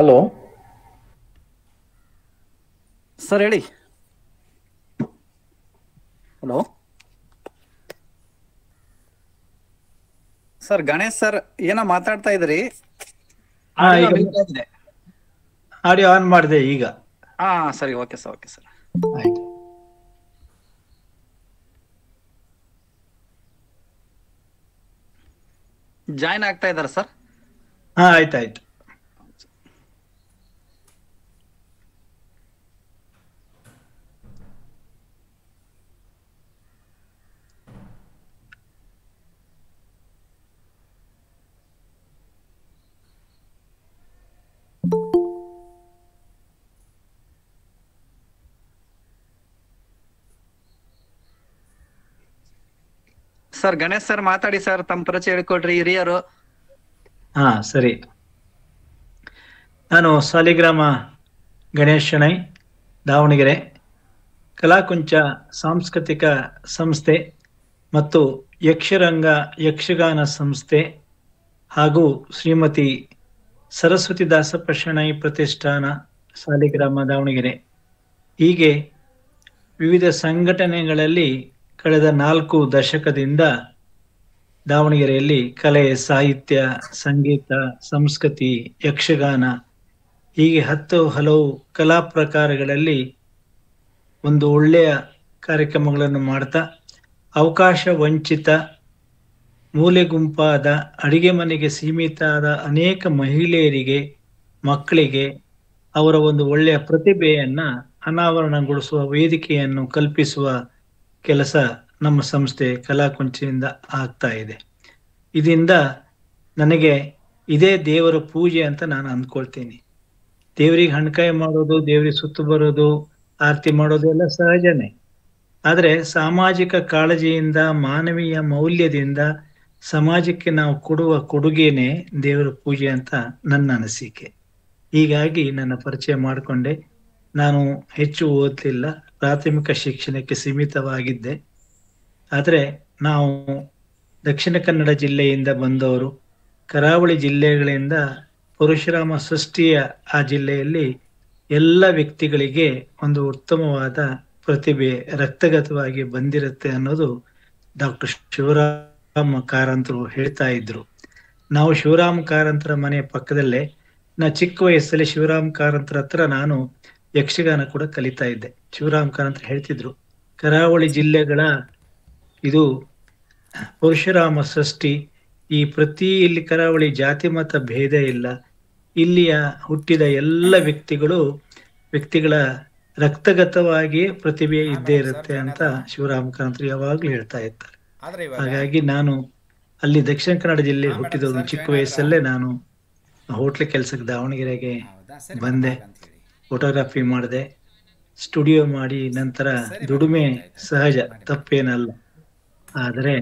Hello sir ಹೇಳಿ hello sir Ganesh sir ಏನೋ ಮಾತಾಡ್ತಾ ಇದ್ರಿ ಹಾ ಈಗ ಆಡಿಯೋ ಆನ್ ಮಾಡಿದೆ ಈಗ ಹಾ ಸರಿ ಓಕೆ ಸರ್ ಓಕೆ ಸರ್ ಆಯ್ತು ಜಾಯ್ನ್ ಆಗ್ತಾ ಇದಾರೆ ಸರ್ ಹಾ ಆಯ್ತಾಯ್ತು ಸರ್ ಗಣೇಶ್ ಸರ್ ಮಾತಾಡಿ ಸರ್ ತಮ್ಮ ಪರಿಚಯ ಹೇಳ್ಕೊಡ್ರಿ ಹಿರಿಯರು ಹಾ ಸರಿ ನಾನು ಸಾಲಿಗ್ರಾಮ ಗಣೇಶ್ ಶೆಣೈ ದಾವಣಗೆರೆ ಕಲಾಕುಂಚ ಸಾಂಸ್ಕೃತಿಕ ಸಂಸ್ಥೆ ಮತ್ತು ಯಕ್ಷರಂಗ ಯಕ್ಷಗಾನ ಸಂಸ್ಥೆ ಹಾಗೂ ಶ್ರೀಮತಿ ಸರಸ್ವತಿ ದಾಸಪ್ಪ ಶೆಣೈ ಪ್ರತಿಷ್ಠಾನ ಸಾಲಿಗ್ರಾಮ ದಾವಣಗೆರೆ ಹೀಗೆ ವಿವಿಧ ಸಂಘಟನೆಗಳಲ್ಲಿ ಕಳೆದ ನಾಲ್ಕು ದಶಕದಿಂದ ದಾವಣಗೆರೆಯಲ್ಲಿ ಕಲೆ ಸಾಹಿತ್ಯ ಸಂಗೀತ ಸಂಸ್ಕೃತಿ ಯಕ್ಷಗಾನ ಹೀಗೆ ಹತ್ತು ಹಲವು ಕಲಾ ಪ್ರಕಾರಗಳಲ್ಲಿ ಒಂದು ಒಳ್ಳೆಯ ಕಾರ್ಯಕ್ರಮಗಳನ್ನು ಮಾಡ್ತಾ ಅವಕಾಶ ವಂಚಿತ ಮೂಲೆ ಗುಂಪಾದ ಅಡಿಗೆ ಮನೆಗೆ ಸೀಮಿತ ಆದ ಅನೇಕ ಮಹಿಳೆಯರಿಗೆ ಮಕ್ಕಳಿಗೆ ಅವರ ಒಂದು ಒಳ್ಳೆಯ ಪ್ರತಿಭೆಯನ್ನ ಅನಾವರಣಗೊಳಿಸುವ ವೇದಿಕೆಯನ್ನು ಕಲ್ಪಿಸುವ ಕೆಲಸ ನಮ್ಮ ಸಂಸ್ಥೆ ಕಲಾಕುಂಚೆಯಿಂದ ಆಗ್ತಾ ಇದೆ ಇದರಿಂದ ನನಗೆ ಇದೇ ದೇವರ ಪೂಜೆ ಅಂತ ನಾನು ಅಂದ್ಕೊಳ್ತೀನಿ ದೇವರಿಗೆ ಹಣ್ಕಾಯಿ ಮಾಡೋದು ದೇವರಿಗೆ ಸುತ್ತು ಬರೋದು ಆರತಿ ಮಾಡೋದು ಎಲ್ಲ ಸಹಜನೇ ಆದರೆ ಸಾಮಾಜಿಕ ಕಾಳಜಿಯಿಂದ ಮಾನವೀಯ ಮೌಲ್ಯದಿಂದ ಸಮಾಜಕ್ಕೆ ನಾವು ಕೊಡುವ ಕೊಡುಗೆನೆ ದೇವರ ಪೂಜೆ ಅಂತ ನನ್ನ ಅನಿಸಿಕೆ ಹೀಗಾಗಿ ನನ್ನ ಪರಿಚಯ ಮಾಡಿಕೊಂಡೆ ನಾನು ಹೆಚ್ಚು ಓದಲಿಲ್ಲ ಪ್ರಾಥಮಿಕ ಶಿಕ್ಷಣಕ್ಕೆ ಸೀಮಿತವಾಗಿದ್ದೆ ಆದರೆ ನಾವು ದಕ್ಷಿಣ ಕನ್ನಡ ಜಿಲ್ಲೆಯಿಂದ ಬಂದವರು ಕರಾವಳಿ ಜಿಲ್ಲೆಗಳಿಂದ ಪರಶುರಾಮ ಸೃಷ್ಟಿಯ ಆ ಜಿಲ್ಲೆಯಲ್ಲಿ ಎಲ್ಲ ವ್ಯಕ್ತಿಗಳಿಗೆ ಒಂದು ಉತ್ತಮವಾದ ಪ್ರತಿಭೆ ರಕ್ತಗತವಾಗಿ ಬಂದಿರುತ್ತೆ ಅನ್ನೋದು ಡಾಕ್ಟರ್ ಶಿವರಾಮ ಕಾರಂತರು ಹೇಳ್ತಾ ಇದ್ರು ನಾವು ಶಿವರಾಮ ಕಾರಂತರ ಮನೆಯ ಪಕ್ಕದಲ್ಲೇ ನಾ ಚಿಕ್ಕ ವಯಸ್ಸಲ್ಲಿ ಶಿವರಾಮ ಕಾರಂತರ ಹತ್ರ ನಾನು ಯಕ್ಷಗಾನ ಕೂಡ ಕಲಿತಾ ಇದ್ದೆ ಶಿವರಾಮ್ ಕಾರಂತರು ಹೇಳ್ತಿದ್ರು ಕರಾವಳಿ ಜಿಲ್ಲೆಗಳ ಇದು ಪರಶುರಾಮ ಸೃಷ್ಟಿ ಈ ಪ್ರತಿ ಇಲ್ಲಿ ಕರಾವಳಿ ಜಾತಿ ಮತ ಭೇದ ಇಲ್ಲ ಇಲ್ಲಿಯ ಹುಟ್ಟಿದ ಎಲ್ಲ ವ್ಯಕ್ತಿಗಳು ವ್ಯಕ್ತಿಗಳ ರಕ್ತಗತವಾಗಿ ಪ್ರತಿಭೆ ಇದ್ದೇ ಇರುತ್ತೆ ಅಂತ ಶಿವರಾಮ ಕಾರಂತರು ಯಾವಾಗ್ಲೂ ಹೇಳ್ತಾ ಇರ್ತಾರೆ ಆದ್ರೆ ಇವಾಗ ಹಾಗಾಗಿ ನಾನು ಅಲ್ಲಿ ದಕ್ಷಿಣ ಕನ್ನಡ ಜಿಲ್ಲೆ ಹುಟ್ಟಿದವನು ಚಿಕ್ಕ ವಯಸ್ಸಲ್ಲೇ ನಾನು ಹೋಟ್ಲ್ ಕೆಲ್ಸಕ್ಕೆ ದಾವಣಗೆರೆಗೆ ಹೌದಾ ಸರಿ ಬಂದೆ. ಮಾತಾಡು ಅಂತ ಹೇಳಿ. ಫೋಟೋಗ್ರಫಿ ಮಾಡಿದೆ ಸ್ಟುಡಿಯೋ ಮಾಡಿ ನಂತರ ದುಡಿಮೆ ಸಹಜ ತಪ್ಪೇನಲ್ಲ ಆದರೆ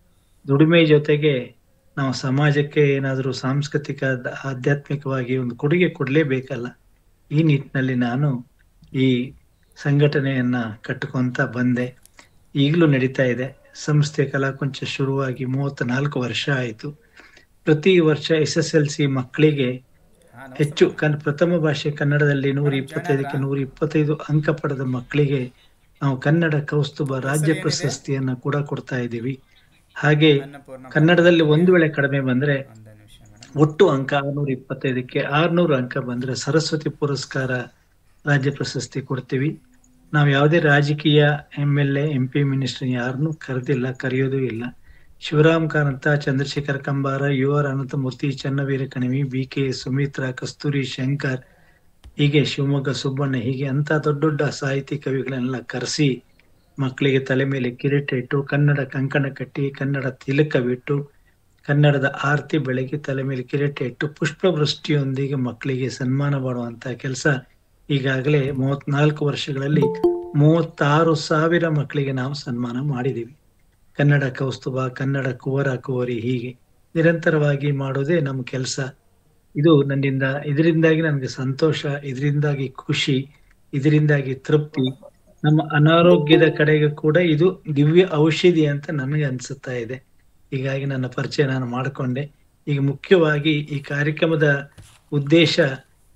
ದುಡಿಮೆ ಜೊತೆಗೆ ನಾವು ಸಮಾಜಕ್ಕೆ ಏನಾದರೂ ಸಾಂಸ್ಕೃತಿಕ ದ- ಆಧ್ಯಾತ್ಮಿಕವಾಗಿ ಒಂದು ಕೊಡುಗೆ ಕೊಡಲೇಬೇಕಲ್ಲ ಈ ನಿಟ್ಟಿನಲ್ಲಿ ನಾನು ಈ ಸಂಘಟನೆಯನ್ನ ಕಟ್ಟಿಕೊಂತ ಬಂದೆ ಈಗಲೂ ನಡೀತಾ ಇದೆ ಸಂಸ್ಥೆ ಕಲಾಕುಂಚ ಶುರುವಾಗಿ ಮೂವತ್ತ ನಾಲ್ಕು ವರ್ಷ ಆಯಿತು ಪ್ರತಿ ವರ್ಷ ಎಸ್ ಎಸ್ ಎಲ್ ಸಿ ಮಕ್ಕಳಿಗೆ ಹಾ, ನಮಸ್ತೆ. ಹೆಚ್ಚು ಕನ್ ಪ್ರಥಮ ಭಾಷೆ ಕನ್ನಡದಲ್ಲಿ ನೂರ ಇಪ್ಪತ್ತೈದಕ್ಕೆ ನೂರ ಇಪ್ಪತ್ತೈದು ಅಂಕ ಪಡೆದ ಮಕ್ಕಳಿಗೆ ನಾವು ಕನ್ನಡ ಕೌಸ್ತುಭ ರಾಜ್ಯ ಪ್ರಶಸ್ತಿಯನ್ನ ಕೂಡ ಕೊಡ್ತಾ ಇದ್ದೀವಿ ಹಾಗೆ ಅನ್ನಪೂರ್ಣ ಕನ್ನಡದಲ್ಲಿ ಒಂದು ವೇಳೆ ಕಡಿಮೆ ಬಂದ್ರೆ ಒಂದು ನಿಮಿಷ ಮೇಡಮ್ ಒಟ್ಟು ಅಂಕ ಆರ್ನೂರ ಇಪ್ಪತ್ತೈದಕ್ಕೆ ಆರ್ನೂರು ಅಂಕ ಬಂದ್ರೆ ಸರಸ್ವತಿ ಪುರಸ್ಕಾರ ರಾಜ್ಯ ಪ್ರಶಸ್ತಿ ಕೊಡ್ತೀವಿ ನಾವು ಯಾವುದೇ ರಾಜಕೀಯ M L A M P minister ಯಾರನ್ನೂ ಕರೆದಿಲ್ಲ ಕರೆಯೋದು ಇಲ್ಲ ಶಿವರಾಮ್ ಕಾರಂತ ಚಂದ್ರಶೇಖರ್ ಕಂಬಾರ ಯು ಆರ್ ಅನಂತಮೂರ್ತಿ ಚನ್ನವೀರ ಕಣಿವಿ ಬಿ ಕೆ ಸುಮಿತ್ರಾ ಕಸ್ತೂರಿ ಶಂಕರ್ ಹೀಗೆ ಶಿವಮೊಗ್ಗ ಸುಬ್ಬಣ್ಣ ಹೀಗೆ ಅಂತ ದೊಡ್ಡ ದೊಡ್ಡ ಸಾಹಿತಿ ಕವಿಗಳನ್ನೆಲ್ಲ ಕರೆಸಿ ಮಕ್ಕಳಿಗೆ ತಲೆ ಮೇಲೆ ಕಿರೀಟ ಇಟ್ಟು ಕನ್ನಡ ಕಂಕಣ ಕಟ್ಟಿ ಕನ್ನಡ ತಿಲಕವಿಟ್ಟು ಕನ್ನಡದ ಆರತಿ ಬೆಳಗ್ಗೆ ತಲೆ ಮೇಲೆ ಕಿರೀಟ ಇಟ್ಟು ಪುಷ್ಪವೃಷ್ಟಿಯೊಂದಿಗೆ ಮಕ್ಕಳಿಗೆ ಸನ್ಮಾನ ಮಾಡುವಂತ ಕೆಲಸ ಈಗಾಗಲೇ ಮೂವತ್ನಾಲ್ಕು ವರ್ಷಗಳಲ್ಲಿ ಮೂವತ್ತಾರು ಸಾವಿರ ಮಕ್ಕಳಿಗೆ ನಾವು ಸನ್ಮಾನ ಮಾಡಿದ್ದೀವಿ ಕನ್ನಡ ಕೌಸ್ತುಭ ಕನ್ನಡ ಕುವರ ಕುವರಿ ಹೀಗೆ ನಿರಂತರವಾಗಿ ಮಾಡೋದೇ ನಮ್ಮ ಕೆಲಸ ಇದು ನನ್ನಿಂದ ಇದರಿಂದಾಗಿ ನನಗೆ ಸಂತೋಷ ಇದರಿಂದಾಗಿ ಖುಷಿ ಇದರಿಂದಾಗಿ ತೃಪ್ತಿ ನಮ್ಮ ಅನಾರೋಗ್ಯದ ಕಡೆಗೆ ಕೂಡ ಇದು ದಿವ್ಯ ಔಷಧಿ ಅಂತ ನನಗೆ ಅನ್ಸುತ್ತಾ ಇದೆ ಹೀಗಾಗಿ ನನ್ನ ಪರಿಚಯ ನಾನು ಮಾಡಿಕೊಂಡೆ ಈಗ ಮುಖ್ಯವಾಗಿ ಈ ಕಾರ್ಯಕ್ರಮದ ಉದ್ದೇಶ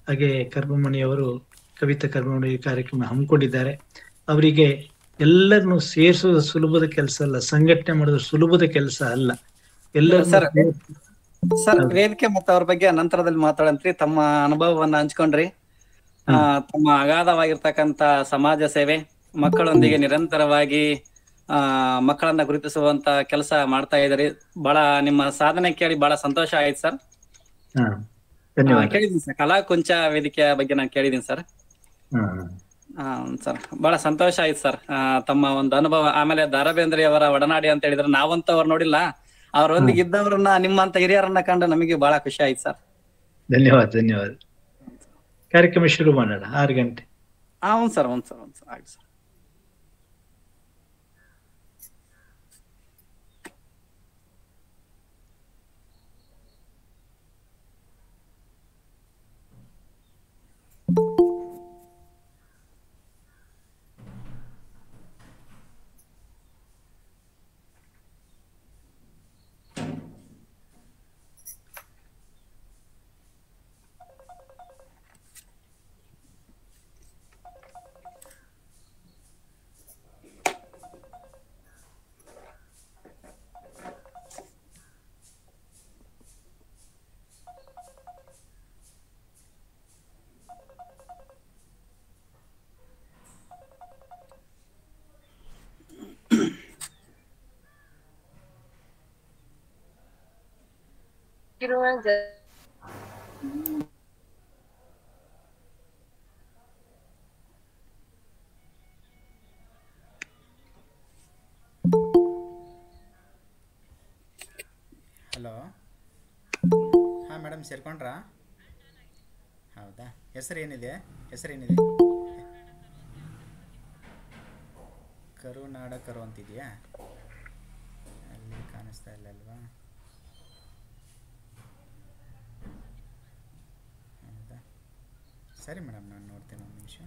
ಹಾಗೆ ಕರ್ಮಮಣಿಯವರು ಕವಿತಾ ಕರ್ಮಮಣಿ ಕಾರ್ಯಕ್ರಮ ಹಮ್ಮಿಕೊಂಡಿದ್ದಾರೆ ಅವರಿಗೆ ಎಲ್ಲರನ್ನು ಸೇರಿಸೋದು ಸುಲಭದ ಕೆಲಸ ಅಲ್ಲ ಸಂಘಟನೆ ಮಾಡೋದು ಸುಲಭದ ಕೆಲಸ ಅಲ್ಲ ಎಲ್ಲರನ್ನೂ ಸರ್, ಸೇರ್ಸಿ- ಸರ್ ಹೌದು. ವೇದಿಕೆ ಮತ್ತು ಅವ್ರ ಬಗ್ಗೆ ನಂತರದಲ್ಲಿ ಮಾತಾಡಂತ್ರಿ ತಮ್ಮ ಅನುಭವವನ್ನ ಹಂಚ್ಕೊಂಡ್ರಿ ಆ, ತಮ್ಮ ಅಗಾಧವಾಗಿರ್ತಕ್ಕಂತ ಸಮಾಜ ಸೇವೆ ಮಕ್ಕಳೊಂದಿಗೆ ನಿರಂತರವಾಗಿ ಆ ಮಕ್ಕಳನ್ನ ಗುರುತಿಸುವಂತ ಕೆಲಸ ಮಾಡ್ತಾ ಇದ್ರಿ ಬಹಳ ನಿಮ್ಮ ಸಾಧನೆ ಕೇಳಿ ಬಹಳ ಸಂತೋಷ ಆಯ್ತು ಸರ್ ಹಾ ಆ, ಧನ್ಯವಾದ ಕೇಳಿದ್ದೀನಿ ಸರ್ ಕಲಾ ಕುಂಚ ವೇದಿಕೆಯ ಬಗ್ಗೆ ನಾನು ಕೇಳಿದ್ದೀನಿ ಸರ್ ಹಾ ಆ, ಸರ್ ಬಹಳ ಸಂತೋಷ ಆಯ್ತು ಸರ್ ಆ, ತಮ್ಮ ಒಂದು ಅನುಭವ ಆಮೇಲೆ ದಾರಬೇಂದ್ರಿ ಅವರ ಒಡನಾಡಿ ಅಂತ ಹೇಳಿದ್ರೆ ನಾವಂತೂ ಅವ್ರು ನೋಡಿಲ್ಲ ಅವರೊಂದಿಗೆ ಇದ್ದವರನ್ನ ನಿಮ್ಮಂತ ಹಿರಿಯರನ್ನ ಕಂಡು ನಮಗೆ ಬಹಳ ಖುಷಿ ಆಯ್ತು ಸರ್ ಧನ್ಯವಾದ ಧನ್ಯವಾದ ಕಾರ್ಯಕ್ರಮ ಶುರು ಮಾಡೋಣ ಆರು ಗಂಟೆ ಹಾ ಹ್ಞೂ ಸರ್ ಹ್ಞೂ ಸರ್ ಹ್ಞೂ ಸರ್ ಆಯ್ತು ಸರ್ ಹಲೋ ಹಾಂ ಮೇಡಮ್ ಸೇರ್ಕೊಂಡ್ರಾ ಹೌದಾ ಹೆಸರು ಏನಿದೆ ಹೆಸರು ಏನಿದೆ ಕರುನಾಡ ಕರು ಅಂತಿದೆಯಾ ಅಲ್ಲಿ ಕಾಣಿಸ್ತಾ ಇಲ್ಲ ಅಲ್ವಾ ಹೌದಾ ಸರಿ ಮೇಡಮ್ ನಾನು ನೋಡ್ತೀನಿ ಒಂದು ನಿಮಿಷ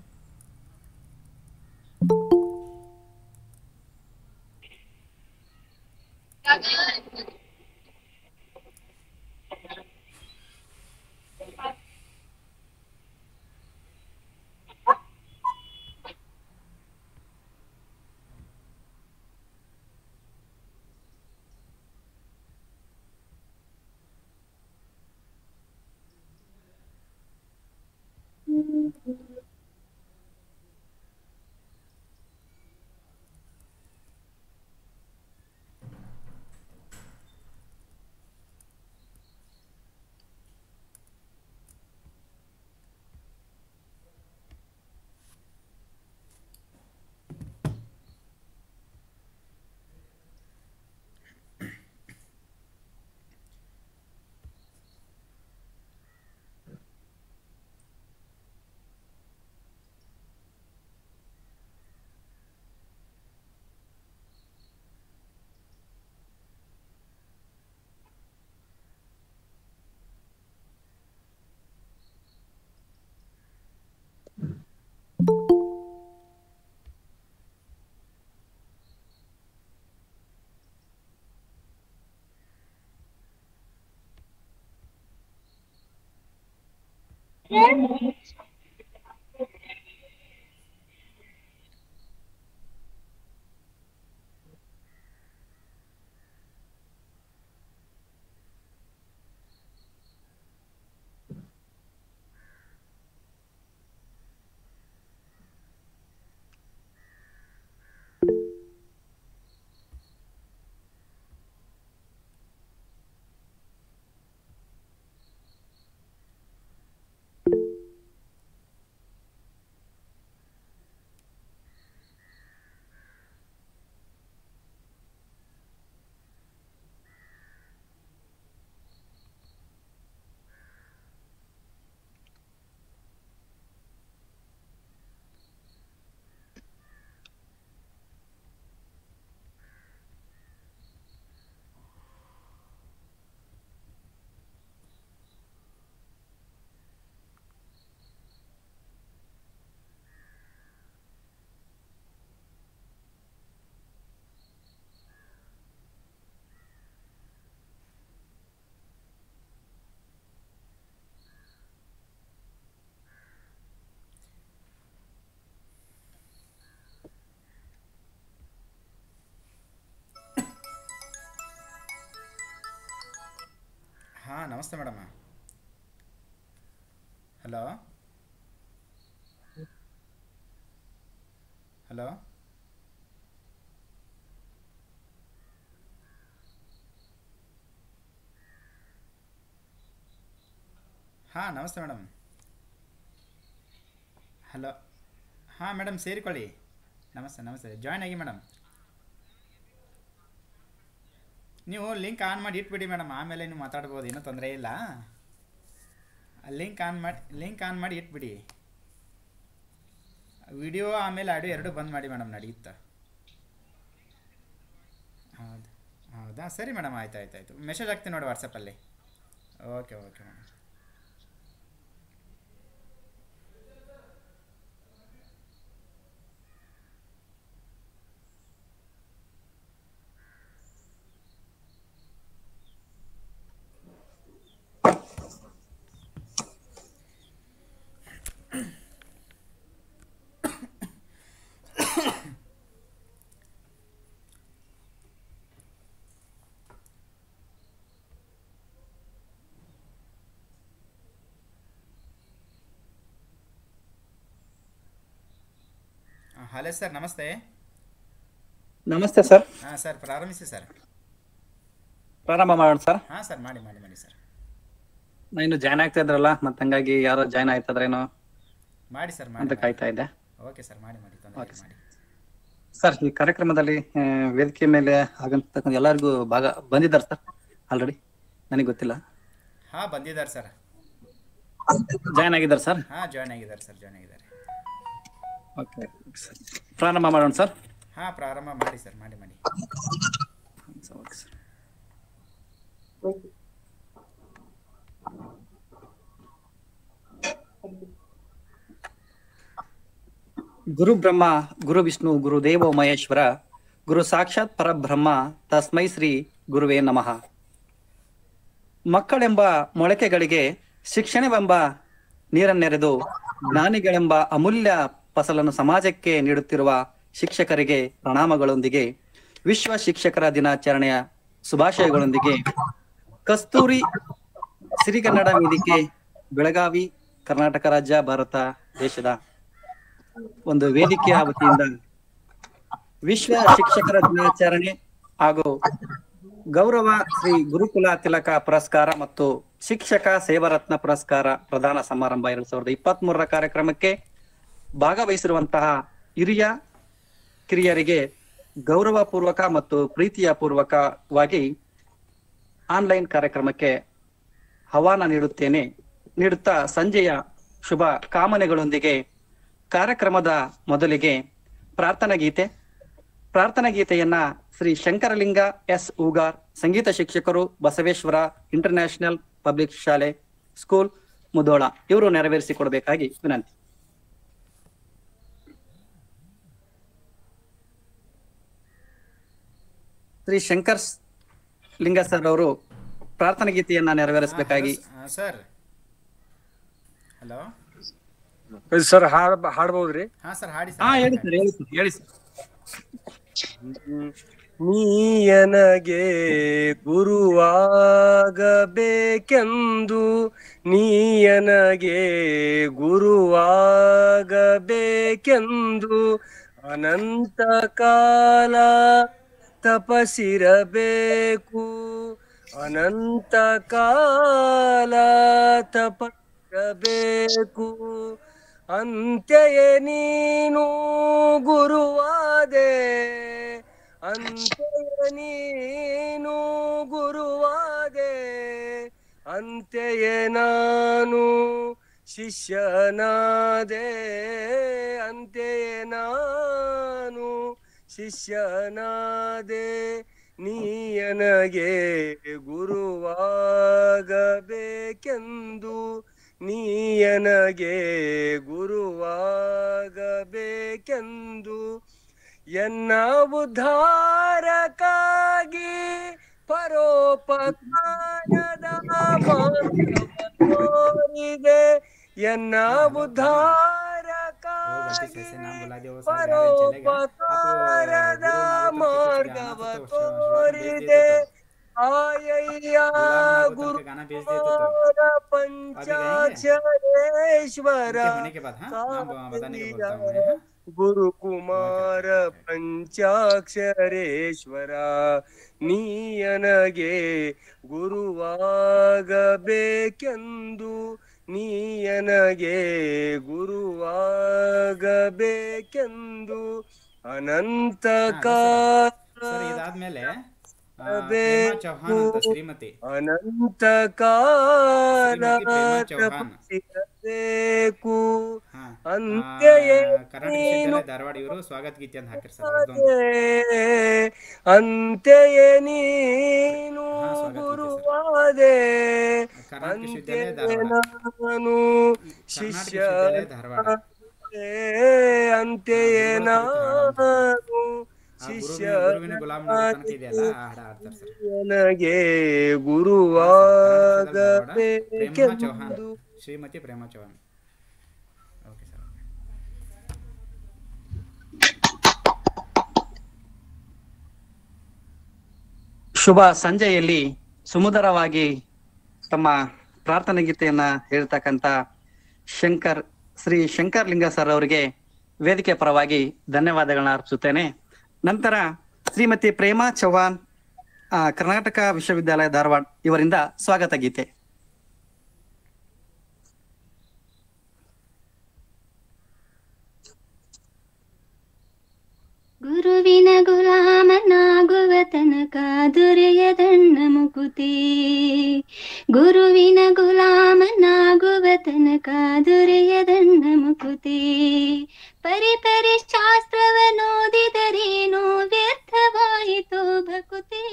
ನಮಸ್ತೆ ಮೇಡಮ್ ಹಲೋ ಹಲೋ ಹಾಂ ನಮಸ್ತೆ ಮೇಡಮ್ ಹಲೋ ಹಾಂ ಮೇಡಮ್ ಸೇರಿಕೊಳ್ಳಿ ನಮಸ್ತೆ ನಮಸ್ತೆ ಜಾಯ್ನ್ ಆಗಿ ಮೇಡಮ್ ನೀವು ಲಿಂಕ್ ಆನ್ ಮಾಡಿ ಇಟ್ಬಿಡಿ ಮೇಡಮ್ ಆಮೇಲೆ ನೀವು ಮಾತಾಡ್ಬೋದು ಏನೂ ತೊಂದರೆ ಇಲ್ಲ ಲಿಂಕ್ ಆನ್ ಮಾಡಿ ಲಿಂಕ್ ಆನ್ ಮಾಡಿ ಇಟ್ಬಿಡಿ ವಿಡಿಯೋ ಆಮೇಲೆ ಆಡಿಯೋ ಎರಡು ಬಂದ್ ಮಾಡಿ ಮೇಡಮ್ ನಡೆಯುತ್ತಾ ಹೌದು ಹೌದಾ ಸರಿ ಮೇಡಮ್ ಆಯ್ತು ಆಯ್ತು ಆಯಿತು ಮೆಸೇಜ್ ಹಾಕ್ತೀನಿ ನೋಡಿ ವಾಟ್ಸಪ್ಪಲ್ಲಿ okay okay madam hello sir ನಮಸ್ತೆ ನಮಸ್ತೆ ಸರ್ ಹಾಂ ಸರ್ ಪ್ರಾರಂಭಿಸಿ ಸರ್ ಪ್ರಾರಂಭ ಮಾಡೋಣ ಸರ್ ಹಾಂ ಸರ್ ಮಾಡಿ ಮಾಡಿ ಮಾಡಿ ಸರ್ ನಾ ಇನ್ನು ಜಾಯ್ನ್ ಆಗ್ತಾ ಇದ್ರಲ್ಲ ಮತ್ತೆ ಹಂಗಾಗಿ ಯಾರೋ ಜಾಯ್ನ್ ಆಯ್ತದ್ರೇನೋ ಮಾಡಿ ಸರ್ ಅಂತ ಮಾಡಿ ಕಾಯ್ತಾ ಇದ್ದೆ ಓಕೆ ಸರ್ ಮಾಡಿ ಮಾಡಿ ತೊಂದರೆ ಇಲ್ಲ, ಮಾಡಿ ಸರ್ ಈ ಕಾರ್ಯಕ್ರಮದಲ್ಲಿ ಆ, ವೇದಿಕೆ ಮೇಲೆ ಆಗಂತಕ್ಕಂಥ ಎಲ್ಲರಿಗೂ ಭಾಗ ಬಂದಿದ್ದಾರೆ ಸರ್ ಆಲ್ರೆಡಿ ನನಗೆ ಗೊತ್ತಿಲ್ಲ ಹಾಂ ಬಂದಿದ್ದಾರೆ ಸರ್ ಜಾಯ್ನ್ ಆಗಿದ್ದಾರೆ ಸರ್ ಹಾಂ ಜಾಯ್ನ್ ಆಗಿದ್ದಾರೆ ಸರ್ ಜಾಯ್ನ್ ಆಗಿದ್ದಾರೆ ಓಕೆ ಸರ್ ಪ್ರಾರಂಭ ಮಾಡೋಣ ಸರ್ ಹಾಂ ಪ್ರಾರಂಭ ಮಾಡಿ ಸರ್ ಮಾಡಿ ಮಾಡಿ ಓಕೆ ಸರ್ ಗುರು ಬ್ರಹ್ಮ ಗುರು ವಿಷ್ಣು ಗುರು ದೇವೋ ಮಹೇಶ್ವರ ಗುರು ಸಾಕ್ಷಾತ್ ಪರಬ್ರಹ್ಮ ತಸ್ಮೈ ಶ್ರೀ ಗುರುವೇ ನಮಃ ಮಕ್ಕಳೆಂಬ ಮೊಳಕೆಗಳಿಗೆ ಶಿಕ್ಷಣವೆಂಬ ನೀರನ್ನೆರೆದು ಜ್ಞಾನಿಗಳೆಂಬ ಅಮೂಲ್ಯ ಫಸಲನ್ನು ಸಮಾಜಕ್ಕೆ ನೀಡುತ್ತಿರುವ ಶಿಕ್ಷಕರಿಗೆ ಪ್ರಣಾಮಗಳೊಂದಿಗೆ ವಿಶ್ವ ಶಿಕ್ಷಕರ ದಿನಾಚರಣೆಯ ಶುಭಾಶಯಗಳೊಂದಿಗೆ ಕಸ್ತೂರಿ ಸಿರಿಗನ್ನಡ ವೇದಿಕೆ ಬೆಳಗಾವಿ ಕರ್ನಾಟಕ ರಾಜ್ಯ ಭಾರತ ದೇಶದ ಒಂದು ವೇದಿಕೆಯ ವತಿಯಿಂದ ವಿಶ್ವ ಶಿಕ್ಷಕರ ದಿನಾಚರಣೆ ಹಾಗೂ ಗೌರವ ಶ್ರೀ ಗುರುಕುಲ ತಿಲಕ ಪುರಸ್ಕಾರ ಮತ್ತು ಶಿಕ್ಷಕ ಸೇವರತ್ನ ಪುರಸ್ಕಾರ ಪ್ರದಾನ ಸಮಾರಂಭ ಎರಡ್ ಸಾವಿರದ ಇಪ್ಪತ್ತ್ ಮೂರರ ಕಾರ್ಯಕ್ರಮಕ್ಕೆ ಭಾಗವಹಿಸಿರುವಂತಹ ಹಿರಿಯ ಕಿರಿಯರಿಗೆ ಗೌರವ ಪೂರ್ವಕ ಮತ್ತು ಪ್ರೀತಿಯ ಪೂರ್ವಕವಾಗಿ ಆನ್ಲೈನ್ ಕಾರ್ಯಕ್ರಮಕ್ಕೆ ಆಹ್ವಾನ ನೀಡುತ್ತೇನೆ ನೀಡುತ್ತಾ ಸಂಜೆಯ ಶುಭ ಕಾಮನೆಗಳೊಂದಿಗೆ ಕಾರ್ಯಕ್ರಮದ ಮೊದಲಿಗೆ ಪ್ರಾರ್ಥನಾ ಗೀತೆ ಪ್ರಾರ್ಥನಾ ಗೀತೆಯನ್ನ ಶ್ರೀ ಶಂಕರಲಿಂಗ ಎಸ್ ಹೂಗಾರ್ ಸಂಗೀತ ಶಿಕ್ಷಕರು ಬಸವೇಶ್ವರ ಇಂಟರ್ನ್ಯಾಷನಲ್ ಪಬ್ಲಿಕ್ ಶಾಲೆ ಸ್ಕೂಲ್ ಮುದೋಳ ಇವರು ನೆರವೇರಿಸಿಕೊಡಬೇಕಾಗಿ ವಿನಂತಿ ಶ್ರೀ ಶಂಕರ್ ಸ್- ಲಿಂಗ ಸರ್ ಅವರು ಪ್ರಾರ್ಥನಾ ಗೀತೆಯನ್ನ ನೆರವೇರಿಸಬೇಕಾಗಿ ಹಾಂ ಸರ್ ಹಲೋ ಸರ್ ಹಾಡ್ ಹಾಡ್ಬೋದ್ರಿ ಹಾಂ ಸರ್ ಹಾಡಿ ಹಾ ಸರ್ ಹೇಳಿ ಸರ್ ಹೇಳಿ ಸರ್ ಹೇಳಿ ಸರ್ ನೀಯನಗೆ ಗುರುವಾಗಬೇಕೆಂದು ನೀಯನಗೆ ಗುರುವಾಗಬೇಕೆಂದು ಅನಂತ ಕಾಲ ತಪಸಿರಬೇಕು ಅನಂತ ಕಾಲ ತಪಸಿರಬೇಕು ಅಂತ್ಯಯೇ ನೀನು ಗುರುವಾದೆ ಅಂತ್ಯಯ ನೀನು ಗುರುವಾದೆ ಅಂತ್ಯಯೇ ನಾನು ಶಿಷ್ಯನಾದೆ ಅಂತ್ಯಯೇ ನಾನು ಶಿಷ್ಯನಾದೆ ನೀಯನಗೆ ಗುರುವಾಗಬೇಕೆಂದು ನೀಯನಗೆ ಗುರುವಾಗಬೇಕೆಂದು ಎನ್ನ ಉದ್ಧಾರಕ್ಕಾಗಿ ಪರೋಪಕಾರದ ಮಾರ್ಗವನ್ನೋರಿದೆ ಎನ್ನ ಉದ್ಧಾರಕ್ಕಾಗಿ ಪರೋಪಕಾರದ ಮಾರ್ಗವ ತೋರಿದೆ ಆಯಯ್ಯ गुलाम गाना भेज दिए थे तो ಗುರುಕುಮಾರ ಪಂಚಾಕ್ಷರೇಶ್ವರ उनके होने के बाद हाँ नाम बताने के बोलता हूँ मैं हाँ? ಗುರುಕುಮಾರ ಪಂಚಾಕ್ಷರೇಶ್ವರ ನೀಯನಗೆ ಗುರುವಾಗಬೇಕೆಂದು ನೀಯನಗೆ ಗುರುವಾಗಬೇಕೆಂದು ಅನಂತ ಸರ್ ಇದಾದ್ಮೇಲೆ ಆ, ಪ್ರೇಮಾ ಚೌಹಾನ್ ಅಂತ ಶ್ರೀಮತಿ ಅನಂತ ಕಾಲ ಶ್ರೀಮತಿ ಪ್ರೇಮಾ ಚೌಹಾನ್ ಬೇಕು ಹಾ ಅಂತ್ಯ ಆ, ಕರ್ನಾಟಕ ವಿಶ್ವವಿದ್ಯಾಲಯ ಧಾರವಾಡ ಇವರು ಸ್ವಾಗತ ಗೀತೆ ಅಂತ ಹಾಕಿರ್ ಸರ್ ಅವ್ರದ್ದೊಂದು ಅಂತೆಯ ನೀನು ಹಾ, ಸ್ವಾಗತ ಗೀತೆ ಸರ್. ಗುರುವಾದೆ ಕರ್ನಾಟಕ ವಿಶ್ವವಿದ್ಯಾಲಯ ಅಂತ್ಯ ಧಾರವಾಡ ನಾನು ಕರ್ನಾಟಕ ಶಿಷ್ಯ ವಿಶ್ವವಿದ್ಯಾಲಯ ಧಾರವಾಡ ಅಂತೆಯ ನಾನು ಆ ಶಿಷ್ಯ ಗುರುವಿನ ಗುರುವಿನ ಗುಲಾಮ್ ತನಕ ಇದೆಯಲ್ಲ ಆ ಹಾಡ ಹಾಡ್ತಾರೆ ಸರ್ ನನಗೆ ಪ್ರೇಮಾ ಚೌಹಾನ್ ಗುರುವಾಗಬೇಕೆಂದು ಶ್ರೀಮತಿ ಪ್ರೇಮಾ ಚೌಹಾನ್ ಓಕೆ ಸರ್ ಶುಭ ಸಂಜೆಯಲ್ಲಿ ಸುಮಧುರವಾಗಿ ತಮ್ಮ ಪ್ರಾರ್ಥನೆ ಗೀತೆಯನ್ನ ಹೇಳ್ತಕ್ಕಂತ ಶಂಕರ್ ಶ್ರೀ ಶಂಕರ್ ಲಿಂಗ ಸರ್ ಅವರಿಗೆ ವೇದಿಕೆ ಪರವಾಗಿ ಧನ್ಯವಾದಗಳನ್ನ ಅರ್ಪಿಸುತ್ತೇನೆ ನಂತರ ಶ್ರೀಮತಿ ಪ್ರೇಮಾ ಚೌಹಾನ್ ಆ, ಕರ್ನಾಟಕ ವಿಶ್ವವಿದ್ಯಾಲಯ ಧಾರವಾಡ ಇವರಿಂದ ಸ್ವಾಗತ ಗೀತೆ ಗುರುವಿನ ಗುಲಾಮನಾಗುವ ತನಕ ದೊರೆಯದಣ್ಣ ಮುಕುತಿ ಗುರುವಿನ ಗುಲಾಮನಾಗುವ ತನಕ ದೊರೆಯದಣ್ಣ ಮುಕುತಿ ಪರಿ ಪರಿ ಶಾಸ್ತ್ರವನ್ನೋದಿದರೇನೋ ವ್ಯರ್ಥವಾಯಿತು ಭಕುತಿ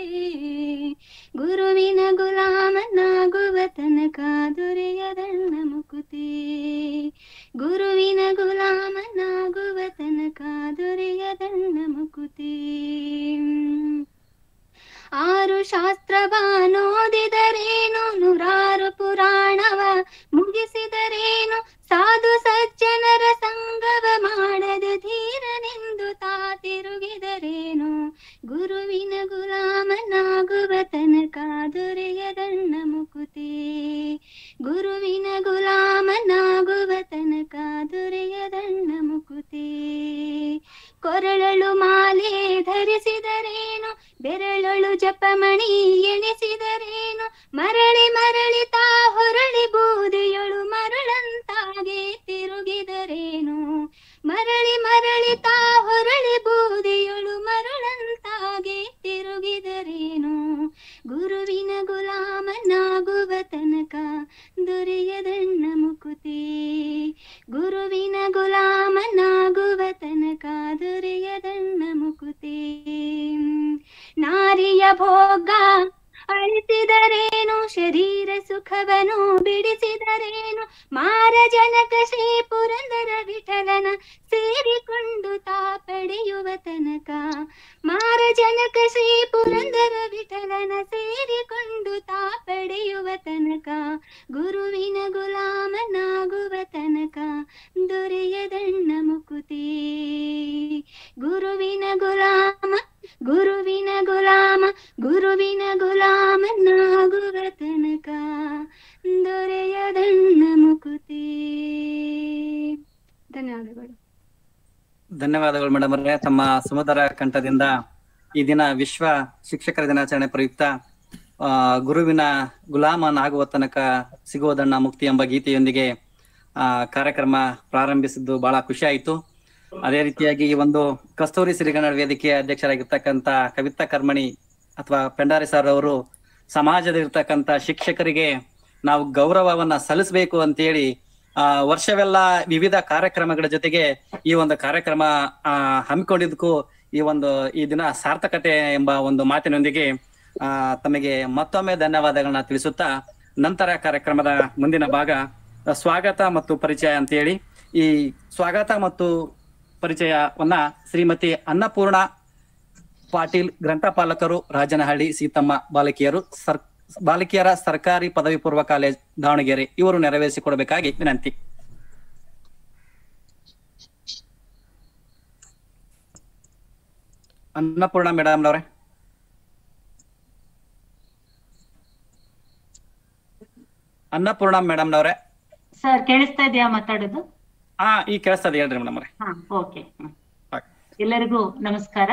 ಗುರುವಿನ ಗುಲಾಮನಾಗುವ ತನಕ ದೊರೆಯದಣ್ಣ ಮುಕುತಿ ಗುರುವಿನ ಗುಲಾಮನಾಗುವ ತನಕ ದೊರೆಯದಣ್ಣ ಮುಕುತಿ ಆರು ಶಾಸ್ತ್ರವಾನೋದಿದರೇನು ನೂರಾರು ಪುರಾಣವ ಮುಗಿಸಿದರೇನು ಸಾಧು ಸಜ್ಜನರ ಸಂಗವ ಮಾಡದ ಧೀರನೆಂದು ತಾ ತಿರುಗಿದರೇನು ಗುರುವಿನ ಗುಲಾಮನಾಗುವ ತನಕ ದೊರೆಯದಣ್ಣ ಮುಕುತಿ ಗುರುವಿನ ಗುಲಾಮನಾಗುವ ತನಕ ದೊರೆಯದಣ್ಣ ಮುಕುತಿ ಕೊರಳಳು ಮಾಲೆ ಧರಿಸಿದರೇನು ಬೆರಳಳು ಜಪಮಣಿ ಎಣಿಸಿದರೇನು ಮರಳಿ ಮರಳಿ ತಾ ಹೊರಳಿ ಬೂದಿಯಳು ಮರಳಂತಾಗೆ ತಿರುಗಿದರೇನು ಮರಳಿ ಮರಳಿ ತಾ ಹೊರಳಿ ಬೂದಿಯಳು ಮರಳಂತಾಗೆ ತಿರುಗಿದರೇನು ಗುರುವಿನ ಗುಲಾಮನಾಗುವ ತನಕ ದೊರೆಯದಣ್ಣ ಮುಕುತಿ ಗುರುವಿನ ಗುಲಾಮನಾಗುವ ತನಕ ದೊರೆಯದಣ್ಣ ಮುಕುತಿ ನಾರಿಯ ಭೋಗ ಅಳಿಸಿದರೇನು ಶರೀರ ಸುಖವನು ಬಿಡಿಸಿದರೇನು ಮಾರ ಜನಕ ಶ್ರೀ ಪುರಂದರ ವಿಠಲನ ಸೇರಿಕೊಂಡು ತಾ ಪಡೆಯುವ ತನಕ ಮಾರ ಜನಕ ಶ್ರೀ ಪುರಂದರ ವಿಠಲನ ಸೇರಿಕೊಂಡು ತಾ ಪಡೆಯುವ ತನಕ ಗುರುವಿನ ಗುಲಾಮನಾಗುವ ತನಕ ದೊರೆಯದಣ್ಣ ಮುಕುತಿ ಗುರುವಿನ ಗುಲಾಮ ಗುರುವಿನ ಗುಲಾಮ ಗುರುವಿನ ಗುಲಾಮನಾಗುವ ತನಕ ದೊರೆಯದಣ್ಣ ಮುಕುತಿ ಧನ್ಯವಾದಗಳು ಧನ್ಯವಾದಗಳು ಮೇಡಮ್ ಅವರೇ ತಮ್ಮ ಸುಮಧುರ ಕಂಠದಿಂದ ಈ ದಿನ ವಿಶ್ವ ಶಿಕ್ಷಕರ ದಿನಾಚರಣೆ ಪ್ರಯುಕ್ತ ಆ, ಗುರುವಿನ ಗುಲಾಮನಾಗುವ ತನಕ ಸಿಗುವುದಣ್ಣ ಮುಕ್ತಿ ಎಂಬ ಗೀತೆಯೊಂದಿಗೆ ಆ ಕಾರ್ಯಕ್ರಮ ಪ್ರಾರಂಭಿಸಿದ್ದು ಬಹಳ ಖುಷಿ ಆಯಿತು ಅದೇ ರೀತಿಯಾಗಿ ಈ ಒಂದು ಕಸ್ತೂರಿ ಸಿರಿಗನ್ನಡ ವೇದಿಕೆಯ ಅಧ್ಯಕ್ಷರಾಗಿರ್ತಕ್ಕಂತ ಕವಿತಾ ಕರ್ಮಣಿ ಅಥವಾ ಪೆಂಡಾರಿ ಸರ್ ಅವರು ಸಮಾಜದಲ್ಲಿರ್ತಕ್ಕಂತ ಶಿಕ್ಷಕರಿಗೆ ನಾವು ಗೌರವವನ್ನ ಸಲ್ಲಿಸಬೇಕು ಅಂತೇಳಿ ಆ ವರ್ಷವೆಲ್ಲ ವಿವಿಧ ಕಾರ್ಯಕ್ರಮಗಳ ಜೊತೆಗೆ ಈ ಒಂದು ಕಾರ್ಯಕ್ರಮ ಆ ಹಮ್ಮಿಕೊಂಡಿದ್ದಕ್ಕೂ ಈ ಒಂದು ಈ ದಿನ ಸಾರ್ಥಕತೆ ಎಂಬ ಒಂದು ಮಾತಿನೊಂದಿಗೆ ಆ ತಮಗೆ ಮತ್ತೊಮ್ಮೆ ಧನ್ಯವಾದಗಳನ್ನ ತಿಳಿಸುತ್ತಾ ನಂತರ ಕಾರ್ಯಕ್ರಮದ ಮುಂದಿನ ಭಾಗ ಆ, ಸ್ವಾಗತ ಮತ್ತು ಪರಿಚಯ ಅಂತೇಳಿ ಈ ಸ್ವಾಗತ ಮತ್ತು ಪರಿಚಯವನ್ನ ಶ್ರೀಮತಿ ಅನ್ನಪೂರ್ಣ ಪಾಟೀಲ್ ಗ್ರಂಥಪಾಲಕರು ರಾಜನಹಳ್ಳಿ ಸೀತಮ್ಮ ಬಾಲಕಿಯರು ಸರ್ ಬಾಲಕಿಯರ ಸರ್ಕಾರಿ ಪದವಿ ಪೂರ್ವ ಕಾಲೇಜ್ ದಾವಣಗೆರೆ ಇವರು ನೆರವೇರಿಸಿಕೊಡಬೇಕಾಗಿ ವಿನಂತಿ ಅನ್ನಪೂರ್ಣ ಮೇಡಮ್ ನವರೇ ಅನ್ನಪೂರ್ಣ ಮೇಡಮ್ನವ್ರೆ ಸರ್ ಕೇಳಿಸ್ತಾ ಇದೆಯಾ ಮಾತಾಡೋದು ಹಾ ಈಗ ಕೇಳಿಸ್ತದೆ ಹೇಳ್ರಿ ಮೇಡಮ್ ಅವ್ರೆ ಹಾ ಓಕೆ ಹಾಗೆ. ಎಲ್ಲರಿಗೂ ನಮಸ್ಕಾರ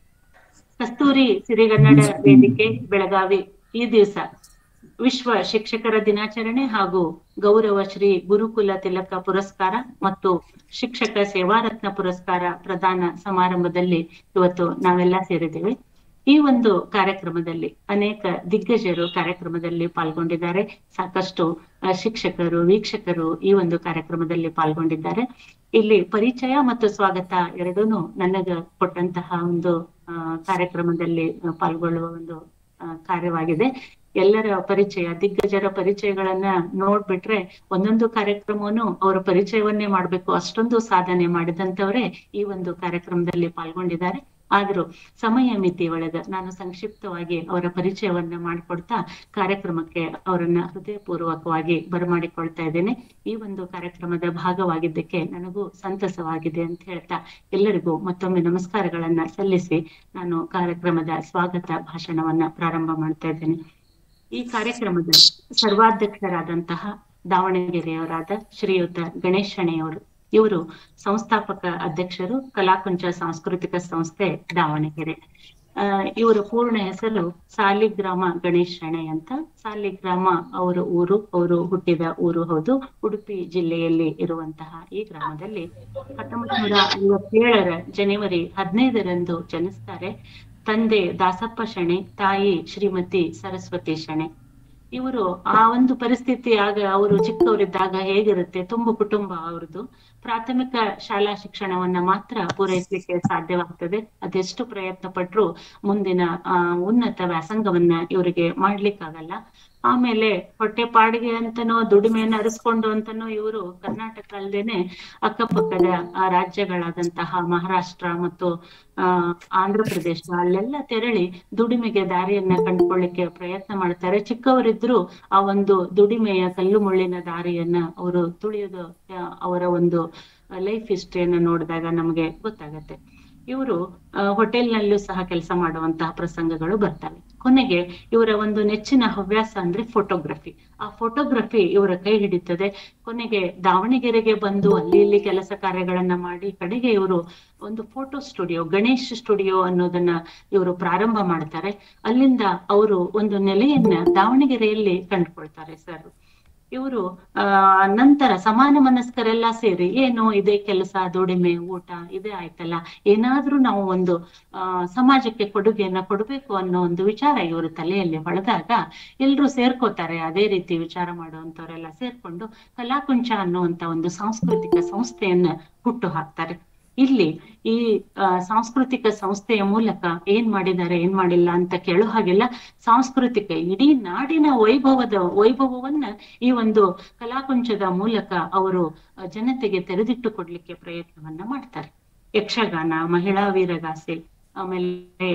ಕಸ್ತೂರಿ ಸಿರಿಗನ್ನಡ ವೇದಿಕೆ ಬೆಳಗಾವಿ ಈ ದಿವಸ ವಿಶ್ವ ಶಿಕ್ಷಕರ ದಿನಾಚರಣೆ ಹಾಗೂ ಗೌರವ ಶ್ರೀ ಗುರುಕುಲ ತಿಲಕ ಪುರಸ್ಕಾರ ಮತ್ತು ಶಿಕ್ಷಕ ಸೇವಾರತ್ನ ಪುರಸ್ಕಾರ ಪ್ರದಾನ ಸಮಾರಂಭದಲ್ಲಿ ಇವತ್ತು ನಾವೆಲ್ಲ ಸೇರಿದ್ದೇವೆ ಈ ಒಂದು ಕಾರ್ಯಕ್ರಮದಲ್ಲಿ ಅನೇಕ ದಿಗ್ಗಜರು ಕಾರ್ಯಕ್ರಮದಲ್ಲಿ ಪಾಲ್ಗೊಂಡಿದ್ದಾರೆ ಸಾಕಷ್ಟು ಆ, ಶಿಕ್ಷಕರು ವೀಕ್ಷಕರು ಈ ಒಂದು ಕಾರ್ಯಕ್ರಮದಲ್ಲಿ ಪಾಲ್ಗೊಂಡಿದ್ದಾರೆ ಇಲ್ಲಿ ಪರಿಚಯ ಮತ್ತು ಸ್ವಾಗತ ಎರಡೂನು ನನಗ ಕೊಟ್ಟಂತಹ ಒಂದು ಆ, ಕಾರ್ಯಕ್ರಮದಲ್ಲಿ ಪಾಲ್ಗೊಳ್ಳುವ ಒಂದು ಆ, ಕಾರ್ಯವಾಗಿದೆ ಎಲ್ಲರ ಪರಿಚಯ ದಿಗ್ಗಜರ ಪರಿಚಯಗಳನ್ನ ನೋಡ್ಬಿಟ್ರೆ ಒಂದೊಂದು ಕಾರ್ಯಕ್ರಮವನ್ನು ಅವರ ಪರಿಚಯವನ್ನೇ ಮಾಡ್ಬೇಕು ಅಷ್ಟೊಂದು ಸಾಧನೆ ಮಾಡಿದಂತವರೇ ಈ ಒಂದು ಕಾರ್ಯಕ್ರಮದಲ್ಲಿ ಪಾಲ್ಗೊಂಡಿದ್ದಾರೆ ಆದ್ರೂ ಸಮಯ ಮಿತಿ ಒಳಗ ನಾನು ಸಂಕ್ಷಿಪ್ತವಾಗಿ ಅವರ ಪರಿಚಯವನ್ನ ಮಾಡಿಕೊಡ್ತಾ ಕಾರ್ಯಕ್ರಮಕ್ಕೆ ಅವರನ್ನ ಹೃದಯಪೂರ್ವಕವಾಗಿ ಬರಮಾಡಿಕೊಳ್ತಾ ಇದ್ದೇನೆ ಈ ಒಂದು ಕಾರ್ಯಕ್ರಮದ ಭಾಗವಾಗಿದ್ದಕ್ಕೆ ನನಗೂ ಸಂತಸವಾಗಿದೆ ಅಂತ ಹೇಳ್ತಾ ಎಲ್ಲರಿಗೂ ಮತ್ತೊಮ್ಮೆ ನಮಸ್ಕಾರಗಳನ್ನ ಸಲ್ಲಿಸಿ ನಾನು ಕಾರ್ಯಕ್ರಮದ ಸ್ವಾಗತ ಭಾಷಣವನ್ನ ಪ್ರಾರಂಭ ಮಾಡ್ತಾ ಇದ್ದೇನೆ ಈ ಕಾರ್ಯಕ್ರಮದ ಸರ್ವಾಧ್ಯಕ್ಷರಾದಂತಹ ದಾವಣಗೆರೆಯವರಾದ ಶ್ರೀಯುತ ಗಣೇಶ್ ಶೆಣೆಯವರು ಇವರು ಸಂಸ್ಥಾಪಕ ಅಧ್ಯಕ್ಷರು ಕಲಾಕುಂಚ ಸಾಂಸ್ಕೃತಿಕ ಸಂಸ್ಥೆ ದಾವಣಗೆರೆ ಆ ಇವರ ಪೂರ್ಣ ಹೆಸರು ಸಾಲಿಗ್ರಾಮ ಗಣೇಶ್ ಶೆಣೆ ಅಂತ ಸಾಲಿಗ್ರಾಮ ಅವರ ಊರು ಅವರು ಹುಟ್ಟಿದ ಊರು ಹೌದು ಉಡುಪಿ ಜಿಲ್ಲೆಯಲ್ಲಿ ಇರುವಂತಹ ಈ ಗ್ರಾಮದಲ್ಲಿ ಹತ್ತೊಂಬತ್ ನೂರ ಐವತ್ತೇಳರ ಜನವರಿ ಹದಿನೈದರಂದು ಜನಿಸ್ತಾರೆ ತಂದೆ ದಾಸಪ್ಪ ಶೆಣೆ ತಾಯಿ ಶ್ರೀಮತಿ ಸರಸ್ವತಿ ಶೆಣೆ ಇವರು ಆ ಒಂದು ಪರಿಸ್ಥಿತಿ ಆಗ ಅವರು ಚಿಕ್ಕವರಿದ್ದಾಗ ಹೇಗಿರುತ್ತೆ ತುಂಬು ಕುಟುಂಬ ಅವ್ರದ್ದು ಪ್ರಾಥಮಿಕ ಶಾಲಾ ಶಿಕ್ಷಣವನ್ನ ಮಾತ್ರ ಪೂರೈಸಲಿಕ್ಕೆ ಸಾಧ್ಯವಾಗ್ತದೆ ಅದೆಷ್ಟು ಪ್ರಯತ್ನ ಪಟ್ರು ಮುಂದಿನ ಆ ಉನ್ನತ ವ್ಯಾಸಂಗವನ್ನ ಇವರಿಗೆ ಮಾಡ್ಲಿಕ್ಕಾಗಲ್ಲ ಆಮೇಲೆ ಹೊಟ್ಟೆ ಪಾಡಿಗೆ ಅಂತನೋ ದುಡಿಮೆಯನ್ನ ಅರಸ್ಕೊಂಡು ಅಂತನೋ ಇವರು ಕರ್ನಾಟಕ ಅಲ್ಲದೇನೆ ಅಕ್ಕಪಕ್ಕದ ಆ ರಾಜ್ಯಗಳಾದಂತಹ ಮಹಾರಾಷ್ಟ್ರ ಮತ್ತು ಆ ಆಂಧ್ರ ಪ್ರದೇಶ ಅಲ್ಲೆಲ್ಲ ತೆರಳಿ ದುಡಿಮೆಗೆ ದಾರಿಯನ್ನ ಕಂಡುಕೊಳ್ಳಿಕ್ಕೆ ಪ್ರಯತ್ನ ಮಾಡ್ತಾರೆ ಚಿಕ್ಕವರಿದ್ರು ಆ ಒಂದು ದುಡಿಮೆಯ ಕಲ್ಲು ಮುಳ್ಳಿನ ದಾರಿಯನ್ನ ಅವರು ತುಳಿಯೋದು ಆ, ಅವರ ಒಂದು ಲೈಫ್ ಹಿಸ್ಟ್ರಿಯನ್ನ ನೋಡಿದಾಗ ನಮಗೆ ಗೊತ್ತಾಗತ್ತೆ ಇವರು ಹೋಟೆಲ್ನಲ್ಲೂ ಸಹ ಕೆಲಸ ಮಾಡುವಂತಹ ಪ್ರಸಂಗಗಳು ಬರ್ತವೆ ಕೊನೆಗೆ ಇವರ ಒಂದು ನೆಚ್ಚಿನ ಹವ್ಯಾಸ ಅಂದ್ರೆ ಫೋಟೋಗ್ರಫಿ ಆ ಫೋಟೋಗ್ರಫಿ ಇವರ ಕೈ ಹಿಡಿತದೆ ಕೊನೆಗೆ ದಾವಣಗೆರೆಗೆ ಬಂದು ಅಲ್ಲಿ ಇಲ್ಲಿ ಕೆಲಸ ಕಾರ್ಯಗಳನ್ನ ಮಾಡಿ ಕಡೆಗೆ ಇವರು ಒಂದು ಫೋಟೋ ಸ್ಟುಡಿಯೋ ಗಣೇಶ್ ಸ್ಟುಡಿಯೋ ಅನ್ನೋದನ್ನ ಇವರು ಪ್ರಾರಂಭ ಮಾಡ್ತಾರೆ ಅಲ್ಲಿಂದ ಅವರು ಒಂದು ನೆಲೆಯನ್ನ ದಾವಣಗೆರೆಯಲ್ಲಿ ಕಂಡುಕೊಳ್ತಾರೆ ಸರ್ ಇವರು ಆ ನಂತರ ಸಮಾನ ಮನಸ್ಕರೆಲ್ಲ ಸೇರಿ ಏನು ಇದೇ ಕೆಲಸ ದುಡಿಮೆ ಊಟ ಇದೇ ಆಯ್ತಲ್ಲ ಏನಾದ್ರೂ ನಾವು ಒಂದು ಆ ಸಮಾಜಕ್ಕೆ ಕೊಡುಗೆಯನ್ನ ಕೊಡ್ಬೇಕು ಅನ್ನೋ ಒಂದು ವಿಚಾರ ಇವರು ತಲೆಯಲ್ಲಿ ಹೊಳೆದಾಗ ಎಲ್ರು ಸೇರ್ಕೋತಾರೆ ಅದೇ ರೀತಿ ವಿಚಾರ ಮಾಡುವಂತವರೆಲ್ಲ ಸೇರ್ಕೊಂಡು ಕಲಾಕುಂಚ ಅನ್ನುವಂತ ಒಂದು ಸಾಂಸ್ಕೃತಿಕ ಸಂಸ್ಥೆಯನ್ನ ಹುಟ್ಟು ಹಾಕ್ತಾರೆ ಇಲ್ಲಿ ಈ ಆ, ಸಾಂಸ್ಕೃತಿಕ ಸಂಸ್ಥೆಯ ಮೂಲಕ ಏನ್ ಮಾಡಿದ್ದಾರೆ ಏನ್ ಮಾಡಿಲ್ಲ ಅಂತ ಕೇಳೋ ಹಾಗೆಲ್ಲ ಸಾಂಸ್ಕೃತಿಕ ಇಡೀ ನಾಡಿನ ವೈಭವದ ವೈಭವವನ್ನ ಈ ಒಂದು ಕಲಾಕುಂಚದ ಮೂಲಕ ಅವರು ಆ, ಜನತೆಗೆ ತೆರೆದಿಟ್ಟು ಕೊಡ್ಲಿಕ್ಕೆ ಪ್ರಯತ್ನವನ್ನ ಮಾಡ್ತಾರೆ ಯಕ್ಷಗಾನ ಮಹಿಳಾ ವೀರಗಾಸೆ ಆಮೇಲೆ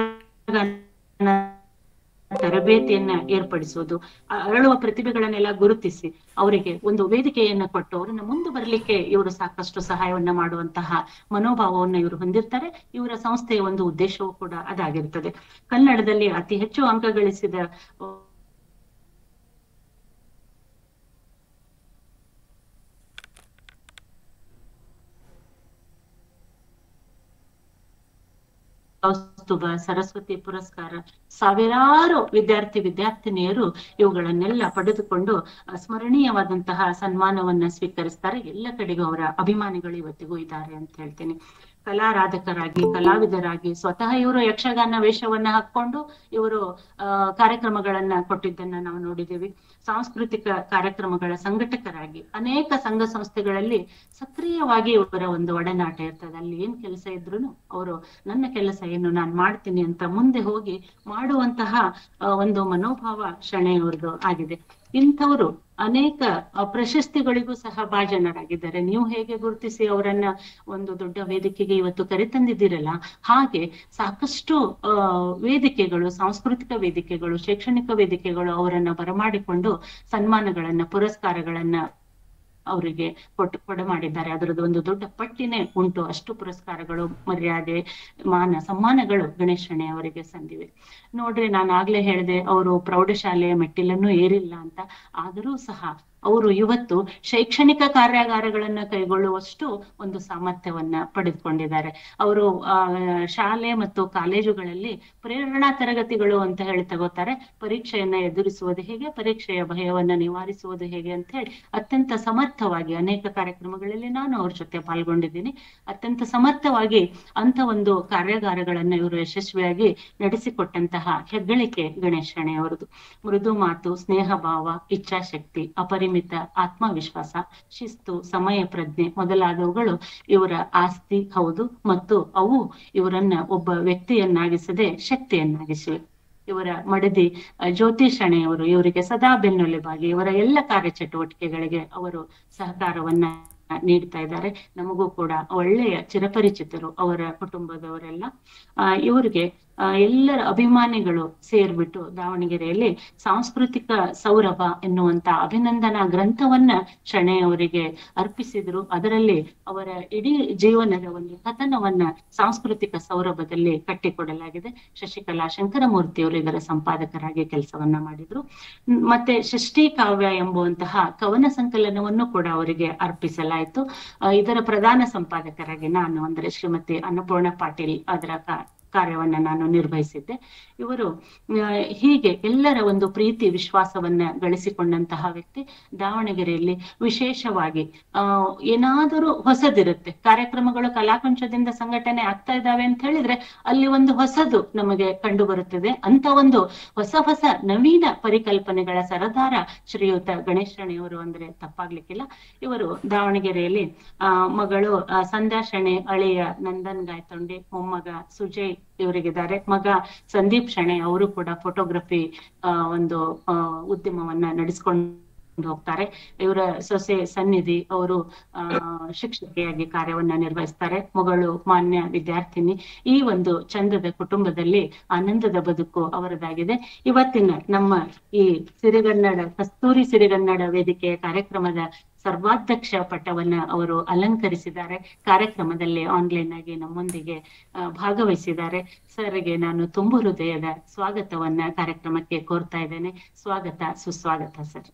ಯಕ್ಷಗಾನ ತರಬೇತಿಯನ್ನ ಏರ್ಪಡಿಸುವುದು ಆ ಅರಳುವ ಪ್ರತಿಭೆಗಳನ್ನೆಲ್ಲ ಗುರುತಿಸಿ ಅವರಿಗೆ ಒಂದು ವೇದಿಕೆಯನ್ನ ಕೊಟ್ಟು ಅವರನ್ನ ಮುಂದೆ ಬರಲಿಕ್ಕೆ ಇವರು ಸಾಕಷ್ಟು ಸಹಾಯವನ್ನ ಮಾಡುವಂತಹ ಮನೋಭಾವವನ್ನ ಇವರು ಹೊಂದಿರ್ತಾರೆ ಇವರ ಸಂಸ್ಥೆಯ ಒಂದು ಉದ್ದೇಶವೂ ಕೂಡ ಅದಾಗಿರ್ತದೆ ಕನ್ನಡದಲ್ಲಿ ಅತಿ ಹೆಚ್ಚು ಅಂಕ ಗಳಿಸಿದ ಕೌಸ್ತುಭ ಸರಸ್ವತಿ ಪುರಸ್ಕಾರ ಸಾವಿರಾರು ವಿದ್ಯಾರ್ಥಿ ವಿದ್ಯಾರ್ಥಿನಿಯರು ಇವುಗಳನ್ನೆಲ್ಲ ಪಡೆದುಕೊಂಡು ಆ, ಸ್ಮರಣೀಯವಾದಂತಹ ಸನ್ಮಾನವನ್ನ ಸ್ವೀಕರಿಸ್ತಾರೆ ಎಲ್ಲ ಕಡೆಗೂ ಅವರ ಅಭಿಮಾನಿಗಳು ಇವತ್ತಿಗೂ ಇದ್ದಾರೆ ಅಂತ ಹೇಳ್ತೀನಿ ಕಲಾರಾಧಕರಾಗಿ ಕಲಾವಿದರಾಗಿ ಸ್ವತಃ ಇವರು ಯಕ್ಷಗಾನ ವೇಷವನ್ನ ಹಾಕೊಂಡು ಇವರು ಆ ಕಾರ್ಯಕ್ರಮಗಳನ್ನ ಕೊಟ್ಟಿದ್ದನ್ನ ನಾವು ನೋಡಿದ್ದೀವಿ ಸಾಂಸ್ಕೃತಿಕ ಕಾರ್ಯಕ್ರಮಗಳ ಸಂಘಟಕರಾಗಿ ಅನೇಕ ಸಂಘ ಸಂಸ್ಥೆಗಳಲ್ಲಿ ಸಕ್ರಿಯವಾಗಿ ಇವರ ಒಂದು ಒಡನಾಟ ಇರ್ತದೆ ಅಲ್ಲಿ ಏನ್ ಕೆಲಸ ಇದ್ರು ಅವರು ನನ್ನ ಕೆಲಸ ಏನು ನಾನ್ ಮಾಡ್ತೀನಿ ಅಂತ ಮುಂದೆ ಹೋಗಿ ಮಾಡುವಂತಹ ಆ, ಒಂದು ಮನೋಭಾವ ಶಣೆಯವ್ರದ್ದು ಆಗಿದೆ ಇಂಥವರು ಅನೇಕ ಆ, ಪ್ರಶಸ್ತಿಗಳಿಗೂ ಸಹ ಭಾಜನರಾಗಿದ್ದಾರೆ ನೀವು ಹೇಗೆ ಗುರುತಿಸಿ ಅವರನ್ನ ಒಂದು ದೊಡ್ಡ ವೇದಿಕೆಗೆ ಇವತ್ತು ಕರೆತಂದಿದ್ದೀರಲ್ಲ ಹಾಗೆ ಸಾಕಷ್ಟು ಆ ವೇದಿಕೆಗಳು ಸಾಂಸ್ಕೃತಿಕ ವೇದಿಕೆಗಳು ಶೈಕ್ಷಣಿಕ ವೇದಿಕೆಗಳು ಅವರನ್ನ ಬರಮಾಡಿಕೊಂಡು ಸನ್ಮಾನಗಳನ್ನ ಪುರಸ್ಕಾರಗಳನ್ನ ಅವರಿಗೆ ಕೊಟ್ಟು ಕೊಡಮಾಡಿದ್ದಾರೆ ಅದರದ್ದು ಒಂದು ದೊಡ್ಡ ಪಟ್ಟಿನೇ ಉಂಟು ಅಷ್ಟು ಪುರಸ್ಕಾರಗಳು ಮರ್ಯಾದೆ ಮಾನ ಸಮ್ಮಾನಗಳು ಗಣೇಶ್ ಶೆಣೈ ಅವರಿಗೆ ಸಂದಿವೆ ನೋಡ್ರಿ ನಾನು ಆಗ್ಲೇ ಹೇಳಿದೆ ಅವರು ಪ್ರೌಢಶಾಲೆಯ ಮೆಟ್ಟಿಲನ್ನು ಏರಿಲ್ಲ ಅಂತ ಆದರೂ ಸಹ ಅವರು ಇವತ್ತು ಶೈಕ್ಷಣಿಕ ಕಾರ್ಯಾಗಾರಗಳನ್ನ ಕೈಗೊಳ್ಳುವಷ್ಟು ಒಂದು ಸಾಮರ್ಥ್ಯವನ್ನ ಪಡೆದುಕೊಂಡಿದ್ದಾರೆ ಅವರು ಆ ಶಾಲೆ ಮತ್ತು ಕಾಲೇಜುಗಳಲ್ಲಿ ಪ್ರೇರಣಾ ತರಗತಿಗಳು ಅಂತ ಹೇಳಿ ತಗೋತಾರೆ ಪರೀಕ್ಷೆಯನ್ನ ಎದುರಿಸುವುದು ಹೇಗೆ ಪರೀಕ್ಷೆಯ ಭಯವನ್ನ ನಿವಾರಿಸುವುದು ಹೇಗೆ ಅಂತ ಹೇಳಿ ಅತ್ಯಂತ ಸಮರ್ಥವಾಗಿ ಅನೇಕ ಕಾರ್ಯಕ್ರಮಗಳಲ್ಲಿ ನಾನು ಅವ್ರ ಜೊತೆ ಪಾಲ್ಗೊಂಡಿದ್ದೀನಿ ಅತ್ಯಂತ ಸಮರ್ಥವಾಗಿ ಅಂತ ಒಂದು ಕಾರ್ಯಾಗಾರಗಳನ್ನ ಇವರು ಯಶಸ್ವಿಯಾಗಿ ನಡೆಸಿಕೊಟ್ಟಂತಹ ಹೆಗ್ಗಳಿಕೆ ಗಣೇಶ್ ಶೆಣೈ ಅವರದು ಮೃದು ಮಾತು ಸ್ನೇಹ ಭಾವ ಇಚ್ಛಾಶಕ್ತಿ ಅಪರಿಮಿತ ಆತ್ಮವಿಶ್ವಾಸ ಶಿಸ್ತು ಸಮಯ ಪ್ರಜ್ಞೆ ಮೊದಲಾದವುಗಳು ಇವರ ಆಸ್ತಿ ಹೌದು ಮತ್ತು ಅವು ಇವರನ್ನ ಒಬ್ಬ ವ್ಯಕ್ತಿಯನ್ನಾಗಿಸದೆ ಶಕ್ತಿಯನ್ನಾಗಿಸಿವೆ ಇವರ ಮಡದಿ ಅಹ್, ಜ್ಯೋತಿ ಶೆಣೆಯವರು ಇವರಿಗೆ ಸದಾ ಬೆನ್ನೆಲುಬಾಗಿ ಇವರ ಎಲ್ಲ ಕಾರ್ಯಚಟುವಟಿಕೆಗಳಿಗೆ ಅವರು ಸಹಕಾರವನ್ನ ನೀಡ್ತಾ ಇದ್ದಾರೆ ನಮಗೂ ಕೂಡ ಒಳ್ಳೆಯ ಚಿರಪರಿಚಿತರು ಅವರ ಕುಟುಂಬದವರೆಲ್ಲ ಆ ಇವರಿಗೆ ಆ ಎಲ್ಲರ ಅಭಿಮಾನಿಗಳು ಸೇರ್ಬಿಟ್ಟು ದಾವಣಗೆರೆಯಲ್ಲಿ ಸಾಂಸ್ಕೃತಿಕ ಸೌರಭ ಎನ್ನುವಂತ ಅಭಿನಂದನಾ ಗ್ರಂಥವನ್ನ ಶೆಣೈ ಅವರಿಗೆ ಅರ್ಪಿಸಿದ್ರು ಅದರಲ್ಲಿ ಅವರ ಇಡೀ ಜೀವನದ ಒಂದು ಕಥನವನ್ನ ಸಾಂಸ್ಕೃತಿಕ ಸೌರಭದಲ್ಲಿ ಕಟ್ಟಿಕೊಡಲಾಗಿದೆ ಶಶಿಕಲಾ ಶಂಕರಮೂರ್ತಿ ಅವರು ಇದರ ಸಂಪಾದಕರಾಗಿ ಕೆಲಸವನ್ನ ಮಾಡಿದ್ರು ಮ್, ಮತ್ತೆ ಷಷ್ಠಿ ಕಾವ್ಯ ಎಂಬುವಂತಹ ಕವನ ಸಂಕಲನವನ್ನು ಕೂಡ ಅವರಿಗೆ ಅರ್ಪಿಸಲಾಯಿತು ಆ, ಇದರ ಪ್ರಧಾನ ಸಂಪಾದಕರಾಗಿ ನಾನು ಅಂದ್ರೆ ಶ್ರೀಮತಿ ಅನ್ನಪೂರ್ಣ ಪಾಟೀಲ್ ಅದರ ಕಾ- ಕಾರ್ಯವನ್ನ ನಾನು ನಿರ್ವಹಿಸಿದ್ದೆ ಇವರು ಆ, ಹೀಗೆ ಎಲ್ಲರ ಒಂದು ಪ್ರೀತಿ ವಿಶ್ವಾಸವನ್ನ ಗಳಿಸಿಕೊಂಡಂತಹ ವ್ಯಕ್ತಿ ದಾವಣಗೆರೆಯಲ್ಲಿ ವಿಶೇಷವಾಗಿ ಆ ಏನಾದರೂ ಹೊಸದಿರುತ್ತೆ ಕಾರ್ಯಕ್ರಮಗಳು ಕಲಾಕುಂಚದಿಂದ ಸಂಘಟನೆ ಆಗ್ತಾ ಇದ್ದಾವೆ ಅಂತ ಹೇಳಿದ್ರೆ ಅಲ್ಲಿ ಒಂದು ಹೊಸದು ನಮಗೆ ಕಂಡು ಬರುತ್ತದೆ ಅಂತ ಒಂದು ಹೊಸ ಹೊಸ ನವೀನ ಪರಿಕಲ್ಪನೆಗಳ ಸರದಾರ ಶ್ರೀಯುತ ಗಣೇಶ್ ಶೆಣೆಯವರು ಅಂದ್ರೆ ತಪ್ಪಾಗ್ಲಿಕ್ಕಿಲ್ಲ ಇವರು ದಾವಣಗೆರೆಯಲ್ಲಿ ಆ ಮಗಳು ಆ, ಸಂಧ್ಯಾ ಶೆಣೆ ಅಳಿಯ ನಂದನ್ ಗಾಯತೊಂಡೆ ಮೊಮ್ಮಗ ಸುಜಯ್ ಇವರಿಗಿದ್ದಾರೆ ಮಗ ಸಂದೀಪ್ ಶೆಣೆ ಅವರು ಕೂಡ ಫೋಟೋಗ್ರಫಿ ಆ ಒಂದು ಆ ಉದ್ಯಮವನ್ನ ನಡೆಸ್ಕೊಂಡು ಹೋಗ್ತಾರೆ ಇವರ ಸೊಸೆ ಸನ್ನಿಧಿ ಅವರು ಆ ಶಿಕ್ಷಕಿಯಾಗಿ ಕಾರ್ಯವನ್ನ ನಿರ್ವಹಿಸ್ತಾರೆ ಮಗಳು ಮಾನ್ಯ ವಿದ್ಯಾರ್ಥಿನಿ ಈ ಒಂದು ಚಂದದ ಕುಟುಂಬದಲ್ಲಿ ಆನಂದದ ಬದುಕು ಅವರದಾಗಿದೆ ಇವತ್ತಿನ ನಮ್ಮ ಈ ಸಿರಿಗನ್ನಡ ಕಸ್ತೂರಿ ಸಿರಿಗನ್ನಡ ವೇದಿಕೆಯ ಕಾರ್ಯಕ್ರಮದ ಸರ್ವಾಧ್ಯಕ್ಷ ಪಟ್ಟವನ್ನ ಅವರು ಅಲಂಕರಿಸಿದ್ದಾರೆ ಕಾರ್ಯಕ್ರಮದಲ್ಲಿ ಆನ್ಲೈನ್ ಆಗಿ ನಮ್ಮೊಂದಿಗೆ ಆ, ಭಾಗವಹಿಸಿದ್ದಾರೆ ಸರ್ಗೆ ನಾನು ತುಂಬು ಹೃದಯದ ಸ್ವಾಗತವನ್ನ ಕಾರ್ಯಕ್ರಮಕ್ಕೆ ಕೋರ್ತಾ ಇದ್ದೇನೆ ಸ್ವಾಗತ ಸುಸ್ವಾಗತ ಸರ್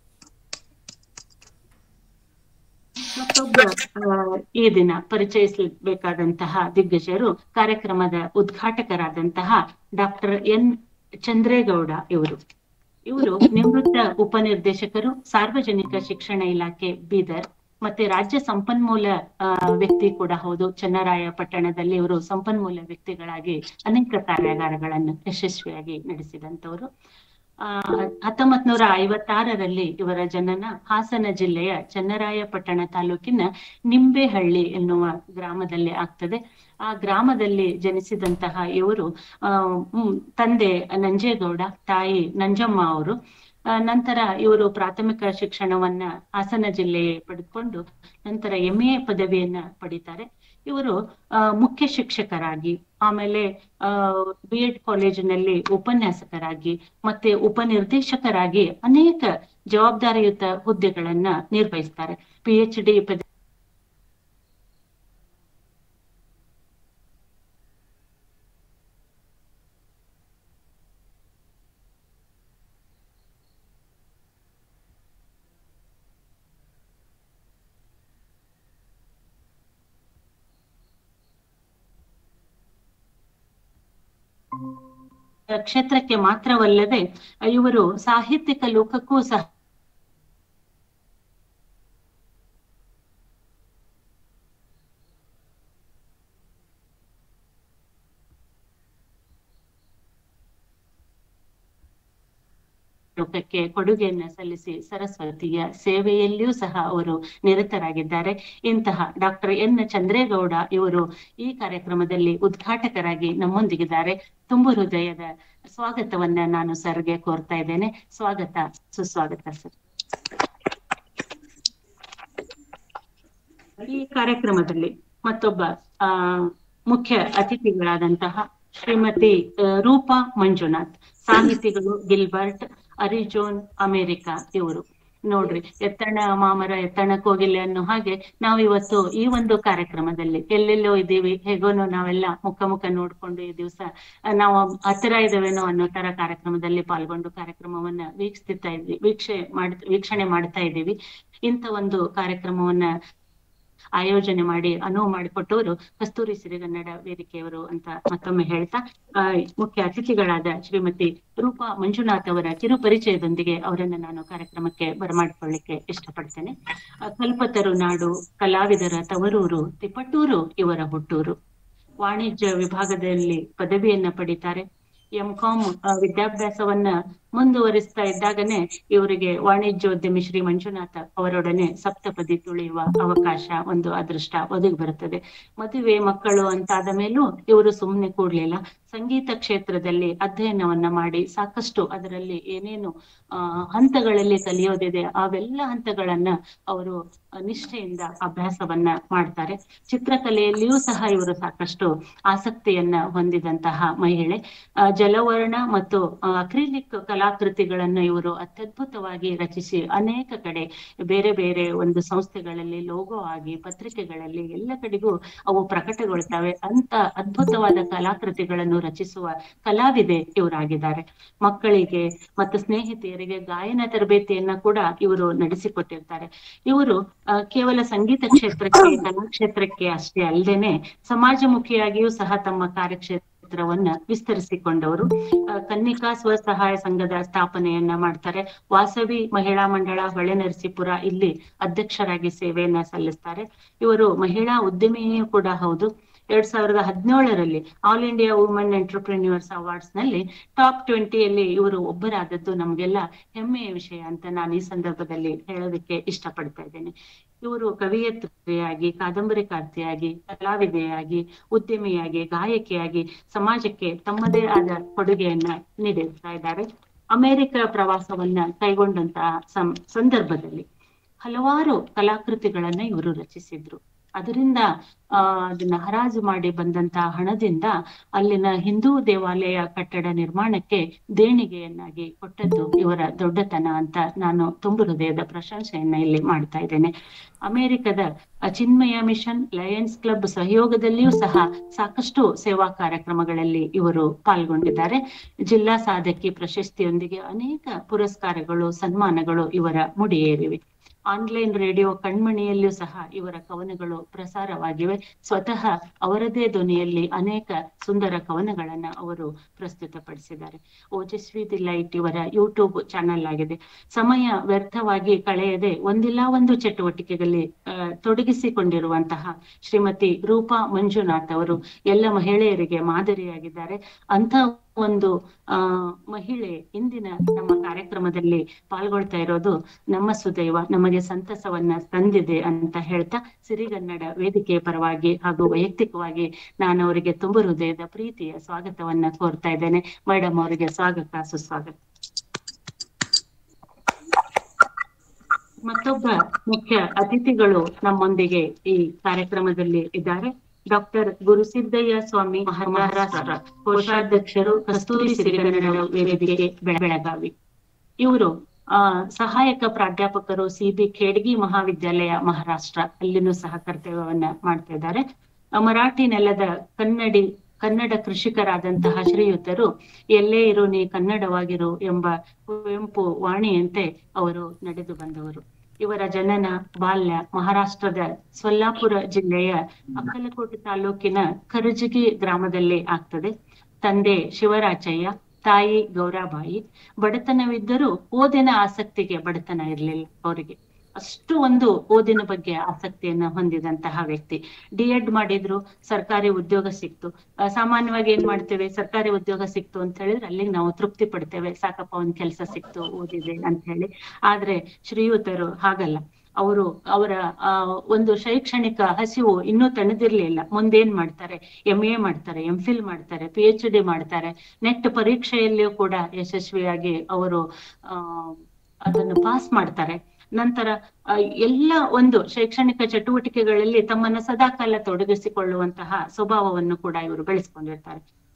ಮತ್ತೊಬ್ಬ ಆ, ಈ ದಿನ ಪರಿಚಯಿಸಬೇಕಾದಂತಹ ದಿಗ್ಗಜರು ಕಾರ್ಯಕ್ರಮದ ಉದ್ಘಾಟಕರಾದಂತಹ ಡಾಕ್ಟರ್ ಎನ್ ಚಂದ್ರೇಗೌಡ ಇವರು ಇವರು ನಿವೃತ್ತ ಉಪನಿರ್ದೇಶಕರು ಸಾರ್ವಜನಿಕ ಶಿಕ್ಷಣ ಇಲಾಖೆ ಬೀದರ್ ಮತ್ತೆ ರಾಜ್ಯ ಸಂಪನ್ಮೂಲ ಆ, ವ್ಯಕ್ತಿ ಕೂಡ ಹೌದು ಚನ್ನರಾಯ ಪಟ್ಟಣದಲ್ಲಿ ಇವರು ಸಂಪನ್ಮೂಲ ವ್ಯಕ್ತಿಗಳಾಗಿ ಅನೇಕ ಕಾರ್ಯಾಗಾರಗಳನ್ನು ಯಶಸ್ವಿಯಾಗಿ ನಡೆಸಿದಂತವರು ಆ ಹತ್ತೊಂಬತ್ ನೂರ ಐವತ್ತಾರರಲ್ಲಿ ಇವರ ಜನನ ಹಾಸನ ಜಿಲ್ಲೆಯ ಚನ್ನರಾಯಪಟ್ಟಣ ತಾಲೂಕಿನ ನಿಂಬೆಹಳ್ಳಿ ಎನ್ನುವ ಗ್ರಾಮದಲ್ಲಿ ಆಗ್ತದೆ ಆ ಗ್ರಾಮದಲ್ಲಿ ಜನಿಸಿದಂತಹ ಇವರು ಆ ಹ್ಮ್, ತಂದೆ ನಂಜೇಗೌಡ ತಾಯಿ ನಂಜಮ್ಮ ಅವರು ಆ, ನಂತರ ಇವರು ಪ್ರಾಥಮಿಕ ಶಿಕ್ಷಣವನ್ನ ಹಾಸನ ಜಿಲ್ಲೆ ಪಡೆದುಕೊಂಡು ನಂತರ ಎಂ ಎ ಪದವಿಯನ್ನ ಪಡಿತಾರೆ ಇವರು ಆ, ಮುಖ್ಯ ಶಿಕ್ಷಕರಾಗಿ ಆಮೇಲೆ ಆ ಬಿ ಎಡ್ ಕಾಲೇಜಿನಲ್ಲಿ ಉಪನ್ಯಾಸಕರಾಗಿ ಮತ್ತೆ ಉಪನಿರ್ದೇಶಕರಾಗಿ ಅನೇಕ ಜವಾಬ್ದಾರಿಯುತ ಹುದ್ದೆಗಳನ್ನ ನಿರ್ವಹಿಸ್ತಾರೆ ಪಿ ಎಚ್ ಡಿ ಪದವಿ ಕ್ಷೇತ್ರಕ್ಕೆ ಮಾತ್ರವಲ್ಲದೆ ಇವರು ಸಾಹಿತ್ಯಿಕ ಲೋಕಕ್ಕೂ ಸಹ ಲೋಕಕ್ಕೆ ಕೊಡುಗೆಯನ್ನ ಸಲ್ಲಿಸಿ ಸರಸ್ವತಿಯ ಸೇವೆಯಲ್ಲಿಯೂ ಸಹ ಅವರು ನಿರತರಾಗಿದ್ದಾರೆ ಇಂತಹ ಡಾಕ್ಟರ್ ಎನ್ ಚಂದ್ರೇಗೌಡ ಇವರು ಈ ಕಾರ್ಯಕ್ರಮದಲ್ಲಿ ಉದ್ಘಾಟಕರಾಗಿ ನಮ್ಮೊಂದಿಗಿದ್ದಾರೆ ತುಂಬು ಹೃದಯದ ಸ್ವಾಗತವನ್ನ ನಾನು ಸರ್ಗೆ ಕೋರ್ತಾ ಇದ್ದೇನೆ ಸ್ವಾಗತ ಸುಸ್ವಾಗತ ಸರ್ ಈ ಕಾರ್ಯಕ್ರಮದಲ್ಲಿ ಮತ್ತೊಬ್ಬ ಆ ಮುಖ್ಯ ಅತಿಥಿಗಳಾದಂತಹ ಶ್ರೀಮತಿ ಆ, ರೂಪಾ ಮಂಜುನಾಥ್ ಸಾಹಿತಿಗಳು ಗಿಲ್ಬರ್ಟ್ ಅರಿಜೋನ್ ಅಮೆರಿಕ ಇವರು ನೋಡ್ರಿ ಎತ್ತಣ ಮಾಮರ ಎತ್ತಣ ಕೋಗಿಲೆ ಅನ್ನೋ ಹಾಗೆ ನಾವು ಇವತ್ತು ಈ ಒಂದು ಕಾರ್ಯಕ್ರಮದಲ್ಲಿ ಎಲ್ಲೆಲ್ಲೋ ಇದ್ದೀವಿ ಹೇಗೋನು ನಾವೆಲ್ಲ ಮುಖ ಮುಖ ನೋಡ್ಕೊಂಡು ಈ ದಿವಸ ನಾವು ಹತ್ತಿರ ಇದ್ದೇವೇನೋ ಅನ್ನೋ ತರ ಕಾರ್ಯಕ್ರಮದಲ್ಲಿ ಪಾಲ್ಗೊಂಡು ಕಾರ್ಯಕ್ರಮವನ್ನ ವೀಕ್ಷಿಸ್ತಾ ಇದ್ವಿ ವೀಕ್ಷೆ ಮಾಡ್ ವೀಕ್ಷಣೆ ಮಾಡ್ತಾ ಇದ್ದೀವಿ ಇಂಥ ಒಂದು ಕಾರ್ಯಕ್ರಮವನ್ನ ಆಯೋಜನೆ ಮಾಡಿ ಅನುವು ಮಾಡಿಕೊಟ್ಟವರು ಕಸ್ತೂರಿ ಸಿರಿಗನ್ನಡ ವೇದಿಕೆಯವರು ಅಂತ ಮತ್ತೊಮ್ಮೆ ಹೇಳ್ತಾ ಆ, ಮುಖ್ಯ ಅತಿಥಿಗಳಾದ ಶ್ರೀಮತಿ ರೂಪಾ ಮಂಜುನಾಥ್ ಅವರ ಕಿರು ಪರಿಚಯದೊಂದಿಗೆ ಅವರನ್ನ ನಾನು ಕಾರ್ಯಕ್ರಮಕ್ಕೆ ಬರಮಾಡಿಕೊಳ್ಳಿಕ್ಕೆ ಇಷ್ಟಪಡ್ತೇನೆ ಆ, ಕಲ್ಪತರು ನಾಡು ಕಲಾವಿದರ ತವರೂರು ತಿಪಟೂರು ಇವರ ಹುಟ್ಟೂರು ವಾಣಿಜ್ಯ ವಿಭಾಗದಲ್ಲಿ ಪದವಿಯನ್ನ ಪಡಿತಾರೆ ಎಂ ಕಾಮ್ ವಿದ್ಯಾಭ್ಯಾಸವನ್ನ ಮುಂದುವರಿಸ್ತಾ ಇದ್ದಾಗನೇ ಇವರಿಗೆ ವಾಣಿಜ್ಯೋದ್ಯಮಿ ಶ್ರೀ ಮಂಜುನಾಥ ಅವರೊಡನೆ ಸಪ್ತಪದಿ ತುಳಿಯುವ ಅವಕಾಶ ಒಂದು ಅದೃಷ್ಟ ಒದಗಿ ಬರುತ್ತದೆ ಮದುವೆ ಮಕ್ಕಳು ಅಂತಾದ ಮೇಲೂ ಇವರು ಸುಮ್ಮನೆ ಕೂಡ್ಲಿಲ್ಲ ಸಂಗೀತ ಕ್ಷೇತ್ರದಲ್ಲಿ ಅಧ್ಯಯನವನ್ನ ಮಾಡಿ ಸಾಕಷ್ಟು ಅದರಲ್ಲಿ ಏನೇನು ಆ ಹಂತಗಳಲ್ಲಿ ಕಲಿಯೋದಿದೆ ಅವೆಲ್ಲ ಹಂತಗಳನ್ನ ಅವರು ನಿಷ್ಠೆಯಿಂದ ಅಭ್ಯಾಸವನ್ನ ಮಾಡ್ತಾರೆ ಚಿತ್ರಕಲೆಯಲ್ಲಿಯೂ ಸಹ ಇವರು ಸಾಕಷ್ಟು ಆಸಕ್ತಿಯನ್ನ ಹೊಂದಿದಂತಹ ಮಹಿಳೆ ಆ, ಜಲವರ್ಣ ಮತ್ತು ಅಕ್ರಿಲಿಕ್ ಕಲಾಕೃತಿಗಳನ್ನ ಇವರು ಅತ್ಯದ್ಭುತವಾಗಿ ರಚಿಸಿ ಅನೇಕ ಕಡೆ ಬೇರೆ ಬೇರೆ ಒಂದು ಸಂಸ್ಥೆಗಳಲ್ಲಿ ಲೋಗೋ ಆಗಿ ಪತ್ರಿಕೆಗಳಲ್ಲಿ ಎಲ್ಲ ಕಡೆಗೂ ಅವು ಪ್ರಕಟಗೊಳ್ತವೆ ಅಂತ ಅದ್ಭುತವಾದ ಕಲಾಕೃತಿಗಳನ್ನು ರಚಿಸುವ ಕಲಾವಿದೆ ಇವರಾಗಿದ್ದಾರೆ ಮಕ್ಕಳಿಗೆ ಮತ್ತು ಸ್ನೇಹಿತೆಯರಿಗೆ ಗಾಯನ ತರಬೇತಿಯನ್ನ ಕೂಡ ಇವರು ನಡೆಸಿಕೊಟ್ಟಿರ್ತಾರೆ ಇವರು ಆ, ಕೇವಲ ಸಂಗೀತ ಕ್ಷೇತ್ರಕ್ಕೆ ಕಲಾ ಕ್ಷೇತ್ರಕ್ಕೆ ಅಷ್ಟೇ ಅಲ್ಲದೇನೆ ಸಮಾಜಮುಖಿಯಾಗಿಯೂ ಸಹ ತಮ್ಮ ಕಾರ್ಯಕ್ಷೇತ್ರವನ್ನ ವಿಸ್ತರಿಸಿಕೊಂಡವರು ಆ, ಕನ್ನಿಕಾ ಸ್ವಸಹಾಯ ಸಂಘದ ಸ್ಥಾಪನೆಯನ್ನ ಮಾಡ್ತಾರೆ ವಾಸವಿ ಮಹಿಳಾ ಮಂಡಳ ಹೊಳೆನರಸೀಪುರ ಇಲ್ಲಿ ಅಧ್ಯಕ್ಷರಾಗಿ ಸೇವೆಯನ್ನ ಸಲ್ಲಿಸ್ತಾರೆ ಇವರು ಮಹಿಳಾ ಉದ್ಯಮಿಯೂ ಕೂಡ ಹೌದು ಎರಡ್ ಸಾವಿರದ ಹದಿನೇಳರಲ್ಲಿ all India women entrepreneurs awards ನಲ್ಲಿ ಟಾಪ್ ಟ್ವೆಂಟಿಯಲ್ಲಿ ಇವರು ಒಬ್ಬರಾದದ್ದು ನಮ್ಗೆಲ್ಲ ಹೆಮ್ಮೆಯ ವಿಷಯ ಅಂತ ನಾನು ಈ ಸಂದರ್ಭದಲ್ಲಿ ಹೇಳೋದಕ್ಕೆ ಇಷ್ಟಪಡ್ತಾ ಇದ್ದೇನೆ ಇವರು ಕವಿಯತ್ರಿಯಾಗಿ ಕಾದಂಬರಿಕಾರ್ತಿಯಾಗಿ ಕಲಾವಿದೆಯಾಗಿ ಉದ್ಯಮಿಯಾಗಿ ಗಾಯಕಿಯಾಗಿ ಸಮಾಜಕ್ಕೆ ತಮ್ಮದೇ ಆದ ಕೊಡುಗೆಯನ್ನ ನೀಡುತ್ತಾ ಇದ್ದಾರೆ ಅಮೆರಿಕ ಪ್ರವಾಸವನ್ನ ಕೈಗೊಂಡಂತಹ ಸಂ ಸಂದರ್ಭದಲ್ಲಿ ಹಲವಾರು ಕಲಾಕೃತಿಗಳನ್ನ ಇವರು ರಚಿಸಿದ್ರು ಅದರಿಂದ ಆ ಅದನ್ನ ಹರಾಜು ಮಾಡಿ ಬಂದಂತಹ ಹಣದಿಂದ ಅಲ್ಲಿನ ಹಿಂದೂ ದೇವಾಲಯ ಕಟ್ಟಡ ನಿರ್ಮಾಣಕ್ಕೆ ದೇಣಿಗೆಯನ್ನಾಗಿ ಕೊಟ್ಟದ್ದು ಇವರ ದೊಡ್ಡತನ ಅಂತ ನಾನು ತುಂಬು ಹೃದಯದ ಪ್ರಶಂಸೆಯನ್ನ ಇಲ್ಲಿ ಮಾಡ್ತಾ ಇದ್ದೇನೆ ಅಮೆರಿಕದ ಚಿನ್ಮಯ ಮಿಷನ್ ಲಯನ್ಸ್ ಕ್ಲಬ್ ಸಹಯೋಗದಲ್ಲಿಯೂ ಸಹ ಸಾಕಷ್ಟು ಸೇವಾ ಕಾರ್ಯಕ್ರಮಗಳಲ್ಲಿ ಇವರು ಪಾಲ್ಗೊಂಡಿದ್ದಾರೆ ಜಿಲ್ಲಾ ಸಾಧಕಿ ಪ್ರಶಸ್ತಿಯೊಂದಿಗೆ ಅನೇಕ ಪುರಸ್ಕಾರಗಳು ಸನ್ಮಾನಗಳು ಇವರ ಮುಡಿಯೇರಿವೆ ಆನ್ಲೈನ್ ರೇಡಿಯೋ ಕಣ್ಮಣಿಯಲ್ಲಿಯೂ ಸಹ ಇವರ ಕವನಗಳು ಪ್ರಸಾರವಾಗಿವೆ ಸ್ವತಃ ಅವರದೇ ಧ್ವನಿಯಲ್ಲಿ ಅನೇಕ ಸುಂದರ ಕವನಗಳನ್ನ ಅವರು ಪ್ರಸ್ತುತಪಡಿಸಿದ್ದಾರೆ ಓಜಸ್ವಿ ದಿ ಲೈಟ್ ಇವರ ಯೂಟ್ಯೂಬ್ ಚಾನೆಲ್ ಆಗಿದೆ ಸಮಯ ವ್ಯರ್ಥವಾಗಿ ಕಳೆಯದೆ ಒಂದಿಲ್ಲ ಒಂದು ಚಟುವಟಿಕೆಗಳಲ್ಲಿ ಆ, ತೊಡಗಿಸಿಕೊಂಡಿರುವಂತಹ ಶ್ರೀಮತಿ ರೂಪಾ ಮಂಜುನಾಥ್ ಅವರು ಎಲ್ಲ ಮಹಿಳೆಯರಿಗೆ ಮಾದರಿಯಾಗಿದ್ದಾರೆ ಅಂತ ಒಂದು ಆ ಮಹಿಳೆ ಇಂದಿನ ನಮ್ಮ ಕಾರ್ಯಕ್ರಮದಲ್ಲಿ ಪಾಲ್ಗೊಳ್ತಾ ಇರೋದು ನಮ್ಮ ಸುದೈವ ನಮಗೆ ಸಂತಸವನ್ನ ತಂದಿದೆ ಅಂತ ಹೇಳ್ತಾ ಸಿರಿಗನ್ನಡ ವೇದಿಕೆಯ ಪರವಾಗಿ ಹಾಗೂ ವೈಯಕ್ತಿಕವಾಗಿ ನಾನು ಅವರಿಗೆ ತುಂಬ ಹೃದಯದ ಪ್ರೀತಿಯ ಸ್ವಾಗತವನ್ನ ಕೋರ್ತಾ ಇದ್ದೇನೆ ಮೇಡಮ್ ಅವರಿಗೆ ಸ್ವಾಗತ ಸುಸ್ವಾಗತ ಮತ್ತೊಬ್ಬ ಮುಖ್ಯ ಅತಿಥಿಗಳು ನಮ್ಮೊಂದಿಗೆ ಈ ಕಾರ್ಯಕ್ರಮದಲ್ಲಿ ಇದ್ದಾರೆ ಡಾಕ್ಟರ್ ಗುರುಸಿದ್ದಯ್ಯ ಸ್ವಾಮಿ ಮಹಾರಾಷ್ಟ್ರ ಕೋಶಾಧ್ಯಕ್ಷರು ಕಸ್ತೂರಿ ಸಿರಿಗನ್ನಡ ವೇದಿಕೆ ಬೆಳ- ಬೆಳಗಾವಿ ಇವರು ಆ ಸಹಾಯಕ ಪ್ರಾಧ್ಯಾಪಕರು ಸಿ ಬಿ ಖೇಡ್ಗಿ ಮಹಾವಿದ್ಯಾಲಯ ಮಹಾರಾಷ್ಟ್ರ ಅಲ್ಲಿನೂ ಸಹ ಕರ್ತವ್ಯವನ್ನ ಮಾಡ್ತಾ ಇದ್ದಾರೆ ಆ, ಮರಾಠಿ ನೆಲದ ಕನ್ನಡಿ ಕನ್ನಡ ಕೃಷಿಕರಾದಂತಹ ಶ್ರೀಯುತರು ಎಲ್ಲೇ ಇರು ನೀ ಕನ್ನಡವಾಗಿರು ಎಂಬ ಕುವೆಂಪು ವಾಣಿಯಂತೆ ಅವರು ನಡೆದು ಬಂದವರು ಇವರ ಜನನ ಬಾಲ್ಯ ಮಹಾರಾಷ್ಟ್ರದ ಸೊಲ್ಲಾಪುರ ಜಿಲ್ಲೆಯ ಅಕ್ಕಲಕೋಟೆ ತಾಲೂಕಿನ ಕರಜಗಿ ಗ್ರಾಮದಲ್ಲಿ ಆಗ್ತದೆ ತಂದೆ ಶಿವರಾಚಯ್ಯ ತಾಯಿ ಗೌರಾಬಾಯಿ ಬಡತನವಿದ್ದರೂ ಓದಿನ ಆಸಕ್ತಿಗೆ ಬಡತನ ಇರಲಿಲ್ಲ ಅವರಿಗೆ ಅಷ್ಟು ಒಂದು ಓದಿನ ಬಗ್ಗೆ ಆಸಕ್ತಿಯನ್ನ ಹೊಂದಿದಂತಹ ವ್ಯಕ್ತಿ ಡಿ ಎಡ್ ಮಾಡಿದ್ರು ಸರ್ಕಾರಿ ಉದ್ಯೋಗ ಸಿಕ್ತು ಆ, ಸಾಮಾನ್ಯವಾಗಿ ಏನ್ ಮಾಡ್ತೇವೆ ಸರ್ಕಾರಿ ಉದ್ಯೋಗ ಸಿಕ್ತು ಅಂತ ಹೇಳಿದ್ರೆ ಅಲ್ಲಿಗೆ ನಾವು ತೃಪ್ತಿ ಪಡ್ತೇವೆ ಸಾಕಪ್ಪ ಒಂದ್ ಕೆಲಸ ಸಿಕ್ತು ಓದಿದೆ ಅಂತ ಹೇಳಿ ಆದ್ರೆ ಶ್ರೀಯುತರು ಹಾಗಲ್ಲ ಅವರು ಅವರ ಆ ಒಂದು ಶೈಕ್ಷಣಿಕ ಹಸಿವು ಇನ್ನೂ ತಣದಿರ್ಲಿಲ್ಲ ಮುಂದೇನ್ ಮಾಡ್ತಾರೆ ಎಂ ಎ ಮಾಡ್ತಾರೆ ಎಂ ಫಿಲ್ ಮಾಡ್ತಾರೆ ಪಿ ಎಚ್ ಡಿ ಮಾಡ್ತಾರೆ ನೆಟ್ ಪರೀಕ್ಷೆಯಲ್ಲಿಯೂ ಕೂಡ ಯಶಸ್ವಿಯಾಗಿ ಅವರು ಆ ಅದನ್ನು ಪಾಸ್ ಮಾಡ್ತಾರೆ ನಂತರ ಆ, ಎಲ್ಲ ಒಂದು ಶೈಕ್ಷಣಿಕ ಚಟುವಟಿಕೆಗಳಲ್ಲಿ ತಮ್ಮನ್ನ ಸದಾಕಾಲ ತೊಡಗಿಸಿಕೊಳ್ಳುವಂತಹ ಸ್ವಭಾವವನ್ನು ಕೂಡ ಇವರು ಬೆಳೆಸ್ಕೊಂಡಿರ್ತಾರೆ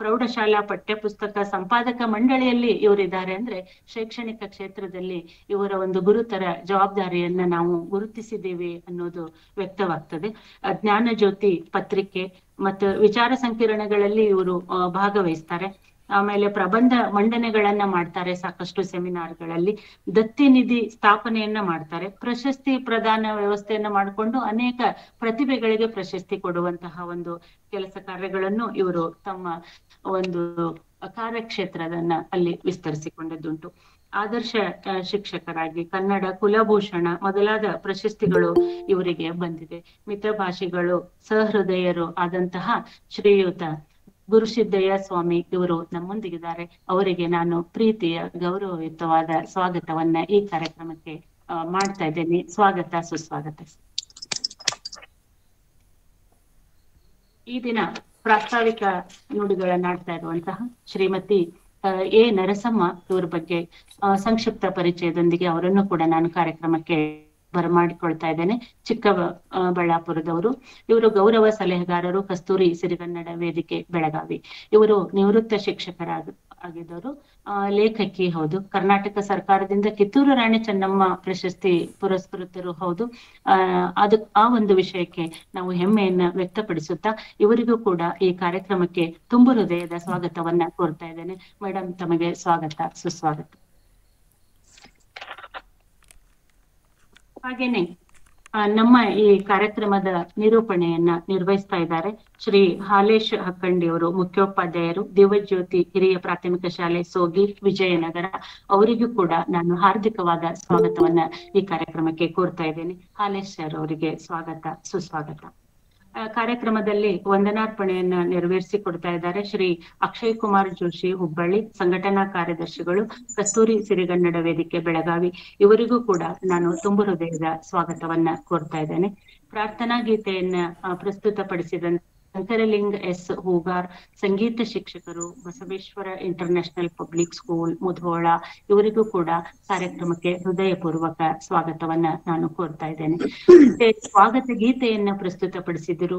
ಪ್ರೌಢಶಾಲಾ ಪಠ್ಯಪುಸ್ತಕ ಸಂಪಾದಕ ಮಂಡಳಿಯಲ್ಲಿ ಇವರಿದ್ದಾರೆ ಅಂದ್ರೆ ಶೈಕ್ಷಣಿಕ ಕ್ಷೇತ್ರದಲ್ಲಿ ಇವರ ಒಂದು ಗುರುತರ ಜವಾಬ್ದಾರಿಯನ್ನ ನಾವು ಗುರುತಿಸಿದ್ದೇವೆ ಅನ್ನೋದು ವ್ಯಕ್ತವಾಗ್ತದೆ ಆ, ಜ್ಞಾನ ಜ್ಯೋತಿ ಪತ್ರಿಕೆ ಮತ್ತು ವಿಚಾರ ಸಂಕಿರಣಗಳಲ್ಲಿ ಇವರು ಆ, ಭಾಗವಹಿಸ್ತಾರೆ ಆಮೇಲೆ ಪ್ರಬಂಧ ಮಂಡನೆಗಳನ್ನ ಮಾಡ್ತಾರೆ ಸಾಕಷ್ಟು ಸೆಮಿನಾರ್ಗಳಲ್ಲಿ ದತ್ತಿ ನಿಧಿ ಸ್ಥಾಪನೆಯನ್ನ ಮಾಡ್ತಾರೆ ಪ್ರಶಸ್ತಿ ಪ್ರದಾನ ವ್ಯವಸ್ಥೆಯನ್ನ ಮಾಡಿಕೊಂಡು ಅನೇಕ ಪ್ರತಿಭೆಗಳಿಗೆ ಪ್ರಶಸ್ತಿ ಕೊಡುವಂತಹ ಒಂದು ಕೆಲಸ ಕಾರ್ಯಗಳನ್ನು ಇವರು ತಮ್ಮ ಒಂದು ಕಾರ್ಯಕ್ಷೇತ್ರದನ್ನ ಅಲ್ಲಿ ವಿಸ್ತರಿಸಿಕೊಂಡದ್ದುಂಟು ಆದರ್ಶ ಆ, ಶಿಕ್ಷಕರಾಗಿ ಕನ್ನಡ ಕುಲಭೂಷಣ ಮೊದಲಾದ ಪ್ರಶಸ್ತಿಗಳು ಇವರಿಗೆ ಬಂದಿದೆ ಮಿತಭಾಷಿಗಳು ಸಹೃದಯರು ಆದಂತಹ ಶ್ರೀಯುತ ಗುರುಸಿದ್ದಯ್ಯ ಸ್ವಾಮಿ ಇವರು ನಮ್ಮೊಂದಿಗಿದ್ದಾರೆ ಅವರಿಗೆ ನಾನು ಪ್ರೀತಿಯ ಗೌರವಯುತವಾದ ಸ್ವಾಗತವನ್ನ ಈ ಕಾರ್ಯಕ್ರಮಕ್ಕೆ ಆ, ಮಾಡ್ತಾ ಇದ್ದೇನೆ ಸ್ವಾಗತ ಸುಸ್ವಾಗತ ಈ ದಿನ ಪ್ರಾಸ್ತಾವಿಕ ನುಡಿಗಳನ್ನಾಡ್ತಾ ಇರುವಂತಹ ಶ್ರೀಮತಿ ಆ, ಎ ನರಸಮ್ಮ ಇವ್ರ ಬಗ್ಗೆ ಆ, ಸಂಕ್ಷಿಪ್ತ ಪರಿಚಯದೊಂದಿಗೆ ಅವರನ್ನು ಕೂಡ ನಾನು ಕಾರ್ಯಕ್ರಮಕ್ಕೆ ಬರಮಾಡಿಕೊಳ್ತಾ ಇದ್ದೇನೆ ಚಿಕ್ಕ ಆ, ಬಳ್ಳಾಪುರದವರು ಇವರು ಗೌರವ ಸಲಹೆಗಾರರು ಕಸ್ತೂರಿ ಸಿರಿಗನ್ನಡ ವೇದಿಕೆ ಬೆಳಗಾವಿ ಇವರು ನಿವೃತ್ತ ಶಿಕ್ಷಕರಾಗ ಆಗಿದ್ದವರು ಆ, ಲೇಖಕಿ ಹೌದು ಕರ್ನಾಟಕ ಸರ್ಕಾರದಿಂದ ಕಿತ್ತೂರು ರಾಣಿ ಚೆನ್ನಮ್ಮ ಪ್ರಶಸ್ತಿ ಪುರಸ್ಕೃತರು ಹೌದು ಆ ಅದು ಆ ಒಂದು ವಿಷಯಕ್ಕೆ ನಾವು ಹೆಮ್ಮೆಯನ್ನ ವ್ಯಕ್ತಪಡಿಸುತ್ತಾ ಇವರಿಗೂ ಕೂಡ ಈ ಕಾರ್ಯಕ್ರಮಕ್ಕೆ ತುಂಬು ಹೃದಯದ ಸ್ವಾಗತವನ್ನ ಕೋರ್ತಾ ಇದ್ದೇನೆ ಮೇಡಮ್ ತಮಗೆ ಸ್ವಾಗತ ಸುಸ್ವಾಗತ ಹಾಗೇನೆ ಆ, ನಮ್ಮ ಈ ಕಾರ್ಯಕ್ರಮದ ನಿರೂಪಣೆಯನ್ನ ನಿರ್ವಹಿಸ್ತಾ ಇದ್ದಾರೆ ಶ್ರೀ ಹಾಲೇಶ್ ಹಕ್ಕಂಡಿ ಅವರು ಮುಖ್ಯೋಪಾಧ್ಯಾಯರು ದಿವ್ಯಜ್ಯೋತಿ ಹಿರಿಯ ಪ್ರಾಥಮಿಕ ಶಾಲೆ ಸೋಗಿ ವಿಜಯನಗರ ಅವರಿಗೂ ಕೂಡ ನಾನು ಹಾರ್ದಿಕವಾದ ಸ್ವಾಗತವನ್ನ ಈ ಕಾರ್ಯಕ್ರಮಕ್ಕೆ ಕೋರ್ತಾ ಇದ್ದೇನೆ ಹಾಲೇಶ್ ಸರ್ ಅವರಿಗೆ ಸ್ವಾಗತ ಸುಸ್ವಾಗತ ಆ, ಕಾರ್ಯಕ್ರಮದಲ್ಲಿ ವಂದನಾರ್ಪಣೆಯನ್ನ ನೆರವೇರಿಸಿ ಕೊಡ್ತಾ ಇದ್ದಾರೆ ಶ್ರೀ ಅಕ್ಷಯ್ ಕುಮಾರ್ ಜೋಶಿ ಹುಬ್ಬಳ್ಳಿ ಸಂಘಟನಾ ಕಾರ್ಯದರ್ಶಿಗಳು ಕಸ್ತೂರಿ ಸಿರಿಗನ್ನಡ ವೇದಿಕೆ ಬೆಳಗಾವಿ ಇವರಿಗೂ ಕೂಡ ನಾನು ತುಂಬು ಹೃದಯದ ಸ್ವಾಗತವನ್ನ ಕೋರ್ತಾ ಇದ್ದೇನೆ ಪ್ರಾರ್ಥನಾ ಗೀತೆಯನ್ನ ಆ, ಪ್ರಸ್ತುತಪಡಿಸಿದ ಶಂಕರಲಿಂಗ್ ಎಸ್ ಹೂಗಾರ್ ಸಂಗೀತ ಶಿಕ್ಷಕರು Basaveshwara international public school Mudhol ಇವರಿಗೂ ಕೂಡ ಕಾರ್ಯಕ್ರಮಕ್ಕೆ ಹೃದಯಪೂರ್ವಕ ಸ್ವಾಗತವನ್ನ ನಾನು ಕೋರ್ತಾ ಇದ್ದೇನೆ ಮತ್ತೆ ಸ್ವಾಗತ ಗೀತೆಯನ್ನ ಪ್ರಸ್ತುತಪಡಿಸಿದರು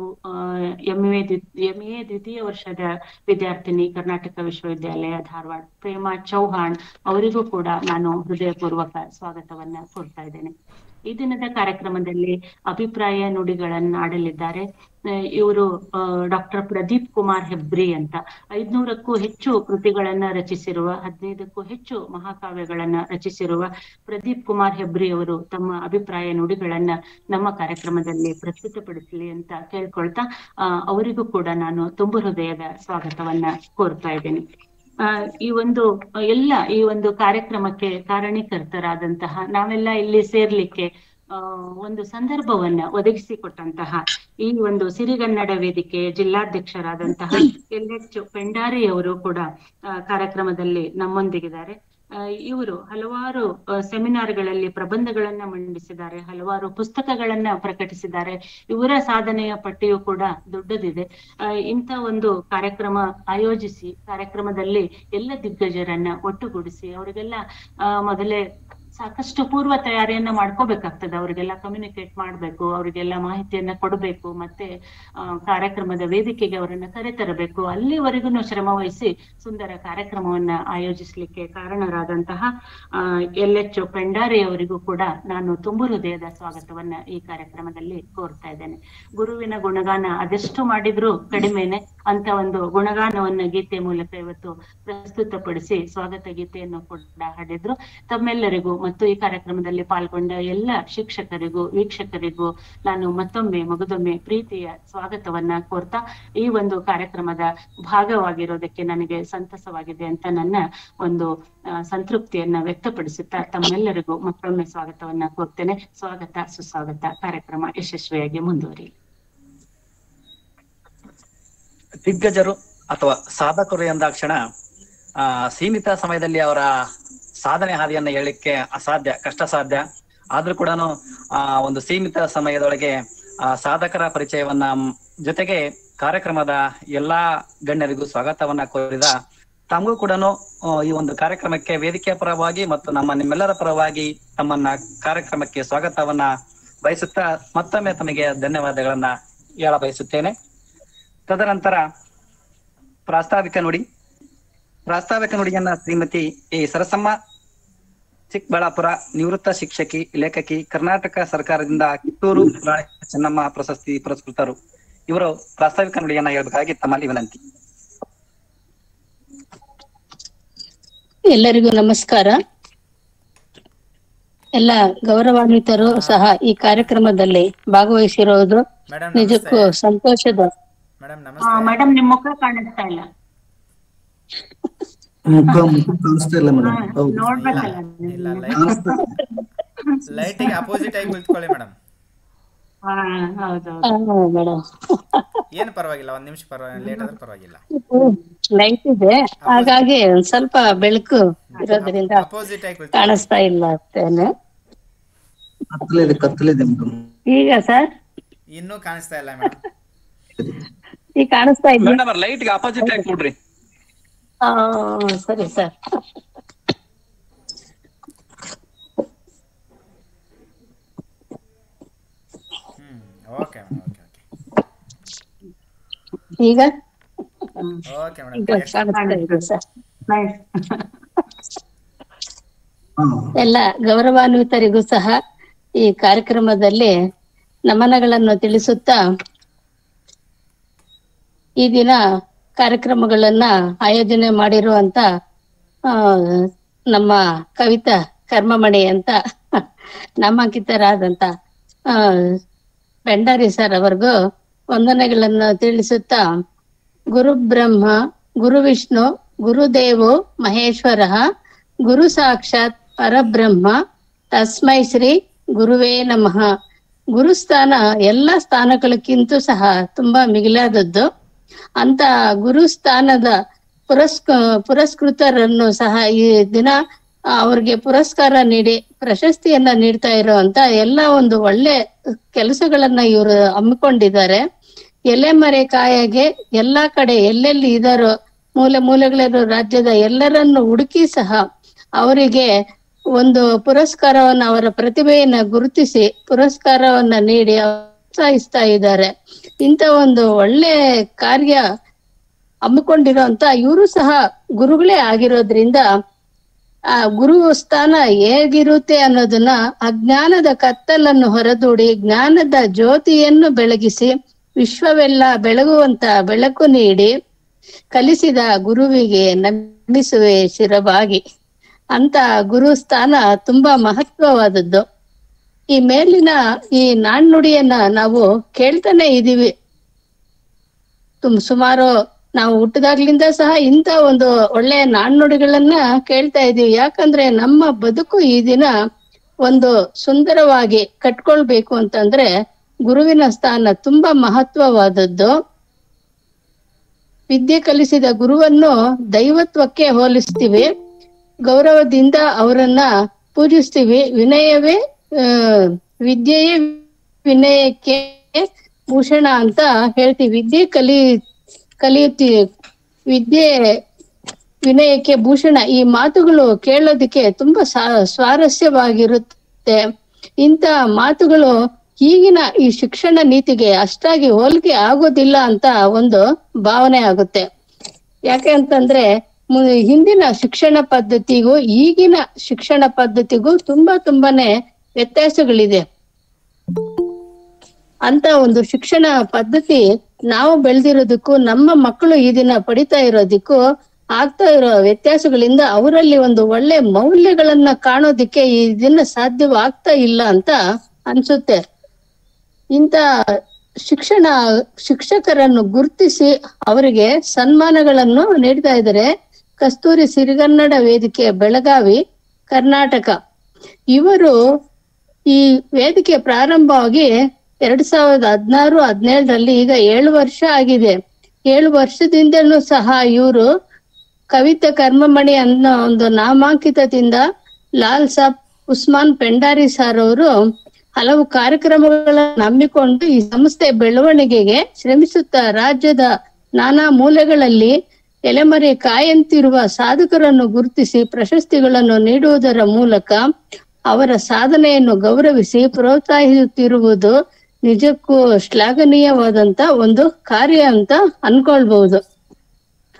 ಎಂ ಎ ಎಂ ಎ ದ್ವಿತೀಯ ವರ್ಷದ ವಿದ್ಯಾರ್ಥಿನಿ ಕರ್ನಾಟಕ ವಿಶ್ವವಿದ್ಯಾಲಯ ಧಾರವಾಡ ಪ್ರೇಮಾ ಚೌಹಾಣ್ ಅವರಿಗೂ ಕೂಡ ನಾನು ಹೃದಯಪೂರ್ವಕ ಸ್ವಾಗತವನ್ನ ಕೋರ್ತಾ ಇದ್ದೇನೆ ಈ ದಿನದ ಕಾರ್ಯಕ್ರಮದಲ್ಲಿ ಅಭಿಪ್ರಾಯ ನುಡಿಗಳನ್ನ ಆಡಲಿದ್ದಾರೆ ಇವರು ಡಾಕ್ಟರ್ ಪ್ರದೀಪ್ ಕುಮಾರ್ ಹೆಬ್ರಿ ಅಂತ ಐದ್ನೂರಕ್ಕೂ ಹೆಚ್ಚು ಕೃತಿಗಳನ್ನ ರಚಿಸಿರುವ ಹದಿನೈದಕ್ಕೂ ಹೆಚ್ಚು ಮಹಾಕಾವ್ಯಗಳನ್ನ ರಚಿಸಿರುವ ಪ್ರದೀಪ್ ಕುಮಾರ್ ಹೆಬ್ರಿ ಅವರು ತಮ್ಮ ಅಭಿಪ್ರಾಯ ನುಡಿಗಳನ್ನ ನಮ್ಮ ಕಾರ್ಯಕ್ರಮದಲ್ಲಿ ಪ್ರಸ್ತುತಪಡಿಸಲಿ ಅಂತ ಕೇಳ್ಕೊಳ್ತಾ ಆ, ಅವರಿಗೂ ಕೂಡ ನಾನು ತುಂಬು ಹೃದಯದ ಸ್ವಾಗತವನ್ನ ಕೋರ್ತಾ ಇದ್ದೇನೆ ಆ, ಈ ಒಂದು ಎಲ್ಲ ಈ ಒಂದು ಕಾರ್ಯಕ್ರಮಕ್ಕೆ ಕಾರಣೀಕರ್ತರಾದಂತಹ ನಾವೆಲ್ಲ ಇಲ್ಲಿ ಸೇರ್ಲಿಕ್ಕೆ ಆ ಒಂದು ಸಂದರ್ಭವನ್ನ ಒದಗಿಸಿಕೊಟ್ಟಂತಹ ಈ ಒಂದು ಸಿರಿಗನ್ನಡ ವೇದಿಕೆಯ ಜಿಲ್ಲಾಧ್ಯಕ್ಷರಾದಂತಹ ಎಲ್ ಎಚ್ ಪೆಂಡಾರಿ ಅವರು ಕೂಡ ಆ, ಕಾರ್ಯಕ್ರಮದಲ್ಲಿ ನಮ್ಮೊಂದಿಗಿದ್ದಾರೆ ಆ, ಇವರು ಹಲವಾರು ಆ, ಸೆಮಿನಾರ್ಗಳಲ್ಲಿ ಪ್ರಬಂಧಗಳನ್ನ ಮಂಡಿಸಿದ್ದಾರೆ ಹಲವಾರು ಪುಸ್ತಕಗಳನ್ನ ಪ್ರಕಟಿಸಿದ್ದಾರೆ ಇವರ ಸಾಧನೆಯ ಪಟ್ಟಿಯು ಕೂಡ ದೊಡ್ಡದಿದೆ ಆ, ಇಂಥ ಒಂದು ಕಾರ್ಯಕ್ರಮ ಆಯೋಜಿಸಿ ಕಾರ್ಯಕ್ರಮದಲ್ಲಿ ಎಲ್ಲ ದಿಗ್ಗಜರನ್ನ ಒಟ್ಟುಗೂಡಿಸಿ ಅವರಿಗೆಲ್ಲ ಆ, ಮೊದಲೇ ಸಾಕಷ್ಟು ಪೂರ್ವ ತಯಾರಿಯನ್ನ ಮಾಡ್ಕೋಬೇಕಾಗ್ತದೆ ಅವರಿಗೆಲ್ಲ ಕಮ್ಯುನಿಕೇಟ್ ಮಾಡ್ಬೇಕು ಅವರಿಗೆಲ್ಲ ಮಾಹಿತಿಯನ್ನ ಕೊಡಬೇಕು ಮತ್ತೆ ಆ, ಕಾರ್ಯಕ್ರಮದ ವೇದಿಕೆಗೆ ಅವರನ್ನ ಕರೆತರಬೇಕು ಅಲ್ಲಿವರೆಗೂ ಶ್ರಮ ವಹಿಸಿ ಸುಂದರ ಕಾರ್ಯಕ್ರಮವನ್ನ ಆಯೋಜಿಸ್ಲಿಕ್ಕೆ ಕಾರಣರಾದಂತಹ ಎಲ್ ಎಚ್ ಪೆಂಡಾರಿ ಅವರಿಗೂ ಕೂಡ ನಾನು ತುಂಬು ಹೃದಯದ ಸ್ವಾಗತವನ್ನ ಈ ಕಾರ್ಯಕ್ರಮದಲ್ಲಿ ಕೋರ್ತಾ ಇದ್ದೇನೆ ಗುರುವಿನ ಗುಣಗಾನ ಅದೆಷ್ಟು ಮಾಡಿದ್ರು ಕಡಿಮೆನೆ ಅಂತ ಒಂದು ಗುಣಗಾನವನ್ನ ಗೀತೆ ಮೂಲಕ ಇವತ್ತು ಪ್ರಸ್ತುತಪಡಿಸಿ ಸ್ವಾಗತ ಗೀತೆಯನ್ನು ಕೂಡ ಹಾಡಿದ್ರು ತಮ್ಮೆಲ್ಲರಿಗೂ ಮತ್ತು ಈ ಕಾರ್ಯಕ್ರಮದಲ್ಲಿ ಪಾಲ್ಗೊಂಡ ಎಲ್ಲ ಶಿಕ್ಷಕರಿಗೂ ವೀಕ್ಷಕರಿಗೂ ನಾನು ಮತ್ತೊಮ್ಮೆ ಮಗದೊಮ್ಮೆ ಪ್ರೀತಿಯ ಸ್ವಾಗತವನ್ನ ಕೋರ್ತಾ ಈ ಒಂದು ಕಾರ್ಯಕ್ರಮದ ಭಾಗವಾಗಿರೋದಕ್ಕೆ ನನಗೆ ಸಂತಸವಾಗಿದೆ ಅಂತ ನನ್ನ ಒಂದು ಆ, ಸಂತೃಪ್ತಿಯನ್ನ ವ್ಯಕ್ತಪಡಿಸುತ್ತಾ ತಮ್ಮೆಲ್ಲರಿಗೂ ಮತ್ತೊಮ್ಮೆ ಸ್ವಾಗತವನ್ನ ಕೋರ್ತೇನೆ ಸ್ವಾಗತ ಸುಸ್ವಾಗತ ಕಾರ್ಯಕ್ರಮ ಯಶಸ್ವಿಯಾಗಿ ಮುಂದುವರಿ ದಿಗ್ಗಜರು ಅಥವಾ ಸಾಧಕರು ಎಂದಾಕ್ಷಣ ಆ ಸೀಮಿತ ಸಮಯದಲ್ಲಿ ಅವರ ಸಾಧನೆ ಹಾದಿಯನ್ನ ಹೇಳಲಿಕ್ಕೆ ಅಸಾಧ್ಯ ಕಷ್ಟ ಸಾಧ್ಯ ಆದ್ರೂ ಕೂಡ ಆ ಒಂದು ಸೀಮಿತ ಸಮಯದೊಳಗೆ ಆ ಸಾಧಕರ ಪರಿಚಯವನ್ನ ಮ್, ಜೊತೆಗೆ ಕಾರ್ಯಕ್ರಮದ ಎಲ್ಲಾ ಗಣ್ಯರಿಗೂ ಸ್ವಾಗತವನ್ನ ಕೋರಿದ ತಮಗೂ ಕೂಡ ಈ ಒಂದು ಕಾರ್ಯಕ್ರಮಕ್ಕೆ ವೇದಿಕೆಯ ಪರವಾಗಿ ಮತ್ತು ನಮ್ಮ ನಿಮ್ಮೆಲ್ಲರ ಪರವಾಗಿ ತಮ್ಮನ್ನ ಕಾರ್ಯಕ್ರಮಕ್ಕೆ ಸ್ವಾಗತವನ್ನ ಬಯಸುತ್ತಾ ಮತ್ತೊಮ್ಮೆ ತಮಗೆ ಧನ್ಯವಾದಗಳನ್ನ ಹೇಳ ಬಯಸುತ್ತೇನೆ ತದನಂತರ ಪ್ರಾಸ್ತಾವಿಕ ನುಡಿ ಪ್ರಾಸ್ತಾವಿಕ ನುಡಿಯನ್ನ ಶ್ರೀಮತಿ ಎ ಸರಸಮ್ಮ ಚಿಕ್ಕಬಳ್ಳಾಪುರ ನಿವೃತ್ತ ಶಿಕ್ಷಕಿ ಲೇಖಕಿ ಕರ್ನಾಟಕ ಸರ್ಕಾರದಿಂದ ಕಿತ್ತೂರು ರಾಣಿ ಚೆನ್ನಮ್ಮ ಪ್ರಶಸ್ತಿ ಪುರಸ್ಕೃತರು ಇವರು ಪ್ರಾಸ್ತಾವಿಕ ನುಡಿಯನ್ನ ಹೇಳ್ಬೇಕಾಗಿ ತಮ್ಮಲ್ಲಿ ವಿನಂತಿ ಎಲ್ಲರಿಗೂ ನಮಸ್ಕಾರ ಎಲ್ಲ ಗೌರವಾನ್ವಿತರು ಸಹ ಈ ಕಾರ್ಯಕ್ರಮದಲ್ಲಿ ಭಾಗವಹಿಸಿರುವುದು ಮೇಡಮ್ ನಿಜಕ್ಕೂ ನಮಸ್ತೆ ಸಂತೋಷದ ಮೇಡಮ್ ಆ, ನಮಸ್ತೆ ಮೇಡಮ್ ನಿಮ್ ಮುಖ ಕಾಣಿಸ್ತಾ ಇಲ್ಲ ಮುಖ ಮುಖ ಕಾಣಿಸ್ತಾ ಇಲ್ಲ ಮೇಡಮ್ ಹಾ, ಹೌದು ನೋಡ್ಬೇಕಲ್ಲ ಇಲ್ಲ ನೀವು. ಲೈಟ್ ಕಾಣಿಸ್ತಾ ಲೈಟಿಗೆ ಅಪೋಸಿಟ್ ಆಗಿ ಕುಳಿತುಕೊಳ್ಳಿ ಮೇಡಮ್ ಹಾ ಹೌದೌದು ಮೇಡಮ್ ಏನು ಪರವಾಗಿಲ್ಲ ಒಂದ್ ನಿಮಿಷ ಪರವಾಗಿಲ್ಲ ಲೇಟ್ ಆದ್ರೆ ಪರವಾಗಿಲ್ಲ ಲೈಟ್ ಇದೆ ಹಾಗಾಗಿ ಒಂದ್ ಸ್ವಲ್ಪ ಬೆಳಕು ಇರೋದ್ರಿಂದ ಅಪೋಸಿಟ್ ಆಗಿ ಕುಳಿತು ಕಾಣಿಸ್ತಾ ಇಲ್ಲ ಅಷ್ಟೇನೆ ಕತ್ತಲಿದೆ ಕತ್ತಲಿದೆ ಮೇಡಮ್ ಈಗ ಸರ್ ಇನ್ನೂ ಕಾಣಿಸ್ತಾ ಇಲ್ಲ ಮೇಡಮ್ ಈಗ ಕಾಣಿಸ್ತಾ ಇದೆಯಾ ಮೇಡಮ್ ಲೈಟ್ಗೆ ಅಪೋಸಿಟ್ ಆಗಿ ಕೊಡ್ರಿ ಆ, ಸರಿ ಸರ್ ಹ್ಮ್ ಓಕೆ ಮೇಡಮ್ ಓಕೆ ಈಗ ಓಕೆ ಓಕೆ ಈಗ ಮೇಡಮ್ ಕಾಣಿಸ್ತಾ ಇದೆ ಸರ್ ನೈಸ್ ಎಲ್ಲ ಗೌರವಾನ್ವಿತರಿಗೂ ಸಹ ಈ ಕಾರ್ಯಕ್ರಮದಲ್ಲಿ ನಮನಗಳನ್ನು ತಿಳಿಸುತ್ತಾ ಈ ದಿನ ಕಾರ್ಯಕ್ರಮಗಳನ್ನ ಆಯೋಜನೆ ಮಾಡಿರುವಂತ ಆ, ನಮ್ಮ ಕವಿತಾ ಕರ್ಮಮಣಿ ಅಂತ ನಾಮಾಂಕಿತರಾದಂತ ಆ ಭಂಡಾರಿ ಸರ್ ಅವರಿಗೂ ವಂದನೆಗಳನ್ನು ತಿಳಿಸುತ್ತಾ ಗುರು ಬ್ರಹ್ಮ ಗುರು ವಿಷ್ಣು ಗುರುದೇವೋ ಮಹೇಶ್ವರ ಗುರು ಸಾಕ್ಷಾತ್ ಪರಬ್ರಹ್ಮ ತಸ್ಮೈ ಶ್ರೀ ಗುರುವೇ ನಮಃ ಗುರುಸ್ಥಾನ ಎಲ್ಲ ಸ್ಥಾನಗಳಕ್ಕಿಂತ ಸಹ ತುಂಬಾ ಮಿಗಿಲಾದದ್ದು ಅಂತ ಗುರುಸ್ಥಾನದ ಪುರಸ್ಕ ಪುರಸ್ಕೃತರನ್ನು ಸಹ ಈ ದಿನ ಅವ್ರಿಗೆ ಪುರಸ್ಕಾರ ನೀಡಿ ಪ್ರಶಸ್ತಿಯನ್ನ ನೀಡ್ತಾ ಇರುವಂತ ಎಲ್ಲ ಒಂದು ಒಳ್ಳೆ ಕೆಲಸಗಳನ್ನ ಇವರು ಹಮ್ಮಿಕೊಂಡಿದ್ದಾರೆ ಎಲೆಮರೆ ಕಾಯಾಗೆ ಎಲ್ಲಾ ಕಡೆ ಎಲ್ಲೆಲ್ಲಿ ಇದಾರೋ ಮೂಲೆ ಮೂಲೆಗಳಿರೋ ರಾಜ್ಯದ ಎಲ್ಲರನ್ನು ಹುಡುಕಿ ಸಹ ಅವರಿಗೆ ಒಂದು ಪುರಸ್ಕಾರವನ್ನ ಅವರ ಪ್ರತಿಭೆಯನ್ನ ಗುರುತಿಸಿ ಪುರಸ್ಕಾರವನ್ನ ನೀಡಿ ಪ್ರೋತ್ಸಾಹಿಸ್ತಾ ಇದ್ದಾರೆ ಇಂಥ ಒಂದು ಒಳ್ಳೆ ಕಾರ್ಯ ಹಮ್ಮಿಕೊಂಡಿರೋಂತ ಇವರು ಸಹ ಗುರುಗಳೇ ಆಗಿರೋದ್ರಿಂದ ಆ ಗುರು ಸ್ಥಾನ ಹೇಗಿರುತ್ತೆ ಅನ್ನೋದನ್ನ ಅಜ್ಞಾನದ ಕತ್ತಲನ್ನು ಹೊರದೂಡಿ ಜ್ಞಾನದ ಜ್ಯೋತಿಯನ್ನು ಬೆಳಗಿಸಿ ವಿಶ್ವವೆಲ್ಲ ಬೆಳಗುವಂತ ಬೆಳಕು ನೀಡಿ ಕಲಿಸಿದ ಗುರುವಿಗೆ ನಮಿಸುವೆ ಶಿರಬಾಗಿ ಅಂತ ಗುರು ಸ್ಥಾನ ತುಂಬಾ ಮಹತ್ವವಾದದ್ದು ಈ ಮೇಲಿನ ಈ ನಾಣ್ಣುಡಿಯನ್ನ ನಾವು ಕೇಳ್ತಾನೆ ಇದೀವಿ ತುಮ್ ಸುಮಾರು ನಾವು ಹುಟ್ಟಿದಾಗ್ಲಿಂದ ಸಹ ಇಂಥ ಒಂದು ಒಳ್ಳೆಯ ನಾಣ್ಣುಡಿಗಳನ್ನ ಕೇಳ್ತಾ ಇದೀವಿ ಯಾಕಂದ್ರೆ ನಮ್ಮ ಬದುಕು ಈ ದಿನ ಒಂದು ಸುಂದರವಾಗಿ ಕಟ್ಕೊಳ್ಬೇಕು ಅಂತಂದ್ರೆ ಗುರುವಿನ ಸ್ಥಾನ ತುಂಬಾ ಮಹತ್ವವಾದದ್ದು ವಿದ್ಯೆ ಕಲಿಸಿದ ಗುರುವನ್ನು ದೈವತ್ವಕ್ಕೆ ಹೋಲಿಸ್ತೀವಿ ಗೌರವದಿಂದ ಅವರನ್ನ ಪೂಜಿಸ್ತೀವಿ ವಿನಯವೇ ಆ ವಿದ್ಯೆಯೇ ವಿನಯಕ್ಕೆ ಭೂಷಣ ಅಂತ ಹೇಳ್ತೀವಿ ವಿದ್ಯೆ ಕಲಿ ಕಲಿಯುತ್ತಿ ವಿದ್ಯೆ ವಿನಯಕ್ಕೆ ಭೂಷಣ ಈ ಮಾತುಗಳು ಕೇಳೋದಕ್ಕೆ ತುಂಬಾ ಸಾ- ಸ್ವಾರಸ್ಯವಾಗಿರುತ್ತೆ ಇಂಥ ಮಾತುಗಳು ಈಗಿನ ಈ ಶಿಕ್ಷಣ ನೀತಿಗೆ ಅಷ್ಟಾಗಿ ಹೋಲಿಕೆ ಆಗೋದಿಲ್ಲ ಅಂತ ಒಂದು ಭಾವನೆ ಆಗುತ್ತೆ ಯಾಕೆ ಅಂತಂದ್ರೆ ಮು- ಹಿಂದಿನ ಶಿಕ್ಷಣ ಪದ್ಧತಿಗೂ ಈಗಿನ ಶಿಕ್ಷಣ ಪದ್ಧತಿಗೂ ತುಂಬಾ ತುಂಬಾನೇ ವ್ಯತ್ಯಾಸಗಳಿದೆ ಅಂತ ಒಂದು ಶಿಕ್ಷಣ ಪದ್ಧತಿ ನಾವು ಬೆಳೆದಿರೋದಕ್ಕೂ ನಮ್ಮ ಮಕ್ಕಳು ಈ ದಿನ ಪಡಿತಾ ಇರೋದಕ್ಕೂ ಆಗ್ತಾ ಇರೋ ವ್ಯತ್ಯಾಸಗಳಿಂದ ಅವರಲ್ಲಿ ಒಂದು ಒಳ್ಳೆ ಮೌಲ್ಯಗಳನ್ನ ಕಾಣೋದಿಕ್ಕೆ ಈ ದಿನ ಸಾಧ್ಯವಾಗ್ತಾ ಇಲ್ಲ ಅಂತ ಅನ್ಸುತ್ತೆ ಇಂತ ಶಿಕ್ಷಣ ಶಿಕ್ಷಕರನ್ನು ಗುರುತಿಸಿ ಅವರಿಗೆ ಸನ್ಮಾನಗಳನ್ನು ನೀಡ್ತಾ ಇದ್ದಾರೆ ಕಸ್ತೂರಿ ಸಿರಿಗನ್ನಡ ವೇದಿಕೆ ಬೆಳಗಾವಿ ಕರ್ನಾಟಕ ಇವರು ಈ ವೇದಿಕೆ ಪ್ರಾರಂಭವಾಗಿ ಎರಡ್ ಸಾವಿರದ ಹದಿನಾರು ಹದಿನೇಳರಲ್ಲಿ ಈಗ ಏಳು ವರ್ಷ ಆಗಿದೆ ಏಳು ವರ್ಷದಿಂದಲೂ ಸಹ ಇವರು ಕವಿತೆ ಕರ್ಮಮಣಿ ಅನ್ನೋ ಒಂದು ನಾಮಾಂಕಿತದಿಂದ ಲಾಲ್ ಸಾಬ್ ಉಸ್ಮಾನ್ ಪೆಂಡಾರಿ ಸಾರ್ ಅವರು ಹಲವು ಕಾರ್ಯಕ್ರಮಗಳನ್ನು ಹಮ್ಮಿಕೊಂಡು ಈ ಸಂಸ್ಥೆ ಬೆಳವಣಿಗೆಗೆ ಶ್ರಮಿಸುತ್ತಾ ರಾಜ್ಯದ ನಾನಾ ಮೂಲೆಗಳಲ್ಲಿ ಎಲೆಮರೆ ಕಾಯಂತಿರುವ ಸಾಧಕರನ್ನು ಗುರುತಿಸಿ ಪ್ರಶಸ್ತಿಗಳನ್ನು ನೀಡುವುದರ ಮೂಲಕ ಅವರ ಸಾಧನೆಯನ್ನು ಗೌರವಿಸಿ ಪ್ರೋತ್ಸಾಹಿಸುತ್ತಿರುವುದು ನಿಜಕ್ಕೂ ಶ್ಲಾಘನೀಯವಾದಂತ ಒಂದು ಕಾರ್ಯ ಅಂತ ಅನ್ಕೊಳ್ಬಹುದು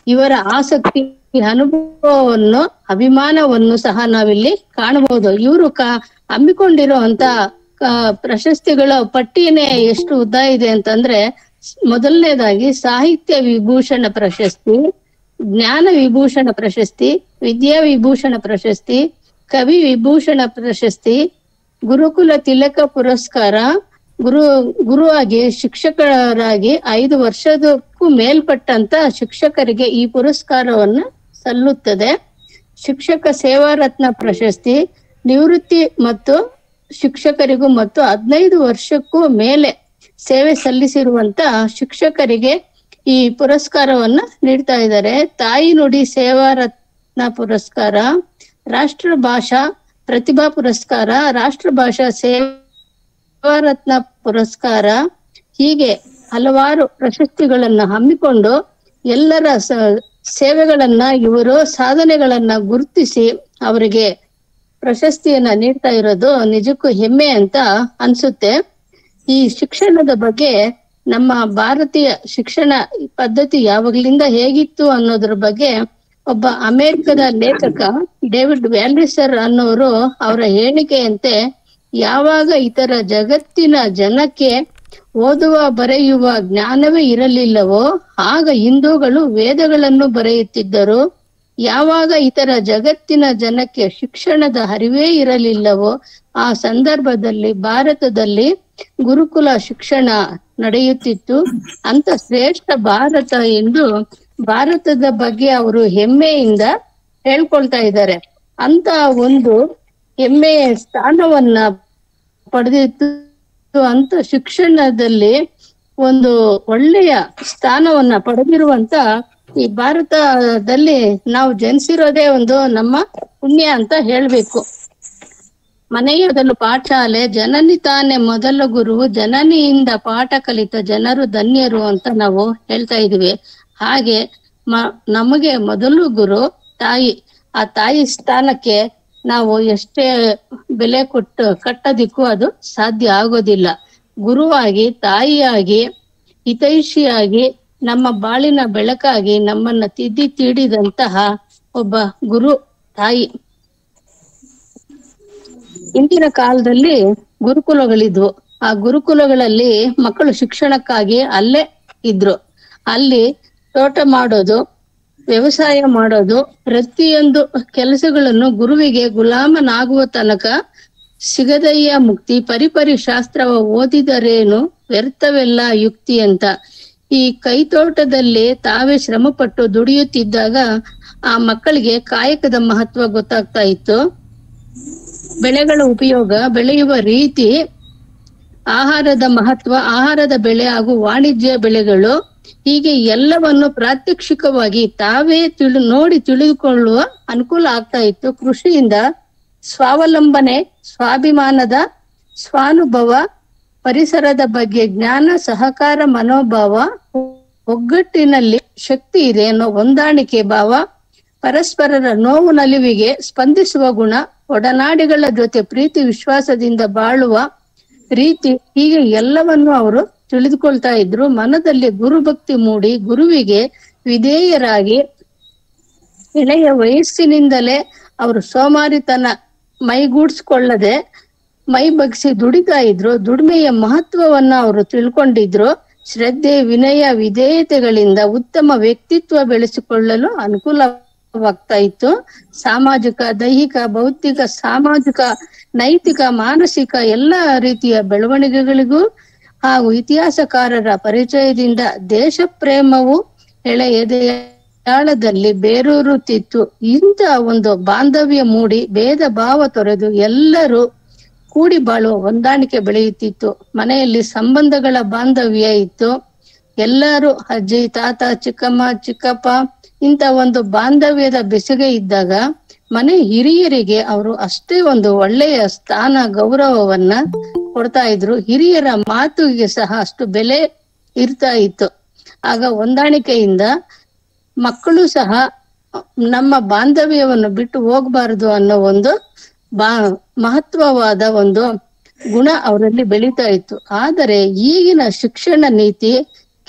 ಇವರ ಆಸಕ್ತಿ ಅನುಭವವನ್ನು ಅಭಿಮಾನವನ್ನು ಸಹ ನಾವಿಲ್ಲಿ ಕಾಣಬಹುದು ಇವರು ಕ ಹಮ್ಮಿಕೊಂಡಿರುವಂತ ಕ- ಪ್ರಶಸ್ತಿಗಳ ಪಟ್ಟಿನೇ ಎಷ್ಟು ಉದ್ದ ಇದೆ ಅಂತಂದ್ರೆ ಮೊದಲನೇದಾಗಿ ಸಾಹಿತ್ಯ ವಿಭೂಷಣ ಪ್ರಶಸ್ತಿ ಜ್ಞಾನ ವಿಭೂಷಣ ಪ್ರಶಸ್ತಿ ವಿದ್ಯಾ ವಿಭೂಷಣ ಪ್ರಶಸ್ತಿ ಕವಿ ವಿಭೂಷಣ ಪ್ರಶಸ್ತಿ ಗುರುಕುಲ ತಿಲಕ ಪುರಸ್ಕಾರ ಗುರು ಗುರುವಾಗಿ ಶಿಕ್ಷಕರಾಗಿ ಐದು ವರ್ಷದಕ್ಕೂ ಮೇಲ್ಪಟ್ಟಂತ ಶಿಕ್ಷಕರಿಗೆ ಈ ಪುರಸ್ಕಾರವನ್ನ ಸಲ್ಲುತ್ತದೆ ಶಿಕ್ಷಕ ಸೇವಾ ರತ್ನ ಪ್ರಶಸ್ತಿ ನಿವೃತ್ತಿ ಮತ್ತು ಶಿಕ್ಷಕರಿಗೂ ಮತ್ತು ಹದಿನೈದು ವರ್ಷಕ್ಕೂ ಮೇಲೆ ಸೇವೆ ಸಲ್ಲಿಸಿರುವಂತ ಶಿಕ್ಷಕರಿಗೆ ಈ ಪುರಸ್ಕಾರವನ್ನ ನೀಡ್ತಾ ಇದ್ದಾರೆ ತಾಯಿ ನುಡಿ ಸೇವಾ ರತ್ನ ಪುರಸ್ಕಾರ ರಾಷ್ಟ್ರ ಭಾಷಾ ಪ್ರತಿಭಾ ಪುರಸ್ಕಾರ ರಾಷ್ಟ್ರ ಭಾಷಾ ಸೇವಾ ರತ್ನ ಪುರಸ್ಕಾರ ಹೀಗೆ ಹಲವಾರು ಪ್ರಶಸ್ತಿಗಳನ್ನ ಹಮ್ಮಿಕೊಂಡು ಎಲ್ಲರ ಸ- ಸೇವೆಗಳನ್ನ ಇವರು ಸಾಧನೆಗಳನ್ನ ಗುರುತಿಸಿ ಅವರಿಗೆ ಪ್ರಶಸ್ತಿಯನ್ನ ನೀಡ್ತಾ ಇರೋದು ನಿಜಕ್ಕೂ ಹೆಮ್ಮೆ ಅಂತ ಅನ್ಸುತ್ತೆ ಈ ಶಿಕ್ಷಣದ ಬಗ್ಗೆ ನಮ್ಮ ಭಾರತೀಯ ಶಿಕ್ಷಣ ಪದ್ಧತಿ ಯಾವಾಗ್ಲಿಂದ ಹೇಗಿತ್ತು ಅನ್ನೋದ್ರ ಬಗ್ಗೆ ಒಬ್ಬ ಅಮೆರಿಕದ ಲೇಖಕ ಡೇವಿಡ್ ವ್ಯಾಲ್ರಿಸರ್ ಅನ್ನೋರು ಅವರ ಹೇಳಿಕೆಯಂತೆ ಯಾವಾಗ ಇತರ ಜಗತ್ತಿನ ಜನಕ್ಕೆ ಓದುವ ಬರೆಯುವ ಜ್ಞಾನವೇ ಇರಲಿಲ್ಲವೋ ಆಗ ಹಿಂದೂಗಳು ವೇದಗಳನ್ನು ಬರೆಯುತ್ತಿದ್ದರು ಯಾವಾಗ ಇತರ ಜಗತ್ತಿನ ಜನಕ್ಕೆ ಶಿಕ್ಷಣದ ಅರಿವೇ ಇರಲಿಲ್ಲವೋ ಆ ಸಂದರ್ಭದಲ್ಲಿ ಭಾರತದಲ್ಲಿ ಗುರುಕುಲ ಶಿಕ್ಷಣ ನಡೆಯುತ್ತಿತ್ತು ಅಂತ ಶ್ರೇಷ್ಠ ಭಾರತ ಎಂದು ಭಾರತದ ಬಗ್ಗೆ ಅವರು ಹೆಮ್ಮೆಯಿಂದ ಹೇಳ್ಕೊಳ್ತಾ ಇದ್ದಾರೆ ಅಂತ ಒಂದು ಹೆಮ್ಮೆಯ ಸ್ಥಾನವನ್ನ ಪಡೆದಿತ್ತು ಅಂತ ಶಿಕ್ಷಣದಲ್ಲಿ ಒಂದು ಒಳ್ಳೆಯ ಸ್ಥಾನವನ್ನ ಪಡೆದಿರುವಂತ ಈ ಭಾರತದಲ್ಲಿ ನಾವು ಜನಿಸಿರೋದೇ ಒಂದು ನಮ್ಮ ಪುಣ್ಯ ಅಂತ ಹೇಳ್ಬೇಕು ಮನೆಯ ಮೊದಲು ಪಾಠಶಾಲೆ ಜನನಿ ತಾನೇ ಮೊದಲ ಗುರು ಜನನಿಯಿಂದ ಪಾಠ ಕಲಿತ ಜನರು ಧನ್ಯರು ಅಂತ ನಾವು ಹೇಳ್ತಾ ಇದೀವಿ ಹಾಗೆ ಮ ನಮಗೆ ಮೊದಲು ಗುರು ತಾಯಿ ಆ ತಾಯಿ ಸ್ಥಾನಕ್ಕೆ ನಾವು ಎಷ್ಟೇ ಬೆಲೆ ಕೊಟ್ಟು ಕಟ್ಟೋದಿಕ್ಕೂ ಅದು ಸಾಧ್ಯ ಆಗೋದಿಲ್ಲ ಗುರುವಾಗಿ ತಾಯಿಯಾಗಿ ಹಿತೈಷಿಯಾಗಿ ನಮ್ಮ ಬಾಳಿನ ಬೆಳಕಾಗಿ ನಮ್ಮನ್ನ ತಿದ್ದಿ ತೀಡಿದಂತಹ ಒಬ್ಬ ಗುರು ತಾಯಿ ಇಂದಿನ ಕಾಲದಲ್ಲಿ ಗುರುಕುಲಗಳಿದ್ವು ಆ ಗುರುಕುಲಗಳಲ್ಲಿ ಮಕ್ಕಳು ಶಿಕ್ಷಣಕ್ಕಾಗಿ ಅಲ್ಲೇ ಇದ್ರು ಅಲ್ಲಿ ತೋಟ ಮಾಡೋದು ವ್ಯವಸಾಯ ಮಾಡೋದು ಪ್ರತಿಯೊಂದು ಕೆಲಸಗಳನ್ನು ಗುರುವಿಗೆ ಗುಲಾಮನಾಗುವ ತನಕ ಸಿಗದಯ್ಯ ಮುಕ್ತಿ ಪರಿಪರಿ ಶಾಸ್ತ್ರವ ಓದಿದರೇನು ವ್ಯರ್ಥವೆಲ್ಲ ಯುಕ್ತಿ ಅಂತ ಈ ಕೈತೋಟದಲ್ಲಿ ತಾವೇ ಶ್ರಮಪಟ್ಟು ದುಡಿಯುತ್ತಿದ್ದಾಗ ಆ ಮಕ್ಕಳಿಗೆ ಕಾಯಕದ ಮಹತ್ವ ಗೊತ್ತಾಗ್ತಾ ಇತ್ತು ಬೆಳೆಗಳ ಉಪಯೋಗ ಬೆಳೆಯುವ ರೀತಿ ಆಹಾರದ ಮಹತ್ವ ಆಹಾರದ ಬೆಳೆ ಹಾಗೂ ವಾಣಿಜ್ಯ ಬೆಳೆಗಳು ಹೀಗೆ ಎಲ್ಲವನ್ನು ಪ್ರಾತ್ಯಕ್ಷಿಕವಾಗಿ ತಾವೇ ತಿಳಿ ನೋಡಿ ತಿಳಿದುಕೊಳ್ಳುವ ಅನುಕೂಲ ಆಗ್ತಾ ಇತ್ತು ಕೃಷಿಯಿಂದ ಸ್ವಾವಲಂಬನೆ ಸ್ವಾಭಿಮಾನದ ಸ್ವಾನುಭವ ಪರಿಸರದ ಬಗ್ಗೆ ಜ್ಞಾನ ಸಹಕಾರ ಮನೋಭಾವ ಒಗ್ಗಟ್ಟಿನಲ್ಲಿ ಶಕ್ತಿ ಇದೆ ಅನ್ನೋ ಹೊಂದಾಣಿಕೆ ಭಾವ ಪರಸ್ಪರರ ನೋವು ನಲಿವಿಗೆ ಸ್ಪಂದಿಸುವ ಗುಣ ಒಡನಾಡಿಗಳ ಜೊತೆ ಪ್ರೀತಿ ವಿಶ್ವಾಸದಿಂದ ಬಾಳುವ ರೀತಿ ಹೀಗೆ ಎಲ್ಲವನ್ನು ಅವರು ತಿಳಿದುಕೊಳ್ತಾ ಇದ್ರು ಮನದಲ್ಲಿ ಗುರುಭಕ್ತಿ ಮೂಡಿ ಗುರುವಿಗೆ ವಿಧೇಯರಾಗಿ ಎಳೆಯ ವಯಸ್ಸಿನಿಂದಲೇ ಅವರು ಸೋಮಾರಿತನ ಮೈಗೂಡ್ಸ್ಕೊಳ್ಳದೆ ಮೈ ಬಗ್ಸಿ ದುಡಿತಾ ಇದ್ರು ದುಡಿಮೆಯ ಮಹತ್ವವನ್ನ ಅವರು ತಿಳ್ಕೊಂಡಿದ್ರು ಶ್ರದ್ಧೆ ವಿನಯ ವಿಧೇಯತೆಗಳಿಂದ ಉತ್ತಮ ವ್ಯಕ್ತಿತ್ವ ಬೆಳೆಸಿಕೊಳ್ಳಲು ಅನುಕೂಲವಾಗ್ತಾ ಇತ್ತು ಸಾಮಾಜಿಕ ದೈಹಿಕ ಭೌತಿಕ ಸಾಮಾಜಿಕ ನೈತಿಕ ಮಾನಸಿಕ ಎಲ್ಲ ರೀತಿಯ ಬೆಳವಣಿಗೆಗಳಿಗೂ ಹಾಗೂ ಇತಿಹಾಸಕಾರರ ಪರಿಚಯದಿಂದ ದೇಶ ಪ್ರೇಮವು ಎಳೆ ಎದೆಯಾಳದಲ್ಲಿ ಬೇರೂರುತ್ತಿತ್ತು ಇಂಥ ಒಂದು ಬಾಂಧವ್ಯ ಮೂಡಿ ಭೇದ ಭಾವ ತೊರೆದು ಎಲ್ಲರೂ ಕೂಡಿ ಬಾಳುವ ಹೊಂದಾಣಿಕೆ ಬೆಳೆಯುತ್ತಿತ್ತು ಮನೆಯಲ್ಲಿ ಸಂಬಂಧಗಳ ಬಾಂಧವ್ಯ ಇತ್ತು ಎಲ್ಲರೂ ಅಜ್ಜಿ ತಾತ ಚಿಕ್ಕಮ್ಮ ಚಿಕ್ಕಪ್ಪ ಇಂಥ ಒಂದು ಬಾಂಧವ್ಯದ ಬೆಸುಗೆ ಇದ್ದಾಗ ಮನೆ ಹಿರಿಯರಿಗೆ ಅವರು ಅಷ್ಟೇ ಒಂದು ಒಳ್ಳೆಯ ಸ್ಥಾನ ಗೌರವವನ್ನ ಕೊಡ್ತಾ ಇದ್ರು ಹಿರಿಯರ ಮಾತುಗೆ ಸಹ ಅಷ್ಟು ಬೆಲೆ ಇರ್ತಾ ಇತ್ತು ಆಗ ಹೊಂದಾಣಿಕೆಯಿಂದ ಮಕ್ಕಳು ಸಹ ನಮ್ಮ ಬಾಂಧವ್ಯವನ್ನು ಬಿಟ್ಟು ಹೋಗ್ಬಾರ್ದು ಅನ್ನೋ ಒಂದು ಬಾ ಮಹತ್ವವಾದ ಒಂದು ಗುಣ ಅವರಲ್ಲಿ ಬೆಳೀತಾ ಇತ್ತು ಆದರೆ ಈಗಿನ ಶಿಕ್ಷಣ ನೀತಿ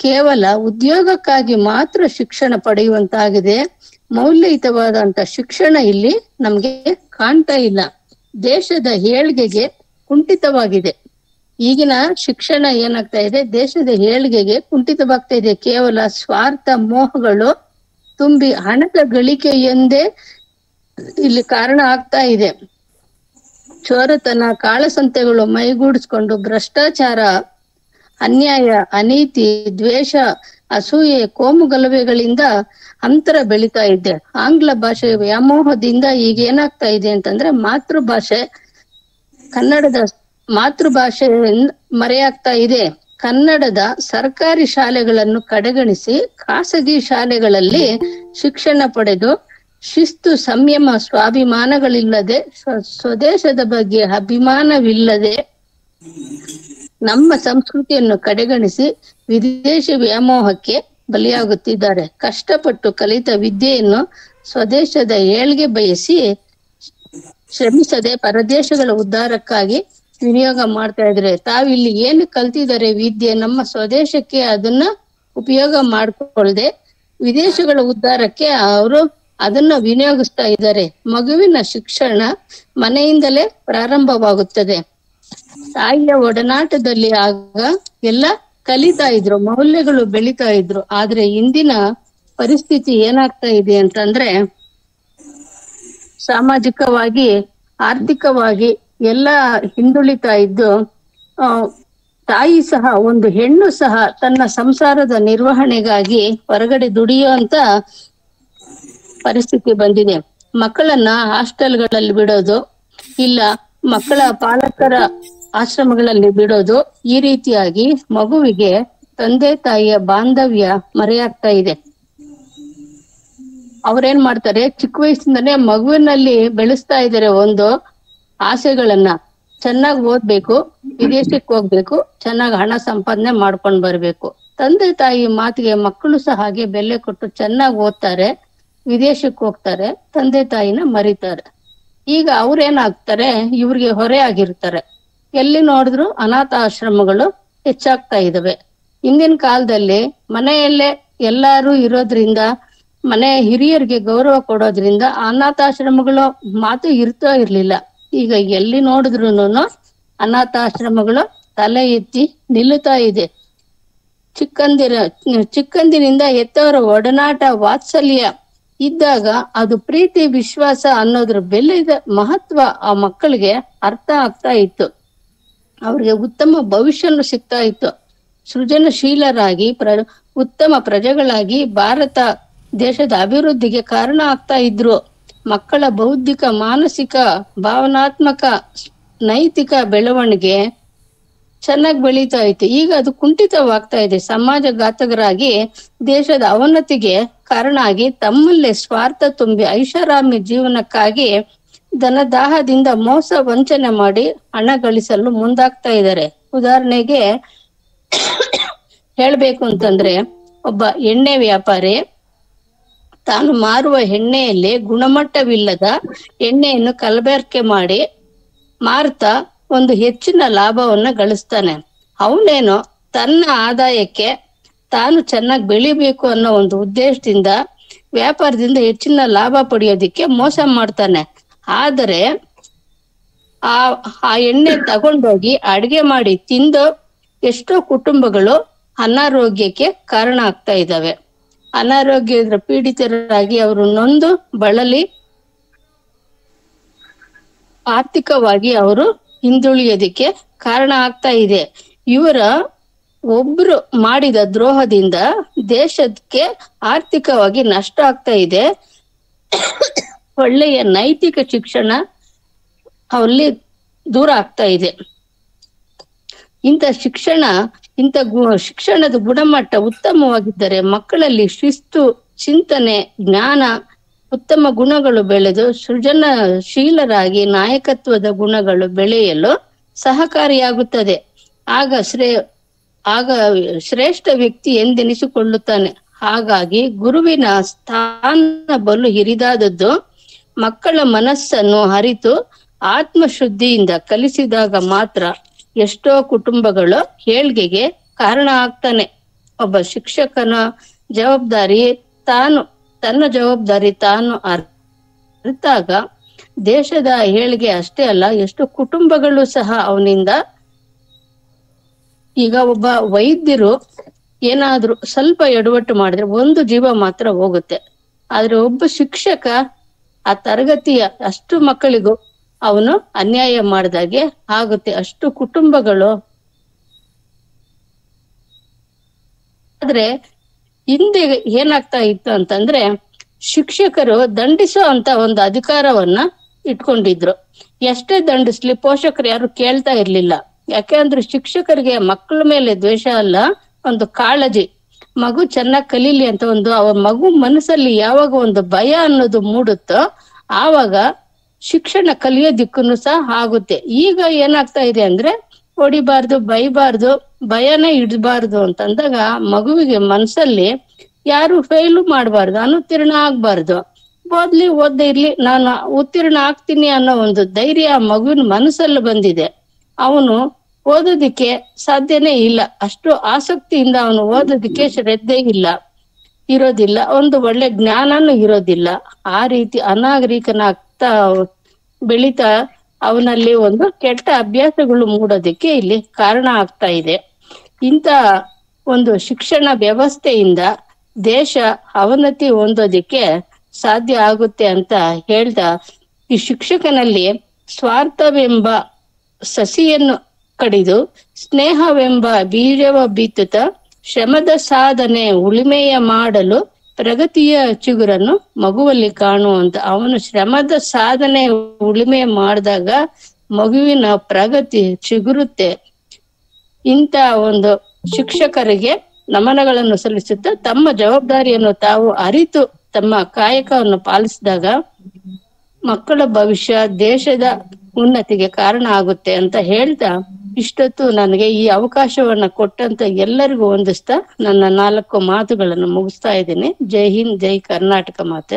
ಕೇವಲ ಉದ್ಯೋಗಕ್ಕಾಗಿ ಮಾತ್ರ ಶಿಕ್ಷಣ ಪಡೆಯುವಂತಾಗಿದೆ ಮೌಲ್ಯಯುತವಾದಂತ ಶಿಕ್ಷಣ ಇಲ್ಲಿ ನಮ್ಗೆ ಕಾಣ್ತಾ ಇಲ್ಲ ದೇಶದ ಏಳ್ಗೆಗೆ ಕುಂಠಿತವಾಗಿದೆ ಈಗಿನ ಶಿಕ್ಷಣ ಏನಾಗ್ತಾ ಇದೆ ದೇಶದ ಏಳ್ಗೆಗೆ ಕುಂಠಿತವಾಗ್ತಾ ಇದೆ ಕೇವಲ ಸ್ವಾರ್ಥ ಮೋಹಗಳು ತುಂಬಿ ಹಣದ ಗಳಿಕೆ ಎಂದೇ ಇಲ್ಲಿ ಕಾರಣ ಆಗ್ತಾ ಇದೆ ಚೋರತನ ಕಾಳಸಂತೆಗಳು ಮೈಗೂಡಿಸ್ಕೊಂಡು ಭ್ರಷ್ಟಾಚಾರ ಅನ್ಯಾಯ ಅನೀತಿ ದ್ವೇಷ ಅಸೂಯೆ ಕೋಮುಗಲಭೆಗಳಿಂದ ಅಂತರ ಬೆಳೀತಾ ಇದೆ ಆಂಗ್ಲ ಭಾಷೆ ವ್ಯಾಮೋಹದಿಂದ ಈಗ ಏನಾಗ್ತಾ ಇದೆ ಅಂತಂದ್ರೆ ಮಾತೃಭಾಷೆ ಕನ್ನಡದ ಮಾತೃಭಾಷೆ ಮರೆಯಾಗ್ತಾ ಇದೆ ಕನ್ನಡದ ಸರ್ಕಾರಿ ಶಾಲೆಗಳನ್ನು ಕಡೆಗಣಿಸಿ ಖಾಸಗಿ ಶಾಲೆಗಳಲ್ಲಿ ಶಿಕ್ಷಣ ಪಡೆದು ಶಿಸ್ತು ಸಂಯಮ ಸ್ವಾಭಿಮಾನಗಳಿಲ್ಲದೆ ಸ್ವ- ಸ್ವದೇಶದ ಬಗ್ಗೆ ಅಭಿಮಾನವಿಲ್ಲದೆ ನಮ್ಮ ಸಂಸ್ಕೃತಿಯನ್ನು ಕಡೆಗಣಿಸಿ ವಿದೇಶಿ ವ್ಯಾಮೋಹಕ್ಕೆ ಬಲಿಯಾಗುತ್ತಿದ್ದಾರೆ ಕಷ್ಟಪಟ್ಟು ಕಲಿತ ವಿದ್ಯೆಯನ್ನು ಸ್ವದೇಶದ ಏಳ್ಗೆ ಬಯಸಿ ಶ್ರಮಿಸದೆ ಪರದೇಶಗಳ ಉದ್ಧಾರಕ್ಕಾಗಿ ವಿನಿಯೋಗ ಮಾಡ್ತಾ ಇದ್ರೆ ತಾವಿಲ್ಲಿ ಏನು ಕಲ್ತಿದ್ದಾರೆ ವಿದ್ಯೆ ನಮ್ಮ ಸ್ವದೇಶಕ್ಕೆ ಅದನ್ನ ಉಪಯೋಗ ಮಾಡ್ಕೊಳ್ದೆ ವಿದೇಶಗಳ ಉದ್ಧಾರಕ್ಕೆ ಅವರು ಅದನ್ನ ವಿನಿಯೋಗಿಸ್ತಾ ಇದ್ದಾರೆ ಮಗುವಿನ ಶಿಕ್ಷಣ ಮನೆಯಿಂದಲೇ ಪ್ರಾರಂಭವಾಗುತ್ತದೆ ತಾಯಿಯ ಒಡನಾಟದಲ್ಲಿ ಆಗ ಎಲ್ಲ ಕಲಿತಾ ಇದ್ರು ಮೌಲ್ಯಗಳು ಬೆಳಿತಾ ಇದ್ರು ಆದ್ರೆ ಇಂದಿನ ಪರಿಸ್ಥಿತಿ ಏನಾಗ್ತಾ ಇದೆ ಅಂತಂದ್ರೆ ಸಾಮಾಜಿಕವಾಗಿ ಆರ್ಥಿಕವಾಗಿ ಎಲ್ಲ ಹಿಂದುಳಿತಾ ಇದ್ದು ಆ, ತಾಯಿ ಸಹ ಒಂದು ಹೆಣ್ಣು ಸಹ ತನ್ನ ಸಂಸಾರದ ನಿರ್ವಹಣೆಗಾಗಿ ಹೊರಗಡೆ ದುಡಿಯುವಂತ ಪರಿಸ್ಥಿತಿ ಬಂದಿದೆ ಮಕ್ಕಳನ್ನ ಹಾಸ್ಟೆಲ್ಗಳಲ್ಲಿ ಬಿಡೋದು ಇಲ್ಲ ಮಕ್ಕಳ ಪಾಲಕರ ಆಶ್ರಮಗಳಲ್ಲಿ ಬಿಡೋದು ಈ ರೀತಿಯಾಗಿ ಮಗುವಿಗೆ ತಂದೆ ತಾಯಿಯ ಬಾಂಧವ್ಯ ಮರೆಯಾಗ್ತಾ ಇದೆ ಅವ್ರೇನ್ ಮಾಡ್ತಾರೆ ಚಿಕ್ಕ ವಯಸ್ಸಿಂದನೇ ಮಗುವಿನಲ್ಲಿ ಬೆಳೆಸ್ತಾ ಇದ್ದಾರೆ ಒಂದು ಆಸೆಗಳನ್ನ ಚೆನ್ನಾಗಿ ಓದ್ಬೇಕು ವಿದೇಶಕ್ಕೆ ಹೋಗ್ಬೇಕು ಚೆನ್ನಾಗಿ ಹಣ ಸಂಪಾದನೆ ಮಾಡ್ಕೊಂಡ್ ಬರ್ಬೇಕು ತಂದೆ ತಾಯಿ ಮಾತಿಗೆ ಮಕ್ಕಳು ಸಹ ಹಾಗೆ ಬೆಲೆ ಕೊಟ್ಟು ಚೆನ್ನಾಗಿ ಓದ್ತಾರೆ ವಿದೇಶಕ್ಕೆ ಹೋಗ್ತಾರೆ ತಂದೆ ತಾಯಿನ ಮರಿತಾರೆ ಈಗ ಅವ್ರೇನಾಗ್ತಾರೆ ಇವ್ರಿಗೆ ಹೊರೆ ಆಗಿರ್ತಾರೆ ಎಲ್ಲಿ ನೋಡಿದ್ರು ಅನಾಥ ಆಶ್ರಮಗಳು ಹೆಚ್ಚಾಗ್ತಾ ಇದಾವೆ ಹಿಂದಿನ ಕಾಲದಲ್ಲಿ ಮನೆಯಲ್ಲೇ ಎಲ್ಲಾರು ಇರೋದ್ರಿಂದ ಮನೆ ಹಿರಿಯರಿಗೆ ಗೌರವ ಕೊಡೋದ್ರಿಂದ ಅನಾಥಾಶ್ರಮಗಳು ಮಾತು ಇರ್ತಾ ಇರ್ಲಿಲ್ಲ ಈಗ ಎಲ್ಲಿ ನೋಡಿದ್ರು ಅನಾಥಾಶ್ರಮಗಳು ತಲೆ ಎತ್ತಿ ನಿಲ್ಲುತ್ತಾ ಇದೆ ಚಿಕ್ಕಂದಿರ ಚಿಕ್ಕಂದಿನಿಂದ ಎತ್ತವರ ಒಡನಾಟ ವಾತ್ಸಲ್ಯ ಇದ್ದಾಗ ಅದು ಪ್ರೀತಿ ವಿಶ್ವಾಸ ಅನ್ನೋದ್ರ ಬೆಲೆದ ಮಹತ್ವ ಆ ಮಕ್ಕಳಿಗೆ ಅರ್ಥ ಆಗ್ತಾ ಇತ್ತು ಅವ್ರಿಗೆ ಉತ್ತಮ ಭವಿಷ್ಯನು ಸಿಗ್ತಾ ಇತ್ತು ಸೃಜನಶೀಲರಾಗಿ ಪ್ರ ಉತ್ತಮ ಪ್ರಜೆಗಳಾಗಿ ಭಾರತ ದೇಶದ ಅಭಿವೃದ್ಧಿಗೆ ಕಾರಣ ಆಗ್ತಾ ಇದ್ರು ಮಕ್ಕಳ ಬೌದ್ಧಿಕ ಮಾನಸಿಕ ಭಾವನಾತ್ಮಕ ನೈತಿಕ ಬೆಳವಣಿಗೆ ಚೆನ್ನಾಗಿ ಬೆಳೀತಾ ಇತ್ತು ಈಗ ಅದು ಕುಂಠಿತವಾಗ್ತಾ ಇದೆ ಸಮಾಜ ಘಾತಕರಾಗಿ ದೇಶದ ಅವನತಿಗೆ ಕಾರಣ ಆಗಿ ತಮ್ಮಲ್ಲೇ ಸ್ವಾರ್ಥ ತುಂಬಿ ಐಷಾರಾಮಿ ಜೀವನಕ್ಕಾಗಿ ಧನದಾಹದಿಂದ ಮೋಸ ವಂಚನೆ ಮಾಡಿ ಹಣ ಗಳಿಸಲು ಮುಂದಾಗ್ತಾ ಇದ್ದಾರೆ ಉದಾಹರಣೆಗೆ ಹೇಳ್ಬೇಕು ಅಂತಂದ್ರೆ ಒಬ್ಬ ಎಣ್ಣೆ ವ್ಯಾಪಾರಿ ತಾನು ಮಾರುವ ಎಣ್ಣೆಯಲ್ಲಿ ಗುಣಮಟ್ಟವಿಲ್ಲದ ಎಣ್ಣೆಯನ್ನು ಕಲಬೆರಕೆ ಮಾಡಿ ಮಾರ್ತಾ ಒಂದು ಹೆಚ್ಚಿನ ಲಾಭವನ್ನ ಗಳಿಸ್ತಾನೆ ಅವನೇನು ತನ್ನ ಆದಾಯಕ್ಕೆ ತಾನು ಚೆನ್ನಾಗಿ ಬೆಳಿಬೇಕು ಅನ್ನೋ ಒಂದು ಉದ್ದೇಶದಿಂದ ವ್ಯಾಪಾರದಿಂದ ಹೆಚ್ಚಿನ ಲಾಭ ಪಡೆಯೋದಿಕ್ಕೆ ಮೋಸ ಮಾಡ್ತಾನೆ ಆದರೆ ಆ ಆ ಎಣ್ಣೆ ತಗೊಂಡೋಗಿ ಅಡಿಗೆ ಮಾಡಿ ತಿಂದು ಎಷ್ಟೋ ಕುಟುಂಬಗಳು ಅನಾರೋಗ್ಯಕ್ಕೆ ಕಾರಣ ಆಗ್ತಾ ಇದ್ದಾವೆ ಅನಾರೋಗ್ಯದ ಪೀಡಿತರಾಗಿ ಅವರು ನೊಂದು ಬಳಲಿ ಆರ್ಥಿಕವಾಗಿ ಅವರು ಹಿಂದುಳಿಯೋದಿಕ್ಕೆ ಕಾರಣ ಆಗ್ತಾ ಇದೆ ಇವರ ಒಬ್ರು ಮಾಡಿದ ದ್ರೋಹದಿಂದ ದೇಶಕ್ಕೆ ಆರ್ಥಿಕವಾಗಿ ನಷ್ಟ ಆಗ್ತಾ ಇದೆ ಒಳ್ಳೆಯ ನೈತಿಕ ಶಿಕ್ಷಣ ಅಲ್ಲಿ ದೂರ ಆಗ್ತಾ ಇದೆ ಇಂಥ ಶಿಕ್ಷಣ ಇಂಥ ಗು- ಶಿಕ್ಷಣದ ಗುಣಮಟ್ಟ ಉತ್ತಮವಾಗಿದ್ದರೆ ಮಕ್ಕಳಲ್ಲಿ ಶಿಸ್ತು ಚಿಂತನೆ ಜ್ಞಾನ ಉತ್ತಮ ಗುಣಗಳು ಬೆಳೆದು ಸೃಜನಶೀಲರಾಗಿ ನಾಯಕತ್ವದ ಗುಣಗಳು ಬೆಳೆಯಲು ಸಹಕಾರಿಯಾಗುತ್ತದೆ ಆಗ ಶ್ರೇ ಆಗ ಶ್ರೇಷ್ಠ ವ್ಯಕ್ತಿ ಎಂದೆನಿಸಿಕೊಳ್ಳುತ್ತಾನೆ ಹಾಗಾಗಿ ಗುರುವಿನ ಸ್ಥಾನ ಬಲು ಹಿರಿದಾದದ್ದು ಮಕ್ಕಳ ಮನಸ್ಸನ್ನು ಹರಿತು ಆತ್ಮಶುದ್ಧಿಯಿಂದ ಕಲಿಸಿದಾಗ ಮಾತ್ರ ಎಷ್ಟೋ ಕುಟುಂಬಗಳು ಏಳ್ಗೆಗೆ ಕಾರಣ ಆಗ್ತಾನೆ ಒಬ್ಬ ಶಿಕ್ಷಕನ ಜವಾಬ್ದಾರಿ ತಾನು ತನ್ನ ಜವಾಬ್ದಾರಿ ತಾನು ಅರ್- ಅರಿತಾಗ ದೇಶದ ಏಳಿಗೆ ಅಷ್ಟೇ ಅಲ್ಲ ಎಷ್ಟು ಕುಟುಂಬಗಳು ಸಹ ಅವನಿಂದ ಈಗ ಒಬ್ಬ ವೈದ್ಯರು ಏನಾದ್ರೂ ಸ್ವಲ್ಪ ಎಡವಟ್ಟು ಮಾಡಿದ್ರೆ ಒಂದು ಜೀವ ಮಾತ್ರ ಹೋಗುತ್ತೆ ಆದ್ರೆ ಒಬ್ಬ ಶಿಕ್ಷಕ ಆ ತರಗತಿಯ ಅಷ್ಟು ಮಕ್ಕಳಿಗೂ ಅವನು ಅನ್ಯಾಯ ಮಾಡಿದಾಗೆ ಆಗುತ್ತೆ ಅಷ್ಟು ಕುಟುಂಬಗಳು ಆದ್ರೆ ಹಿಂದೆ ಏನಾಗ್ತಾ ಇತ್ತು ಅಂತಂದ್ರೆ ಶಿಕ್ಷಕರು ದಂಡಿಸೋ ಅಂತ ಒಂದು ಅಧಿಕಾರವನ್ನ ಇಟ್ಕೊಂಡಿದ್ರು ಎಷ್ಟೇ ದಂಡಿಸ್ಲಿ ಪೋಷಕರು ಯಾರು ಕೇಳ್ತಾ ಇರ್ಲಿಲ್ಲ ಯಾಕೆಂದ್ರೆ ಶಿಕ್ಷಕರಿಗೆ ಮಕ್ಕಳ ಮೇಲೆ ದ್ವೇಷ ಅಲ್ಲ ಒಂದು ಕಾಳಜಿ ಮಗು ಚೆನ್ನಾಗಿ ಕಲೀಲಿ ಅಂತ ಒಂದು ಅವ ಮಗು ಮನಸ್ಸಲ್ಲಿ ಯಾವಾಗ ಒಂದು ಭಯ ಅನ್ನೋದು ಮೂಡುತ್ತೋ ಆವಾಗ ಶಿಕ್ಷಣ ಕಲಿಯೋದಿಕ್ಕೂ ಸಹ ಆಗುತ್ತೆ ಈಗ ಏನಾಗ್ತಾ ಇದೆ ಅಂದ್ರೆ ಹೊಡಿಬಾರ್ದು ಬೈಬಾರ್ದು ಭಯನೇ ಇಡಬಾರ್ದು ಅಂತಂದಾಗ ಮಗುವಿಗೆ ಮನ್ಸಲ್ಲಿ ಯಾರು ಫೇಲು ಮಾಡಬಾರ್ದು ಅನುತ್ತೀರ್ಣ ಆಗ್ಬಾರ್ದು ಓದ್ಲಿ ಓದ್ದೇ ಇರ್ಲಿ ನಾನು ಉತ್ತೀರ್ಣ ಆಗ್ತೀನಿ ಅನ್ನೋ ಒಂದು ಧೈರ್ಯ ಆ ಮಗುವಿನ ಮನಸ್ಸಲ್ಲಿ ಬಂದಿದೆ ಅವನು ಓದೋದಿಕ್ಕೆ ಸಾಧ್ಯನೇ ಇಲ್ಲ ಅಷ್ಟು ಆಸಕ್ತಿಯಿಂದ ಅವನು ಓದೋದಿಕ್ಕೆ ಶ್ರದ್ಧೆ ಇಲ್ಲ ಇರೋದಿಲ್ಲ ಒಂದು ಒಳ್ಳೆ ಜ್ಞಾನನೂ ಇರೋದಿಲ್ಲ ಆ ರೀತಿ ಅನಾಗರಿಕನಾಗ್ತಾ ಬೆಳೀತಾ ಅವನಲ್ಲಿ ಒಂದು ಕೆಟ್ಟ ಅಭ್ಯಾಸಗಳು ಮೂಡೋದಕ್ಕೆ ಇಲ್ಲಿ ಕಾರಣ ಆಗ್ತಾ ಇದೆ ಇಂಥ ಒಂದು ಶಿಕ್ಷಣ ವ್ಯವಸ್ಥೆಯಿಂದ ದೇಶ ಅವನತಿ ಹೊಂದೋದಿಕ್ಕೆ ಸಾಧ್ಯ ಆಗುತ್ತೆ ಅಂತ ಹೇಳ್ದ ಈ ಶಿಕ್ಷಕನಲ್ಲಿ ಸ್ವಾರ್ಥವೆಂಬ ಸಸಿಯನ್ನು ಕಡಿದು ಸ್ನೇಹವೆಂಬ ಬೀಜವ ಬಿತ್ತುತ್ತ ಶ್ರಮದ ಸಾಧನೆ ಉಳಿಮೆಯ ಮಾಡಲು ಪ್ರಗತಿಯ ಚಿಗುರನ್ನು ಮಗುವಲ್ಲಿ ಕಾಣುವಂತ ಅವನು ಶ್ರಮದ ಸಾಧನೆ ಉಳಿಮೆ ಮಾಡಿದಾಗ ಮಗುವಿನ ಪ್ರಗತಿ ಚಿಗುರುತ್ತೆ ಇಂಥ ಒಂದು ಶಿಕ್ಷಕರಿಗೆ ನಮನಗಳನ್ನು ಸಲ್ಲಿಸುತ್ತಾ ತಮ್ಮ ಜವಾಬ್ದಾರಿಯನ್ನು ತಾವು ಅರಿತು ತಮ್ಮ ಕಾಯಕವನ್ನು ಪಾಲಿಸಿದಾಗ ಮಕ್ಕಳ ಭವಿಷ್ಯ ದೇಶದ ಉನ್ನತಿಗೆ ಕಾರಣ ಆಗುತ್ತೆ ಅಂತ ಹೇಳ್ತಾ ಇಷ್ಟೊತ್ತು ನನಗೆ ಈ ಅವಕಾಶವನ್ನ ಕೊಟ್ಟಂತ ಎಲ್ಲರಿಗೂ ಹೊಂದಿಸ್ತಾ ನನ್ನ ನಾಲ್ಕು ಮಾತುಗಳನ್ನು ಮುಗಿಸ್ತಾ ಇದ್ದೀನಿ ಜೈ ಹಿಂದ್ ಜೈ ಕರ್ನಾಟಕ ಮಾತೆ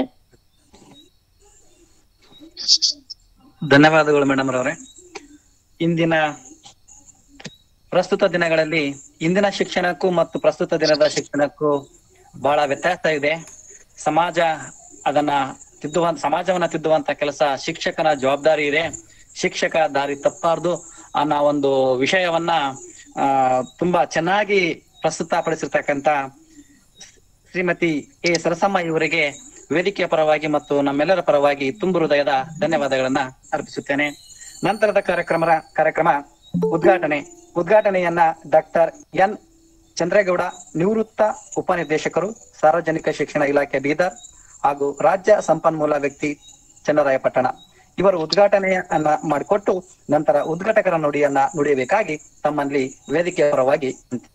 ಧನ್ಯವಾದಗಳು ಮೇಡಮ್ ರವರೇ ಇಂದಿನ ಪ್ರಸ್ತುತ ದಿನಗಳಲ್ಲಿ ಇಂದಿನ ಶಿಕ್ಷಣಕ್ಕೂ ಮತ್ತು ಪ್ರಸ್ತುತ ದಿನದ ಶಿಕ್ಷಣಕ್ಕೂ ಬಹಳ ವ್ಯತ್ಯಾಸ ಇದೆ ಸಮಾಜ ಅದನ್ನ ತಿದ್ದುವಂತ ಸಮಾಜವನ್ನ ತಿದ್ದುವಂತ ಕೆಲಸ ಶಿಕ್ಷಕನ ಜವಾಬ್ದಾರಿ ಇದೆ ಶಿಕ್ಷಕ ದಾರಿ ತಪ್ಪಾರ್ದು ಅನ್ನೋ ಒಂದು ವಿಷಯವನ್ನ ಆ ತುಂಬಾ ಚೆನ್ನಾಗಿ ಪ್ರಸ್ತುತಪಡಿಸಿರ್ತಕ್ಕಂತ ಶ್ರೀಮತಿ ಎ ಸರಸಮ್ಮ ಇವರಿಗೆ ವೇದಿಕೆಯ ಪರವಾಗಿ ಮತ್ತು ನಮ್ಮೆಲ್ಲರ ಪರವಾಗಿ ತುಂಬು ಹೃದಯದ ಧನ್ಯವಾದಗಳನ್ನ ಅರ್ಪಿಸುತ್ತೇನೆ ನಂತರದ ಕಾರ್ಯಕ್ರಮ ಕಾರ್ಯಕ್ರಮ ಉದ್ಘಾಟನೆ ಉದ್ಘಾಟನೆಯನ್ನ ಡಾಕ್ಟರ್ ಎನ್ ಚಂದ್ರೇಗೌಡ ನಿವೃತ್ತ ಉಪನಿರ್ದೇಶಕರು ಸಾರ್ವಜನಿಕ ಶಿಕ್ಷಣ ಇಲಾಖೆ ಬೀದರ್ ಹಾಗೂ ರಾಜ್ಯ ಸಂಪನ್ಮೂಲ ವ್ಯಕ್ತಿ ಚನ್ನರಾಯಪಟ್ಟಣ ಇವರು ಉದ್ಘಾಟನೆಯನ್ನ ಮಾಡಿಕೊಟ್ಟು ನಂತರ ಉದ್ಘಾಟಕರ ನುಡಿಯನ್ನ ನುಡಿಯಬೇಕಾಗಿ ತಮ್ಮಲ್ಲಿ ವೇದಿಕೆಯ ಪರವಾಗಿ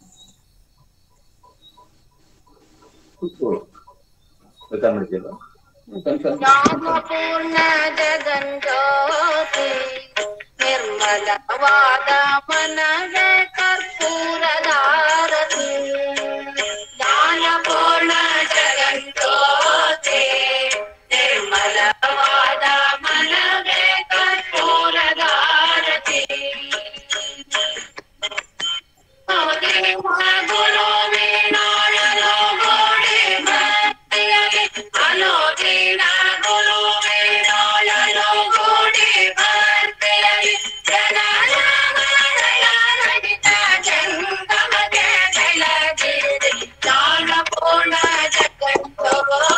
ಜ್ಞಾನಪೂರ್ಣ ಜಗಂಜ್ಯೋತಿ ನಿರ್ಮಲವಾದ ಮನಗೆ ಕರ್ಪೂರದಾರತಿ ಜ್ಞಾನಪೂರ್ಣ ಜಗಂಜ್ಯೋತಿ ನಿರ್ಮಲವಾದ ಮನಗೆ ಕರ್ಪೂರದಾರತಿ ಗುರು ವೀಣಾಯನೋ ಗೋಡಿ ಭಕ್ತಿಯಲಿ ಅಲೋಕಿನ ಗುರು ವೀಣಾಯನೋ ಗೋಡಿ ಭಕ್ತಿಯಲಿ ಜನನ ರಹಿತ ಜಂಗಮಗೆ ಬೆಳಗಿರಿ ಜ್ಞಾನಪೂರ್ಣ ಜಗತ್ತೋ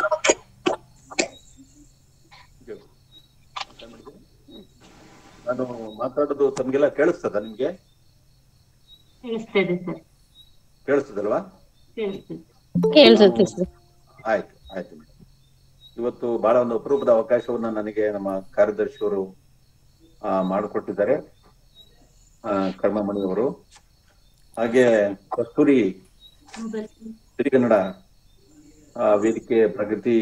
ನಾನು ಮಾತಾಡೋದು ತಮ್ಗೆಲ್ಲ ಕೇಳಿಸ್ತದ ನಿಮ್ಗೆ ಕೇಳಿಸ್ತಿದೆ ಸರ್ ಕೇಳಿಸ್ತದಲ್ವಾ ಕೇಳಿಸ್ತಿದೆ ಕೇಳ್ಸುತ್ತೆ ಸರ್ ಆಯ್ತು ಆಯ್ತು ಮೇಡಮ್ ಇವತ್ತು ಬಹಳ ಒಂದು ಅಪರೂಪದ ಅವಕಾಶವನ್ನ ನನಗೆ ನಮ್ಮ ಕಾರ್ಯದರ್ಶಿಯವರು ಆ, ಮಾಡಿಕೊಟ್ಟಿದ್ದಾರೆ ಆ, ಕರ್ಮಮಣಿಯವರು ಹಾಗೆ ಕಸ್ತೂರಿ ಸಿರಿಗನ್ನಡ ಆ, ವೇದಿಕೆ ಪ್ರಗತಿ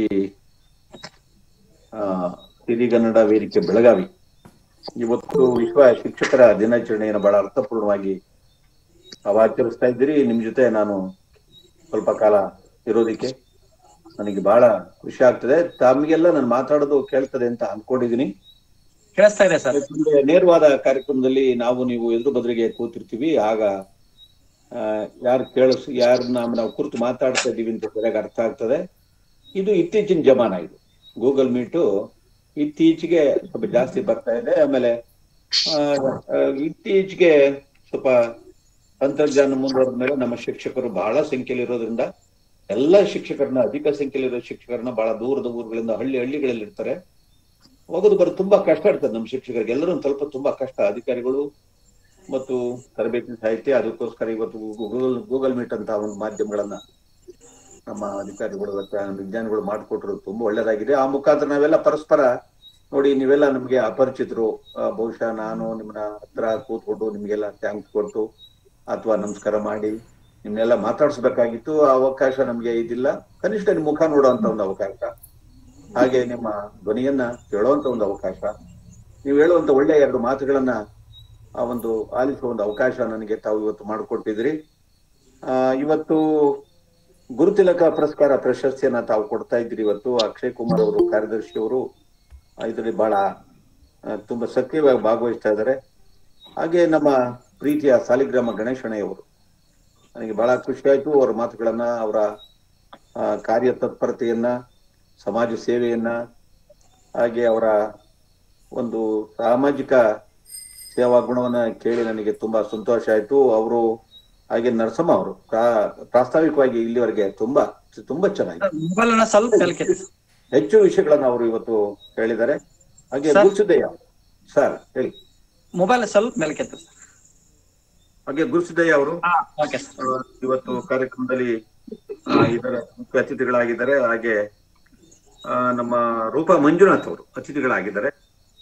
ಆ, ಸಿರಿಗನ್ನಡ ವೇದಿಕೆ ಬೆಳಗಾವಿ ಇವತ್ತು ವಿಶ್ವ ಶಿಕ್ಷಕರ ದಿನಾಚರಣೆಯನ್ನು ಬಹಳ ಅರ್ಥಪೂರ್ಣವಾಗಿ ತಾವು ಆಚರಿಸ್ತಾ ಇದ್ದೀರಿ ನಿಮ್ ಜೊತೆ ನಾನು ಸ್ವಲ್ಪ ಕಾಲ ಇರೋದಿಕ್ಕೆ ನನಗೆ ಬಹಳ ಖುಷಿ ಆಗ್ತದೆ ತಮಗೆಲ್ಲ ನಾನು ಮಾತಾಡೋದು ಕೇಳ್ತದೆ ಅಂತ ಅನ್ಕೊಂಡಿದೀನಿ ಕೇಳಿಸ್ತಾ ಇದೆ ಸರ್ ಯಾಕಂದ್ರೆ ನೇರವಾದ ಕಾರ್ಯಕ್ರಮದಲ್ಲಿ ನಾವು ನೀವು ಎದುರು ಬದ್ರಿಗೆ ಕೂತಿರ್ತೀವಿ ಆಗ ಯಾರು ಕೇಳಿಸ್ ಯಾರನ್ನ ನಾವು ಕುರಿತು ಮಾತಾಡ್ತಾ ಇದೀವಿ ಅಂತ ಸರಿಯಾಗಿ ಅರ್ಥ ಆಗ್ತದೆ ಇದು ಇತ್ತೀಚಿನ ಜಮಾನ ಇದು ಗೂಗಲ್ ಮೀಟು ಇತ್ತೀಚೆಗೆ ಸ್ವಲ್ಪ ಜಾಸ್ತಿ ಬರ್ತಾ ಇದೆ ಆಮೇಲೆ ಆ, ಆ, ಇತ್ತೀಚೆಗೆ ಸ್ವಲ್ಪ ತಂತ್ರಜ್ಞಾನ ಮುಂದುವರೆದ ಮೇಲೆ ನಮ್ಮ ಶಿಕ್ಷಕರು ಬಹಳ ಸಂಖ್ಯೆಯಲ್ಲಿ ಇರೋದ್ರಿಂದ ಎಲ್ಲ ಶಿಕ್ಷಕರನ್ನ ಅಧಿಕ ಸಂಖ್ಯೆಯಲ್ಲಿರೋ ಶಿಕ್ಷಕರನ್ನ ಬಹಳ ದೂರದ ಊರುಗಳಿಂದ ಹಳ್ಳಿ ಹಳ್ಳಿಗಳಲ್ಲಿ ಇರ್ತಾರೆ ಹೋಗೋದು ಬರೋದು ತುಂಬಾ ಕಷ್ಟ ಇರ್ತದೆ ನಮ್ಮ ಶಿಕ್ಷಕರಿಗೆ ಎಲ್ಲರೂ ಒಂದ್ ಸ್ವಲ್ಪ ತುಂಬಾ ಕಷ್ಟ ಅಧಿಕಾರಿಗಳು ಮತ್ತು ತರಬೇತಿ ಸಾಹಿತ್ಯ ಅದಕ್ಕೋಸ್ಕರ ಇವತ್ತು ಗೂಗಲ್ ಗೂಗಲ್ ಮೀಟ್ ಅಂತ ಒಂದು ಮಾಧ್ಯಮಗಳನ್ನ ನಮ್ಮ ಅಧಿಕಾರಿಗಳು ಮತ್ತೆ ವಿಜ್ಞಾನಿಗಳು ಮಾಡಿಕೊಟ್ರು ತುಂಬಾ ಒಳ್ಳೇದಾಗಿದೆ ಆ ಮುಖಾಂತರ ನಾವೆಲ್ಲ ಪರಸ್ಪರ ನೋಡಿ ನೀವೆಲ್ಲ ನಮ್ಗೆ ಅಪರಿಚಿತರು ಆ, ಬಹುಶಃ ನಾನು ನಿಮ್ಮನ್ನ ಹತ್ರ ಕೂತ್ಕೊಂಡು ನಿಮ್ಗೆಲ್ಲ ಥ್ಯಾಂಕ್ಸ್ ಕೊಟ್ಟು ಅಥವಾ ನಮಸ್ಕಾರ ಮಾಡಿ ನಿಮ್ನೆಲ್ಲ ಮಾತಾಡ್ಸ್ಬೇಕಾಗಿತ್ತು ಆ ಅವಕಾಶ ನಮ್ಗೆ ಇದಿಲ್ಲ ಕನಿಷ್ಠ ನಿಮ್ ಮುಖ ನೋಡುವಂತ ಒಂದು ಅವಕಾಶ ಹಾಗೆ ನಿಮ್ಮ ಧ್ವನಿಯನ್ನ ಕೇಳುವಂತ ಒಂದು ಅವಕಾಶ ನೀವು ಹೇಳುವಂತ ಒಳ್ಳೆ ಎರಡು ಮಾತುಗಳನ್ನ ಆ ಒಂದು ಆಲಿಸುವ ಒಂದು ಅವಕಾಶ ನನಗೆ ತಾವು ಇವತ್ತು ಮಾಡಿಕೊಟ್ಟಿದ್ರಿ ಆ ಇವತ್ತು ಗುರುತಿಲಕ ಪುರಸ್ಕಾರ ಪ್ರಶಸ್ತಿಯನ್ನ ತಾವು ಕೊಡ್ತಾ ಇದ್ರಿ ಇವತ್ತು ಅಕ್ಷಯ್ ಕುಮಾರ್ ಅವರು ಕಾರ್ಯದರ್ಶಿ ಅವರು ಇದರಲ್ಲಿ ಬಹಳ ಆ, ತುಂಬಾ ಸಕ್ರಿಯವಾಗಿ ಭಾಗವಹಿಸ್ತಾ ಇದ್ದಾರೆ ಹಾಗೆ ನಮ್ಮ ಪ್ರೀತಿಯ ಸಾಲಿಗ್ರಾಮ ಗಣೇಶಣ್ಣಯ್ಯವರು ನನಗೆ ಬಹಳ ಖುಷಿ ಆಯ್ತು ಅವರ ಮಾತುಗಳನ್ನ ಅವರ ಆ, ಕಾರ್ಯ ತತ್ಪರತೆಯನ್ನ ಸಮಾಜ ಸೇವೆಯನ್ನ ಹಾಗೆ ಅವರ ಒಂದು ಸಾಮಾಜಿಕ ಸೇವಾ ಗುಣವನ್ನ ಕೇಳಿ ನನಗೆ ತುಂಬಾ ಸಂತೋಷ ಆಯ್ತು ಅವರು ಹಾಗೆ ನರಸಮ್ಮ ಅವರು ಪ್ರಾ- ಪ್ರಾಸ್ತಾವಿಕವಾಗಿ ಇಲ್ಲಿವರೆಗೆ ತುಂಬಾ ತುಂಬಾ ಚೆನ್ನಾಗಿ ಮೊಬೈಲ್ ಅನ್ನ ಸ್ವಲ್ಪ ಮೇಲ್ಕೆತ್ತಿ. ಹೆಚ್ಚು ವಿಷಯಗಳನ್ನ ಅವರು ಇವತ್ತು ಹೇಳಿದ್ದಾರೆ ಹಾಗೆ ಸರ್? ಗುರುಸಿದ್ದಯ್ಯ ಸರ್ ಹೇಳಿ ಮೊಬೈಲ್ ಸ್ವಲ್ಪ ಮೇಲ್ಕೆತ್ತು ಹಾಗೆ ಗುರುಸಿದ್ದಯ್ಯ ಅವರು ಓಕೆ ಆ, ಇವತ್ತು ಕಾರ್ಯಕ್ರಮದಲ್ಲಿ ಆ, ಇದರ ಮುಖ್ಯ ಅತಿಥಿಗಳಾಗಿದ್ದಾರೆ ಹಾಗೆ ಆ, ನಮ್ಮ ರೂಪಾ ಮಂಜುನಾಥ್ ಅವರು ಅತಿಥಿಗಳಾಗಿದ್ದಾರೆ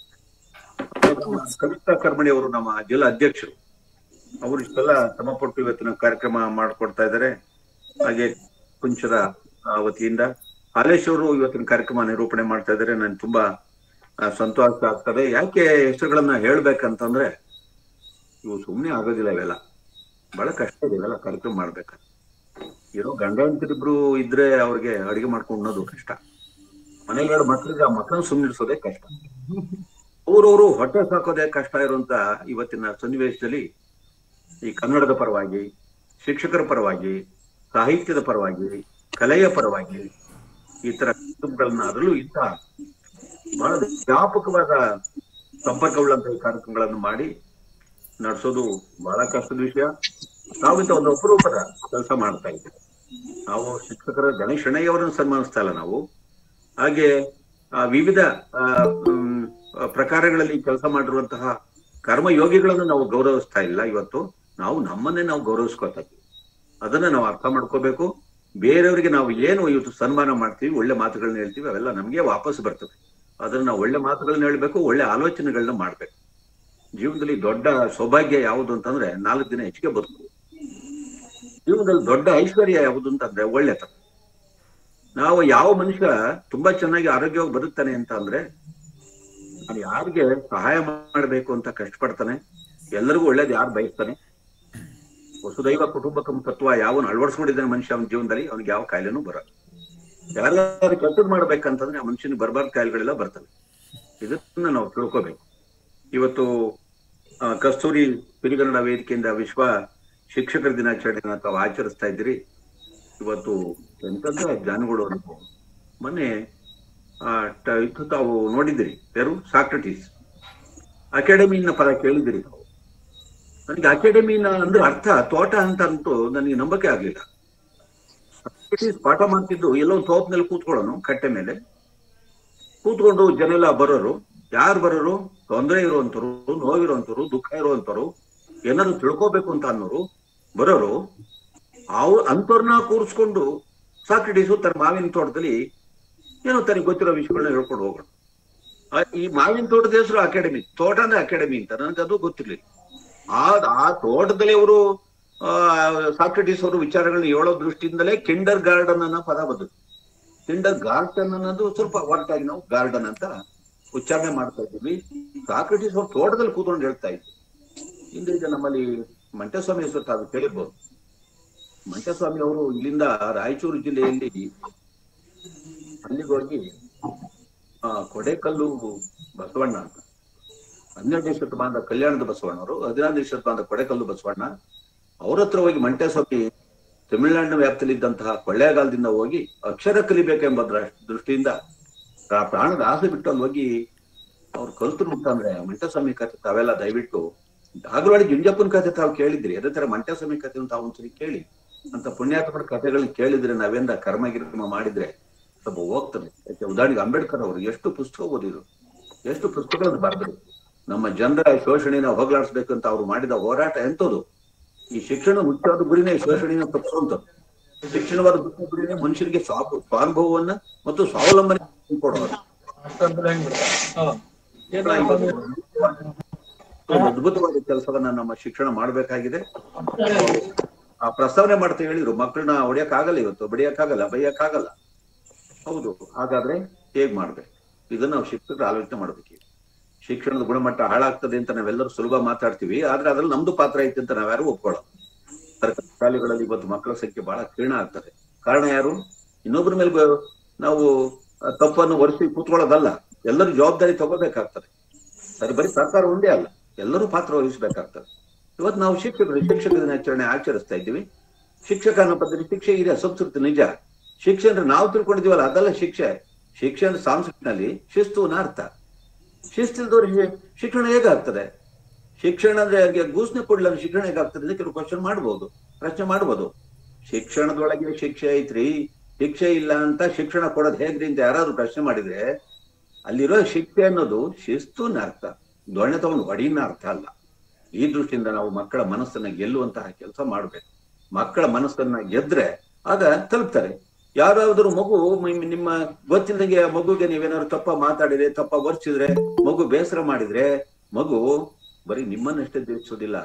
ನಮ್ಮ ಕವಿತಾ ಕರ್ಮಣಿ ಅವರು ನಮ್ಮ ಜಿಲ್ಲಾ ಅಧ್ಯಕ್ಷರು ಅವರು ಇಷ್ಟೆಲ್ಲ ಶ್ರಮ ಪಟ್ಟು ಇವತ್ತಿನ ಕಾರ್ಯಕ್ರಮ ಮಾಡ್ಕೊಡ್ತಾ ಇದ್ದಾರೆ ಹಾಗೆ ಕುಂಚದ ಆ, ವತಿಯಿಂದ ಹಾಲೇಶ್ ಅವರು ಇವತ್ತಿನ ಕಾರ್ಯಕ್ರಮ ನಿರೂಪಣೆ ಮಾಡ್ತಾ ಇದ್ದಾರೆ ನನ್ಗೆ ತುಂಬಾ ಆ, ಸಂತೋಷ ಆಗ್ತದೆ ಯಾಕೆ ಹೆಸರುಗಳನ್ನ ಹೇಳ್ಬೇಕಂತಂದ್ರೆ ಇವು ಸುಮ್ಮನೆ ಆಗೋದಿಲ್ಲ ಇವೆಲ್ಲ ಬಹಳ ಕಷ್ಟ ಇದೆ ಇವೆಲ್ಲ ಕಾರ್ಯಕ್ರಮ ಮಾಡ್ಬೇಕು ಇರೋ ಗಂಡ ಹೆಂಡತಿರಿಬ್ರು ಇದ್ರೆ ಅವ್ರಿಗೆ ಅಡಿಗೆ ಮಾಡ್ಕೊಂಡು ಉಣ್ಣೋದು ಕಷ್ಟ ಮನೇಲಿ ಎರಡು ಮಕ್ಳಿಗೆ ಆ ಮಕ್ಕಳನ್ನ ಸುಮ್ಮನಿರ್ಸೋದೇ ಕಷ್ಟ ಅವ್ರವ್ರು ಹೊಟ್ಟೆ ಸಾಕೋದೇ ಕಷ್ಟ ಇರುವಂತ ಇವತ್ತಿನ ಸನ್ನಿವೇಶದಲ್ಲಿ ಈ ಕನ್ನಡದ ಪರವಾಗಿ ಶಿಕ್ಷಕರ ಪರವಾಗಿ ಸಾಹಿತ್ಯದ ಪರವಾಗಿ ಕಲೆಯ ಪರವಾಗಿ ಈ ತರ ಕಾರ್ಯಕ್ರಮಗಳನ್ನ ಅದರಲ್ಲೂ ಇಂಥ ಬಹಳ ವ್ಯಾಪಕವಾದ ಸಂಪರ್ಕವುಳ್ಳಂತ ಈ ಕಾರ್ಯಕ್ರಮಗಳನ್ನು ಮಾಡಿ ನಡೆಸೋದು ಬಹಳ ಕಷ್ಟದ ವಿಷಯ ನಾವಿಂತ ಒಂದು ಅಪರೂಪದ ಕೆಲಸ ಮಾಡ್ತಾ ಇದ್ದೇವೆ ನಾವು ಶಿಕ್ಷಕರ ಗಣೇಶ್ ಶೆಣಯ್ಯವರನ್ನು ಸನ್ಮಾನಿಸ್ತಾ ಇಲ್ಲ ನಾವು ಹಾಗೆ ಆ, ವಿವಿಧ ಆ, ಮ್, ಪ್ರಕಾರಗಳಲ್ಲಿ ಕೆಲಸ ಮಾಡಿರುವಂತಹ ಕರ್ಮಯೋಗಿಗಳನ್ನು ನಾವು ಗೌರವಿಸ್ತಾ ಇಲ್ಲ ಇವತ್ತು ನಾವು ನಮ್ಮನ್ನೇ ನಾವು ಗೌರವಿಸ್ಕೊತಾ ಇದ್ದೀವಿ ಅದನ್ನ ನಾವು ಅರ್ಥ ಮಾಡ್ಕೋಬೇಕು ಬೇರೆಯವರಿಗೆ ನಾವು ಏನು ಇವತ್ತು ಸನ್ಮಾನ ಮಾಡ್ತೀವಿ ಒಳ್ಳೆ ಮಾತುಗಳನ್ನ ಹೇಳ್ತೀವಿ ಅವೆಲ್ಲ ನಮಗೆ ವಾಪಸ್ ಬರ್ತವೆ ಅದನ್ನ ನಾವು ಒಳ್ಳೆ ಮಾತುಗಳನ್ನ ಹೇಳ್ಬೇಕು ಒಳ್ಳೆ ಆಲೋಚನೆಗಳನ್ನ ಮಾಡ್ಬೇಕು ಜೀವನದಲ್ಲಿ ದೊಡ್ಡ ಸೌಭಾಗ್ಯ ಯಾವುದು ಅಂತಂದ್ರೆ ನಾಲ್ಕು ದಿನ ಹೆಚ್ಚಿಗೆ ಬದುಕು ಜೀವನದಲ್ಲಿ ದೊಡ್ಡ ಐಶ್ವರ್ಯ ಯಾವುದು ಅಂತಂದ್ರೆ ಒಳ್ಳೆತನ ನಾವು ಯಾವ ಮನುಷ್ಯ ತುಂಬಾ ಚೆನ್ನಾಗಿ ಆರೋಗ್ಯವಾಗಿ ಬದುಕ್ತಾನೆ ಅಂತ ಅಂದ್ರೆ ನಾನು ಯಾರಿಗೆ ಸಹಾಯ ಮಾಡಬೇಕು ಅಂತ ಕಷ್ಟಪಡ್ತಾನೆ ಎಲ್ಲರಿಗೂ ಒಳ್ಳೇದು ಯಾರು ಬಯಸ್ತಾನೆ ವಸುದೈವ ಕುಟುಂಬಕಂ ತತ್ವ ಯಾವನು ಅಳವಡಿಸ್ಕೊಂಡಿದ್ದಾನೆ ಮನುಷ್ಯ ಅವನ ಜೀವನದಲ್ಲಿ ಅವನಿಗೆ ಯಾವ ಕಾಯಿಲೆನೂ ಬರಲ್ಲ ಯಾರು ಕೆಟ್ಟದ್ ಮಾಡ್ಬೇಕಂತಂದ್ರೆ ಆ ಮನುಷ್ಯನಿಗೆ ಬರಬಾರ್ದು ಕಾಯಿಲೆಗಳೆಲ್ಲ ಬರ್ತವೆ ಇದನ್ನ ನಾವು ತಿಳ್ಕೋಬೇಕು ಇವತ್ತು ಆ, ಕಸ್ತೂರಿ ಪಿರಿಗನ್ನಡ ವೇದಿಕೆಯಿಂದ ವಿಶ್ವ ಶಿಕ್ಷಕರ ದಿನಾಚರಣೆನ ತಾವು ಆಚರಿಸ್ತಾ ಇದ್ದೀರಿ ಇವತ್ತು ಎಂತಂತ ಜಾನುಗಳು ನಾವು ಮೊನ್ನೆ ಆ, ಟ- ಇದು ತಾವು ನೋಡಿದಿರಿ ಯಾರು ಸಾಕ್ರಟೀಸ್ ಅಕಾಡೆಮಿನ ಪದ ಕೇಳಿದಿರಿ ತಾವು ನನಗೆ ಅಕಾಡೆಮಿನ ಅಂದ್ರೆ ಅರ್ಥ ತೋಟ ಅಂತ ಅಂತೂ ನನಗೆ ನಂಬಕ್ಕೆ ಆಗ್ಲಿಲ್ಲ ಸಾಕ್ರಟೀಸ್ ಪಾಠ ಮಾಡ್ತಿದ್ದು ಎಲ್ಲೋ ಒಂದು ತೋಪನಲ್ಲಿ ಕೂತ್ಕೊಳ್ಳೋನು ಕಟ್ಟೆ ಮೇಲೆ ಕೂತ್ಕೊಂಡು ಜನ ಎಲ್ಲ ಬರೋರು ಯಾರು ಬರೋರು ತೊಂದರೆ ಇರುವಂತರು ನೋವಿರುವಂತರು ದುಃಖ ಇರುವಂತರು ಏನಾದ್ರು ತಿಳ್ಕೋಬೇಕು ಅಂತ ಅನ್ನೋರು ಬರೋರು ಅವ್ರು ಅಂಥವ್ರನ್ನ ಕೂರಿಸ್ಕೊಂಡು ಸಾಕ್ರೆಟಿಸು ತನ್ನ ಮಾವಿನ ತೋಟದಲ್ಲಿ ಏನೋ ತನಗೆ ಗೊತ್ತಿರೋ ವಿಷಯಗಳನ್ನ ಹೇಳ್ಕೊಂಡು ಹೋಗೋಣ ಆ, ಈ ಮಾವಿನ ತೋಟದ ಹೆಸರು ಅಕಾಡೆಮಿ ತೋಟ ಅಂದ್ರೆ ಅಕಾಡೆಮಿ ಅಂತ ನನಗೆ ಅದು ಗೊತ್ತಿರ್ಲಿಲ್ಲ ಆ ಆ ತೋಟದಲ್ಲಿ ಅವರು ಸಾಕ್ರೆಟಿಸ್ ಅವರು ವಿಚಾರಗಳನ್ನ ಹೇಳೋ ದೃಷ್ಟಿಯಿಂದಲೇ ಕಿಂಡರ್ ಗಾರ್ಡನ್ ಅನ್ನೋ ಪದ ಬಂದದ್ದು ಕಿಂಡರ್ ಗಾರ್ಡನ್ ಅನ್ನೋದು ಸ್ವಲ್ಪ ಹೊರಟಾಗಿ ನಾವು ಗಾರ್ಡನ್ ಅಂತ ಉಚ್ಚಾರಣೆ ಮಾಡ್ತಾ ಇದ್ದೀವಿ ಸಾಕ್ರೆಟಿಸ್ ಅವ್ರು ತೋಟದಲ್ಲಿ ಕೂತ್ಕೊಂಡು ಹೇಳ್ತಾ ಇದ್ವಿ ಹಿಂದೆ ಈಗ ನಮ್ಮಲ್ಲಿ ಮಂಟಸ್ವಾಮಿ ಹೆಸರು ತಾವು ಕೇಳಿರ್ಬೋದು ಮಂಟಸ್ವಾಮಿ ಅವರು ಇಲ್ಲಿಂದ ರಾಯಚೂರು ಜಿಲ್ಲೆಯಲ್ಲಿ ಅಲ್ಲಿಗೆ ಹೋಗಿ ಆ ಕೊಡೆಕಲ್ಲು ಬಸವಣ್ಣ ಅಂತ ಹನ್ನೆರಡನೇ ಶತಮಾನದ ಕಲ್ಯಾಣದ ಬಸವಣ್ಣವರು ಹದಿನಾರನೇ ಶತಮಾನದ ಕೊಡೆಕಲ್ಲು ಬಸವಣ್ಣ ಅವ್ರ ಹತ್ರ ಹೋಗಿ ಮಂಟೇಸ್ವಾಮಿ ತಮಿಳುನಾಡಿನ ವ್ಯಾಪ್ತಿಯಲ್ಲಿ ಇದ್ದಂತಹ ಕೊಳ್ಳೇಗಾಲದಿಂದ ಹೋಗಿ ಅಕ್ಷರ ಕಲಿಬೇಕೆಂಬ ದೃ- ದೃಷ್ಟಿಯಿಂದ ಆ ಪ್ರಾಣದ ಆಸೆ ಬಿಟ್ಟು ಅಲ್ಲಿ ಹೋಗಿ ಅವ್ರು ಕಲ್ತರು ಅಂತಂದ್ರೆ ಮಂಟಸ್ವಾಮಿ ಕಥೆ ತಾವೆಲ್ಲ ದಯವಿಟ್ಟು ಆಗಲವಾಡಿ ಜುಂಜಪ್ಪನ ಕಥೆ ತಾವು ಕೇಳಿದ್ರಿ ಅದೇ ತರ ಮಂಟಸ್ವಾಮಿ ಕಥೆ ತಾವು ಒಂದ್ಸರಿ ಕೇಳಿ ಅಂತ ಪುಣ್ಯಾತ್ಮರ ಕಥೆಗಳನ್ನ ಕೇಳಿದ್ರೆ ನಾವೇಂದ ಕರ್ಮ ಗಿರ್ಮ ಮಾಡಿದ್ರೆ ಸ್ವಲ್ಪ ಹೋಗ್ತದೆ ಯಾಕೆ ಉದಾಹರಣೆಗೆ ಅಂಬೇಡ್ಕರ್ ಅವರು ಎಷ್ಟು ಪುಸ್ತಕ ಓದಿದ್ರು ಎಷ್ಟು ಪುಸ್ತಕಗಳನ್ನು ಬರೆದ್ರು ನಮ್ಮ ಜನರ ಶೋಷಣೆನ ಹೋಗ್ಲಾಡಿಸ್ಬೇಕು ಅಂತ ಅವ್ರು ಮಾಡಿದ ಹೋರಾಟ ಎಂತದು ಈ ಶಿಕ್ಷಣ ಮುಖ್ಯವಾದ ಗುರಿನೇ ಶೋಷಣೆನ ತಪ್ಪಿಸುವಂಥದ್ದು ಶಿಕ್ಷಣವಾದ ಮುಖ್ಯ ಗುರಿನೇ ಮನುಷ್ಯರಿಗೆ ಸ್ವಾ- ಸ್ವಾನುಭವವನ್ನ ಮತ್ತು ಸ್ವಾವಲಂಬನೆ ಕೊಡೋದು ಒಂದು ಅದ್ಭುತವಾದ ಕೆಲಸವನ್ನ ನಮ್ಮ ಶಿಕ್ಷಣ ಮಾಡ್ಬೇಕಾಗಿದೆ ಆ ಪ್ರಸ್ತಾವನೆ ಮಾಡ್ತಾ ಹೇಳಿದ್ರು ಮಕ್ಕಳನ್ನ ಹೊಡಿಯಕ್ ಆಗಲ್ಲ ಇವತ್ತು ಬಡಿಯಕ್ಕಾಗಲ್ಲ ಬೈಯಕ್ಕಾಗಲ್ಲ ಹೌದು ಹಾಗಾದ್ರೆ ಹೇಗ್ ಮಾಡ್ಬೇಕು ಇದನ್ನ ನಾವು ಶಿಕ್ಷಕರು ಆಲೋಚನೆ ಮಾಡ್ಬೇಕು ಈಗ. ಶಿಕ್ಷಣದ ಗುಣಮಟ್ಟ ಹಾಳಾಗ್ತದೆ ಅಂತ ನಾವೆಲ್ಲರೂ ಸುಲಭ ಮಾತಾಡ್ತೀವಿ ಆದ್ರೆ ಅದ್ರಲ್ಲಿ ನಮ್ದು ಪಾತ್ರ ಐತೆ ಅಂತ ನಾವ್ಯಾರು ಒಪ್ಕೊಳ್ಳೋ ಸರ್ಕಾರಿ ಶಾಲೆಗಳಲ್ಲಿ ಇವತ್ತು ಮಕ್ಕಳ ಸಂಖ್ಯೆ ಬಹಳ ಕ್ಷೀಣ ಆಗ್ತದೆ ಕಾರಣ ಯಾರು ಇನ್ನೊಬ್ಬರ ಮೇಲೆ ಬ- ನಾವು ಆ ತಪ್ಪನ್ನು ಒರೆಸಿ ಕೂತ್ಕೊಳ್ಳೋದಲ್ಲ ಎಲ್ಲರೂ ಜವಾಬ್ದಾರಿ ತಗೋಬೇಕಾಗ್ತದೆ ಸರಿ ಬರೀ ಸರ್ಕಾರ ಒಂದೇ ಅಲ್ಲ ಎಲ್ಲರೂ ಪಾತ್ರ ವಹಿಸಬೇಕಾಗ್ತದೆ ಇವತ್ತು ನಾವು ಶಿಕ್ಷಕರು ಶಿಕ್ಷಕ ದಿನಾಚರಣೆ ಆಚರಿಸ್ತಾ ಇದ್ದೀವಿ ಶಿಕ್ಷಕ ಅನ್ನೋ ಪದ್ಧತಿ ಶಿಕ್ಷೆ ಇದೆ ಸಂಸ್ಕೃತಿ ನಿಜ ಶಿಕ್ಷೆ ಅಂದ್ರೆ ನಾವು ತಿಳ್ಕೊಂಡಿದೀವಲ್ಲ ಅದಲ್ಲ ಶಿಕ್ಷೆ ಶಿಕ್ಷೆ ಅಂದ್ರೆ ಸಂಸ್ಕೃತಿನಲ್ಲಿ ಶಿಸ್ತು ಅನ್ನೋ ಅರ್ಥ ಶಿಸ್ತಿಲ್ದವ್ರಿಗೆ ಶಿಕ್ಷಣ ಹೇಗಾಗ್ತದೆ ಶಿಕ್ಷಣ ಅಂದ್ರೆ ಹಾಗೆ ಗೂಸ್ನೆ ಕೊಡ್ಲ ಶಿಕ್ಷಣ ಹೇಗಾಗ್ತದೆ ಅಂತ ಕೆಲವು ಕ್ವಶನ್ ಮಾಡ್ಬೋದು ಪ್ರಶ್ನೆ ಮಾಡ್ಬೋದು ಶಿಕ್ಷಣದೊಳಗೆ ಶಿಕ್ಷೆ ಐತ್ರಿ ಶಿಕ್ಷೆ ಇಲ್ಲ ಅಂತ ಶಿಕ್ಷಣ ಕೊಡೋದು ಹೇಗ್ರಿ ಅಂತ ಯಾರಾದ್ರೂ ಪ್ರಶ್ನೆ ಮಾಡಿದ್ರೆ ಅಲ್ಲಿರೋ ಶಿಕ್ಷೆ ಅನ್ನೋದು ಶಿಸ್ತುನ ಅರ್ಥ ದೊಣ್ಣೆ ತಗೊಂಡು ಹೊಡಿನ ಅರ್ಥ ಅಲ್ಲ ಈ ದೃಷ್ಟಿಯಿಂದ ನಾವು ಮಕ್ಕಳ ಮನಸ್ಸನ್ನ ಗೆಲ್ಲುವಂತಹ ಕೆಲಸ ಮಾಡ್ಬೇಕು ಮಕ್ಕಳ ಮನಸ್ಸನ್ನ ಗೆದ್ರೆ ಆಗ ತಲುಪ್ತಾರೆ ಯಾರಾದ್ರೂ ಮಗು ಮ್- ನಿಮ್ಮ ಗೊತ್ತಿಲ್ಲದಂಗೆ ಆ ಮಗುಗೆ ನೀವೇನಾದ್ರು ತಪ್ಪ ಮಾತಾಡಿದ್ರೆ ತಪ್ಪ ವರ್ಚಿದ್ರೆ ಮಗು ಬೇಸರ ಮಾಡಿದ್ರೆ ಮಗು ಬರೀ ನಿಮ್ಮನ್ನಷ್ಟೇ ದ್ವೇಷಿಸೋದಿಲ್ಲ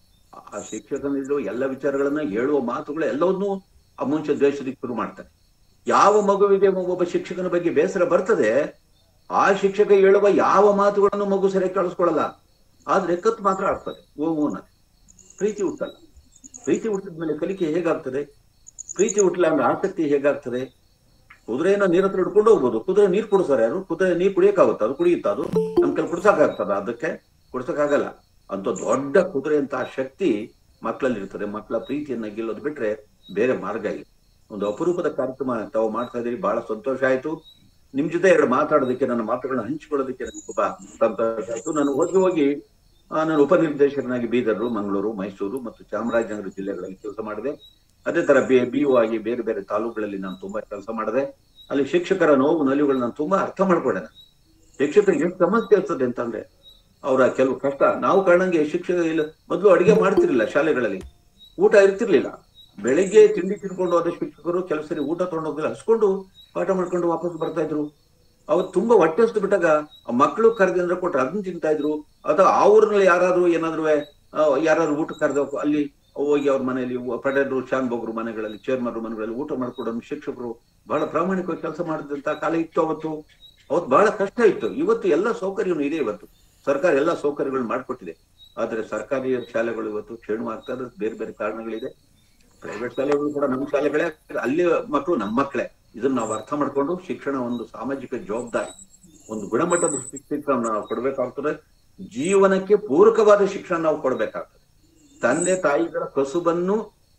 ಆ ಶಿಕ್ಷಕನಿರೋ ಎಲ್ಲ ವಿಚಾರಗಳನ್ನ ಹೇಳುವ ಮಾತುಗಳು ಎಲ್ಲವನ್ನೂ ಆ ಮುಂಚೆ ದ್ವೇಷದಿಕ್ಕೆ ಶುರು ಮಾಡ್ತಾರೆ ಯಾವ ಮಗುವಿಗೆ ಒಬ್ಬ ಶಿಕ್ಷಕನ ಬಗ್ಗೆ ಬೇಸರ ಬರ್ತದೆ ಆ ಶಿಕ್ಷಕ ಹೇಳುವ ಯಾವ ಮಾತುಗಳನ್ನು ಮಗು ಸರಿಯಾಗಿ ಕೇಳಿಸ್ಕೊಳ್ಳಲ್ಲ ಆದ್ರೆ ಕತ್ತು ಮಾತ್ರ ಆಡ್ತದೆ ಓ ಅನ್ನೋದು ಪ್ರೀತಿ ಹುಟ್ಟಲ್ಲ ಪ್ರೀತಿ ಹುಟ್ಟಿದ ಮೇಲೆ ಕಲಿಕೆ ಹೇಗಾಗ್ತದೆ ಪ್ರೀತಿ ಹುಟ್ಟಲ್ಲ ಅಂದ್ರೆ ಆಸಕ್ತಿ ಹೇಗಾಗ್ತದೆ ಕುದುರೆನ ನೀರ್ ಹತ್ರ ಹಿಡ್ಕೊಂಡು ಹೋಗ್ಬೋದು ಕುದುರೆ ನೀರ್ ಕುಡಿಸ್ತಾರೆ ಯಾರು ಕುದುರೆ ನೀರ್ ಕುಡಿಯಕ್ಕಾಗುತ್ತೆ ಅದು ಕುಡಿಯುತ್ತ ಅದು ನಮ್ ಕೈಲಿ ಕುಡ್ಸಕ್ಕಾಗ್ತದ ಅದಕ್ಕೆ ಕುಡ್ಸಕ್ಕಾಗಲ್ಲ ಅಂತ ದೊಡ್ಡ ಕುದುರೆ ಅಂತ ಶಕ್ತಿ ಮಕ್ಕಳಲ್ಲಿ ಇರ್ತದೆ ಮಕ್ಕಳ ಪ್ರೀತಿಯನ್ನ ಗೆಲ್ಲೋದು ಬಿಟ್ರೆ ಬೇರೆ ಮಾರ್ಗ ಇಲ್ಲ ಒಂದು ಅಪರೂಪದ ಕಾರ್ಯಕ್ರಮ ತಾವು ಮಾಡ್ತಾ ಇದೀರಿ ಬಹಳ ಸಂತೋಷ ಆಯ್ತು ನಿಮ್ ಜೊತೆ ಎರಡು ಮಾತಾಡೋದಕ್ಕೆ ನನ್ನ ಮಾತುಗಳನ್ನ ಹಂಚಿಕೊಳ್ಳೋದಕ್ಕೆ ನನಗೆ ತುಂಬಾ ಸಂತೋಷ ಆಯ್ತು ನಾನು ಹೋಗಿ ಹೋಗಿ ಆ, ನಾನು ಉಪನಿರ್ದೇಶಕನಾಗಿ ಬೀದರ್ ಮಂಗಳೂರು ಮೈಸೂರು ಮತ್ತು ಚಾಮರಾಜನಗರ ಜಿಲ್ಲೆಗಳಲ್ಲಿ ಕೆಲಸ ಮಾಡಿದೆ ಅದೇ ತರ ಬಿ ಬಿ ಆಗಿ ಬೇರೆ ಬೇರೆ ತಾಲೂಕುಗಳಲ್ಲಿ ನಾನು ತುಂಬಾ ಕೆಲಸ ಮಾಡಿದೆ ಅಲ್ಲಿ ಶಿಕ್ಷಕರ ನೋವು ನಲಿವುಗಳು ನಾನು ತುಂಬಾ ಅರ್ಥ ಮಾಡ್ಕೊಂಡೆ ನಾನು. ಶಿಕ್ಷಕರಿಗೆ ಎಷ್ಟು ಸಮಸ್ಯೆ ಇರ್ತದೆ ಅಂತಂದ್ರೆ ಅವರ ಕೆಲವು ಕಷ್ಟ ನಾವು ಕಾರಣಂಗೆ ಶಿಕ್ಷಕ ಇಲ್ಲ ಮೊದಲು ಅಡಿಗೆ ಮಾಡ್ತಿರ್ಲಿಲ್ಲ ಶಾಲೆಗಳಲ್ಲಿ ಊಟ ಇರ್ತಿರ್ಲಿಲ್ಲ ಬೆಳಿಗ್ಗೆ ತಿಂಡಿ ತಿನ್ಕೊಂಡು ಹೋದ ಶಿಕ್ಷಕರು ಕೆಲವು ಸರಿ ಊಟ ತಗೊಂಡೋಗಿಲ್ಲ ಹಸ್ಕೊಂಡು ಪಾಠ ಮಾಡ್ಕೊಂಡು ವಾಪಸ್ ಬರ್ತಾ ಇದ್ರು ಅವತ್ತು ತುಂಬಾ ಹೊಟ್ಟೆ ಹಸ್ದು ಬಿಟ್ಟಾಗ ಆ ಮಕ್ಕಳು ಕರೆದ್ರೆ ಕೊಟ್ರೆ ಅದನ್ನ ತಿಂತಾ ಇದ್ರು ಅಥವಾ ಆ ಊರಿನಲ್ಲಿ ಯಾರಾದ್ರೂ ಏನಾದ್ರು ಯಾರಾದ್ರೂ ಊಟ ಕರೆದ ಅಲ್ಲಿ ಹೋಗಿ ಅವ್ರ ಮನೆಯಲ್ಲಿ ಪಡೆದ್ರು ಶಾನ್ ಬೋಗ್ರು ಮನೆಗಳಲ್ಲಿ ಚೇರ್ಮನ್ ಮನೆಗಳಲ್ಲಿ ಊಟ ಮಾಡ್ಕೊಡೋದು ಶಿಕ್ಷಕರು ಬಹಳ ಪ್ರಾಮಾಣಿಕವಾಗಿ ಕೆಲಸ ಮಾಡಿದಂತ ಕಾಲ ಇತ್ತು ಅವತ್ತು ಅವತ್ತು ಬಹಳ ಕಷ್ಟ ಇತ್ತು ಇವತ್ತು ಎಲ್ಲ ಸೌಕರ್ಯನೂ ಇದೆ ಇವತ್ತು ಸರ್ಕಾರ ಎಲ್ಲ ಸೌಕರ್ಯಗಳು ಮಾಡ್ಕೊಟ್ಟಿದೆ ಆದ್ರೆ ಸರ್ಕಾರಿ ಶಾಲೆಗಳು ಇವತ್ತು ಕ್ಷೀಣವಾಗ್ತಾ ಇರೋದು ಬೇರೆ ಬೇರೆ ಕಾರಣಗಳಿದೆ ಪ್ರೈವೇಟ್ ಶಾಲೆಗಳು ಕೂಡ ನಮ್ಮ ಶಾಲೆಗಳೇ ಅಲ್ಲಿ ಮಕ್ಕಳು ನಮ್ಮ ಮಕ್ಕಳೇ ಇದನ್ನ ನಾವು ಅರ್ಥ ಮಾಡ್ಕೊಂಡು ಶಿಕ್ಷಣ ಒಂದು ಸಾಮಾಜಿಕ ಜವಾಬ್ದಾರಿ ಒಂದು ಗುಣಮಟ್ಟದ ಶಿಕ್ಷಣ ನಾವು ಕೊಡ್ಬೇಕಾಗ್ತದೆ ಜೀವನಕ್ಕೆ ಪೂರಕವಾದ ಶಿಕ್ಷಣ ನಾವು ಕೊಡ್ಬೇಕಾಗ್ತದೆ ತಂದೆ ತಾಯಿಗಳ ಕಸುಬನ್ನು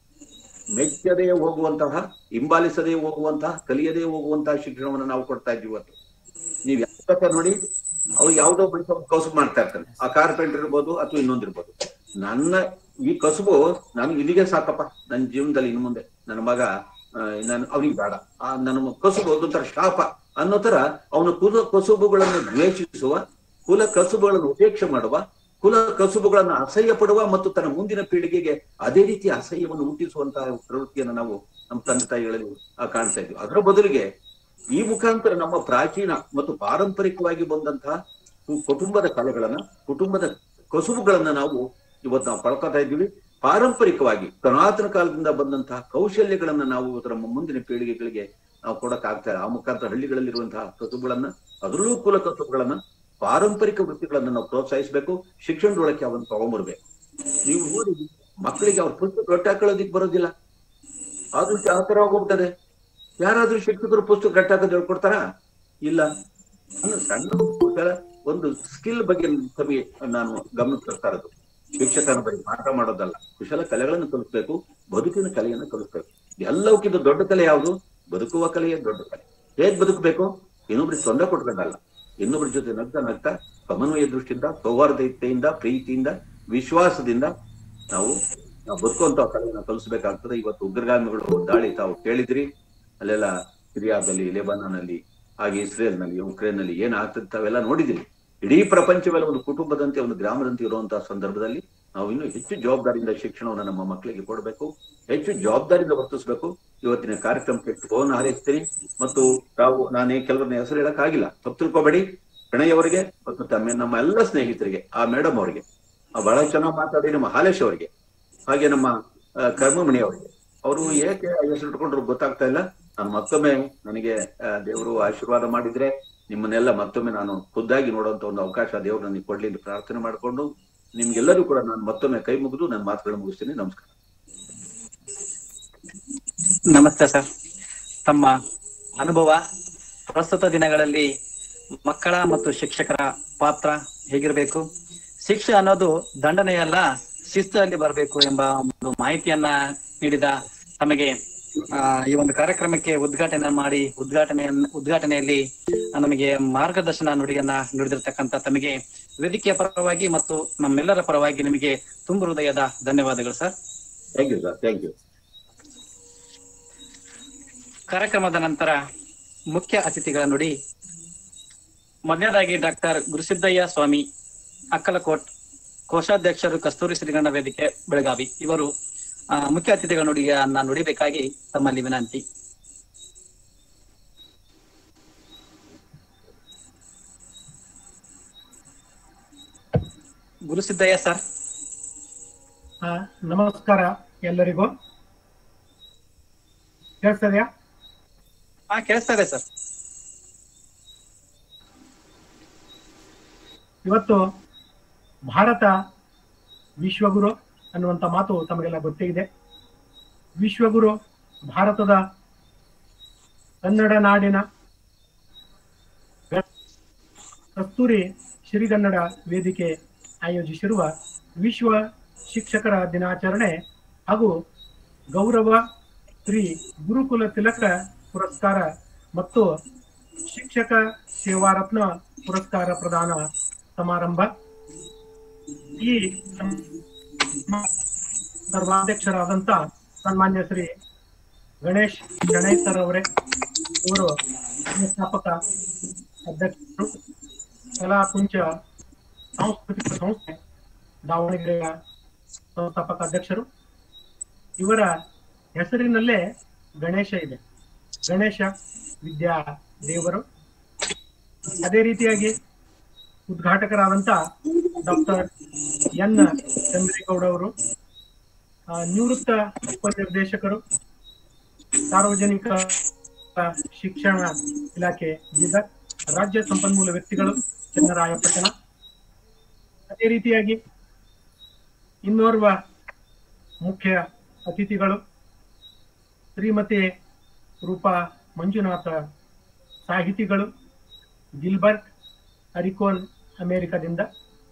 ಮೆಚ್ಚದೆ ಹೋಗುವಂತಹ ಹಿಂಬಾಲಿಸದೆ ಹೋಗುವಂತಹ ಕಲಿಯದೆ ಹೋಗುವಂತಹ ಶಿಕ್ಷಣವನ್ನು ನಾವು ಕೊಡ್ತಾ ಇದ್ದೀವಿ ಇವತ್ತು ನೀವ್ ಯಾಕೆ ನೋಡಿ ಅವ್ರು ಯಾವ್ದೋ ಮನುಷ್ಯ ಒಂದ್ ಕಸುಬು ಮಾಡ್ತಾ ಇರ್ತಾನೆ ಆ ಕಾರ್ಪೆಂಟರ್ ಇರ್ಬೋದು ಅಥವಾ ಇನ್ನೊಂದಿರ್ಬೋದು ನನ್ನ ಈ ಕಸುಬು ನನ್ಗೆ ಇಲ್ಲಿಗೆ ಸಾಕಪ್ಪ ನನ್ನ ಜೀವನದಲ್ಲಿ ಇನ್ನು ಮುಂದೆ ನನ್ನ ಮಗ ಆ, ನಾನು ಅವನಿಗೆ ಬೇಡ ಆ ನನ್ನ ಕಸುಬು ಅದೊಂಥರ ಶಾಪ ಅನ್ನೋ ತರ ಅವನ ಕುಲ ಕಸುಬುಗಳನ್ನು ದ್ವೇಷಿಸುವ ಕುಲ ಕಸುಬುಗಳನ್ನು ಉಪೇಕ್ಷೆ ಮಾಡುವ ಕುಲ ಕಸುಬುಗಳನ್ನು ಅಸಹ್ಯ ಪಡುವ ಮತ್ತು ತನ್ನ ಮುಂದಿನ ಪೀಳಿಗೆಗೆ ಅದೇ ರೀತಿ ಅಸಹ್ಯವನ್ನು ಹುಟ್ಟಿಸುವಂತಹ ಪ್ರವೃತ್ತಿಯನ್ನು ನಾವು ನಮ್ಮ ತಂದೆ ತಾಯಿಗಳಲ್ಲಿ ಆ, ಕಾಣ್ತಾ ಇದ್ವಿ ಅದರ ಬದಲಿಗೆ ಈ ಮುಖಾಂತರ ನಮ್ಮ ಪ್ರಾಚೀನ ಮತ್ತು ಪಾರಂಪರಿಕವಾಗಿ ಬಂದಂತಹ ಕು- ಕುಟುಂಬದ ಕಲೆಗಳನ್ನ ಕುಟುಂಬದ ಕಸುಬುಗಳನ್ನ ನಾವು ಇವತ್ತು ನಾವು ಪಡ್ಕೊತಾ ಇದ್ದೀವಿ ಪಾರಂಪರಿಕವಾಗಿ ಸನಾತನ ಕಾಲದಿಂದ ಬಂದಂತಹ ಕೌಶಲ್ಯಗಳನ್ನ ನಾವು ಇವತ್ತು ನಮ್ಮ ಮುಂದಿನ ಪೀಳಿಗೆಗಳಿಗೆ ನಾವು ಕೊಡಕ್ ಆಗ್ತಾ ಇಲ್ಲ ಆ ಮುಖಾಂತರ ಹಳ್ಳಿಗಳಲ್ಲಿರುವಂತಹ ಕಸುಬುಗಳನ್ನ ಅದರಲ್ಲೂ ಕುಲ ಕಸುಬುಗಳನ್ನ ಪಾರಂಪರಿಕ ವೃತ್ತಿಗಳನ್ನ ನಾವು ಪ್ರೋತ್ಸಾಹಿಸಬೇಕು ಶಿಕ್ಷಣದೊಳಗೆ ಅವನ್ನ ತಗೊಂಡ್ಬರ್ಬೇಕು ನೀವು ನೋಡಿ ಮಕ್ಕಳಿಗೆ ಅವ್ರ ಪುಸ್ತಕ ರೊಟ್ಟಿ ಹಾಕೊಳ್ಳೋದಿಕ್ ಬರೋದಿಲ್ಲ ಆದ್ರೂ ಆ ತರ ಹೋಗ್ಬಿಟ್ಟದೆ ಯಾರಾದ್ರೂ ಶಿಕ್ಷಕರು ಪುಸ್ತಕ ಗಟ್ಟಿ ಹಾಕೋದು ಹೇಳ್ಕೊಡ್ತಾರ ಇಲ್ಲ ಅಂದ್ರೆ ಸಣ್ಣ ಪುಟ್ಟ ಒಂದು ಸ್ಕಿಲ್ ಬಗ್ಗೆ ತಮಗೆ ನಾನು ಗಮನ ತರ್ತಾ ಇರೋದು ಶಿಕ್ಷಕನ ಬರೀ ಪಾಠ ಮಾಡೋದಲ್ಲ ಕುಶಲ ಕಲೆಗಳನ್ನು ಕಲಿಸ್ಬೇಕು ಬದುಕಿನ ಕಲೆಯನ್ನು ಕಲಿಸ್ಬೇಕು ಎಲ್ಲವಕ್ಕಿಂತ ದೊಡ್ಡ ಕಲೆ ಯಾವುದು ಬದುಕುವ ಕಲೆಯೇ ದೊಡ್ಡ ಕಲೆ ಹೇಗ್ ಬದುಕಬೇಕು ಇನ್ನೊಬ್ರಿಗೆ ತೊಂದರೆ ಕೊಟ್ಕೊಂಡಲ್ಲ ಇನ್ನೊಬ್ರ ಜೊತೆ ನಗ್ತಾ ನಗ್ತಾ ಸಮನ್ವಯ ದೃಷ್ಟಿಯಿಂದ ಸೌಹಾರ್ದತೆಯಿಂದ ಪ್ರೀತಿಯಿಂದ ವಿಶ್ವಾಸದಿಂದ ನಾವು ನಾವು ಬದುಕುವಂತ ಕಲೆಯನ್ನು ಕಲಿಸ್ಬೇಕಾಗ್ತದೆ ಇವತ್ತು ಉಗ್ರಗಾಮಿಗಳು ದಾಳಿ ತಾವು ಕೇಳಿದ್ರಿ ಅಲ್ಲೆಲ್ಲ ಸಿರಿಯಾದಲ್ಲಿ ಲೆಬನಾನಲ್ಲಿ ಹಾಗೆ ಇಸ್ರೇಲ್ ನಲ್ಲಿ ಉಕ್ರೇನ್ ನಲ್ಲಿ ಏನ್ ಆಗ್ತದೆ ತಾವೆಲ್ಲ ನೋಡಿದಿರಿ ಇಡೀ ಪ್ರಪಂಚವೆಲ್ಲ ಒಂದು ಕುಟುಂಬದಂತೆ ಒಂದು ಗ್ರಾಮದಂತೆ ಇರುವಂತಹ ಸಂದರ್ಭದಲ್ಲಿ ನಾವು ಇನ್ನು ಹೆಚ್ಚು ಜವಾಬ್ದಾರಿಯಿಂದ ಶಿಕ್ಷಣವನ್ನು ನಮ್ಮ ಮಕ್ಕಳಿಗೆ ಕೊಡಬೇಕು ಹೆಚ್ಚು ಜವಾಬ್ದಾರಿಯಿಂದ ವರ್ತಿಸಬೇಕು ಇವತ್ತಿನ ಕಾರ್ಯಕ್ರಮಕ್ಕೆ ಫೋನ್ ಹಾರೈಸ್ತೀನಿ ಮತ್ತು ತಾವು ನಾನೇ ಕೆಲವರನ್ನ ಹೆಸರು ಹೇಳಕ್ ಆಗಿಲ್ಲ ತಪ್ಪು ತಿಳ್ಕೊಬೇಡಿ ಪ್ರಣಯ್ ಅವರಿಗೆ ಮತ್ತು ತಮ್ಮ ನಮ್ಮ ಎಲ್ಲ ಸ್ನೇಹಿತರಿಗೆ ಆ ಮೇಡಮ್ ಅವರಿಗೆ ಆ ಬಹಳ ಚೆನ್ನಾಗಿ ಮಾತಾಡಿ ನಮ್ಮ ಹಾಲೇಶ್ ಅವರಿಗೆ ಹಾಗೆ ನಮ್ಮ ಆ, ಕರ್ಮಮಣಿ ಅವರಿಗೆ ಅವರು ಏಕೆ ಆ ಹೆಸರು ಇಟ್ಕೊಂಡ್ರು ಗೊತ್ತಾಗ್ತಾ ಇಲ್ಲ ನಾನು ಮತ್ತೊಮ್ಮೆ ನನಗೆ ಆ, ದೇವರು ಆಶೀರ್ವಾದ ಮಾಡಿದ್ರೆ ನಿಮ್ಮನ್ನೆಲ್ಲ ಮತ್ತೊಮ್ಮೆ ನಾನು ಖುದ್ದಾಗಿ ನೋಡುವಂತ ಒಂದು ಅವಕಾಶ ದೇವರು ನನಗೆ ಕೊಡ್ಲಿ ಅಂತ ಪ್ರಾರ್ಥನೆ ಮಾಡಿಕೊಂಡು ನಿಮ್ಗೆಲ್ಲರೂ ಕೂಡ ನಾನು ಮತ್ತೊಮ್ಮೆ ಕೈ ಮುಗಿದು ನನ್ನ ಮಾತುಗಳನ್ನು ಮುಗಿಸ್ತೀನಿ ನಮಸ್ಕಾರ ನಮಸ್ತೆ ಸರ್ ತಮ್ಮ ಅನುಭವ ಪ್ರಸ್ತುತ ದಿನಗಳಲ್ಲಿ ಮಕ್ಕಳ ಮತ್ತು ಶಿಕ್ಷಕರ ಪಾತ್ರ ಹೇಗಿರಬೇಕು ಶಿಕ್ಷೆ ಅನ್ನೋದು ದಂಡನೆಯಲ್ಲ ಶಿಸ್ತಲ್ಲಿ ಬರಬೇಕು ಎಂಬ ಒಂದು ಮಾಹಿತಿಯನ್ನ ನೀಡಿದ ತಮಗೆ ಆ, ಈ ಒಂದು ಕಾರ್ಯಕ್ರಮಕ್ಕೆ ಉದ್ಘಾಟನೆ ಮಾಡಿ ಉದ್ಘಾಟನೆ ಉದ್ಘಾಟನೆಯಲ್ಲಿ ನಮಗೆ ಮಾರ್ಗದರ್ಶನ ನುಡಿಯನ್ನ ನುಡಿದಿರ್ತಕ್ಕಂಥ ತಮಗೆ ವೇದಿಕೆಯ ಪರವಾಗಿ ಮತ್ತು ನಮ್ಮೆಲ್ಲರ ಪರವಾಗಿ ನಿಮಗೆ ತುಂಬ ಹೃದಯದ ಧನ್ಯವಾದಗಳು sir thank you sir thank you ಕಾರ್ಯಕ್ರಮದ ನಂತರ ಮುಖ್ಯ ಅತಿಥಿಗಳ ನುಡಿ ಮೊದಲನೇದಾಗಿ ಡಾಕ್ಟರ್ ಗುರುಸಿದ್ದಯ್ಯ ಸ್ವಾಮಿ ಅಕ್ಕಲಕೋಟ್ ಕೋಶಾಧ್ಯಕ್ಷರು ಕಸ್ತೂರಿ ಶ್ರೀಗಂಧ ವೇದಿಕೆ ಬೆಳಗಾವಿ ಇವರು ಆ, ಮುಖ್ಯ ಅತಿಥಿಗಳ ನುಡಿಯನ್ನ ನುಡಿಬೇಕಾಗಿ ತಮ್ಮಲ್ಲಿ ವಿನಂತಿ ಗುರುಸಿದ್ದಯ್ಯ ಸರ್ ಆ, ನಮಸ್ಕಾರ ಎಲ್ಲರಿಗೂ ಕೇಳಿಸ್ತದ್ಯಾ ಹಾ ಕೇಳಿಸ್ತಾ ಇದೆ ಸರ್ ಇವತ್ತು ಭಾರತ ವಿಶ್ವಗುರು ಅನ್ನುವಂಥ ಮಾತು ತಮಗೆಲ್ಲ ಗೊತ್ತೇ ಇದೆ ವಿಶ್ವಗುರು ಭಾರತದ ಕನ್ನಡ ನಾಡಿನ ಕಸ್ತೂರಿ ಶ್ರೀಗನ್ನಡ ವೇದಿಕೆ ಆಯೋಜಿಸಿರುವ ವಿಶ್ವ ಶಿಕ್ಷಕರ ದಿನಾಚರಣೆ ಹಾಗೂ ಗೌರವ ಶ್ರೀ ಗುರುಕುಲ ತಿಲಕ ಪುರಸ್ಕಾರ ಮತ್ತು ಶಿಕ್ಷಕ ಸೇವಾರತ್ನ ಪುರಸ್ಕಾರ ಪ್ರದಾನ ಸಮಾರಂಭ ಈ ಸರ್ವಾಧ್ಯಕ್ಷರಾದಂತ ಸನ್ಮಾನ್ಯ ಶ್ರೀ ಗಣೇಶ್ ಗಣೇಶ್ ಸರ್ ಅವರೇ ಇವರು ವ್ಯವಸ್ಥಾಪಕ ಅಧ್ಯಕ್ಷರು ಕಲಾಕುಂಚ ಸಾಂಸ್ಕೃತಿಕ ಸಂಸ್ಥೆ ದಾವಣಗೆರೆಯ ಸಂಸ್ಥಾಪಕ ಅಧ್ಯಕ್ಷರು ಇವರ ಹೆಸರಿನಲ್ಲೇ ಗಣೇಶ ಇದೆ ಗಣೇಶ ವಿದ್ಯಾ ದೇವರು ಅದೇ ರೀತಿಯಾಗಿ ಉದ್ಘಾಟಕರಾದಂತ ಡಾಕ್ಟರ್ ಎನ್ ಚಂದ್ರೇಗೌಡ ಅವರು ಆ, ನಿವೃತ್ತ ಉಪನಿರ್ದೇಶಕರು ಸಾರ್ವಜನಿಕ ಶಿಕ್ಷಣ ಇಲಾಖೆ ಬೀದರ್ ರಾಜ್ಯ ಸಂಪನ್ಮೂಲ ವ್ಯಕ್ತಿಗಳು ಚನ್ನರಾಯಪಟ್ಟಣ ಅದೇ ರೀತಿಯಾಗಿ ಇನ್ನೋರ್ವ ಮುಖ್ಯ ಅತಿಥಿಗಳು ಶ್ರೀಮತಿ ರೂಪಾ ಮಂಜುನಾಥ ಸಾಹಿತಿಗಳು ಗಿಲ್ಬರ್ಟ್ ಅರಿಕೋನ್ ಅಮೆರಿಕದಿಂದ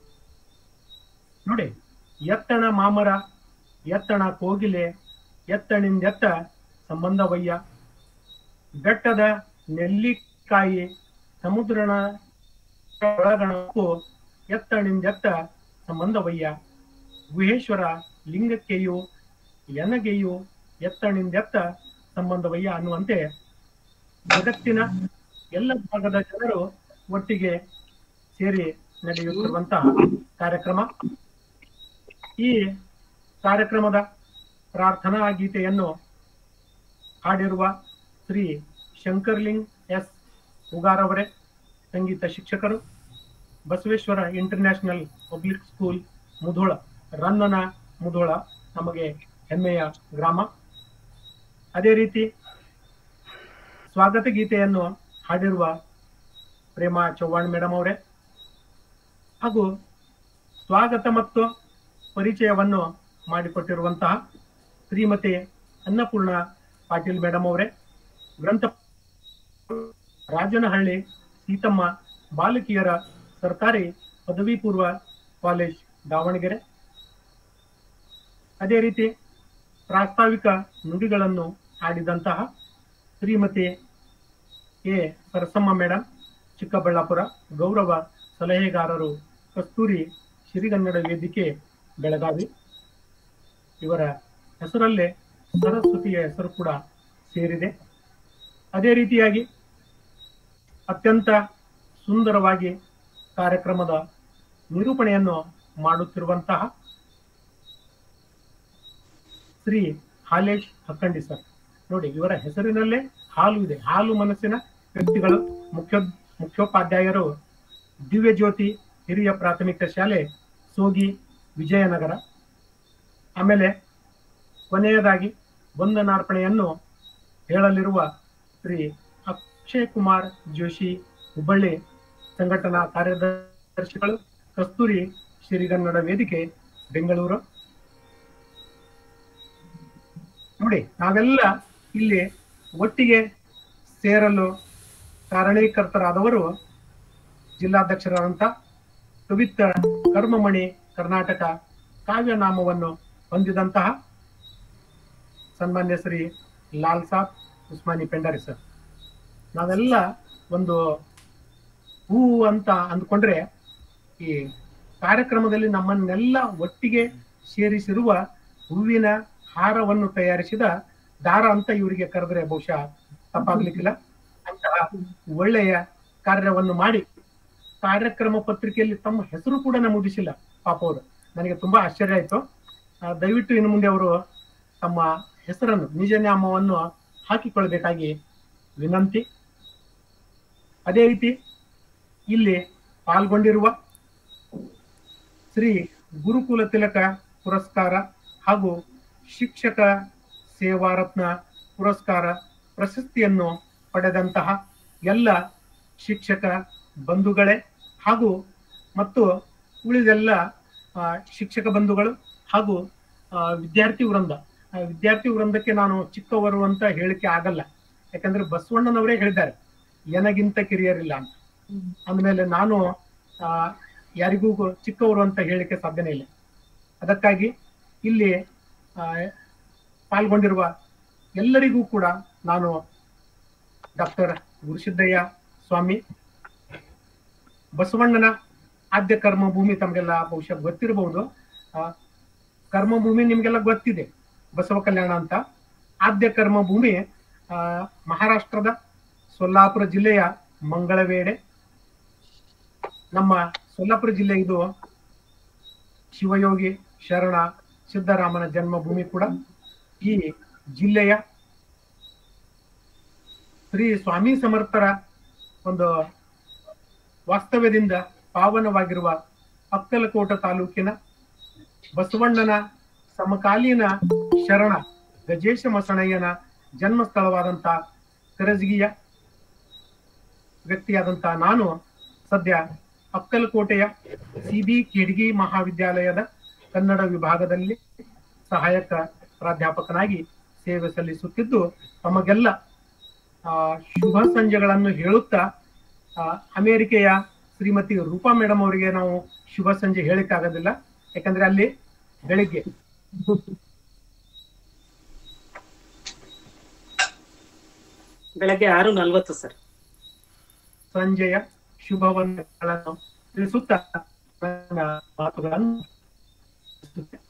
ನೋಡಿ ಎತ್ತಣ ಮಾಮರ ಎತ್ತಣ ಕೋಗಿಲೆ ಎತ್ತಣಿಂದೆತ್ತ ಸಂಬಂಧವಯ್ಯ ಬೆಟ್ಟದ ನೆಲ್ಲಿಕಾಯಿ ಸಮುದ್ರನ ಒಳಗಣಕ್ಕೂ ಎತ್ತಣಿಂದೆತ್ತ ಸಂಬಂಧವಯ್ಯ ಗುಹೇಶ್ವರ ಲಿಂಗಕ್ಕೆಯು ಎನಗೆಯು ಎತ್ತಣಿಂದೆತ್ತ ಸಂಬಂಧವಯ್ಯ ಅನ್ನುವಂತೆ ಜಗತ್ತಿನ ಎಲ್ಲ ಭಾಗದ ಜನರು ಒಟ್ಟಿಗೆ ಸೇರಿ ನಡೆಯುತ್ತಿರುವಂತಹ ಕಾರ್ಯಕ್ರಮ ಈ ಕಾರ್ಯಕ್ರಮದ ಪ್ರಾರ್ಥನಾ ಗೀತೆಯನ್ನು ಹಾಡಿರುವ ಶ್ರೀ ಶಂಕರ್ಲಿಂಗ್ ಎಸ್ ಉಗಾರ್ ಅವರೇ ಸಂಗೀತ ಶಿಕ್ಷಕರು Basaveshwara international public school Mudhol ರನ್ನನ ಮುಧೋಳ ನಮಗೆ ಹೆಮ್ಮೆಯ ಗ್ರಾಮ ಅದೇ ರೀತಿ ಸ್ವಾಗತ ಗೀತೆಯನ್ನು ಹಾಡಿರುವ ಪ್ರೇಮಾ ಚೌಹಾಣ್ ಮೇಡಮ್ ಅವರೇ ಹಾಗೂ ಸ್ವಾಗತ ಮತ್ತು ಪರಿಚಯವನ್ನು ಮಾಡಿಕೊಟ್ಟಿರುವಂತಹ ಶ್ರೀಮತಿ ಅನ್ನಪೂರ್ಣ ಪಾಟೀಲ್ ಮೇಡಮ್ ಅವರೇ ಗ್ರಂಥ ರಾಜನಹಳ್ಳಿ ಸೀತಮ್ಮ ಬಾಲಕಿಯರ ಸರ್ಕಾರಿ ಪದವಿ ಪೂರ್ವ ಕಾಲೇಜ್ ದಾವಣಗೆರೆ ಅದೇ ರೀತಿ ಪ್ರಾಸ್ತಾವಿಕ ನುಡಿಗಳನ್ನು ಆಡಿದಂತಹ ಶ್ರೀಮತಿ ಎ ಸರಸಮ್ಮ ಮೇಡಮ್ ಚಿಕ್ಕಬಳ್ಳಾಪುರ ಗೌರವ ಸಲಹೆಗಾರರು ಕಸ್ತೂರಿ ಸಿರಿಗನ್ನಡ ವೇದಿಕೆ ಬೆಳಗಾವಿ ಇವರ ಹೆಸರಲ್ಲೇ ಸರಸ್ವತಿಯ ಹೆಸರು ಕೂಡ ಸೇರಿದೆ ಅದೇ ರೀತಿಯಾಗಿ ಅತ್ಯಂತ ಸುಂದರವಾಗಿ ಕಾರ್ಯಕ್ರಮದ ನಿರೂಪಣೆಯನ್ನು ಮಾಡುತ್ತಿರುವಂತಹ ಶ್ರೀ ಹಾಲೇಶ್ ಹಕ್ಕಂಡಿ ಸರ್ ನೋಡಿ ಇವರ ಹೆಸರಿನಲ್ಲೇ ಹಾಲು ಇದೆ ಹಾಲು ಮನಸ್ಸಿನ ವ್ಯಕ್ತಿಗಳು ಮುಖ್ಯ ಮುಖ್ಯೋಪಾಧ್ಯಾಯರು ದಿವ್ಯ ಜ್ಯೋತಿ ಹಿರಿಯ ಪ್ರಾಥಮಿಕ ಶಾಲೆ ಸೋಗಿ ವಿಜಯನಗರ ಆಮೇಲೆ ಕೊನೆಯದಾಗಿ ವಂದನಾರ್ಪಣೆಯನ್ನು ಹೇಳಲಿರುವ ಶ್ರೀ ಅಕ್ಷಯ್ ಕುಮಾರ್ ಜೋಶಿ ಹುಬ್ಬಳ್ಳಿ ಸಂಘಟನಾ ಕಾರ್ಯದರ್ಶಿಗಳು ಕಸ್ತೂರಿ ಶ್ರೀಗನ್ನಡ ವೇದಿಕೆ ಬೆಂಗಳೂರು ನೋಡಿ ನಾವೆಲ್ಲ ಇಲ್ಲಿ ಒಟ್ಟಿಗೆ ಸೇರಲು ಕಾರಣೀಕರ್ತರಾದವರು ಜಿಲ್ಲಾಧ್ಯಕ್ಷರಾದಂಥ ಪವಿತ್ರ ಕರ್ಮಮಣಿ ಕರ್ನಾಟಕ ಕಾವ್ಯನಾಮವನ್ನು ಹೊಂದಿದಂತಹ ಸನ್ಮಾನ್ಯ ಶ್ರೀ ಲಾಲ್ ಸಾಬ್ ಉಸ್ಮಾನಿ ಪೆಂಡಾರಿ ಸರ್ ನಾವೆಲ್ಲ ಒಂದು ಹೂ ಅಂತ ಅಂದ್ಕೊಂಡ್ರೆ ಈ ಕಾರ್ಯಕ್ರಮದಲ್ಲಿ ನಮ್ಮನ್ನೆಲ್ಲ ಒಟ್ಟಿಗೆ ಸೇರಿಸಿರುವ ಹೂವಿನ ಹಾರವನ್ನು ತಯಾರಿಸಿದ ದಾರ ಅಂತ ಇವರಿಗೆ ಕರೆದ್ರೆ ಬಹುಶಃ ತಪ್ಪಾಗ್ಲಿಕ್ಕಿಲ್ಲ ಅಂತಹ ಒಳ್ಳೆಯ ಕಾರ್ಯವನ್ನು ಮಾಡಿ ಕಾರ್ಯಕ್ರಮ ಪತ್ರಿಕೆಯಲ್ಲಿ ತಮ್ಮ ಹೆಸರು ಕೂಡ ನಮೂದಿಸಿಲ್ಲ ಪಾಪ ಅವರು ನನಗೆ ತುಂಬಾ ಆಶ್ಚರ್ಯ ಆಯ್ತು ಆ, ದಯವಿಟ್ಟು ಇನ್ನು ಮುಂದೆ ಅವರು ತಮ್ಮ ಹೆಸರನ್ನು ನಿಜ ನಾಮವನ್ನು ಹಾಕಿಕೊಳ್ಬೇಕಾಗಿ ವಿನಂತಿ ಅದೇ ರೀತಿ ಇಲ್ಲಿ ಪಾಲ್ಗೊಂಡಿರುವ ಶ್ರೀ ಗುರುಕುಲ ತಿಲಕ ಪುರಸ್ಕಾರ ಹಾಗೂ ಶಿಕ್ಷಕ ಸೇವಾರತ್ನ ಪುರಸ್ಕಾರ ಪ್ರಶಸ್ತಿಯನ್ನು ಪಡೆದಂತಹ ಎಲ್ಲ ಶಿಕ್ಷಕ ಬಂಧುಗಳೇ ಹಾಗೂ ಮತ್ತು ಉಳಿದೆಲ್ಲ ಆ, ಶಿಕ್ಷಕ ಬಂಧುಗಳು ಹಾಗೂ ಆ, ವಿದ್ಯಾರ್ಥಿ ವೃಂದ ಆ, ವಿದ್ಯಾರ್ಥಿ ವೃಂದಕ್ಕೆ ನಾನು ಚಿಕ್ಕವರು ಅಂತ ಹೇಳಿಕೆ ಆಗಲ್ಲ ಯಾಕಂದ್ರೆ ಬಸವಣ್ಣನವರೇ ಹೇಳಿದ್ದಾರೆ ಎನಗಿಂತ ಕಿರಿಯರಿಲ್ಲ ಅಂತ ಅಂದಮೇಲೆ ನಾನು ಆ, ಯಾರಿಗೂ ಗೊ- ಚಿಕ್ಕವರು ಅಂತ ಹೇಳಿಕೆ ಸಾಧ್ಯನೇ ಇಲ್ಲ ಅದಕ್ಕಾಗಿ ಇಲ್ಲಿ ಆ, ಪಾಲ್ಗೊಂಡಿರುವ ಎಲ್ಲರಿಗೂ ಕೂಡ ನಾನು ಡಾಕ್ಟರ್ ಗುರುಸಿದ್ದಯ್ಯ ಸ್ವಾಮಿ ಬಸವಣ್ಣನ ಆದ್ಯ ಕರ್ಮಭೂಮಿ ತಮಗೆಲ್ಲ ಬಹುಶಃ ಗೊತ್ತಿರಬಹುದು ಆ, ಕರ್ಮಭೂಮಿ ನಿಮ್ಗೆಲ್ಲ ಗೊತ್ತಿದೆ ಬಸವ ಕಲ್ಯಾಣ ಅಂತ ಆದ್ಯ ಕರ್ಮಭೂಮಿ ಆ, ಮಹಾರಾಷ್ಟ್ರದ ಸೊಲ್ಲಾಪುರ ಜಿಲ್ಲೆಯ ಮಂಗಳವೇಡೆ ನಮ್ಮ ಸೊಲ್ಲಾಪುರ ಜಿಲ್ಲೆ ಇದು ಶಿವಯೋಗಿ ಶರಣ ಸಿದ್ದರಾಮನ ಜನ್ಮಭೂಮಿ ಕೂಡ ಈ ಜಿಲ್ಲೆಯ ಶ್ರೀ ಸ್ವಾಮಿ ಸಮರ್ಥರ ಒಂದು ವಾಸ್ತವ್ಯದಿಂದ ಪಾವನವಾಗಿರುವ ಅಕ್ಕಲಕೋಟ ತಾಲೂಕಿನ ಬಸವಣ್ಣನ ಸಮಕಾಲೀನ ಶರಣ ಗಜೇಶ ಮಸಣಯ್ಯನ ಜನ್ಮಸ್ಥಳವಾದಂತ ಕರಜಗಿಯ ವ್ಯಕ್ತಿಯಾದಂತ ನಾನು ಸದ್ಯ ಅಕ್ಕಲಕೋಟೆಯ ಸಿಬಿ ಕಿಡ್ಗಿ ಮಹಾವಿದ್ಯಾಲಯದ ಕನ್ನಡ ವಿಭಾಗದಲ್ಲಿ ಸಹಾಯಕ ಪ್ರಾಧ್ಯಾಪಕನಾಗಿ ಸೇವೆ ಸಲ್ಲಿಸುತ್ತಿದ್ದು ತಮಗೆಲ್ಲ ಆ, ಶುಭ ಸಂಜೆಗಳನ್ನು ಹೇಳುತ್ತಾ ಆ, ಅಮೆರಿಕೆಯ ಶ್ರೀಮತಿ ರೂಪಾ ಮೇಡಮ್ ಅವರಿಗೆ ನಾವು ಶುಭ ಸಂಜೆ ಹೇಳಿಕ್ಕಾಗೋದಿಲ್ಲ ಯಾಕಂದ್ರೆ ಅಲ್ಲಿ ಬೆಳಿಗ್ಗೆ ಬೆಳಗ್ಗೆ ಆರು ನಲ್ವತ್ತು ಸರ್ ಸಂಜೆಯ ಶುಭವನ್ನು ತಿಳಿಸುತ್ತಾ ನನ್ನ ಮಾತುಗಳನ್ನು ಮುಗಿಸುತ್ತೇನೆ.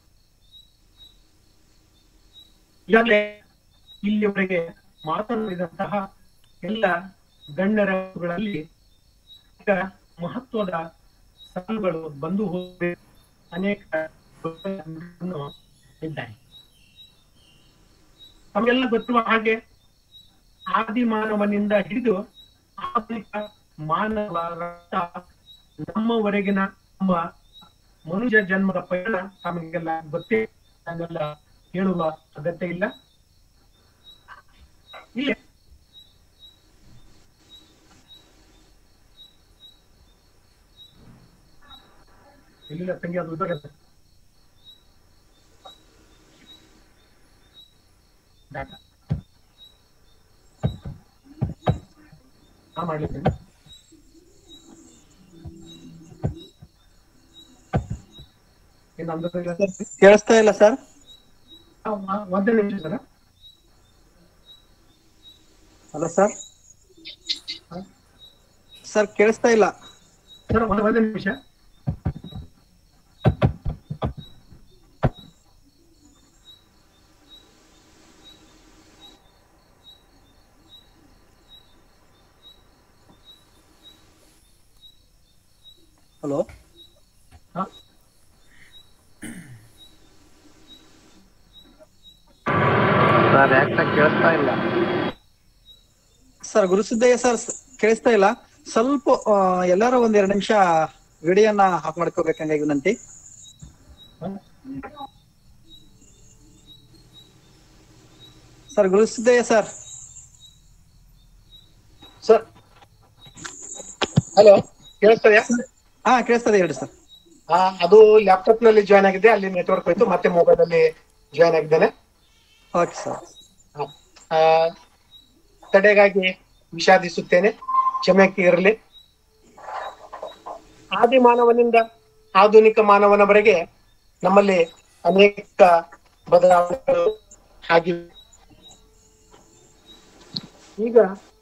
ಈಗಾಗಲೇ ಇಲ್ಲಿಯವರೆಗೆ ಮಾತನಾಡಿದಂತಹ ಎಲ್ಲ ಗಣ್ಯರಲ್ಲಿ ಮಹತ್ವದ ಸಾಲುಗಳು ಬಂದು ಹೋಗಿ ಅನೇಕ ನುಡಿಗಳನ್ನು ಇದ್ದಾರೆ ತಮಗೆಲ್ಲ ಗೊತ್ತಿರುವ ಹಾಗೆ ಆದಿಮಾನವನಿಂದ ಹಿಡಿದು ಆಧುನಿಕ ಮಾನವ ರಕ್ತ ನಮ್ಮವರೆಗಿನ ನಮ್ಮ ಮನುಷ್ಯ ಜನ್ಮದ ಪಯಣ ತಮಗೆಲ್ಲ ಗೊತ್ತೇ ನಾನೆಲ್ಲ ಹೇಳುವ ಅಗತ್ಯ ಇಲ್ಲ ಇಲ್ಲಿ ಇಲ್ಲಿಲ್ಲ ತಂಗಿ ಅದು ಉದರ ಡಾಟಾ ಹಾ ಮಾಡ್ಲಿಕ್ಕೆ ಏನು ಅಂದ ಕೇಳಿಸ್ತಾ ಇಲ್ಲ ಸರ್ ಒಂದೇ ನಿಮಿಷ ಸರ್ ಹಲೋ ಸರ್ ಸರ್ ಕೇಳಿಸ್ತಾ ಇಲ್ಲ ಸರ್ ಒಂದ್ ಒಂದೇ ನಿಮಿಷ ಹಲೋ ಸರ್ ಯಾಕೆ ಕೇಳಿಸ್ತಾ ಇಲ್ಲ ಸರ್ ಗುರುಸಿದ್ದಯ್ಯ ಸರ್ ಸ್- ಕೇಳಿಸ್ತಾ ಇಲ್ಲ ಸ್ವಲ್ಪ ಆ, ಎಲ್ಲಾರು ಒಂದ್ ಎರಡು ನಿಮಿಷ ವಿಡಿಯೋನ ಆಫ್ ಮಾಡ್ಕೋಬೇಕಂಗಾಗಿ ವಿನಂತಿ sir Gurusiddaiah sir sir hello ಕೇಳಿಸ್ತದೆಯಾ ಹಾ ಕೇಳಿಸ್ತದೆ ಹೇಳಿ ಸರ್ ಆ, ಅದು ಲ್ಯಾಪ್ಟಾಪ್ ನಲ್ಲಿ ಜಾಯ್ನ್ ಆಗಿದೆ ಅಲ್ಲಿ ನೆಟ್ವರ್ಕ್ ಹೋಯ್ತು ಮತ್ತೆ ಮೊಬೈಲ್ ಅಲ್ಲಿ ಜಾಯ್ನ್ ಆಗಿದ್ದೇನೆ ಓಕೆ ಸರ್ ಆ, ತಡೆಗಾಗಿ ವಿಷಾದಿಸುತ್ತೇನೆ ಕ್ಷಮೆಗೆ ಇರಲಿ ಆದಿ ಮಾನವನಿಂದ ಆಧುನಿಕ ಮಾನವನವರೆಗೆ ನಮ್ಮಲ್ಲಿ ಅನೇಕ ಬದಲಾವಣೆಗಳು ಆಗಿವೆ ಈಗ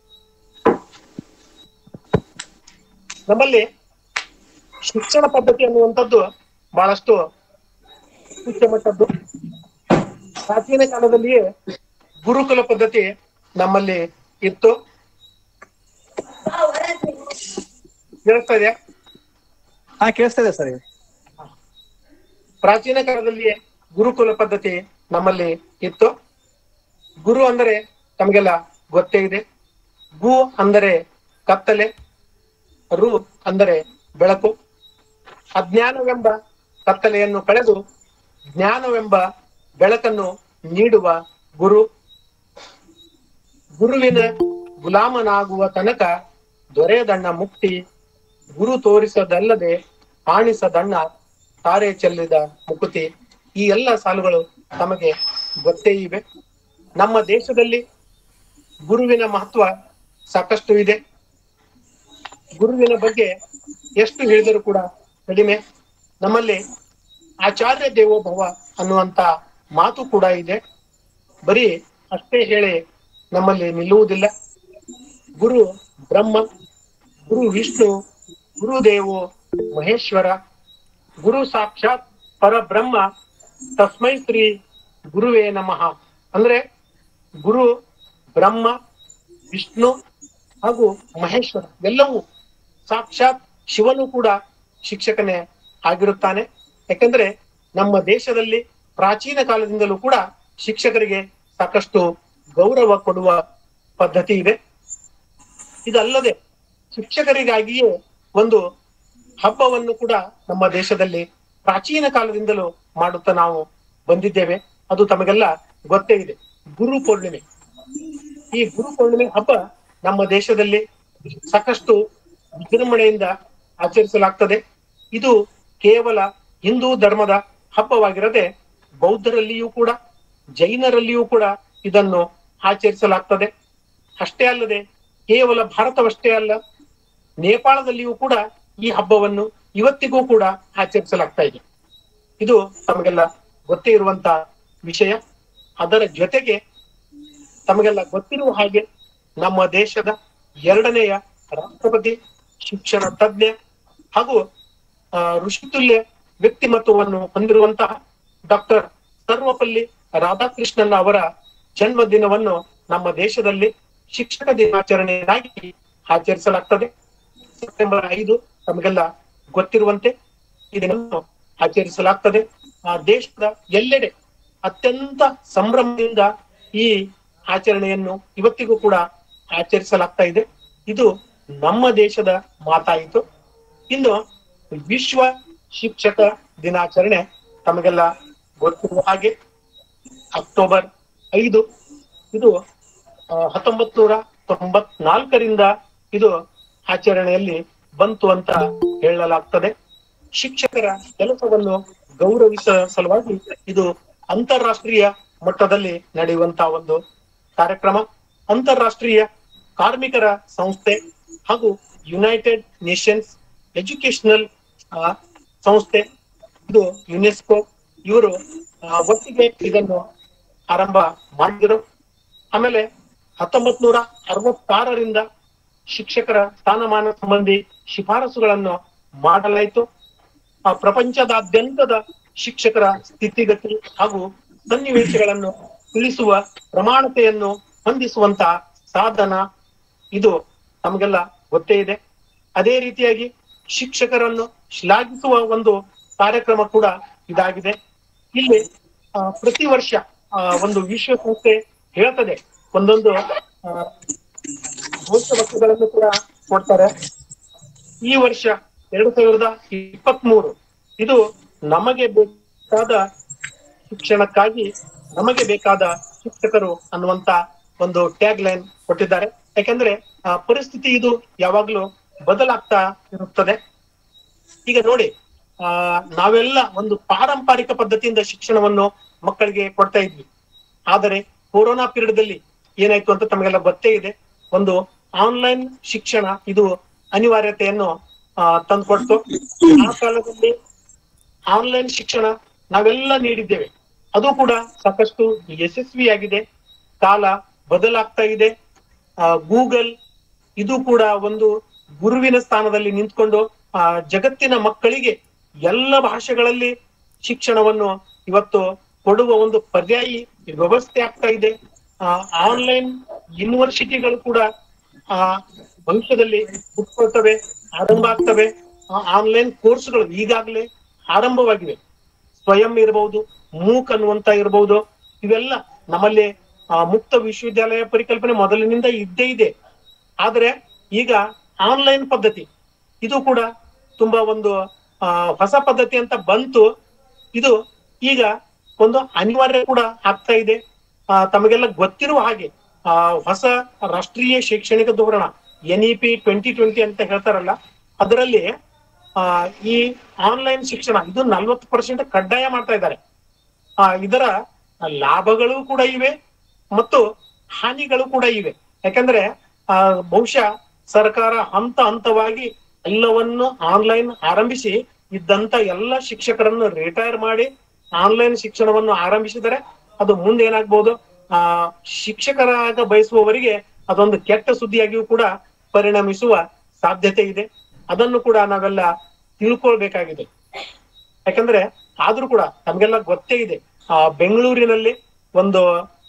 ನಮ್ಮಲ್ಲಿ ಶಿಕ್ಷಣ ಪದ್ಧತಿ ಅನ್ನುವಂಥದ್ದು ಬಹಳಷ್ಟು ಉಚ್ಚ ಮಟ್ಟದ್ದು ಪ್ರಾಚೀನ ಕಾಲದಲ್ಲಿಯೇ ಗುರುಕುಲ ಪದ್ಧತಿ ನಮ್ಮಲ್ಲಿ ಇತ್ತು ಕೇಳಿಸ್ತಾ ಇದೆಯಾ ಹಾ ಕೇಳಿಸ್ತಾ ಇದೆ ಸರ್ ಪ್ರಾಚೀನ ಕಾಲದಲ್ಲಿ ಗುರುಕುಲ ಪದ್ಧತಿ ನಮ್ಮಲ್ಲಿ ಇತ್ತು ಗುರು ಅಂದರೆ ತಮಗೆಲ್ಲ ಗೊತ್ತೇ ಇದೆ ಗು ಅಂದರೆ ಕತ್ತಲೆ ರು ಅಂದರೆ ಬೆಳಕು ಅಜ್ಞಾನವೆಂಬ ಕತ್ತಲೆಯನ್ನು ಕಳೆದು ಜ್ಞಾನವೆಂಬ ಬೆಳಕನ್ನು ನೀಡುವ ಗುರು ಗುರುವಿನ ಗುಲಾಮನಾಗುವ ತನಕ ದೊರೆಯದಣ್ಣ ಮುಕ್ತಿ ಗುರು ತೋರಿಸದಲ್ಲದೆ ಕಾಣಿಸದಣ್ಣ ತಾರೆ ಚೆಲ್ಲಿದ ಮುಕುತಿ ಈ ಎಲ್ಲ ಸಾಲುಗಳು ತಮಗೆ ಗೊತ್ತೇ ಇವೆ ನಮ್ಮ ದೇಶದಲ್ಲಿ ಗುರುವಿನ ಮಹತ್ವ ಸಾಕಷ್ಟು ಇದೆ ಗುರುವಿನ ಬಗ್ಗೆ ಎಷ್ಟು ಹೇಳಿದರೂ ಕೂಡ ಕಡಿಮೆ ನಮ್ಮಲ್ಲಿ ಆಚಾರ್ಯ ದೇವೋಭವ ಅನ್ನುವಂತ ಮಾತು ಕೂಡ ಇದೆ ಬರೀ ಅಷ್ಟೇ ಹೇಳಿ ನಮ್ಮಲ್ಲಿ ನಿಲ್ಲುವುದಿಲ್ಲ ಗುರು ಬ್ರಹ್ಮ ಗುರು ವಿಷ್ಣು ಗುರುದೇವೋ ಮಹೇಶ್ವರ ಗುರು ಸಾಕ್ಷಾತ್ ಪರಬ್ರಹ್ಮ ತಸ್ಮೈ ಶ್ರೀ ಗುರುವೇ ನಮಃ ಅಂದ್ರೆ ಗುರು ಬ್ರಹ್ಮ ವಿಷ್ಣು ಹಾಗೂ ಮಹೇಶ್ವರ ಎಲ್ಲವೂ ಸಾಕ್ಷಾತ್ ಶಿವನು ಕೂಡ ಶಿಕ್ಷಕನೇ ಆಗಿರುತ್ತಾನೆ ಯಾಕಂದ್ರೆ ನಮ್ಮ ದೇಶದಲ್ಲಿ ಪ್ರಾಚೀನ ಕಾಲದಿಂದಲೂ ಕೂಡ ಶಿಕ್ಷಕರಿಗೆ ಸಾಕಷ್ಟು ಗೌರವ ಕೊಡುವ ಪದ್ಧತಿ ಇದೆ ಇದಲ್ಲದೆ ಶಿಕ್ಷಕರಿಗಾಗಿಯೇ ಒಂದು ಹಬ್ಬವನ್ನು ಕೂಡ ನಮ್ಮ ದೇಶದಲ್ಲಿ ಪ್ರಾಚೀನ ಕಾಲದಿಂದಲೂ ಮಾಡುತ್ತಾ ನಾವು ಬಂದಿದ್ದೇವೆ ಅದು ತಮಗೆಲ್ಲ ಗೊತ್ತೇ ಇದೆ ಗುರು ಪೂರ್ಣಿಮೆ ಈ ಗುರು ಪೂರ್ಣಿಮೆ ಹಬ್ಬ ನಮ್ಮ ದೇಶದಲ್ಲಿ ಸಾಕಷ್ಟು ವಿಜೃಂಭಣೆಯಿಂದ ಆಚರಿಸಲಾಗ್ತದೆ ಇದು ಕೇವಲ ಹಿಂದೂ ಧರ್ಮದ ಹಬ್ಬವಾಗಿರದೆ ಬೌದ್ಧರಲ್ಲಿಯೂ ಕೂಡ ಜೈನರಲ್ಲಿಯೂ ಕೂಡ ಇದನ್ನು ಆಚರಿಸಲಾಗ್ತದೆ ಅಷ್ಟೇ ಅಲ್ಲದೆ ಕೇವಲ ಭಾರತವಷ್ಟೇ ಅಲ್ಲ ನೇಪಾಳದಲ್ಲಿಯೂ ಕೂಡ ಈ ಹಬ್ಬವನ್ನು ಇವತ್ತಿಗೂ ಕೂಡ ಆಚರಿಸಲಾಗ್ತಾ ಇದೆ ಇದು ತಮಗೆಲ್ಲ ಗೊತ್ತೇ ಇರುವಂತ ವಿಷಯ ಅದರ ಜೊತೆಗೆ ತಮಗೆಲ್ಲ ಗೊತ್ತಿರುವ ಹಾಗೆ ನಮ್ಮ ದೇಶದ ಎರಡನೆಯ ರಾಷ್ಟ್ರಪತಿ ಶಿಕ್ಷಣ ತಜ್ಞ ಹಾಗೂ ಆ, ಋಷಿತುಲ್ಯ ವ್ಯಕ್ತಿಮತ್ವವನ್ನು ಹೊಂದಿರುವಂತಹ ಡಾಕ್ಟರ್ ಸರ್ವಪಲ್ಲಿ ರಾಧಾಕೃಷ್ಣನ್ ಅವರ ಜನ್ಮ ದಿನವನ್ನು ನಮ್ಮ ದೇಶದಲ್ಲಿ ಶಿಕ್ಷಕ ದಿನಾಚರಣೆಯಾಗಿ ಆಚರಿಸಲಾಗ್ತದೆ ಸೆಪ್ಟೆಂಬರ್ ಐದು ತಮಗೆಲ್ಲ ಗೊತ್ತಿರುವಂತೆ ಇದನ್ನು ಆಚರಿಸಲಾಗ್ತದೆ ಆ ದೇಶದ ಎಲ್ಲೆಡೆ ಅತ್ಯಂತ ಸಂಭ್ರಮದಿಂದ ಈ ಆಚರಣೆಯನ್ನು ಇವತ್ತಿಗೂ ಕೂಡ ಆಚರಿಸಲಾಗ್ತಾ ಇದೆ ಇದು ನಮ್ಮ ದೇಶದ ಮಾತಾಯಿತು ಇನ್ನು ವಿಶ್ವ ಶಿಕ್ಷಕ ದಿನಾಚರಣೆ ತಮಗೆಲ್ಲ ಗೊತ್ತಿರುವ ಹಾಗೆ ಅಕ್ಟೋಬರ್ ಐದು ಇದು ಹತ್ತೊಂಬತ್ ನೂರ ತೊಂಬತ್ನಾಲ್ಕರಿಂದ ಇದು ಆಚರಣೆಯಲ್ಲಿ ಬಂತು ಅಂತ ಹೇಳಲಾಗ್ತದೆ ಶಿಕ್ಷಕರ ಕೆಲಸವನ್ನು ಗೌರವಿಸುವ ಸಲುವಾಗಿ ಇದು ಅಂತಾರಾಷ್ಟ್ರೀಯ ಮಟ್ಟದಲ್ಲಿ ನಡೆಯುವಂತಹ ಒಂದು ಕಾರ್ಯಕ್ರಮ ಅಂತಾರಾಷ್ಟ್ರೀಯ ಕಾರ್ಮಿಕರ ಸಂಸ್ಥೆ ಹಾಗೂ ಯುನೈಟೆಡ್ ನೇಷನ್ಸ್ ಎಜುಕೇಶನಲ್ ಸಂಸ್ಥೆ ಇದು ಯುನೆಸ್ಕೋ ಇವರು ಆ, ಒಟ್ಟಿಗೆ ಇದನ್ನು ಆರಂಭ ಮಾಡಿದ್ರು ಆಮೇಲೆ ಹತ್ತೊಂಬತ್ ನೂರ ಅರವತ್ತಾರರಿಂದ ಶಿಕ್ಷಕರ ಸ್ಥಾನಮಾನ ಸಂಬಂಧಿ ಶಿಫಾರಸುಗಳನ್ನು ಮಾಡಲಾಯಿತು ಆ ಪ್ರಪಂಚದಾದ್ಯಂತದ ಶಿಕ್ಷಕರ ಸ್ಥಿತಿಗತಿ ಹಾಗೂ ಸನ್ನಿವೇಶಗಳನ್ನು ತಿಳಿಸುವ ಪ್ರಮಾಣತೆಯನ್ನು ಹೊಂದಿಸುವಂತ ಸಾಧನ ಇದು ನಮಗೆಲ್ಲ ಗೊತ್ತೇ ಇದೆ ಅದೇ ರೀತಿಯಾಗಿ ಶಿಕ್ಷಕರನ್ನು ಶ್ಲಾಘಿಸುವ ಒಂದು ಕಾರ್ಯಕ್ರಮ ಕೂಡ ಇದಾಗಿದೆ ಇಲ್ಲಿ ಆ, ಪ್ರತಿ ವರ್ಷ ಆ, ಒಂದು ವಿಶ್ವಸಂಸ್ಥೆ ಹೇಳ್ತದೆ ಒಂದೊಂದು ಆ, ಘೋಷವಾಕ್ಯಗಳನ್ನು ಕೂಡ ಕೊಡ್ತಾರೆ ಈ ವರ್ಷ ಎರಡು ಸಾವಿರದ ಇಪ್ಪತ್ತ್ ಮೂರು ಇದು ನಮಗೆ ಬೇಕಾದ ಶಿಕ್ಷಣಕ್ಕಾಗಿ ನಮಗೆ ಬೇಕಾದ ಶಿಕ್ಷಕರು ಅನ್ನುವಂತ ಒಂದು ಟ್ಯಾಗ್ ಲೈನ್ ಕೊಟ್ಟಿದ್ದಾರೆ ಯಾಕಂದ್ರೆ ಆ ಪರಿಸ್ಥಿತಿ ಇದು ಯಾವಾಗ್ಲೂ ಬದಲಾಗ್ತಾ ಇರುತ್ತದೆ ಈಗ ನೋಡಿ ಆ ನಾವೆಲ್ಲ ಒಂದು ಪಾರಂಪರಿಕ ಪದ್ಧತಿಯಿಂದ ಶಿಕ್ಷಣವನ್ನು ಮಕ್ಕಳಿಗೆ ಕೊಡ್ತಾ ಇದ್ವಿ ಆದರೆ ಕೊರೋನಾ ಪೀರಿಯಡ್ ದಲ್ಲಿ ಏನಾಯ್ತು ಅಂತ ತಮಗೆಲ್ಲ ಗೊತ್ತೇ ಇದೆ ಒಂದು ಆನ್ಲೈನ್ ಶಿಕ್ಷಣ ಇದು ಅನಿವಾರ್ಯತೆಯನ್ನು ಆ, ತಂದುಕೊಡ್ತು ಆ ಕಾಲದಲ್ಲಿ ಆನ್ಲೈನ್ ಶಿಕ್ಷಣ ನಾವೆಲ್ಲ ನೀಡಿದ್ದೇವೆ ಅದು ಕೂಡ ಸಾಕಷ್ಟು ಯಶಸ್ವಿಯಾಗಿದೆ ಕಾಲ ಬದಲಾಗ್ತಾ ಇದೆ ಗೂಗಲ್ ಇದು ಕೂಡ ಒಂದು ಗುರುವಿನ ಸ್ಥಾನದಲ್ಲಿ ನಿಂತ್ಕೊಂಡು ಆ ಜಗತ್ತಿನ ಮಕ್ಕಳಿಗೆ ಎಲ್ಲ ಭಾಷೆಗಳಲ್ಲಿ ಶಿಕ್ಷಣವನ್ನು ಇವತ್ತು ಕೊಡುವ ಒಂದು ಪರ್ಯಾಯಿ ವ್ಯವಸ್ಥೆ ಆಗ್ತಾ ಇದೆ ಆನ್ಲೈನ್ ಯೂನಿವರ್ಸಿಟಿಗಳು ಕೂಡ ಆ ಭವಿಷ್ಯದಲ್ಲಿ ಹುಟ್ಕೊಳ್ತವೆ ಆರಂಭ ಆಗ್ತವೆ ಆನ್ಲೈನ್ ಕೋರ್ಸ್ಗಳು ಈಗಾಗಲೇ ಆರಂಭವಾಗಿವೆ ಸ್ವಯಂ ಇರಬಹುದು ಮೂಕ್ ಅನ್ನುವಂತ ಇರಬಹುದು ಇವೆಲ್ಲ ನಮ್ಮಲ್ಲಿ ಆ, ಮುಕ್ತ ವಿಶ್ವವಿದ್ಯಾಲಯ ಪರಿಕಲ್ಪನೆ ಮೊದಲಿನಿಂದ ಇದ್ದೇ ಇದೆ ಆದ್ರೆ ಈಗ ಆನ್ಲೈನ್ ಪದ್ಧತಿ ಇದು ಕೂಡ ತುಂಬಾ ಒಂದು ಆ, ಹೊಸ ಪದ್ಧತಿ ಅಂತ ಬಂತು ಇದು ಈಗ ಒಂದು ಅನಿವಾರ್ಯ ಕೂಡ ಆಗ್ತಾ ಇದೆ ಆ, ತಮಗೆಲ್ಲ ಗೊತ್ತಿರುವ ಹಾಗೆ ಆ, ಹೊಸ ರಾಷ್ಟ್ರೀಯ ಶೈಕ್ಷಣಿಕ ಧೋರಣ N E P twenty twenty ಅಂತ ಹೇಳ್ತಾರಲ್ಲ ಅದರಲ್ಲಿ ಆ, ಈ ಆನ್ಲೈನ್ ಶಿಕ್ಷಣ ಇದು ನಲ್ವತ್ತು ಪರ್ಸೆಂಟ್ ಕಡ್ಡಾಯ ಮಾಡ್ತಾ ಇದ್ದಾರೆ ಆ ಇದರ ಲಾಭಗಳು ಕೂಡ ಇವೆ ಮತ್ತು ಹಾನಿಗಳು ಕೂಡ ಇವೆ ಯಾಕಂದ್ರೆ ಆ ಬಹುಶಃ ಸರ್ಕಾರ ಹಂತ ಹಂತವಾಗಿ ಎಲ್ಲವನ್ನು ಆನ್ಲೈನ್ ಆರಂಭಿಸಿ ಇದ್ದಂತ ಎಲ್ಲ ಶಿಕ್ಷಕರನ್ನು ರಿಟೈರ್ ಮಾಡಿ ಆನ್ಲೈನ್ ಶಿಕ್ಷಣವನ್ನು ಆರಂಭಿಸಿದರೆ ಅದು ಮುಂದೆ ಏನಾಗ್ಬೋದು ಆ ಶಿಕ್ಷಕರಾಗ ಬಯಸುವವರಿಗೆ ಅದೊಂದು ಕೆಟ್ಟ ಸುದ್ದಿಯಾಗಿಯೂ ಕೂಡ ಪರಿಣಮಿಸುವ ಸಾಧ್ಯತೆ ಇದೆ ಅದನ್ನು ಕೂಡ ನಾವೆಲ್ಲ ತಿಳ್ಕೊಳ್ಬೇಕಾಗಿದೆ ಯಾಕಂದ್ರೆ ಆದ್ರೂ ಕೂಡ ನಮ್ಗೆಲ್ಲ ಗೊತ್ತೇ ಇದೆ ಆ ಬೆಂಗಳೂರಿನಲ್ಲಿ ಒಂದು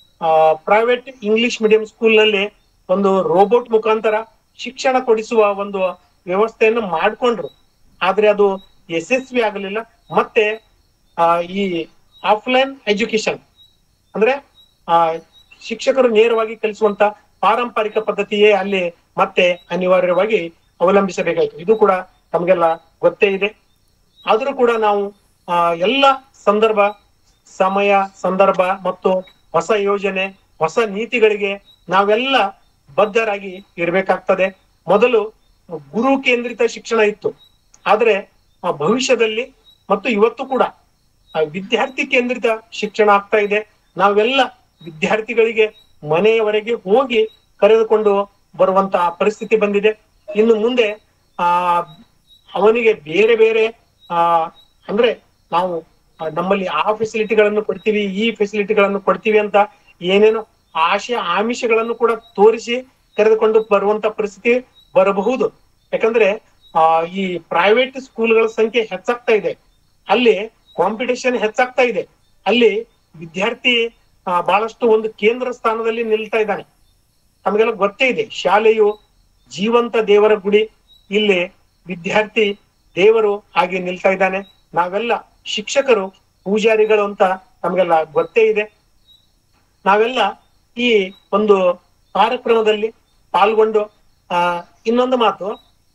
ಪ್ರೈವೇಟ್ ಇಂಗ್ಲಿಷ್ ಮೀಡಿಯಂ ಸ್ಕೂಲ್ ನಲ್ಲಿ ಒಂದು ರೋಬೋಟ್ ಮುಖಾಂತರ ಶಿಕ್ಷಣ ಕೊಡಿಸುವ ಒಂದು ವ್ಯವಸ್ಥೆಯನ್ನು ಮಾಡ್ಕೊಂಡ್ರು ಆದ್ರೆ ಅದು ಯಶಸ್ವಿ ಆಗಲಿಲ್ಲ ಮತ್ತೆ ಆ ಈ ಆಫ್ಲೈನ್ ಎಜುಕೇಶನ್ ಅಂದ್ರೆ ಆ ಶಿಕ್ಷಕರು ನೇರವಾಗಿ ಕಲಿಸುವಂತ ಪಾರಂಪರಿಕ ಪದ್ಧತಿಯೇ ಅಲ್ಲಿ ಮತ್ತೆ ಅನಿವಾರ್ಯವಾಗಿ ಅವಲಂಬಿಸಬೇಕಾಯ್ತು ಇದು ಕೂಡ ತಮಗೆಲ್ಲ ಗೊತ್ತೇ ಇದೆ ಆದ್ರೂ ಕೂಡ ನಾವು ಆ ಎಲ್ಲ ಸಂದರ್ಭ ಸಮಯ ಸಂದರ್ಭ ಮತ್ತು ಹೊಸ ಯೋಜನೆ ಹೊಸ ನೀತಿಗಳಿಗೆ ನಾವೆಲ್ಲ ಬದ್ಧರಾಗಿ ಇರಬೇಕಾಗ್ತದೆ ಮೊದಲು ಗುರು ಕೇಂದ್ರಿತ ಶಿಕ್ಷಣ ಇತ್ತು ಆದ್ರೆ ಆ ಭವಿಷ್ಯದಲ್ಲಿ ಮತ್ತು ಇವತ್ತು ಕೂಡ ಆ ವಿದ್ಯಾರ್ಥಿ ಕೇಂದ್ರಿತ ಶಿಕ್ಷಣ ಆಗ್ತಾ ಇದೆ ನಾವೆಲ್ಲ ವಿದ್ಯಾರ್ಥಿಗಳಿಗೆ ಮನೆಯವರೆಗೆ ಹೋಗಿ ಕರೆದುಕೊಂಡು ಬರುವಂತ ಪರಿಸ್ಥಿತಿ ಬಂದಿದೆ ಇನ್ನು ಮುಂದೆ ಆ ಅವನಿಗೆ ಬೇರೆ ಬೇರೆ ಆ ಅಂದ್ರೆ ನಾವು ಆ, ನಮ್ಮಲ್ಲಿ ಆ ಫೆಸಿಲಿಟಿಗಳನ್ನು ಕೊಡ್ತೀವಿ ಈ ಫೆಸಿಲಿಟಿಗಳನ್ನು ಕೊಡ್ತೀವಿ ಅಂತ ಏನೇನೋ ಆಶೆ ಆಮಿಷಗಳನ್ನು ಕೂಡ ತೋರಿಸಿ ಕರೆದುಕೊಂಡು ಬರುವಂತ ಪರಿಸ್ಥಿತಿ ಬರಬಹುದು ಯಾಕಂದ್ರೆ ಆ ಈ ಪ್ರೈವೇಟ್ ಸ್ಕೂಲ್ಗಳ ಸಂಖ್ಯೆ ಹೆಚ್ಚಾಗ್ತಾ ಇದೆ ಅಲ್ಲಿ ಕಾಂಪಿಟೇಷನ್ ಹೆಚ್ಚಾಗ್ತಾ ಇದೆ ಅಲ್ಲಿ ವಿದ್ಯಾರ್ಥಿ ಆ, ಬಹಳಷ್ಟು ಒಂದು ಕೇಂದ್ರ ಸ್ಥಾನದಲ್ಲಿ ನಿಲ್ತಾ ಇದ್ದಾನೆ ನಮಗೆಲ್ಲ ಗೊತ್ತೇ ಇದೆ ಶಾಲೆಯು ಜೀವಂತ ದೇವರ ಗುಡಿ ಇಲ್ಲಿ ವಿದ್ಯಾರ್ಥಿ ದೇವರು ಆಗಿ ನಿಲ್ತಾ ಇದ್ದಾನೆ ನಾವೆಲ್ಲ ಶಿಕ್ಷಕರು ಪೂಜಾರಿಗಳು ಅಂತ ನಮಗೆಲ್ಲ ಗೊತ್ತೇ ಇದೆ ನಾವೆಲ್ಲ ಈ ಒಂದು ಕಾರ್ಯಕ್ರಮದಲ್ಲಿ ಪಾಲ್ಗೊಂಡು ಆ ಇನ್ನೊಂದು ಮಾತು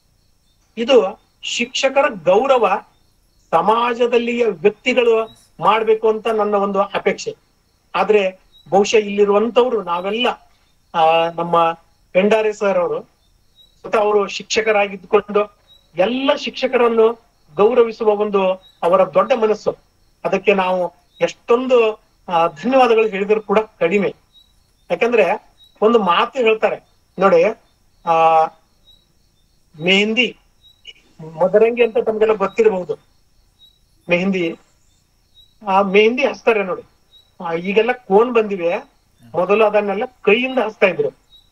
ಇದು ಶಿಕ್ಷಕರ ಗೌರವ ಸಮಾಜದಲ್ಲಿಯ ವ್ಯಕ್ತಿಗಳು ಮಾಡ್ಬೇಕು ಅಂತ ನನ್ನ ಒಂದು ಅಪೇಕ್ಷೆ ಆದ್ರೆ ಬಹುಶಃ ಇಲ್ಲಿರುವಂತವ್ರು ನಾವೆಲ್ಲ ಆ ನಮ್ಮ ಪೆಂಡಾರೆ ಸರ್ ಅವರು ಸ್ವತಃ ಅವರು ಶಿಕ್ಷಕರಾಗಿದ್ದುಕೊಂಡು ಎಲ್ಲ ಶಿಕ್ಷಕರನ್ನು ಗೌರವಿಸುವ ಒಂದು ಅವರ ದೊಡ್ಡ ಮನಸ್ಸು ಅದಕ್ಕೆ ನಾವು ಎಷ್ಟೊಂದು ಆ, ಧನ್ಯವಾದಗಳು ಹೇಳಿದ್ರು ಕೂಡ ಕಡಿಮೆ ಯಾಕಂದ್ರೆ ಒಂದು ಮಾತು ಹೇಳ್ತಾರೆ ನೋಡಿ ಆ ಮೆಹಂದಿ ಮದರಂಗಿ ಅಂತ ತಮ್ಗೆಲ್ಲ ಗೊತ್ತಿರಬಹುದು ಮೆಹಂದಿ ಆ ಮೆಹಂದಿ ಹಚ್ತಾರೆ ನೋಡಿ ಆ, ಈಗೆಲ್ಲ ಕೋನ್ ಬಂದಿವೆ ಮೊದಲು ಅದನ್ನೆಲ್ಲ ಕೈಯಿಂದ ಹಚ್ತಾ ಇದ್ರು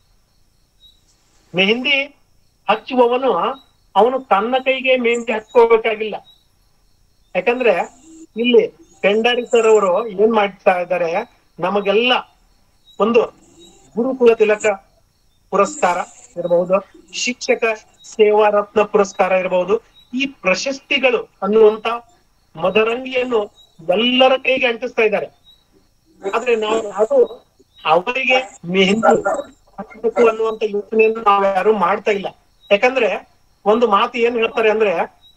ಮೆಹಂದಿ ಹಚ್ಚುವವನು ಅವನು ತನ್ನ ಕೈಗೆ ಮೆಹಂದಿ ಹಚ್ಕೋಬೇಕಾಗಿಲ್ಲ ಯಾಕಂದ್ರೆ ಇಲ್ಲಿ ಪೆಂಡಾರಿ ಸರ್ ಅವರು ಏನ್ ಮಾಡ್ತಾ ಇದ್ದಾರೆ ನಮಗೆಲ್ಲ ಒಂದು ಗುರುಕುಲ ತಿಲಕ ಪುರಸ್ಕಾರ ಇರಬಹುದು ಶಿಕ್ಷಕ ಸೇವಾ ರತ್ನ ಪುರಸ್ಕಾರ ಇರಬಹುದು ಈ ಪ್ರಶಸ್ತಿಗಳು ಅನ್ನುವಂತ ಮದರಂಗಿಯನ್ನು ಎಲ್ಲರ ಕೈಗೆ ಅಂಟಿಸ್ತಾ ಇದ್ದಾರೆ ಆದ್ರೆ ನಾವು ಅದು ಅವರಿಗೆ ಮೆಹಂದಿ ಹಚ್ಚಬೇಕು ಅನ್ನುವಂತ ಯೋಚನೆಯನ್ನು ನಾವು ಯಾರು ಮಾಡ್ತಾ ಇಲ್ಲ ಯಾಕಂದ್ರೆ ಒಂದು ಮಾತು ಏನ್ ಹೇಳ್ತಾರೆ ಅಂದ್ರೆ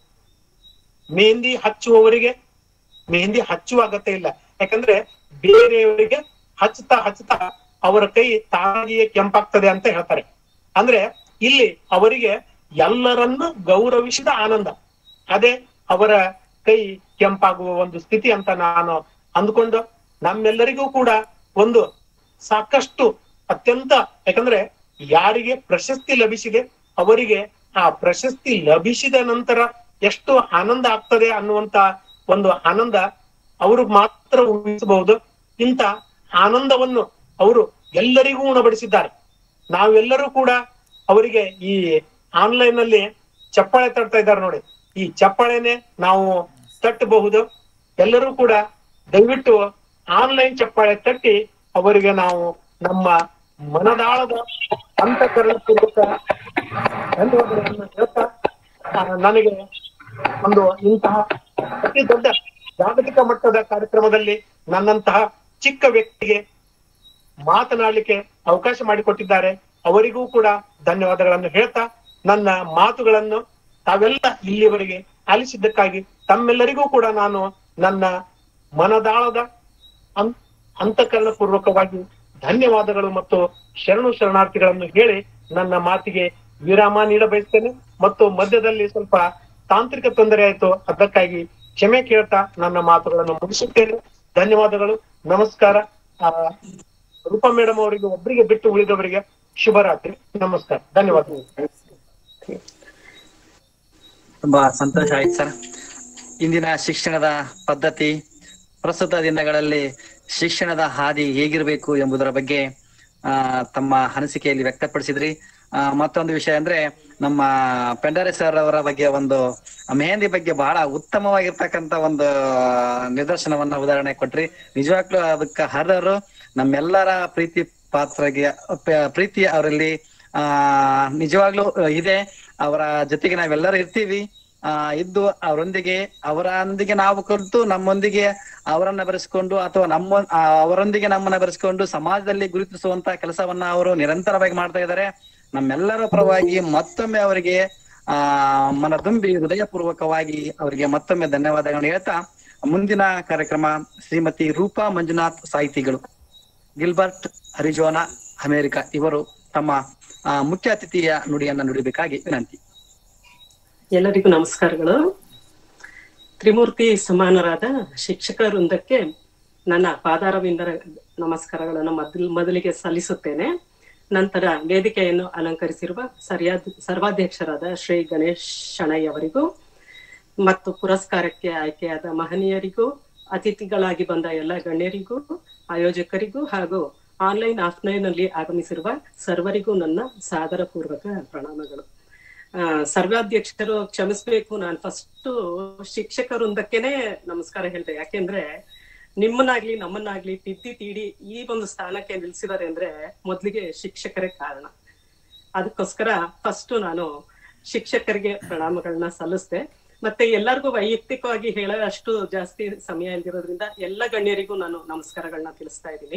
ಮೆಹಂದಿ ಹಚ್ಚುವವರಿಗೆ ಮೆಹಂದಿ ಹಚ್ಚುವ ಅಗತ್ಯ ಇಲ್ಲ ಯಾಕಂದ್ರೆ ಬೇರೆಯವರಿಗೆ ಹಚ್ಚುತ್ತಾ ಹಚ್ಚುತ್ತಾ ಅವರ ಕೈ ತಾನಾಗಿಯೇ ಕೆಂಪಾಗ್ತದೆ ಅಂತ ಹೇಳ್ತಾರೆ ಅಂದ್ರೆ ಇಲ್ಲಿ ಅವರಿಗೆ ಎಲ್ಲರನ್ನು ಗೌರವಿಸಿದ ಆನಂದ ಅದೇ ಅವರ ಕೈ ಕೆಂಪಾಗುವ ಒಂದು ಸ್ಥಿತಿ ಅಂತ ನಾನು ಅಂದ್ಕೊಂಡು ನಮ್ಮೆಲ್ಲರಿಗೂ ಕೂಡ ಒಂದು ಸಾಕಷ್ಟು ಅತ್ಯಂತ ಯಾಕಂದ್ರೆ ಯಾರಿಗೆ ಪ್ರಶಸ್ತಿ ಲಭಿಸಿದೆ ಅವರಿಗೆ ಆ ಪ್ರಶಸ್ತಿ ಲಭಿಸಿದ ನಂತರ ಎಷ್ಟು ಆನಂದ ಆಗ್ತದೆ ಅನ್ನುವಂತ ಒಂದು ಆನಂದ ಅವರು ಮಾತ್ರ ಊಹಿಸಬಹುದು ಇಂತ ಆನಂದವನ್ನು ಅವರು ಎಲ್ಲರಿಗೂ ಉಣಬಡಿಸಿದ್ದಾರೆ ನಾವೆಲ್ಲರೂ ಕೂಡ ಅವರಿಗೆ ಈ ಆನ್ಲೈನ್ ನಲ್ಲಿ ಚಪ್ಪಾಳೆ ತಟ್ತಾ ಇದ್ದಾರೆ ನೋಡಿ ಈ ಚಪ್ಪಾಳೆನೆ ನಾವು ತಟ್ಟಬಹುದು ಎಲ್ಲರೂ ಕೂಡ ದಯವಿಟ್ಟು ಆನ್ಲೈನ್ ಚಪ್ಪಾಳೆ ತಟ್ಟಿ ಅವರಿಗೆ ನಾವು ನಮ್ಮ ಮನದಾಳದ ಅಂತಃಕರಣಪೂರ್ವಕ ಧನ್ಯವಾದಗಳನ್ನು ಹೇಳ್ತಾ ಆ, ನನಗೆ ಒಂದು ಇಂತಹ ಅತಿ ದೊಡ್ಡ ಜಾಗತಿಕ ಮಟ್ಟದ ಕಾರ್ಯಕ್ರಮದಲ್ಲಿ ನನ್ನಂತಹ ಚಿಕ್ಕ ವ್ಯಕ್ತಿಗೆ ಮಾತನಾಡಲಿಕ್ಕೆ ಅವಕಾಶ ಮಾಡಿಕೊಟ್ಟಿದ್ದಾರೆ ಅವರಿಗೂ ಕೂಡ ಧನ್ಯವಾದಗಳನ್ನು ಹೇಳ್ತಾ ನನ್ನ ಮಾತುಗಳನ್ನು ತಾವೆಲ್ಲ ಇಲ್ಲಿವರೆಗೆ ಆಲಿಸಿದ್ದಕ್ಕಾಗಿ ತಮ್ಮೆಲ್ಲರಿಗೂ ಕೂಡ ನಾನು ನನ್ನ ಮನದಾಳದ ಅಂ- ಅಂತಃಕರಣ ಪೂರ್ವಕವಾಗಿ ಧನ್ಯವಾದಗಳು ಮತ್ತು ಶರಣು ಶರಣಾರ್ಥಿಗಳನ್ನು ಹೇಳಿ ನನ್ನ ಮಾತಿಗೆ ವಿರಾಮ ನೀಡ ಬಯಸ್ತೇನೆ ಮತ್ತು ಮಧ್ಯದಲ್ಲಿ ಸ್ವಲ್ಪ ತಾಂತ್ರಿಕ ತೊಂದರೆ ಆಯಿತು ಅದಕ್ಕಾಗಿ ಕ್ಷಮೆ ಕೇಳ್ತಾ ನನ್ನ ಮಾತುಗಳನ್ನು ಮುಗಿಸುತ್ತೇನೆ ಧನ್ಯವಾದಗಳು ನಮಸ್ಕಾರ ಆ, ರೂಪಾ ಮೇಡಮ್ ಅವರಿಗೆ ಒಬ್ಬರಿಗೆ ಬಿಟ್ಟು ಉಳಿದವರಿಗೆ ಶುಭರಾತ್ರಿ ನಮಸ್ಕಾರ ಧನ್ಯವಾದಗಳು ತುಂಬಾ ಸಂತೋಷ ಆಯ್ತು ಸರ್ ಇಂದಿನ ಶಿಕ್ಷಣದ ಪದ್ಧತಿ ಪ್ರಸ್ತುತ ದಿನಗಳಲ್ಲಿ ಶಿಕ್ಷಣದ ಹಾದಿ ಹೇಗಿರಬೇಕು ಎಂಬುದರ ಬಗ್ಗೆ ಆ ತಮ್ಮ ಅನಿಸಿಕೆಯಲ್ಲಿ ವ್ಯಕ್ತಪಡಿಸಿದ್ರಿ ಆ, ಮತ್ತೊಂದು ವಿಷಯ ಅಂದ್ರೆ ನಮ್ಮ ಪೆಂಡಾರೆ ಸರ್ ಅವರ ಬಗ್ಗೆ ಒಂದು ಮೆಹಂದಿ ಬಗ್ಗೆ ಬಹಳ ಉತ್ತಮವಾಗಿರ್ತಕ್ಕಂತ ಒಂದು ನಿದರ್ಶನವನ್ನ ಉದಾಹರಣೆ ಕೊಟ್ರಿ ನಿಜವಾಗ್ಲೂ ಅದಕ್ಕೆ ಹರರು ನಮ್ಮೆಲ್ಲರ ಪ್ರೀತಿ ಪಾತ್ರಗೆ ಪ- ಪ್ರೀತಿ ಅವರಲ್ಲಿ ಆ ನಿಜವಾಗ್ಲೂ ಇದೆ ಅವರ ಜೊತೆಗೆ ನಾವೆಲ್ಲರೂ ಇರ್ತೀವಿ ಆ ಇದ್ದು ಅವರೊಂದಿಗೆ ಅವರೊಂದಿಗೆ ನಾವು ಕಲಿತು ನಮ್ಮೊಂದಿಗೆ ಅವರನ್ನ ಬೆರೆಸ್ಕೊಂಡು ಅಥವಾ ನಮ್ಮ ಆ, ಅವರೊಂದಿಗೆ ನಮ್ಮನ್ನ ಬೆರೆಸ್ಕೊಂಡು ಸಮಾಜದಲ್ಲಿ ಗುರುತಿಸುವಂತ ಕೆಲಸವನ್ನ ಅವರು ನಿರಂತರವಾಗಿ ಮಾಡ್ತಾ ಇದ್ದಾರೆ ನಮ್ಮೆಲ್ಲರ ಪರವಾಗಿ ಮತ್ತೊಮ್ಮೆ ಅವರಿಗೆ ಆ ಮನದುಂಬಿ ಹೃದಯಪೂರ್ವಕವಾಗಿ ಅವರಿಗೆ ಮತ್ತೊಮ್ಮೆ ಧನ್ಯವಾದಗಳನ್ನು ಹೇಳ್ತಾ ಮುಂದಿನ ಕಾರ್ಯಕ್ರಮ ಶ್ರೀಮತಿ ರೂಪಾ ಮಂಜುನಾಥ್ ಸಾಹಿತಿಗಳು ಗಿಲ್ಬರ್ಟ್ ಅರಿಜೋನಾ ಅಮೆರಿಕ ಇವರು ತಮ್ಮ ಆ, ಮುಖ್ಯ ಅತಿಥಿಯ ನುಡಿಯನ್ನ ನುಡಿಬೇಕಾಗಿ ವಿನಂತಿ ಎಲ್ಲರಿಗೂ ನಮಸ್ಕಾರಗಳು ತ್ರಿಮೂರ್ತಿ ಸಮಾನರಾದ ಶಿಕ್ಷಕ ವೃಂದಕ್ಕೆ ನನ್ನ ಪಾದಾರವಿಂದ ನಮಸ್ಕಾರಗಳನ್ನು ಮೊದಲು ಮೊದಲಿಗೆ ಸಲ್ಲಿಸುತ್ತೇನೆ ನಂತರ ವೇದಿಕೆಯನ್ನು ಅಲಂಕರಿಸಿರುವ ಸರಿಯಾದ ಸರ್ವಾಧ್ಯಕ್ಷರಾದ ಶ್ರೀ ಗಣೇಶ್ ಶಣೈ ಅವರಿಗೂ ಮತ್ತು ಪುರಸ್ಕಾರಕ್ಕೆ ಆಯ್ಕೆಯಾದ ಮಹನೀಯರಿಗೂ ಅತಿಥಿಗಳಾಗಿ ಬಂದ ಎಲ್ಲ ಗಣ್ಯರಿಗೂ ಆಯೋಜಕರಿಗೂ ಹಾಗೂ ಆನ್ಲೈನ್ ಆಫ್ಲೈನ್ ಅಲ್ಲಿ ಆಗಮಿಸಿರುವ ಸರ್ವರಿಗೂ ನನ್ನ ಸಾದರ ಪೂರ್ವಕ ಪ್ರಣಾಮಗಳು ಆ, ಸರ್ವಾಧ್ಯಕ್ಷರು ಕ್ಷಮಿಸ್ಬೇಕು ನಾನು ಫಸ್ಟ್ ಶಿಕ್ಷಕ ವೃಂದಕ್ಕೆನೆ ನಮಸ್ಕಾರ ಹೇಳ್ದೆ ಯಾಕೆಂದ್ರೆ ನಿಮ್ಮನ್ನಾಗ್ಲಿ ನಮ್ಮನ್ನಾಗ್ಲಿ ತಿದ್ದಿ ತೀಡಿ ಈ ಒಂದು ಸ್ಥಾನಕ್ಕೆ ನಿಲ್ಸಿದ್ದಾರೆ ಅಂದ್ರೆ ಮೊದ್ಲಿಗೆ ಶಿಕ್ಷಕರೇ ಕಾರಣ ಅದಕ್ಕೋಸ್ಕರ ಫಸ್ಟ್ ನಾನು ಶಿಕ್ಷಕರಿಗೆ ಪ್ರಣಾಮಗಳನ್ನ ಸಲ್ಲಿಸ್ದೆ ಮತ್ತೆ ಎಲ್ಲರಿಗೂ ವೈಯಕ್ತಿಕವಾಗಿ ಹೇಳೋ ಅಷ್ಟು ಜಾಸ್ತಿ ಸಮಯ ಇಲ್ದಿರೋದ್ರಿಂದ ಎಲ್ಲ ಗಣ್ಯರಿಗೂ ನಾನು ನಮಸ್ಕಾರಗಳನ್ನ ತಿಳಿಸ್ತಾ ಇದ್ದೀನಿ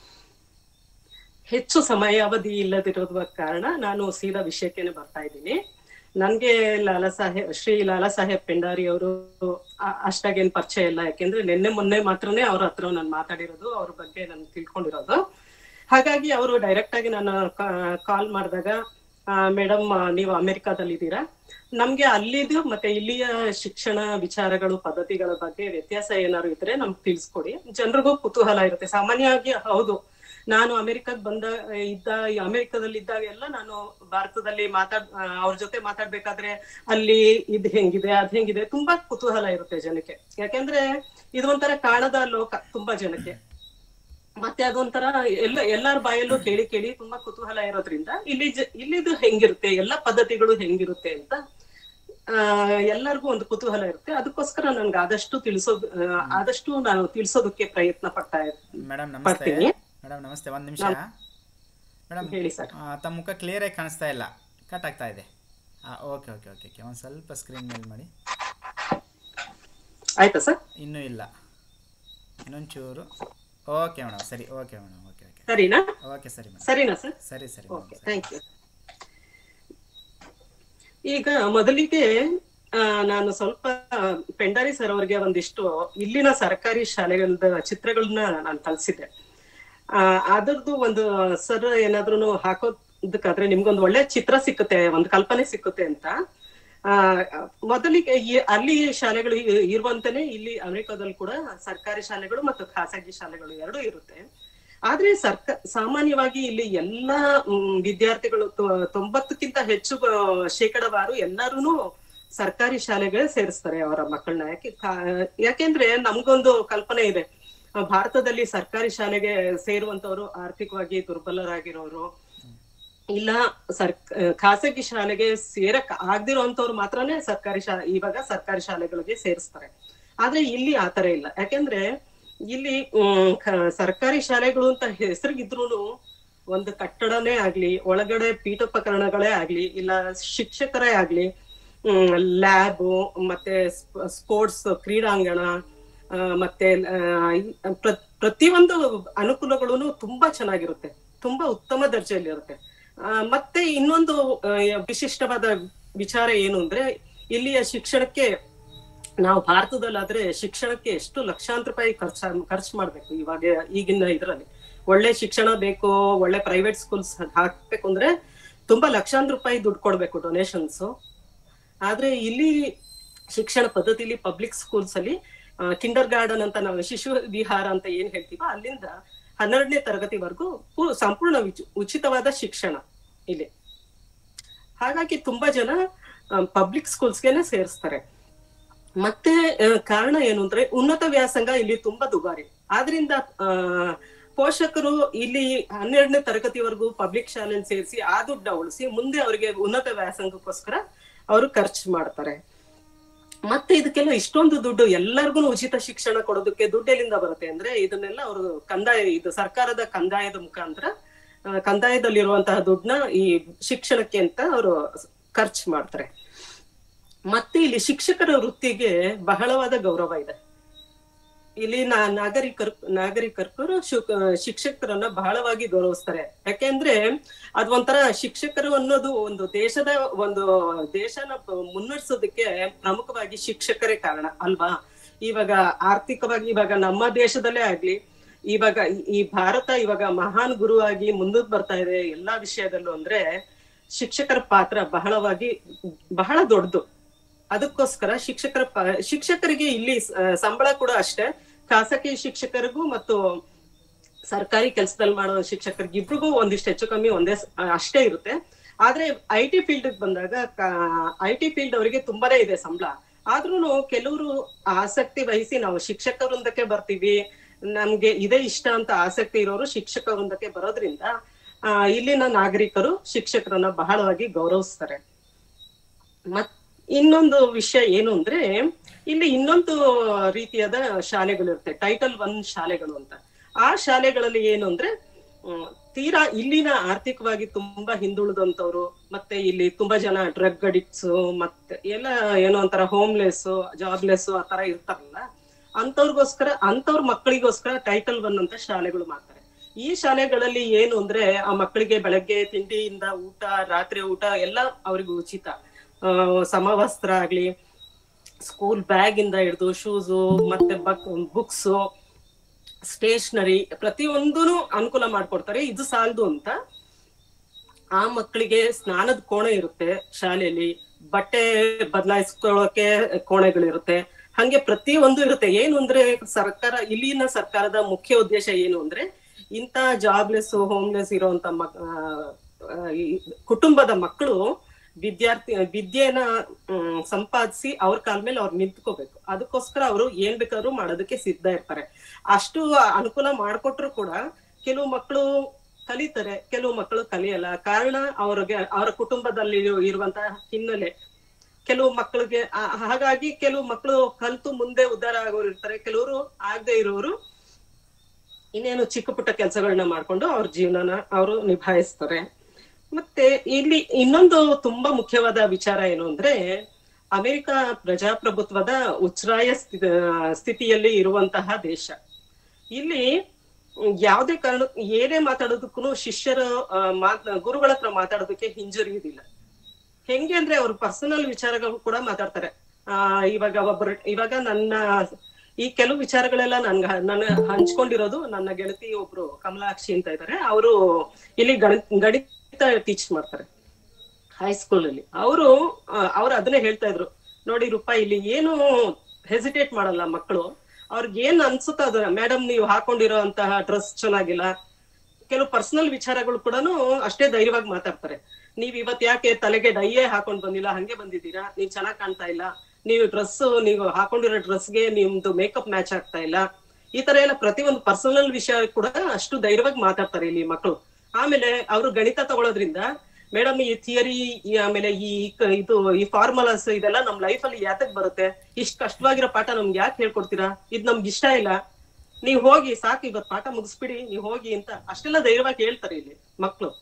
ಹೆಚ್ಚು ಸಮಯಾವಧಿ ಇಲ್ಲದಿರೋದ ಕಾರಣ ನಾನು ಸೀದಾ ವಿಷಯಕ್ಕೇನೆ ಬರ್ತಾ ಇದ್ದೀನಿ ನನ್ಗೆ ಲಾಲಾ ಸಾಹೇಬ್ ಶ್ರೀ ಲಾಲಾ ಸಾಹೇಬ್ ಪೆಂಡಾರಿ ಅವರು ಅಷ್ಟಾಗೇನ್ ಪರಿಚಯ ಇಲ್ಲ ಯಾಕೆಂದ್ರೆ ನಿನ್ನೆ ಮೊನ್ನೆ ಮಾತ್ರನೇ ಅವ್ರ ಹತ್ರ ನಾನು ಮಾತಾಡಿರೋದು ಅವ್ರ ಬಗ್ಗೆ ನಾನು ತಿಳ್ಕೊಂಡಿರೋದು ಹಾಗಾಗಿ ಅವರು ಡೈರೆಕ್ಟ್ ಆಗಿ ನಾನು ಕಾಲ್ ಮಾಡಿದಾಗ ಮೇಡಮ್ ನೀವು ಅಮೆರಿಕಾದಲ್ಲಿ ಇದ್ದೀರಾ ನಮ್ಗೆ ಅಲ್ಲಿದು ಮತ್ತೆ ಇಲ್ಲಿಯ ಶಿಕ್ಷಣ ವಿಚಾರಗಳು ಪದ್ಧತಿಗಳ ಬಗ್ಗೆ ವ್ಯತ್ಯಾಸ ಏನಾದ್ರು ಇದ್ರೆ ನಮ್ಗೆ ತಿಳಿಸ್ಕೊಡಿ ಜನರಿಗೂ ಕುತೂಹಲ ಇರುತ್ತೆ ಸಾಮಾನ್ಯವಾಗಿ ಹೌದು ನಾನು ಅಮೆರಿಕಕ್ ಬಂದ ಇದ್ದ ಈ ಅಮೆರಿಕದಲ್ಲಿ ಇದ್ದಾಗ ಎಲ್ಲ ನಾನು ಭಾರತದಲ್ಲಿ ಮಾತಾಡ್ ಆ, ಅವ್ರ ಜೊತೆ ಮಾತಾಡ್ಬೇಕಾದ್ರೆ ಅಲ್ಲಿ ಇದ್ ಹೆಂಗಿದೆ ಅದ್ ಹೆಂಗಿದೆ ತುಂಬಾ ಕುತೂಹಲ ಇರುತ್ತೆ ಜನಕ್ಕೆ ಯಾಕೆಂದ್ರೆ ಇದು ಒಂಥರ ಕಾಣದ ಲೋಕ ತುಂಬಾ ಜನಕ್ಕೆ ಮತ್ತೆ ಅದೊಂಥರ ಎಲ್ಲ ಎಲ್ಲಾರ ಬಾಯಲ್ಲೂ ಕೇಳಿ ಕೇಳಿ ತುಂಬಾ ಕುತೂಹಲ ಇರೋದ್ರಿಂದ ಇಲ್ಲಿ ಜ- ಇಲ್ಲಿದು ಹೆಂಗಿರುತ್ತೆ ಎಲ್ಲಾ ಪದ್ಧತಿಗಳು ಹೆಂಗಿರುತ್ತೆ ಅಂತ ಆ ಎಲ್ಲರಿಗೂ ಒಂದು ಕುತೂಹಲ ಇರುತ್ತೆ ಅದಕ್ಕೋಸ್ಕರ ನನ್ಗೆ ಆದಷ್ಟು ತಿಳಿಸೋದು ಆ, ಆದಷ್ಟು ನಾನು ತಿಳಿಸೋದಕ್ಕೆ ಪ್ರಯತ್ನ ಪಡ್ತಾ ಇದ್ದೀನಿ ಮೇಡಮ್ ನಮಸ್ತೆ ಪಡ್ತೀನಿ ಮೇಡಮ್ ನಮಸ್ತೆ ಒಂದು ನಿಮಿಷ ನಾನು- ಮೇಡಮ್ ಹೇಳಿ ಸರ್ ತಮ್ಮ ಮುಖ ಕ್ಲಿಯರ್ ಆಗಿ ಕಾಣಿಸ್ತಾ ಇಲ್ಲ ಕಟ್ ಆಗ್ತಾ ಇದೆ ಹಾಂ ಓಕೆ ಓಕೆ ಓಕೆ ಓಕೆ ಒಂದು ಸ್ವಲ್ಪ ಸ್ಕ್ರೀನ್ ಮೇಲೆ ಮಾಡಿ ಆಯ್ತಾ ಸರ್ ಇನ್ನೂ ಇಲ್ಲ ಇನ್ನೊಂಚೂರು ಓಕೆ ಮೇಡಮ್ ಸರಿ ಓಕೆ ಮೇಡಮ್ ಓಕೆ ಓಕೆ ಸರಿನಾ ಓಕೆ ಸರಿ ಮೇಡಮ್ ಸರಿನಾ ಸರ್ ಸರಿ ಸರಿ ಓಕೆ ಥ್ಯಾಂಕ್ ಯು ಈಗ ಮೊದಲಿಗೆ ಆ, ನಾನು ಸ್ವಲ್ಪ ಪೆಂಡಾರಿ ಸರ್ ಅವರಿಗೆ ಒಂದಿಷ್ಟು ಇಲ್ಲಿನ ಸರ್ಕಾರಿ ಶಾಲೆಗಳ ಚಿತ್ರಗಳನ್ನ ನಾನು ಕಳ್ಸಿದ್ದೆ ಆ ಅದರದ್ದು ಒಂದು ಸರ್ ಏನಾದ್ರೂ ಹಾಕೋದಕ್ಕಾದ್ರೆ ನಿಮ್ಗೊಂದು ಒಳ್ಳೆ ಚಿತ್ರ ಸಿಕ್ಕುತ್ತೆ ಒಂದು ಕಲ್ಪನೆ ಸಿಕ್ಕುತ್ತೆ ಅಂತ ಆ ಮೊದಲಿಗೆ ಈ- ಅಲ್ಲಿ ಶಾಲೆಗಳು ಇ- ಇರುವಂತೆನೆ ಇಲ್ಲಿ ಅಮೆರಿಕದಲ್ಲಿ ಕೂಡ ಸರ್ಕಾರಿ ಶಾಲೆಗಳು ಮತ್ತು ಖಾಸಗಿ ಶಾಲೆಗಳು ಎರಡೂ ಇರುತ್ತೆ ಆದ್ರೆ ಸರ್ಕ ಸಾಮಾನ್ಯವಾಗಿ ಇಲ್ಲಿ ಎಲ್ಲಾ ಮ್, ವಿದ್ಯಾರ್ಥಿಗಳು ತೊ- ತೊಂಬತ್ತಕ್ಕಿಂತ ಹೆಚ್ಚು ಆ, ಶೇಕಡವಾರು ಎಲ್ಲರೂ ಸರ್ಕಾರಿ ಶಾಲೆಗೆ ಸೇರಿಸ್ತಾರೆ ಅವರ ಮಕ್ಕಳನ್ನ ಯಾಕೆ ಕಾ- ಯಾಕೆಂದ್ರೆ ನಮ್ಗೊಂದು ಕಲ್ಪನೆ ಇದೆ ಆ, ಭಾರತದಲ್ಲಿ ಸರ್ಕಾರಿ ಶಾಲೆಗೆ ಸೇರುವಂತವ್ರು ಆರ್ಥಿಕವಾಗಿ ದುರ್ಬಲರಾಗಿರೋರು ಇಲ್ಲ ಸರ್ ಖಾಸಗಿ ಶಾಲೆಗೆ ಸೇರಕ್ ಆಗದಿರೋಂಥವ್ರು ಮಾತ್ರನೇ ಸರ್ಕಾರಿ ಶಾ ಇವಾಗ ಸರ್ಕಾರಿ ಶಾಲೆಗಳಿಗೆ ಸೇರಿಸ್ತಾರೆ ಆದ್ರೆ ಇಲ್ಲಿ ಆತರ ಇಲ್ಲ ಯಾಕೆಂದ್ರೆ ಇಲ್ಲಿ ಹ್ಮ್, ಕ- ಸರ್ಕಾರಿ ಶಾಲೆಗಳು ಅಂತ ಹೆಸರಿಗಿದ್ರು ಒಂದು ಕಟ್ಟಡನೇ ಆಗ್ಲಿ ಒಳಗಡೆ ಪೀಠೋಪಕರಣಗಳೇ ಆಗ್ಲಿ ಇಲ್ಲ ಶಿಕ್ಷಕರೇ ಆಗ್ಲಿ ಲ್ಯಾಬ್ ಮತ್ತೆ ಸ್ಪೋರ್ಟ್ಸ್ ಕ್ರೀಡಾಂಗಣ ಆ, ಮತ್ತೆ ಆ, ಈ- ಪ್ರ- ಪ್ರತಿಯೊಂದು ಅನುಕೂಲಗಳು ತುಂಬಾ ಚೆನ್ನಾಗಿರುತ್ತೆ ತುಂಬಾ ಉತ್ತಮ ದರ್ಜೆಯಲ್ಲಿರುತ್ತೆ ಆ, ಮತ್ತೆ ಇನ್ನೊಂದು ಆ, ವಿಶಿಷ್ಟವಾದ ವಿಚಾರ ಏನು ಅಂದ್ರೆ ಇಲ್ಲಿಯ ಶಿಕ್ಷಣಕ್ಕೆ ನಾವು ಭಾರತದಲ್ಲಾದ್ರೆ ಶಿಕ್ಷಣಕ್ಕೆ ಎಷ್ಟು ಲಕ್ಷಾಂತರ ರೂಪಾಯಿ ಖರ್ಚ ಖರ್ಚು ಮಾಡ್ಬೇಕು ಇವಾಗ ಈಗಿನ ಇದ್ರಲ್ಲಿ ಒಳ್ಳೆ ಶಿಕ್ಷಣ ಬೇಕು ಒಳ್ಳೆ ಪ್ರೈವೇಟ್ ಸ್ಕೂಲ್ಸ್ ಹಾಕ್ಬೇಕು ಅಂದ್ರೆ ತುಂಬಾ ಲಕ್ಷಾಂತರ ರೂಪಾಯಿ ದುಡ್ಡು ಕೊಡ್ಬೇಕು ಡೊನೇಷನ್ಸ್ ಆದ್ರೆ ಇಲ್ಲಿ ಶಿಕ್ಷಣ ಪದ್ಧತಿಲಿ ಪಬ್ಲಿಕ್ ಸ್ಕೂಲ್ಸ್ ಅಲ್ಲಿ ಕಿಂಡರ್ ಗಾರ್ಡನ್ ಅಂತ ನಾವು ಶಿಶು ವಿಹಾರ ಅಂತ ಏನ್ ಹೇಳ್ತೀವೋ ಅಲ್ಲಿಂದ ಹನ್ನೆರಡನೇ ತರಗತಿವರೆಗೂ ಪೂ- ಸಂಪೂರ್ಣ ಉಚಿ- ಉಚಿತವಾದ ಶಿಕ್ಷಣ ಇಲ್ಲಿ ಹಾಗಾಗಿ ತುಂಬಾ ಜನ ಪಬ್ಲಿಕ್ ಸ್ಕೂಲ್ಸ್ಗೆನೆ ಸೇರಿಸ್ತಾರೆ ಮತ್ತೆ ಆ, ಕಾರಣ ಏನು ಅಂದ್ರೆ ಉನ್ನತ ವ್ಯಾಸಂಗ ಇಲ್ಲಿ ತುಂಬಾ ದುಬಾರಿ ಆದ್ರಿಂದ ಆ, ಪೋಷಕರು ಇಲ್ಲಿ ಹನ್ನೆರಡನೇ ತರಗತಿವರೆಗೂ ಪಬ್ಲಿಕ್ ಶಾಲೆಯಲ್ಲಿ ಸೇರಿಸಿ ಆ ದುಡ್ಡ ಉಳಿಸಿ ಮುಂದೆ ಅವರಿಗೆ ಉನ್ನತ ವ್ಯಾಸಂಗಕ್ಕೋಸ್ಕರ ಅವರು ಖರ್ಚು ಮಾಡ್ತಾರೆ ಮತ್ತೆ ಇದಕ್ಕೆಲ್ಲ ಇಷ್ಟೊಂದು ದುಡ್ಡು ಎಲ್ಲರಿಗೂ ಉಚಿತ ಶಿಕ್ಷಣ ಕೊಡೋದಕ್ಕೆ ದುಡ್ಡು ಎಲ್ಲಿಂದ ಬರುತ್ತೆ ಅಂದ್ರೆ ಇದನ್ನೆಲ್ಲ ಅವರು ಕಂದಾಯ ಇದು ಸರ್ಕಾರದ ಕಂದಾಯದ ಮುಖಾಂತರ ಆ, ಕಂದಾಯದಲ್ಲಿರುವಂತಹ ದುಡ್ಡನ್ನ ಈ ಶಿಕ್ಷಣಕ್ಕೆ ಅಂತ ಅವರು ಖರ್ಚು ಮಾಡ್ತಾರೆ ಮತ್ತೆ ಇಲ್ಲಿ ಶಿಕ್ಷಕರ ವೃತ್ತಿಗೆ ಬಹಳವಾದ ಗೌರವ ಇದೆ ಇಲ್ಲಿ ನಾ ನಾಗರಿಕರು ನಾಗರಿಕರು ಶು- ಶಿಕ್ಷಕರನ್ನ ಬಹಳವಾಗಿ ಗೌರವಿಸ್ತಾರೆ ಯಾಕೆಂದ್ರೆ ಅದ್ ಒಂಥರ ಶಿಕ್ಷಕರು ಅನ್ನೋದು ಒಂದು ದೇಶದ ಒಂದು ದೇಶನ ಪ- ಮುನ್ನಡೆಸೋದಕ್ಕೆ ಪ್ರಮುಖವಾಗಿ ಶಿಕ್ಷಕರೇ ಕಾರಣ ಅಲ್ವಾ ಇವಾಗ ಆರ್ಥಿಕವಾಗಿ ಇವಾಗ ನಮ್ಮ ದೇಶದಲ್ಲೇ ಆಗ್ಲಿ ಇವಾಗ ಈ- ಈ ಭಾರತ ಇವಾಗ ಮಹಾನ್ ಗುರು ಆಗಿ ಮುಂದಕ್ಕೆ ಬರ್ತಾ ಇದೆ ಎಲ್ಲಾ ವಿಷಯದಲ್ಲೂ ಅಂದ್ರೆ ಶಿಕ್ಷಕರ ಪಾತ್ರ ಬಹಳವಾಗಿ ಬಹಳ ದೊಡ್ಡದು ಅದಕ್ಕೋಸ್ಕರ ಶಿಕ್ಷಕರ ಪ- ಶಿಕ್ಷಕರಿಗೆ ಇಲ್ಲಿ ಸ- ಸಂಬಳ ಕೂಡ ಅಷ್ಟೇ ಖಾಸಗಿ ಶಿಕ್ಷಕರಿಗೂ ಮತ್ತು ಸರ್ಕಾರಿ ಕೆಲಸದಲ್ಲಿ ಮಾಡೋ ಶಿಕ್ಷಕರಿಗೆ ಇಬ್ರಿಗೂ ಒಂದಿಷ್ಟು ಹೆಚ್ಚು ಕಮ್ಮಿ ಒಂದೇ ಸ- ಅಷ್ಟೇ ಇರುತ್ತೆ ಆದ್ರೆ ಐ ಟಿ ಫೀಲ್ಡ್ ಬಂದಾಗ ಐ ಟಿ ಫೀಲ್ಡ್ ಅವರಿಗೆ ತುಂಬಾನೇ ಇದೆ ಸಂಬಳ ಆದ್ರೂ ಕೆಲವರು ಆಸಕ್ತಿ ವಹಿಸಿ ನಾವು ಶಿಕ್ಷಕ ವೃಂದಕ್ಕೆ ಬರ್ತೀವಿ ನಮ್ಗೆ ಇದೇ ಇಷ್ಟ ಅಂತ ಆಸಕ್ತಿ ಇರೋರು ಶಿಕ್ಷಕ ವೃಂದಕ್ಕೆ ಬರೋದ್ರಿಂದ ಆ, ಇಲ್ಲಿನ ನಾಗರಿಕರು ಶಿಕ್ಷಕರನ್ನ ಬಹಳವಾಗಿ ಗೌರವಿಸ್ತಾರೆ ಮತ್ ಇನ್ನೊಂದು ವಿಷಯ ಏನು ಅಂದ್ರೆ ಇಲ್ಲಿ ಇನ್ನೊಂದು ರೀತಿಯಾದ ಶಾಲೆಗಳಿರುತ್ತೆ ಟೈಟಲ್ ಒನ್ ಶಾಲೆಗಳು ಅಂತ ಆ ಶಾಲೆಗಳಲ್ಲಿ ಏನು ಅಂದ್ರೆ ಹ್ಮ್, ತೀರಾ ಇಲ್ಲಿನ ಆರ್ಥಿಕವಾಗಿ ತುಂಬಾ ಹಿಂದುಳಿದಂತವ್ರು ಮತ್ತೆ ಇಲ್ಲಿ ತುಂಬಾ ಜನ ಡ್ರಗ್ ಅಡಿಕ್ಟ್ಸ್ ಮತ್ತೆ ಎಲ್ಲ ಏನೋ ಒಂಥರ ಹೋಮ್ಲೆಸ್ ಜಾಬ್ಲೆಸ್ ಆ ತರ ಇರ್ತಾರಲ್ಲ ಅಂತವ್ರಿಗೋಸ್ಕರ ಅಂತವ್ರ ಮಕ್ಕಳಿಗೋಸ್ಕರ ಟೈಟಲ್ ಒನ್ ಅಂತ ಶಾಲೆಗಳು ಮಾಡ್ತಾರೆ ಈ ಶಾಲೆಗಳಲ್ಲಿ ಏನು ಅಂದ್ರೆ ಆ ಮಕ್ಕಳಿಗೆ ಬೆಳಗ್ಗೆ ತಿಂಡಿಯಿಂದ ಊಟ ರಾತ್ರಿ ಊಟ ಎಲ್ಲ ಅವ್ರಿಗೆ ಉಚಿತ ಆ, ಸಮವಸ್ತ್ರ ಆಗ್ಲಿ ಸ್ಕೂಲ್ ಬ್ಯಾಗ್ ಇಂದ ಹಿಡಿದು ಶೂಸು ಮತ್ತೆ ಬಕ್ ಬುಕ್ಸ್ ಸ್ಟೇಷನರಿ ಪ್ರತಿಯೊಂದೂ ಅನುಕೂಲ ಮಾಡ್ಕೊಡ್ತಾರೆ ಇದು ಸಾಲದು ಅಂತ ಆ ಮಕ್ಕಳಿಗೆ ಸ್ನಾನದ ಕೋಣೆ ಇರುತ್ತೆ ಶಾಲೆಯಲ್ಲಿ ಬಟ್ಟೆ ಬದಲಾಯಿಸ್ಕೊಳ್ಳೋಕೆ ಕೋಣೆಗಳಿರುತ್ತೆ ಹಂಗೆ ಪ್ರತಿ ಒಂದು ಇರುತ್ತೆ ಏನು ಅಂದ್ರೆ ಸರ್ಕಾರ ಇಲ್ಲಿನ ಸರ್ಕಾರದ ಮುಖ್ಯ ಉದ್ದೇಶ ಏನು ಅಂದ್ರೆ ಇಂತ ಜಾಬ್ಲೆಸ್ ಹೋಮ್ಲೆಸ್ ಇರೋಂತ ಮಕ್ ಆ, ಆ, ಈ ಕುಟುಂಬದ ಮಕ್ಕಳು ವಿದ್ಯಾರ್ಥಿ ವಿದ್ಯೆನ ಹ್ಮ್, ಸಂಪಾದಿಸಿ ಅವ್ರ ಕಾಲ ಮೇಲೆ ಅವ್ರು ನಿಂತ್ಕೋಬೇಕು ಅದಕ್ಕೋಸ್ಕರ ಅವರು ಏನ್ ಬೇಕಾದ್ರೂ ಮಾಡೋದಕ್ಕೆ ಸಿದ್ಧ ಇರ್ತಾರೆ ಅಷ್ಟು ಅನುಕೂಲ ಮಾಡ್ಕೊಟ್ರು ಕೂಡ ಕೆಲವು ಮಕ್ಕಳು ಕಲಿತಾರೆ ಕೆಲವು ಮಕ್ಕಳು ಕಲಿಯಲ್ಲ ಕಾರಣ ಅವ್ರಿಗೆ ಅವರ ಕುಟುಂಬದಲ್ಲಿ ಇರು- ಇರುವಂತಹ ಹಿನ್ನೆಲೆ ಕೆಲವು ಮಕ್ಕಳಿಗೆ ಆ- ಹಾಗಾಗಿ ಕೆಲವು ಮಕ್ಕಳು ಕಲ್ತು ಮುಂದೆ ಉದ್ಧಾರ ಆಗೋರು ಇರ್ತಾರೆ ಕೆಲವರು ಆಗದೆ ಇರೋರು ಇನ್ನೇನು ಚಿಕ್ಕ ಪುಟ್ಟ ಕೆಲಸಗಳನ್ನ ಮಾಡ್ಕೊಂಡು ಅವ್ರ ಜೀವನನ ಅವರು ನಿಭಾಯಿಸ್ತಾರೆ ಮತ್ತೆ ಇಲ್ಲಿ ಇನ್ನೊಂದು ತುಂಬಾ ಮುಖ್ಯವಾದ ವಿಚಾರ ಏನು ಅಂದ್ರೆ ಅಮೆರಿಕ ಪ್ರಜಾಪ್ರಭುತ್ವದ ಉಚ್ಛ್ರಾಯ ಸ್ಥಿ- ಸ್ಥಿತಿಯಲ್ಲಿ ಇರುವಂತಹ ದೇಶ ಇಲ್ಲಿ ಯಾವುದೇ ಕಾರಣ ಏನೇ ಮಾತಾಡೋದಕ್ಕೂ ಶಿಷ್ಯರ ಆ, ಮಾತ್ ಗುರುಗಳ ಹತ್ರ ಮಾತಾಡೋದಕ್ಕೆ ಹಿಂಜರಿಯುವುದಿಲ್ಲ ಹೆಂಗೆ ಅಂದ್ರೆ ಅವ್ರ ಪರ್ಸನಲ್ ವಿಚಾರಗಳು ಕೂಡ ಮಾತಾಡ್ತಾರೆ ಆ ಇವಾಗ ಒಬ್ಬರು ಇವಾಗ ನನ್ನ ಈ ಕೆಲವು ವಿಚಾರಗಳೆಲ್ಲ ನನ್ಗ ನನ್ನ ಹಂಚ್ಕೊಂಡಿರೋದು ನನ್ನ ಗೆಳತಿ ಒಬ್ರು ಕಮಲಾಕ್ಷಿ ಅಂತ ಇದ್ದಾರೆ ಅವರು ಇಲ್ಲಿ ಗಣಿತ ಗಣಿತ ಟೀಚ್ ಮಾಡ್ತಾರೆ ಹೈಸ್ಕೂಲ್ ಅಲ್ಲಿ ಅವರು ಅವ್ರು ಅದನ್ನೇ ಹೇಳ್ತಾ ಇದ್ರು ನೋಡಿ ರೂಪ ಇಲ್ಲಿ ಏನು ಹೆಸಿಟೇಟ್ ಮಾಡಲ್ಲ ಮಕ್ಕಳು ಅವ್ರಿಗೆ ಏನ್ ಅನ್ಸುತ್ತೋ ಅದ ಮೇಡಮ್ ನೀವು ಹಾಕೊಂಡಿರೋ ಅಂತಹ ಡ್ರೆಸ್ ಚೆನ್ನಾಗಿಲ್ಲ ಕೆಲವು ಪರ್ಸನಲ್ ವಿಚಾರಗಳು ಕೂಡ ಅಷ್ಟೇ ಧೈರ್ಯವಾಗಿ ಮಾತಾಡ್ತಾರೆ ನೀವ್ ಇವತ್ ಯಾಕೆ ತಲೆಗೆ ಡೈಯೇ ಹಾಕೊಂಡ್ ಬಂದಿಲ್ಲ ಹಂಗೆ ಬಂದಿದ್ದೀರಾ ನೀವ್ ಚೆನ್ನಾಗ್ ಕಾಣ್ತಾ ಇಲ್ಲ ನೀವು ಡ್ರೆಸ್ ನೀವು ಹಾಕೊಂಡಿರೋ ಡ್ರೆಸ್ಗೆ ನಿಮ್ದು ಮೇಕಪ್ ಮ್ಯಾಚ್ ಆಗ್ತಾ ಇಲ್ಲ ಈ ತರ ಎಲ್ಲ ಪ್ರತಿಯೊಂದು ಪರ್ಸನಲ್ ವಿಷಯ ಕೂಡ ಅಷ್ಟು ಧೈರ್ಯವಾಗಿ ಮಾತಾಡ್ತಾರೆ ಇಲ್ಲಿ ಮಕ್ಕಳು ಆಮೇಲೆ ಅವರು ಗಣಿತ ತಗೊಳ್ಳೋದ್ರಿಂದ ಮೇಡಮ್ ಈ ಥಿಯರಿ ಆಮೇಲೆ ಈ ಕ- ಇದು ಈ ಫಾರ್ಮುಲಾಸ್ ಇದೆಲ್ಲ ನಮ್ ಲೈಫ್ ಅಲ್ಲಿ ಯಾತಕ್ ಬರುತ್ತೆ ಇಷ್ಟ ಕಷ್ಟವಾಗಿರೋ ಪಾಠ ನಮ್ಗೆ ಯಾಕೆ ಹೇಳ್ಕೊಡ್ತೀರಾ ಇದ್ ನಮ್ಗೆ ಇಷ್ಟ ಇಲ್ಲ ನೀವ್ ಹೋಗಿ ಸಾಕು ಇವತ್ ಪಾಠ ಮುಗಿಸ್ಬಿಡಿ ನೀವ್ ಹೋಗಿ ಅಂತ ಅಷ್ಟೆಲ್ಲ ಧೈರ್ಯವಾಗಿ ಹೇಳ್ತಾರೆ ಇಲ್ಲಿ ಮಕ್ಕಳು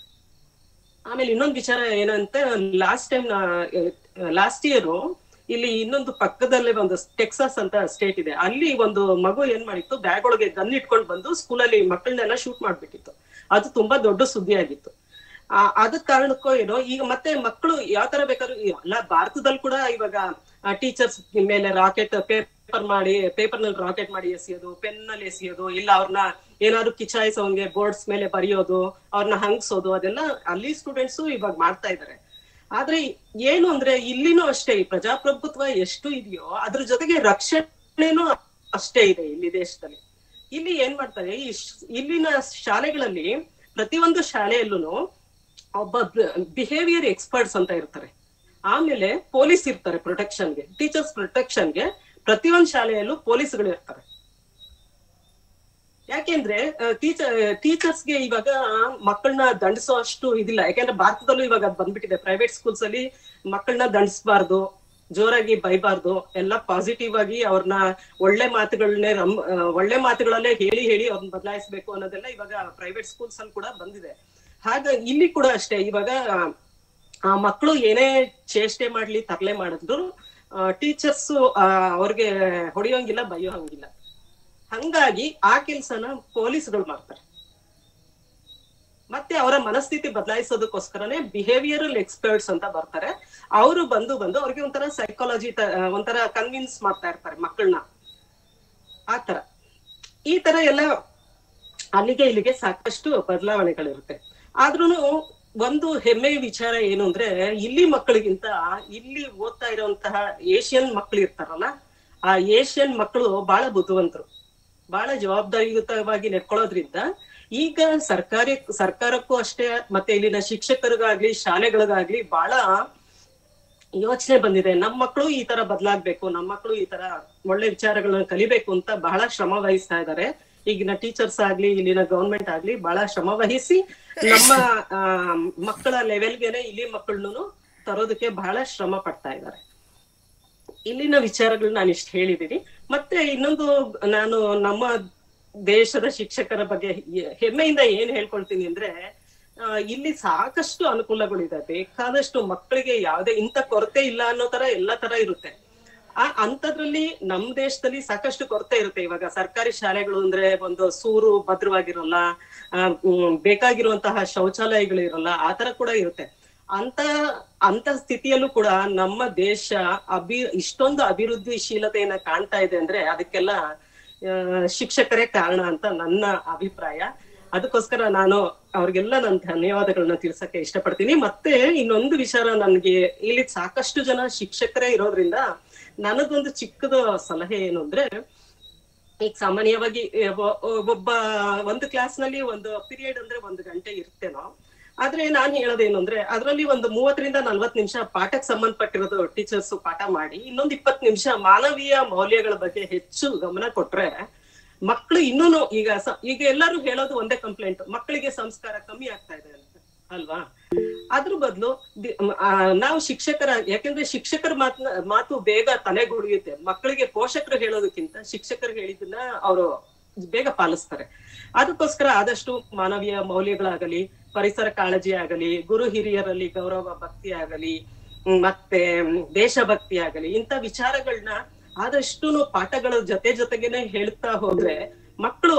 ಆಮೇಲೆ ಇನ್ನೊಂದು ವಿಚಾರ ಏನಂತ ಲಾಸ್ಟ್ ಟೈಮ್ ಲಾಸ್ಟ್ ಇಯರ್ ಇಲ್ಲಿ ಇನ್ನೊಂದು ಪಕ್ಕದಲ್ಲೇ ಒಂದು ಟೆಕ್ಸಾಸ್ ಅಂತ ಸ್ಟೇಟ್ ಇದೆ ಅಲ್ಲಿ ಒಂದು ಮಗು ಏನ್ ಮಾಡಿತ್ತು ಬ್ಯಾಗ್ ಒಳಗೆ ಗನ್ ಇಟ್ಕೊಂಡು ಬಂದು ಸ್ಕೂಲಲ್ಲಿ ಮಕ್ಕಳನ್ನೆಲ್ಲ ಶೂಟ್ ಮಾಡ್ಬಿಟ್ಟಿತ್ತು ಅದು ತುಂಬಾ ದೊಡ್ಡ ಸುದ್ದಿ ಆಗಿತ್ತು ಆ ಅದ ಕಾರಣಕ್ಕೋ ಏನೋ ಈಗ ಮತ್ತೆ ಮಕ್ಕಳು ಯಾವ ತರ ಬೇಕಾದ್ರೂ ಈ ಎಲ್ಲ ಭಾರತದಲ್ಲಿ ಕೂಡ ಇವಾಗ ಟೀಚರ್ಸ್ ಮೇಲೆ ರಾಕೆಟ್ ಪೇಪರ್ ಮಾಡಿ ಪೇಪರ್ ನಲ್ಲಿ ರಾಕೆಟ್ ಮಾಡಿ ಎಸೆಯೋದು ಪೆನ್ ನಲ್ಲಿ ಎಸೆಯೋದು ಇಲ್ಲ ಅವ್ರನ್ನ ಏನಾದ್ರು ಕಿಚಾಯಿಸೋಂಗೆ ಬೋರ್ಡ್ಸ್ ಮೇಲೆ ಬರೆಯೋದು ಅವ್ರನ್ನ ಹಂಗ್ಸೋದು ಅದೆಲ್ಲ ಅಲ್ಲಿ ಸ್ಟೂಡೆಂಟ್ಸ್ ಇವಾಗ ಮಾಡ್ತಾ ಇದ್ದಾರೆ ಆದ್ರೆ ಏನು ಅಂದ್ರೆ ಇಲ್ಲಿನೂ ಅಷ್ಟೇ ಈ ಪ್ರಜಾಪ್ರಭುತ್ವ ಎಷ್ಟು ಇದೆಯೋ ಅದ್ರ ಜೊತೆಗೆ ರಕ್ಷಣೆನೂ ಅಷ್ಟೇ ಇದೆ ಇಲ್ಲಿ ದೇಶದಲ್ಲಿ ಇಲ್ಲಿ ಏನ್ ಮಾಡ್ತಾರೆ ಈ ಶ್- ಇಲ್ಲಿನ ಶಾಲೆಗಳಲ್ಲಿ ಪ್ರತಿಯೊಂದು ಶಾಲೆಯಲ್ಲೂ ಒಬ್ಬ ಬಿಹೇವಿಯರ್ ಎಕ್ಸ್ಪರ್ಟ್ಸ್ ಅಂತ ಇರ್ತಾರೆ ಆಮೇಲೆ ಪೊಲೀಸ್ ಇರ್ತಾರೆ ಪ್ರೊಟೆಕ್ಷನ್ಗೆ ಟೀಚರ್ಸ್ ಪ್ರೊಟೆಕ್ಷನ್ಗೆ ಪ್ರತಿಯೊಂದು ಶಾಲೆಯಲ್ಲೂ ಪೊಲೀಸ್ಗಳು ಇರ್ತಾರೆ ಯಾಕೆಂದ್ರೆ ಟೀಚರ್ ಟೀಚರ್ಸ್ಗೆ ಇವಾಗ ಮಕ್ಕಳನ್ನ ದಂಡಿಸೋ ಅಷ್ಟು ಇದಿಲ್ಲ ಯಾಕೆಂದ್ರೆ ಭಾರತದಲ್ಲೂ ಇವಾಗ ಅದ್ ಬಂದ್ಬಿಟ್ಟಿದೆ ಪ್ರೈವೇಟ್ ಸ್ಕೂಲ್ಸ್ ಅಲ್ಲಿ ಮಕ್ಕಳನ್ನ ದಂಡಿಸಬಾರ್ದು ಜೋರಾಗಿ ಬೈಬಾರ್ದು ಎಲ್ಲ ಪಾಸಿಟಿವ್ ಆಗಿ ಅವ್ರನ್ನ ಒಳ್ಳೆ ಮಾತುಗಳನ್ನೇ ರಮ್ ಆ, ಒಳ್ಳೆ ಮಾತುಗಳಲ್ಲೇ ಹೇಳಿ ಹೇಳಿ ಅವ್ರನ್ನ ಬದಲಾಯಿಸ್ಬೇಕು ಅನ್ನೋದೆಲ್ಲ ಇವಾಗ ಪ್ರೈವೇಟ್ ಸ್ಕೂಲ್ಸ್ ಅಲ್ಲಿ ಕೂಡ ಬಂದಿದೆ ಹಾಗ ಇಲ್ಲಿ ಕೂಡ ಅಷ್ಟೇ ಇವಾಗ ಆ ಮಕ್ಕಳು ಏನೇ ಚೇಷ್ಟೆ ಮಾಡ್ಲಿ ತರಲೆ ಮಾಡಿದ್ರು ಟೀಚರ್ಸ್ ಅವ್ರಿಗೆ ಹೊಡೆಯೋಂಗಿಲ್ಲ ಬೈಯೋ ಹಂಗಿಲ್ಲ ಹಂಗಾಗಿ ಆ ಕೆಲ್ಸನ ಪೊಲೀಸ್ಗಳು ಮಾಡ್ತಾರೆ ಮತ್ತೆ ಅವರ ಮನಸ್ಥಿತಿ ಬದಲಾಯಿಸೋದಕ್ಕೋಸ್ಕರನೇ ಬಿಹೇವಿಯರಲ್ ಎಕ್ಸ್ಪರ್ಟ್ಸ್ ಅಂತ ಬರ್ತಾರೆ ಅವರು ಬಂದು ಬಂದು ಅವ್ರಿಗೆ ಒಂಥರ ಸೈಕಾಲಜಿ ಒಂಥರ ಕನ್ವಿನ್ಸ್ ಮಾಡ್ತಾ ಇರ್ತಾರೆ ಮಕ್ಕಳನ್ನ ಆತರ ಈ ತರ ಎಲ್ಲ ಅಲ್ಲಿಗೆ ಇಲ್ಲಿಗೆ ಸಾಕಷ್ಟು ಬದಲಾವಣೆಗಳಿರುತ್ತೆ ಆದ್ರೂನು ಒಂದು ಹೆಮ್ಮೆಯ ವಿಚಾರ ಏನು ಅಂದ್ರೆ ಇಲ್ಲಿ ಮಕ್ಕಳಿಗಿಂತ ಇಲ್ಲಿ ಓದ್ತಾ ಇರುವಂತಹ ಏಷ್ಯನ್ ಮಕ್ಕಳು ಇರ್ತಾರಲ್ಲ ಆ ಏಷ್ಯನ್ ಮಕ್ಕಳು ಬಹಳ ಬುದ್ಧಿವಂತರು ಬಹಳ ಜವಾಬ್ದಾರಿಯುತವಾಗಿ ನಡ್ಕೊಳ್ಳೋದ್ರಿಂದ ಈಗ ಸರ್ಕಾರಿ ಸರ್ಕಾರಕ್ಕೂ ಅಷ್ಟೇ ಮತ್ತೆ ಇಲ್ಲಿನ ಶಿಕ್ಷಕರಿಗಾಗ್ಲಿ ಶಾಲೆಗಳಿಗಾಗ್ಲಿ ಬಹಳ ಯೋಚನೆ ಬಂದಿದೆ ನಮ್ಮ ಮಕ್ಕಳು ಈ ತರ ಬದಲಾಗ್ಬೇಕು ನಮ್ಮ ಮಕ್ಕಳು ಈ ತರ ಒಳ್ಳೆ ವಿಚಾರಗಳನ್ನ ಕಲಿಬೇಕು ಅಂತ ಬಹಳ ಶ್ರಮ ವಹಿಸ್ತಾ ಇದ್ದಾರೆ ಈಗಿನ ಟೀಚರ್ಸ್ ಆಗ್ಲಿ ಇಲ್ಲಿನ ಗವರ್ಮೆಂಟ್ ಆಗ್ಲಿ ಬಹಳ ಶ್ರಮ ವಹಿಸಿ ನಮ್ಮ ಆ, ಮಕ್ಕಳ ಲೆವೆಲ್ಗೆನೆ ಇಲ್ಲಿ ಮಕ್ಕಳನ್ನು ತರೋದಕ್ಕೆ ಬಹಳ ಶ್ರಮ ಪಡ್ತಾ ಇದ್ದಾರೆ ಇಲ್ಲಿನ ವಿಚಾರಗಳು ನಾನು ಇಷ್ಟು ಹೇಳಿದ್ದೀನಿ ಮತ್ತೆ ಇನ್ನೊಂದು ನಾನು ನಮ್ಮ ದೇಶದ ಶಿಕ್ಷಕರ ಬಗ್ಗೆ ಎ- ಹೆಮ್ಮೆಯಿಂದ ಏನ್ ಹೇಳ್ಕೊಳ್ತೀನಿ ಅಂದ್ರೆ ಆ, ಇಲ್ಲಿ ಸಾಕಷ್ಟು ಅನುಕೂಲಗಳಿದೆ ಬೇಕಾದಷ್ಟು ಮಕ್ಕಳಿಗೆ ಯಾವುದೇ ಇಂಥ ಕೊರತೆ ಇಲ್ಲ ಅನ್ನೋ ತರ ಎಲ್ಲಾ ತರ ಇರುತ್ತೆ ಆ ಅಂತದ್ರಲ್ಲಿ ನಮ್ ದೇಶದಲ್ಲಿ ಸಾಕಷ್ಟು ಕೊರತೆ ಇರುತ್ತೆ ಇವಾಗ ಸರ್ಕಾರಿ ಶಾಲೆಗಳು ಅಂದ್ರೆ ಒಂದು ಸೂರು ಭದ್ರವಾಗಿರಲ್ಲ ಆ, ಮ್, ಬೇಕಾಗಿರುವಂತಹ ಶೌಚಾಲಯಗಳು ಇರಲ್ಲ ಆ ತರ ಕೂಡ ಇರುತ್ತೆ ಅಂತ ಅಂತ ಸ್ಥಿತಿಯಲ್ಲೂ ಕೂಡ ನಮ್ಮ ದೇಶ ಅಭಿ ಇಷ್ಟೊಂದು ಅಭಿವೃದ್ಧಿಶೀಲತೆಯನ್ನ ಕಾಣ್ತಾ ಇದೆ ಅಂದ್ರೆ ಅದಕ್ಕೆಲ್ಲ ಆ, ಶಿಕ್ಷಕರೇ ಕಾರಣ ಅಂತ ನನ್ನ ಅಭಿಪ್ರಾಯ ಅದಕ್ಕೋಸ್ಕರ ನಾನು ಅವ್ರಿಗೆಲ್ಲ ನನ್ನ ಧನ್ಯವಾದಗಳನ್ನ ತಿಳ್ಸಕ್ಕೆ ಇಷ್ಟಪಡ್ತೀನಿ ಮತ್ತೆ ಇನ್ನೊಂದು ವಿಚಾರ ನನ್ಗೆ ಇಲ್ಲಿ ಸಾಕಷ್ಟು ಜನ ಶಿಕ್ಷಕರೇ ಇರೋದ್ರಿಂದ ನನ್ನದೊಂದು ಚಿಕ್ಕದ ಸಲಹೆ ಏನು ಅಂದ್ರೆ ಈಗ ಸಾಮಾನ್ಯವಾಗಿ ಒ- ಒ- ಒಬ್ಬ ಒಂದು ಕ್ಲಾಸ್ ನಲ್ಲಿ ಒಂದು ಪೀರಿಯಡ್ ಅಂದ್ರೆ ಒಂದು ಗಂಟೆ ಇರ್ತೇನೋ ಆದ್ರೆ ನಾನ್ ಹೇಳೋದೇನು ಅಂದ್ರೆ ಅದರಲ್ಲಿ ಒಂದು ಮೂವತ್ತರಿಂದ ನಲ್ವತ್ ನಿಮಿಷ ಪಾಠಕ್ಕೆ ಸಂಬಂಧಪಟ್ಟಿರೋದು ಟೀಚರ್ಸ್ ಪಾಠ ಮಾಡಿ ಇನ್ನೊಂದ್ ಇಪ್ಪತ್ ನಿಮಿಷ ಮಾನವೀಯ ಮೌಲ್ಯಗಳ ಬಗ್ಗೆ ಹೆಚ್ಚು ಗಮನ ಕೊಟ್ರೆ ಮಕ್ಕಳು ಇನ್ನೂನು ಈಗ ಸ- ಈಗ ಎಲ್ಲರೂ ಹೇಳೋದು ಒಂದೇ ಕಂಪ್ಲೇಂಟ್ ಮಕ್ಕಳಿಗೆ ಸಂಸ್ಕಾರ ಕಮ್ಮಿ ಆಗ್ತಾ ಇದೆ ಅಂತ ಅಲ್ವಾ ಅದ್ರ ಬದಲು ನಾವು ಶಿಕ್ಷಕರ ಯಾಕಂದ್ರೆ ಶಿಕ್ಷಕರ ಮಾತು ಮಾತು ಬೇಗ ತಲೆಗುಳಿಯುತ್ತೆ ಮಕ್ಕಳಿಗೆ ಪೋಷಕರು ಹೇಳೋದಕ್ಕಿಂತ ಶಿಕ್ಷಕರು ಹೇಳಿದ್ದನ್ನ ಅವರು ಬೇಗ ಪಾಲಿಸ್ತಾರೆ ಅದಕ್ಕೋಸ್ಕರ ಆದಷ್ಟು ಮಾನವೀಯ ಮೌಲ್ಯಗಳಾಗಲಿ ಪರಿಸರ ಕಾಳಜಿ ಆಗಲಿ ಗುರು ಹಿರಿಯರಲ್ಲಿ ಗೌರವ ಭಕ್ತಿ ಆಗಲಿ ಹ್ಮ್, ಮತ್ತೆ ಹ್ಮ್, ದೇಶಭಕ್ತಿ ಆಗಲಿ ಇಂಥ ವಿಚಾರಗಳನ್ನ ಆದಷ್ಟು ಪಾಠಗಳ ಜೊತೆ ಜೊತೆಗೇನೆ ಹೇಳ್ತಾ ಹೋದ್ರೆ ಮಕ್ಕಳು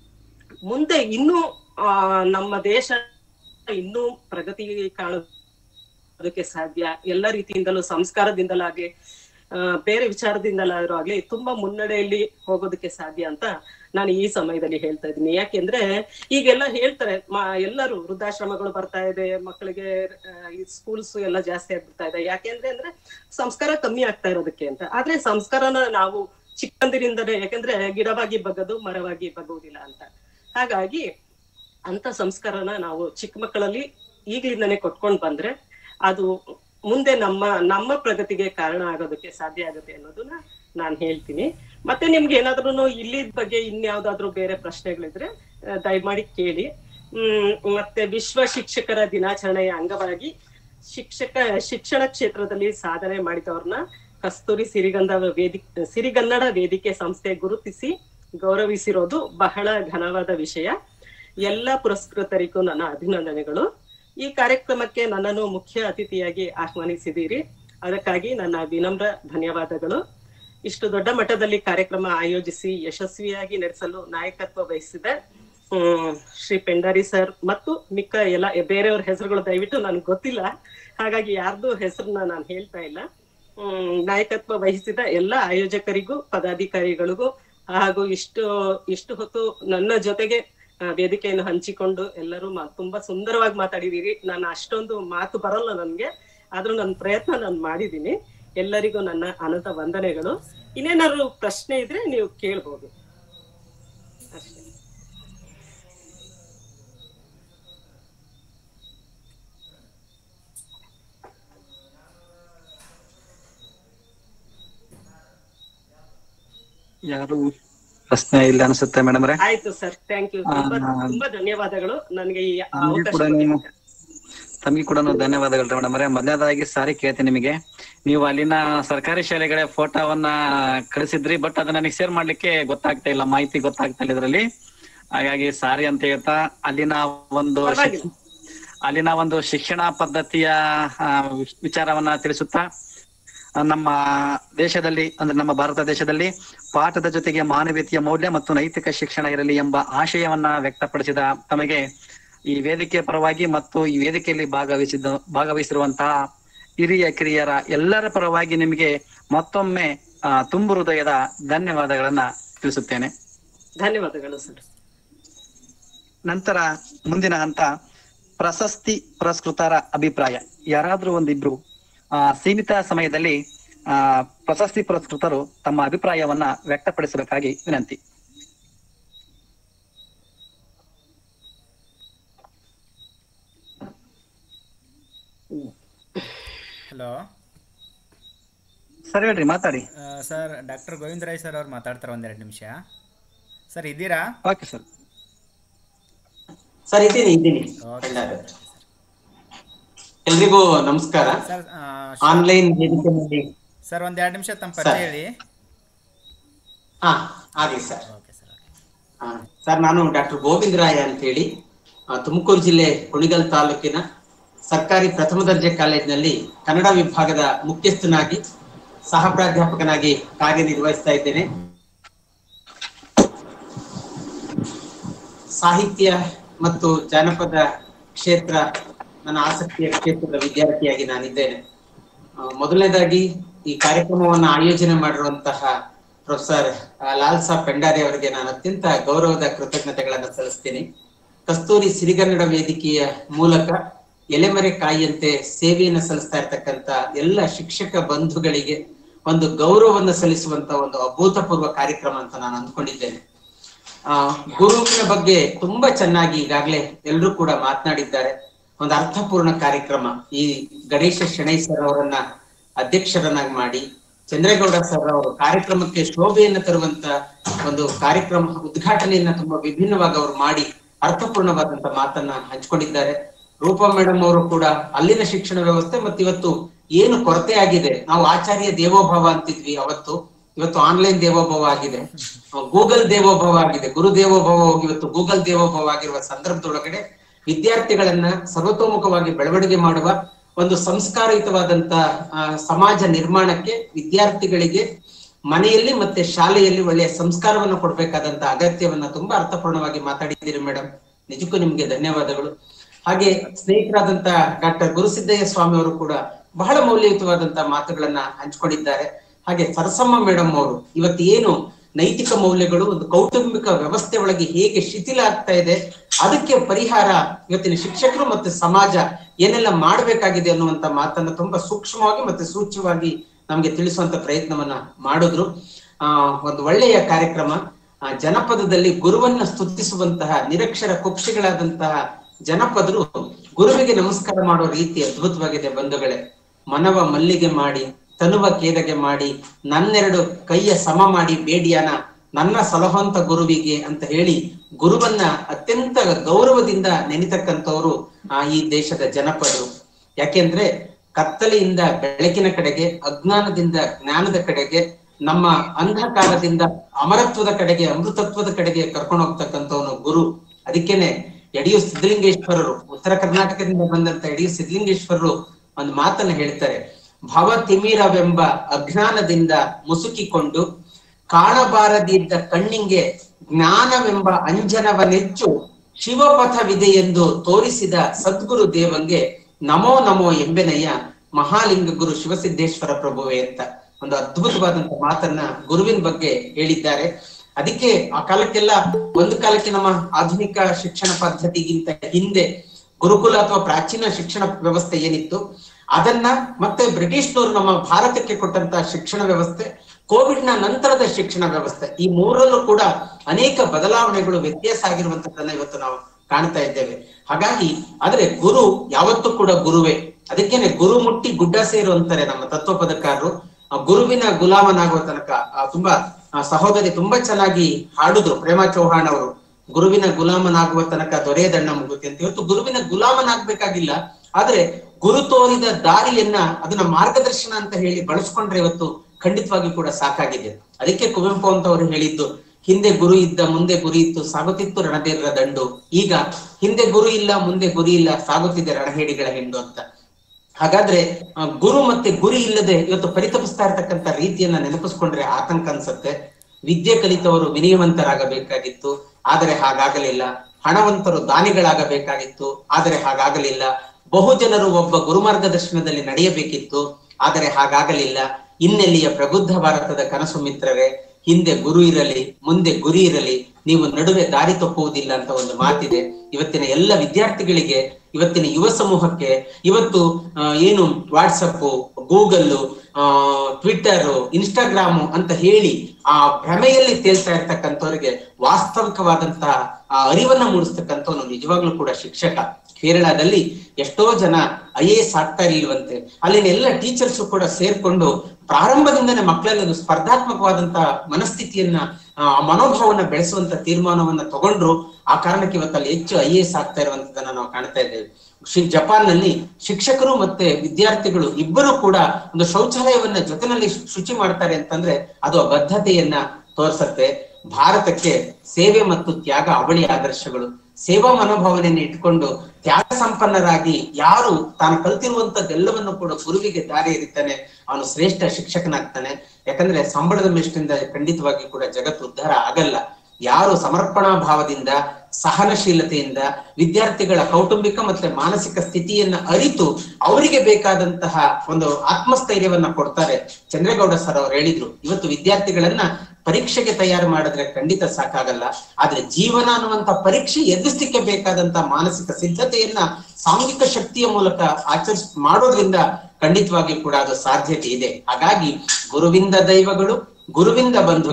ಮುಂದೆ ಇನ್ನೂ ಆ ನಮ್ಮ ದೇಶ ಇನ್ನೂ ಪ್ರಗತಿ ಕಾಣೋದಕ್ಕೆ ಸಾಧ್ಯ ಎಲ್ಲ ರೀತಿಯಿಂದಲೂ ಸಂಸ್ಕಾರದಿಂದಲಾಗಿ ಆ, ಬೇರೆ ವಿಚಾರದಿಂದಲಾದ್ರೂ ಆಗ್ಲಿ ತುಂಬಾ ಮುನ್ನಡೆಯಲ್ಲಿ ಹೋಗೋದಕ್ಕೆ ಸಾಧ್ಯ ಅಂತ ನಾನು ಈ ಸಮಯದಲ್ಲಿ ಹೇಳ್ತಾ ಇದ್ದೀನಿ ಯಾಕೆಂದ್ರೆ ಈಗೆಲ್ಲ ಹೇಳ್ತಾರೆ ಮ- ಎಲ್ಲರೂ ವೃದ್ಧಾಶ್ರಮಗಳು ಬರ್ತಾ ಇದೆ ಮಕ್ಕಳಿಗೆ ಸ್ಕೂಲ್ಸ್ ಎಲ್ಲ ಜಾಸ್ತಿ ಆಗ್ಬಿಡ್ತಾ ಇದೆ ಯಾಕೆಂದ್ರೆ ಅಂದ್ರೆ ಸಂಸ್ಕಾರ ಕಮ್ಮಿ ಆಗ್ತಾ ಇರೋದಕ್ಕೆ ಅಂತ ಆದ್ರೆ ಸಂಸ್ಕಾರನ ನಾವು ಚಿಕ್ಕಂದಿನಿಂದಲೇ ಯಾಕಂದ್ರೆ ಗಿಡವಾಗಿ ಬಗ್ಗದು ಮರವಾಗಿ ಬಗ್ಗುವುದಿಲ್ಲ ಅಂತ ಹಾಗಾಗಿ ಅಂತ ಸಂಸ್ಕಾರನ ನಾವು ಚಿಕ್ಕ ಮಕ್ಕಳಲ್ಲಿ ಈಗ್ಲಿಂದನೇ ಕೊಟ್ಕೊಂಡ್ ಬಂದ್ರೆ ಅದು ಮುಂದೆ ನಮ್ಮ ನಮ್ಮ ಪ್ರಗತಿಗೆ ಕಾರಣ ಆಗೋದಕ್ಕೆ ಸಾಧ್ಯ ಆಗುತ್ತೆ ಅನ್ನೋದನ್ನ ನಾನ್ ಹೇಳ್ತೀನಿ ಮತ್ತೆ ನಿಮ್ಗೆ ಏನಾದ್ರೂ ಇಲ್ಲಿ ಬಗ್ಗೆ ಇನ್ಯಾವ್ದಾದ್ರು ಬೇರೆ ಪ್ರಶ್ನೆಗಳಿದ್ರೆ ಆ, ದಯಮಾಡಿ ಕೇಳಿ ಹ್ಮ್ ಮತ್ತೆ ವಿಶ್ವ ಶಿಕ್ಷಕರ ದಿನಾಚರಣೆಯ ಅಂಗವಾಗಿ ಶಿಕ್ಷಕ ಶಿಕ್ಷಣ ಕ್ಷೇತ್ರದಲ್ಲಿ ಸಾಧನೆ ಮಾಡಿದವ್ರನ್ನ ಕಸ್ತೂರಿ ಸಿರಿಗಂಧ ವೇದಿಕೆ ಸಿರಿಗನ್ನಡ ವೇದಿಕೆ ಸಂಸ್ಥೆ ಗುರುತಿಸಿ ಗೌರವಿಸಿರೋದು ಬಹಳ ಘನವಾದ ವಿಷಯ ಎಲ್ಲ ಪುರಸ್ಕೃತರಿಗೂ ನನ್ನ ಅಭಿನಂದನೆಗಳು ಈ ಕಾರ್ಯಕ್ರಮಕ್ಕೆ ನನ್ನನ್ನು ಮುಖ್ಯ ಅತಿಥಿಯಾಗಿ ಆಹ್ವಾನಿಸಿದ್ದೀರಿ ಅದಕ್ಕಾಗಿ ನನ್ನ ವಿನಮ್ರ ಧನ್ಯವಾದಗಳು ಇಷ್ಟು ದೊಡ್ಡ ಮಟ್ಟದಲ್ಲಿ ಕಾರ್ಯಕ್ರಮ ಆಯೋಜಿಸಿ ಯಶಸ್ವಿಯಾಗಿ ನಡೆಸಲು ನಾಯಕತ್ವ ವಹಿಸಿದ ಹ್ಮ್, ಶ್ರೀ ಪೆಂಡಾರಿ ಸರ್ ಮತ್ತು ಮಿಕ್ಕ ಎಲ್ಲ ಬೇರೆಯವ್ರ ಹೆಸರುಗಳು ದಯವಿಟ್ಟು ನನ್ಗೆ ಗೊತ್ತಿಲ್ಲ ಹಾಗಾಗಿ ಯಾರ್ದು ಹೆಸರನ್ನ ನಾನು ಹೇಳ್ತಾ ಇಲ್ಲ ಹ್ಮ್ ನಾಯಕತ್ವ ವಹಿಸಿದ ಎಲ್ಲ ಆಯೋಜಕರಿಗೂ ಪದಾಧಿಕಾರಿಗಳಿಗೂ ಹಾಗೂ ಇಷ್ಟು ಇಷ್ಟು ಹೊತ್ತು ನನ್ನ ಜೊತೆಗೆ ಆ, ವೇದಿಕೆಯನ್ನು ಹಂಚಿಕೊಂಡು ಎಲ್ಲರೂ ಮಾ- ತುಂಬಾ ಸುಂದರವಾಗಿ ಮಾತಾಡಿದೀರಿ ನಾನು ಅಷ್ಟೊಂದು ಮಾತು ಬರಲ್ಲ ನನ್ಗೆ ಆದ್ರೂ ನನ್ನ ಪ್ರಯತ್ನ ನಾನು ಮಾಡಿದೀನಿ ಎಲ್ಲರಿಗೂ ನನ್ನ ಅನಂತ ವಂದನೆಗಳು ಇನ್ನೇನಾದ್ರು ಪ್ರಶ್ನೆ ಇದ್ರೆ ನೀವು ಕೇಳ್ಬೋದು ಅಷ್ಟೇ ಯಾರು ಪ್ರಶ್ನೆ ಇಲ್ಲ ಅನ್ಸುತ್ತೆ ಮೇಡಮ್ ರೇ ಆಯ್ತು ಸರ್ ಥ್ಯಾಂಕ್ ಯು ತುಂಬಾ ಆ, ತುಂಬಾ ಧನ್ಯವಾದಗಳು ನನಗೆ ಈ ನಮ್ಗೆ ಅವಕಾಶ ಕೂಡ ನೀವು ಕೊಟ್ಟಿದ್ದಕ್ಕೆ. ತಮಗೆ ಕೂಡ ಧನ್ಯವಾದಗಳು ಮೇಡಮ್ ಅವರೇ ಮೊದಲನೇದಾಗಿ ಸಾರಿ ಕೇಳ್ತೀನಿ ನಿಮಗೆ ನೀವು ಅಲ್ಲಿನ ಸರ್ಕಾರಿ ಶಾಲೆಗಳ ಫೋಟೋವನ್ನ ಕಳಿಸಿದ್ರಿ ಬಟ್ ಅದನ್ನ ನನಗೆ ಶೇರ್ ಮಾಡ್ಲಿಕ್ಕೆ ಗೊತ್ತಾಗ್ತಾ ಇಲ್ಲ ಮಾಹಿತಿ ಗೊತ್ತಾಗ್ತಾ ಇಲ್ಲ ಇದರಲ್ಲಿ ಹಾಗಾಗಿ ಸಾರಿ ಅಂತ ಹೇಳ್ತಾ ಅಲ್ಲಿನ ಒಂದು ಶಿಕ್ಷ- ಅಲ್ಲಿನ ಒಂದು ಶಿಕ್ಷಣ ಪದ್ಧತಿಯ ಆ, ವಿಚ್- ವಿಚಾರವನ್ನ ತಿಳಿಸುತ್ತಾ ಆ, ನಮ್ಮ ದೇಶದಲ್ಲಿ ಅಂದ್ರೆ ನಮ್ಮ ಭಾರತ ದೇಶದಲ್ಲಿ ಪಾಠದ ಜೊತೆಗೆ ಮಾನವೀಯತೆಯ ಮೌಲ್ಯ ಮತ್ತು ನೈತಿಕ ಶಿಕ್ಷಣ ಇರಲಿ ಎಂಬ ಆಶಯವನ್ನ ವ್ಯಕ್ತಪಡಿಸಿದ ತಮಗೆ ಈ ವೇದಿಕೆ ಪರವಾಗಿ ಮತ್ತು ಈ ವೇದಿಕೆಯಲ್ಲಿ ಭಾಗವಹಿಸಿದ ಭಾಗವಹಿಸಿರುವಂತಹ ಹಿರಿಯ ಕಿರಿಯರ ಎಲ್ಲರ ಪರವಾಗಿ ನಿಮಗೆ ಮತ್ತೊಮ್ಮೆ ಆ, ತುಂಬು ಹೃದಯದ ಧನ್ಯವಾದಗಳನ್ನ ತಿಳಿಸುತ್ತೇನೆ ಧನ್ಯವಾದಗಳು ಸರ್ ನಂತರ ಮುಂದಿನ ಹಂತ ಪ್ರಶಸ್ತಿ ಪುರಸ್ಕೃತರ ಅಭಿಪ್ರಾಯ ಯಾರಾದ್ರೂ ಒಂದಿಬ್ರು ಆ ಸೀಮಿತ ಸಮಯದಲ್ಲಿ ಆ ಪ್ರಶಸ್ತಿ ಪುರಸ್ಕೃತರು ತಮ್ಮ ಅಭಿಪ್ರಾಯವನ್ನ ವ್ಯಕ್ತಪಡಿಸಬೇಕಾಗಿ ವಿನಂತಿ ಹಲೋ ಸರ್ ಹೇಳ್ರಿ ಮಾತಾಡಿ sir doctor Govinda Rai sir ಅವ್ರು ಮಾತಾಡ್ತಾರೆ ಒಂದೆರಡು ನಿಮಿಷ ಸರ್ ಇದ್ದೀರಾ ಓಕೆ ಸರ್ ಸರ್ ಇದ್ದೀನಿ ಇದ್ದೀನಿ ಓಕೆ ಎಲ್ರಿಗೂ ನಮಸ್ಕಾರ ಸರ್ ಆನ್ಲೈನ್ ವೇದಿಕೆಯಲ್ಲಿ ಸರ್ ಒಂದೆರಡು ನಿಮಿಷ ತಮ್ಮ ಪರಿಚಯ ಹೇಳಿ ಹಾ ಆಗ್ಲಿ ಸರ್ ಆ, ಸರ್ ನಾನು ಡಾಕ್ಟರ್ ಗೋವಿಂದ ರಾಯ ಅಂತ ಹೇಳಿ ಆ, ತುಮಕೂರು ಜಿಲ್ಲೆ ಕುಣಿಗಲ್ ತಾಲೂಕಿನ ಸರ್ಕಾರಿ ಪ್ರಥಮ ದರ್ಜೆ ಕಾಲೇಜಿನಲ್ಲಿ ಕನ್ನಡ ವಿಭಾಗದ ಮುಖ್ಯಸ್ಥನಾಗಿ ಸಹ ಪ್ರಾಧ್ಯಾಪಕನಾಗಿ ಕಾರ್ಯನಿರ್ವಹಿಸ್ತಾ ಇದ್ದೇನೆ ಸಾಹಿತ್ಯ ಮತ್ತು ಜಾನಪದ ಕ್ಷೇತ್ರ ನನ್ನ ಆಸಕ್ತಿಯ ಕ್ಷೇತ್ರದ ವಿದ್ಯಾರ್ಥಿಯಾಗಿ ನಾನಿದ್ದೇನೆ ಆ, ಮೊದಲನೇದಾಗಿ ಈ ಕಾರ್ಯಕ್ರಮವನ್ನು ಆಯೋಜನೆ ಮಾಡಿರುವಂತಹ ಪ್ರೊಫೆಸರ್ ಲಾಲ್ ಸಾ ಪೆಂಡಾರಿ ಅವರಿಗೆ ನಾನು ಅತ್ಯಂತ ಗೌರವದ ಕೃತಜ್ಞತೆಗಳನ್ನು ಸಲ್ಲಿಸ್ತೀನಿ ಕಸ್ತೂರಿ ಸಿರಿಗನ್ನಡ ವೇದಿಕೆಯ ಮೂಲಕ ಎಲೆಮರೆ ಕಾಯಿಯಂತೆ ಸೇವೆಯನ್ನು ಸಲ್ಲಿಸ್ತಾ ಇರ್ತಕ್ಕಂತ ಎಲ್ಲ ಶಿಕ್ಷಕ ಬಂಧುಗಳಿಗೆ ಒಂದು ಗೌರವವನ್ನು ಸಲ್ಲಿಸುವಂತ ಒಂದು ಅಭೂತಪೂರ್ವ ಕಾರ್ಯಕ್ರಮ ಅಂತ ನಾನು ಅಂದ್ಕೊಂಡಿದ್ದೇನೆ ಆ ಗುರುವಿನ ಬಗ್ಗೆ ತುಂಬಾ ಚೆನ್ನಾಗಿ ಈಗಾಗಲೇ ಎಲ್ಲರೂ ಕೂಡ ಮಾತನಾಡಿದ್ದಾರೆ ಒಂದು ಅರ್ಥಪೂರ್ಣ ಕಾರ್ಯಕ್ರಮ ಈ ಗಣೇಶ ಶೆಣೈ ಸರ್ ಅವರನ್ನ ಅಧ್ಯಕ್ಷರನ್ನಾಗಿ ಮಾಡಿ ಚಂದ್ರೇಗೌಡ ಸರ್ ಅವರು ಕಾರ್ಯಕ್ರಮಕ್ಕೆ ಶೋಭೆಯನ್ನು ತರುವಂತ ಒಂದು ಕಾರ್ಯಕ್ರಮ ಉದ್ಘಾಟನೆಯನ್ನ ತುಂಬಾ ವಿಭಿನ್ನವಾಗಿ ಅವರು ಮಾಡಿ ಅರ್ಥಪೂರ್ಣವಾದಂತ ಮಾತನ್ನ ಹಂಚಿಕೊಂಡಿದ್ದಾರೆ ರೂಪಾ ಮೇಡಮ್ ಅವರು ಕೂಡ ಅಲ್ಲಿನ ಶಿಕ್ಷಣ ವ್ಯವಸ್ಥೆ ಮತ್ತು ಇವತ್ತು ಏನು ಕೊರತೆ ಆಗಿದೆ ನಾವು ಆಚಾರ್ಯ ದೇವೋಭವ ಅಂತಿದ್ವಿ ಅವತ್ತು ಇವತ್ತು ಆನ್ಲೈನ್ ದೇವೋಭವ ಆಗಿದೆ ಗೂಗಲ್ ದೇವೋಭವ ಆಗಿದೆ ಗುರು ದೇವೋಭವ ಹೋಗಿ ಇವತ್ತು ಗೂಗಲ್ ದೇವೋಭವ ಆಗಿರುವ ಸಂದರ್ಭದೊಳಗಡೆ ವಿದ್ಯಾರ್ಥಿಗಳನ್ನ ಸರ್ವತೋಮುಖವಾಗಿ ಬೆಳವಣಿಗೆ ಮಾಡುವ ಒಂದು ಸಂಸ್ಕಾರಯುತವಾದಂತ ಆ, ಸಮಾಜ ನಿರ್ಮಾಣಕ್ಕೆ ವಿದ್ಯಾರ್ಥಿಗಳಿಗೆ ಮನೆಯಲ್ಲಿ ಮತ್ತೆ ಶಾಲೆಯಲ್ಲಿ ಒಳ್ಳೆಯ ಸಂಸ್ಕಾರವನ್ನು ಕೊಡ್ಬೇಕಾದಂತ ಅಗತ್ಯವನ್ನ ತುಂಬಾ ಅರ್ಥಪೂರ್ಣವಾಗಿ ಮಾತಾಡಿದ್ದೀರಿ ಮೇಡಮ್ ನಿಜಕ್ಕೂ ನಿಮ್ಗೆ ಧನ್ಯವಾದಗಳು ಹಾಗೆ ಸ್ನೇಹಿತರಾದಂತ ಡಾಕ್ಟರ್ ಗುರುಸಿದ್ದಯ್ಯ ಸ್ವಾಮಿ ಅವರು ಕೂಡ ಬಹಳ ಮೌಲ್ಯಯುತವಾದಂತ ಮಾತುಗಳನ್ನ ಹಂಚಿಕೊಂಡಿದ್ದಾರೆ ಹಾಗೆ ಸರಸಮ್ಮ ಮೇಡಮ್ ಅವರು ಇವತ್ತು ಏನು ನೈತಿಕ ಮೌಲ್ಯಗಳು ಒಂದು ಕೌಟುಂಬಿಕ ವ್ಯವಸ್ಥೆ ಒಳಗೆ ಹೇಗೆ ಶಿಥಿಲ ಆಗ್ತಾ ಇದೆ ಅದಕ್ಕೆ ಪರಿಹಾರ ಇವತ್ತಿನ ಶಿಕ್ಷಕರು ಮತ್ತು ಸಮಾಜ ಏನೆಲ್ಲ ಮಾಡಬೇಕಾಗಿದೆ ಅನ್ನುವಂತ ಮಾತನ್ನ ತುಂಬಾ ಸೂಕ್ಷ್ಮವಾಗಿ ಮತ್ತೆ ಸೂಚ್ಯವಾಗಿ ನಮ್ಗೆ ತಿಳಿಸುವಂತ ಪ್ರಯತ್ನವನ್ನ ಮಾಡಿದ್ರು ಆ ಒಂದು ಒಳ್ಳೆಯ ಕಾರ್ಯಕ್ರಮ ಆ, ಜನಪದದಲ್ಲಿ ಗುರುವನ್ನ ಸ್ತುತಿಸುವಂತಹ ನಿರಕ್ಷರ ಕುಕ್ಷಿಗಳಾದಂತಹ ಜನಪದರು ಗುರುವಿಗೆ ನಮಸ್ಕಾರ ಮಾಡೋ ರೀತಿ ಅದ್ಭುತವಾಗಿದೆ ಬಂಧುಗಳೇ ಮನವ ಮಲ್ಲಿಗೆ ಮಾಡಿ ತನುವ ಕೇದಗೆ ಮಾಡಿ ನನ್ನೆರಡು ಕೈಯ ಸಮ ಮಾಡಿ ಬೇಡಿಯಾನ ನನ್ನ ಸಲಹಂತ ಗುರುವಿಗೆ ಅಂತ ಹೇಳಿ ಗುರುವನ್ನ ಅತ್ಯಂತ ಗೌರವದಿಂದ ನೆನೆತಕ್ಕಂಥವ್ರು ಆ ಈ ದೇಶದ ಜನಪದರು ಯಾಕೆಂದ್ರೆ ಕತ್ತಲೆಯಿಂದ ಬೆಳಕಿನ ಕಡೆಗೆ ಅಜ್ಞಾನದಿಂದ ಜ್ಞಾನದ ಕಡೆಗೆ ನಮ್ಮ ಅಂಧಕಾರದಿಂದ ಅಮರತ್ವದ ಕಡೆಗೆ ಅಮೃತತ್ವದ ಕಡೆಗೆ ಕರ್ಕೊಂಡು ಹೋಗ್ತಕ್ಕಂಥವನು ಗುರು ಅದಕ್ಕೇನೆ ಯಡಿಯು ಸಿದ್ಧಲಿಂಗೇಶ್ವರರು ಉತ್ತರ ಕರ್ನಾಟಕದಿಂದ ಬಂದಂತ ಯಡಿಯು ಸಿದ್ಧಲಿಂಗೇಶ್ವರರು ಒಂದು ಮಾತನ್ನ ಹೇಳ್ತಾರೆ ಭವ ತಿಮಿರವೆಂಬ ಅಜ್ಞಾನದಿಂದ ಮುಸುಕಿಕೊಂಡು ಕಾಣಬಾರದಿದ್ದ ಕಣ್ಣಿಂಗೆ ಜ್ಞಾನವೆಂಬ ಅಂಜನವನೆಚ್ಚು ಶಿವಪಥವಿದೆ ಎಂದು ತೋರಿಸಿದ ಸದ್ಗುರು ದೇವಂಗೆ ನಮೋ ನಮೋ ಎಂಬೆನಯ್ಯ ಮಹಾಲಿಂಗ ಗುರು ಶಿವಸಿದ್ದೇಶ್ವರ ಪ್ರಭುವೆ ಅಂತ ಒಂದು ಅದ್ಭುತವಾದಂತ ಮಾತನ್ನ ಗುರುವಿನ ಬಗ್ಗೆ ಹೇಳಿದ್ದಾರೆ ಅದಕ್ಕೆ ಆ ಕಾಲಕ್ಕೆಲ್ಲ ಒಂದು ಕಾಲಕ್ಕೆ ನಮ್ಮ ಆಧುನಿಕ ಶಿಕ್ಷಣ ಪದ್ಧತಿಗಿಂತ ಹಿಂದೆ ಗುರುಕುಲ ಅಥವಾ ಪ್ರಾಚೀನ ಶಿಕ್ಷಣ ವ್ಯವಸ್ಥೆ ಏನಿತ್ತು ಅದನ್ನ ಮತ್ತೆ ಬ್ರಿಟಿಷ್ನವರು ನಮ್ಮ ಭಾರತಕ್ಕೆ ಕೊಟ್ಟಂತ ಶಿಕ್ಷಣ ವ್ಯವಸ್ಥೆ ಕೋವಿಡ್ ನ ನಂತರದ ಶಿಕ್ಷಣ ವ್ಯವಸ್ಥೆ ಈ ಮೂರಲ್ಲೂ ಕೂಡ ಅನೇಕ ಬದಲಾವಣೆಗಳು ವ್ಯತ್ಯಾಸ ಆಗಿರುವಂತದ್ದನ್ನ ಇವತ್ತು ನಾವು ಕಾಣ್ತಾ ಇದ್ದೇವೆ ಹಾಗಾಗಿ ಆದ್ರೆ ಗುರು ಯಾವತ್ತೂ ಕೂಡ ಗುರುವೇ ಅದಕ್ಕೇನೆ ಗುರು ಮುಟ್ಟಿ ಗುಡ್ಡ ಸೇರು ಅಂತಾರೆ ನಮ್ಮ ತತ್ವಪದಕಾರರು ಆ ಗುರುವಿನ ಗುಲಾಮನಾಗುವ ತನಕ ಆ ತುಂಬಾ ಆ ಸಹೋದರಿ ತುಂಬಾ ಚೆನ್ನಾಗಿ ಹಾಡುದ್ರು ಪ್ರೇಮಾ ಚೌಹಾಣ್ ಅವರು ಗುರುವಿನ ಗುಲಾಮನಾಗುವ ತನಕ ದೊರೆಯದಣ್ಣ ಮುಗುತ್ತೆ ಅಂತ ಇವತ್ತು ಗುರುವಿನ ಗುಲಾಮನಾಗ್ಬೇಕಾಗಿಲ್ಲ ಆದ್ರೆ ಗುರು ತೋರಿದ ದಾರಿಯನ್ನ ಅದನ್ನ ಮಾರ್ಗದರ್ಶನ ಅಂತ ಹೇಳಿ ಬಳಸ್ಕೊಂಡ್ರೆ ಇವತ್ತು ಖಂಡಿತವಾಗಿ ಕೂಡ ಸಾಕಾಗಿದೆ ಅದಕ್ಕೆ ಕುವೆಂಪು ಅಂತ ಅವರು ಹೇಳಿದ್ದು ಹಿಂದೆ ಗುರು ಇದ್ದ ಮುಂದೆ ಗುರಿ ಇತ್ತು ಸಾಗುತ್ತಿತ್ತು ರಣದೇರರ ದಂಡು ಈಗ ಹಿಂದೆ ಗುರು ಇಲ್ಲ ಮುಂದೆ ಗುರಿ ಇಲ್ಲ ಸಾಗುತ್ತಿದೆ ರಣಹೇಡಿಗಳ ಹೆಂಡು ಅಂತ ಹಾಗಾದ್ರೆ ಆ, ಗುರು ಮತ್ತೆ ಗುರಿ ಇಲ್ಲದೆ ಇವತ್ತು ಪರಿತಪಿಸ್ತಾ ಇರ್ತಕ್ಕಂಥ ರೀತಿಯನ್ನ ನೆನಪಿಸ್ಕೊಂಡ್ರೆ ಆತಂಕ ಅನ್ಸತ್ತೆ ವಿದ್ಯೆ ಕಲಿತವರು ವಿನಯವಂತರಾಗಬೇಕಾಗಿತ್ತು ಆದರೆ ಹಾಗಾಗಲಿಲ್ಲ ಹಣವಂತರು ದಾನಿಗಳಾಗಬೇಕಾಗಿತ್ತು ಆದರೆ ಹಾಗಾಗಲಿಲ್ಲ ಬಹುಜನರು ಒಬ್ಬ ಗುರುಮಾರ್ಗದರ್ಶನದಲ್ಲಿ ನಡೆಯಬೇಕಿತ್ತು ಆದರೆ ಹಾಗಾಗಲಿಲ್ಲ ಇನ್ನೆಲ್ಲಿಯ ಪ್ರಬುದ್ಧ ಭಾರತದ ಕನಸು ಮಿತ್ರರೇ ಹಿಂದೆ ಗುರು ಇರಲಿ ಮುಂದೆ ಗುರಿ ಇರಲಿ ನೀವು ನಡುವೆ ದಾರಿ ತಪ್ಪುವುದಿಲ್ಲ ಅಂತ ಒಂದು ಮಾತಿದೆ ಇವತ್ತಿನ ಎಲ್ಲ ವಿದ್ಯಾರ್ಥಿಗಳಿಗೆ ಇವತ್ತಿನ ಯುವ ಸಮೂಹಕ್ಕೆ ಇವತ್ತು ಆ, ಏನು ವಾಟ್ಸಪ್ ಗೂಗಲ್ ಟ್ವಿಟ್ಟರ್ ಇನ್ಸ್ಟಾಗ್ರಾಮ್ ಅಂತ ಹೇಳಿ ಆ ಭ್ರಮೆಯಲ್ಲಿ ತೇಲ್ತಾ ಇರ್ತಕ್ಕಂಥವ್ರಿಗೆ ವಾಸ್ತವಿಕವಾದಂತಹ ಆ ಅರಿವನ್ನ ಮೂಡಿಸ್ತಕ್ಕಂಥವನು ನಿಜವಾಗ್ಲೂ ಕೂಡ ಶಿಕ್ಷಕ ಕೇರಳದಲ್ಲಿ ಎಷ್ಟೋ ಜನ ಐ ಎ ಎಸ್ ಆಗ್ತಾ ಇರ್ಲಿಲ್ವಂತೆ ಅಲ್ಲಿನ ಎಲ್ಲ ಟೀಚರ್ಸ್ ಕೂಡ ಸೇರ್ಕೊಂಡು ಪ್ರಾರಂಭದಿಂದನೇ ಮಕ್ಕಳಲ್ಲಿ ಒಂದು ಸ್ಪರ್ಧಾತ್ಮಕವಾದಂತಹ ಮನಸ್ಥಿತಿಯನ್ನ ಆ ಮನೋಭಾವನ ಬೆಳೆಸುವಂತ ತೀರ್ಮಾನವನ್ನ ತಗೊಂಡ್ರು ಆ ಕಾರಣಕ್ಕೆ ಇವತ್ತಲ್ಲಿ ಹೆಚ್ಚು ಐ ಎ ಎಸ್ ಆಗ್ತಾ ಇರುವಂತದನ್ನ ನಾವು ಕಾಣ್ತಾ ಇದ್ದೇವೆ ಶಿ- ಜಪಾನ್ನಲ್ಲಿ ಶಿಕ್ಷಕರು ಮತ್ತೆ ವಿದ್ಯಾರ್ಥಿಗಳು ಇಬ್ಬರು ಕೂಡ ಒಂದು ಶೌಚಾಲಯವನ್ನ ಜೊತೆನಲ್ಲಿ ಶು- ಶುಚಿ ಮಾಡ್ತಾರೆ ಅಂತಂದ್ರೆ ಅದು ಆ ಬದ್ಧತೆಯನ್ನ ತೋರ್ಸತ್ತೆ ಭಾರತಕ್ಕೆ ಸೇವೆ ಮತ್ತು ತ್ಯಾಗ ಅವಳಿ ಆದರ್ಶಗಳು ಸೇವಾ ಮನೋಭಾವನೆಯನ್ನು ಇಟ್ಕೊಂಡು ತ್ಯಾಗ ಸಂಪನ್ನರಾಗಿ ಯಾರು ತಾನು ಕಲ್ತಿರುವಂತದ್ದೆಲ್ಲವನ್ನು ಕೂಡ ಗುರುವಿಗೆ ದಾರಿ ಎರಿತಾನೆ ಅವನು ಶ್ರೇಷ್ಠ ಶಿಕ್ಷಕನಾಗ್ತಾನೆ ಯಾಕಂದ್ರೆ ಸಂಬಳದ ಮೇಷ್ಟಿಂದ ಖಂಡಿತವಾಗಿ ಕೂಡ ಜಗತ್ತು ಉದ್ಧಾರ ಆಗಲ್ಲ ಯಾರು ಸಮರ್ಪಣಾ ಭಾವದಿಂದ ಸಹನಶೀಲತೆಯಿಂದ ವಿದ್ಯಾರ್ಥಿಗಳ ಕೌಟುಂಬಿಕ ಮತ್ತೆ ಮಾನಸಿಕ ಸ್ಥಿತಿಯನ್ನ ಅರಿತು ಅವರಿಗೆ ಬೇಕಾದಂತಹ ಒಂದು ಆತ್ಮಸ್ಥೈರ್ಯವನ್ನ ಕೊಡ್ತಾರೆ ಚಂದ್ರೇಗೌಡ ಸರ್ ಅವ್ರು ಹೇಳಿದ್ರು ಇವತ್ತು ವಿದ್ಯಾರ್ಥಿಗಳನ್ನ ಪರೀಕ್ಷೆಗೆ ತಯಾರು ಮಾಡಿದ್ರೆ ಖಂಡಿತ ಸಾಕಾಗಲ್ಲ ಆದ್ರೆ ಜೀವನ ಅನ್ನುವಂತ ಪರೀಕ್ಷೆ ಎದುರಿಸಲಿಕ್ಕೆ ಬೇಕಾದಂತ ಮಾನಸಿಕ ಸಿದ್ಧತೆಯನ್ನ ಸಾಂಘಿಕ ಶಕ್ತಿಯ ಮೂಲಕ ಆಚರಿಸ್ ಮಾಡೋದ್ರಿಂದ ಖಂಡಿತವಾಗಿ ಕೂಡ ಅದು ಸಾಧ್ಯತೆ ಇದೆ ಹಾಗಾಗಿ ಗುರುವಿಂದ ದೈವಗಳು ಗುರುವಿಂದ ಬಂಧುಗಳು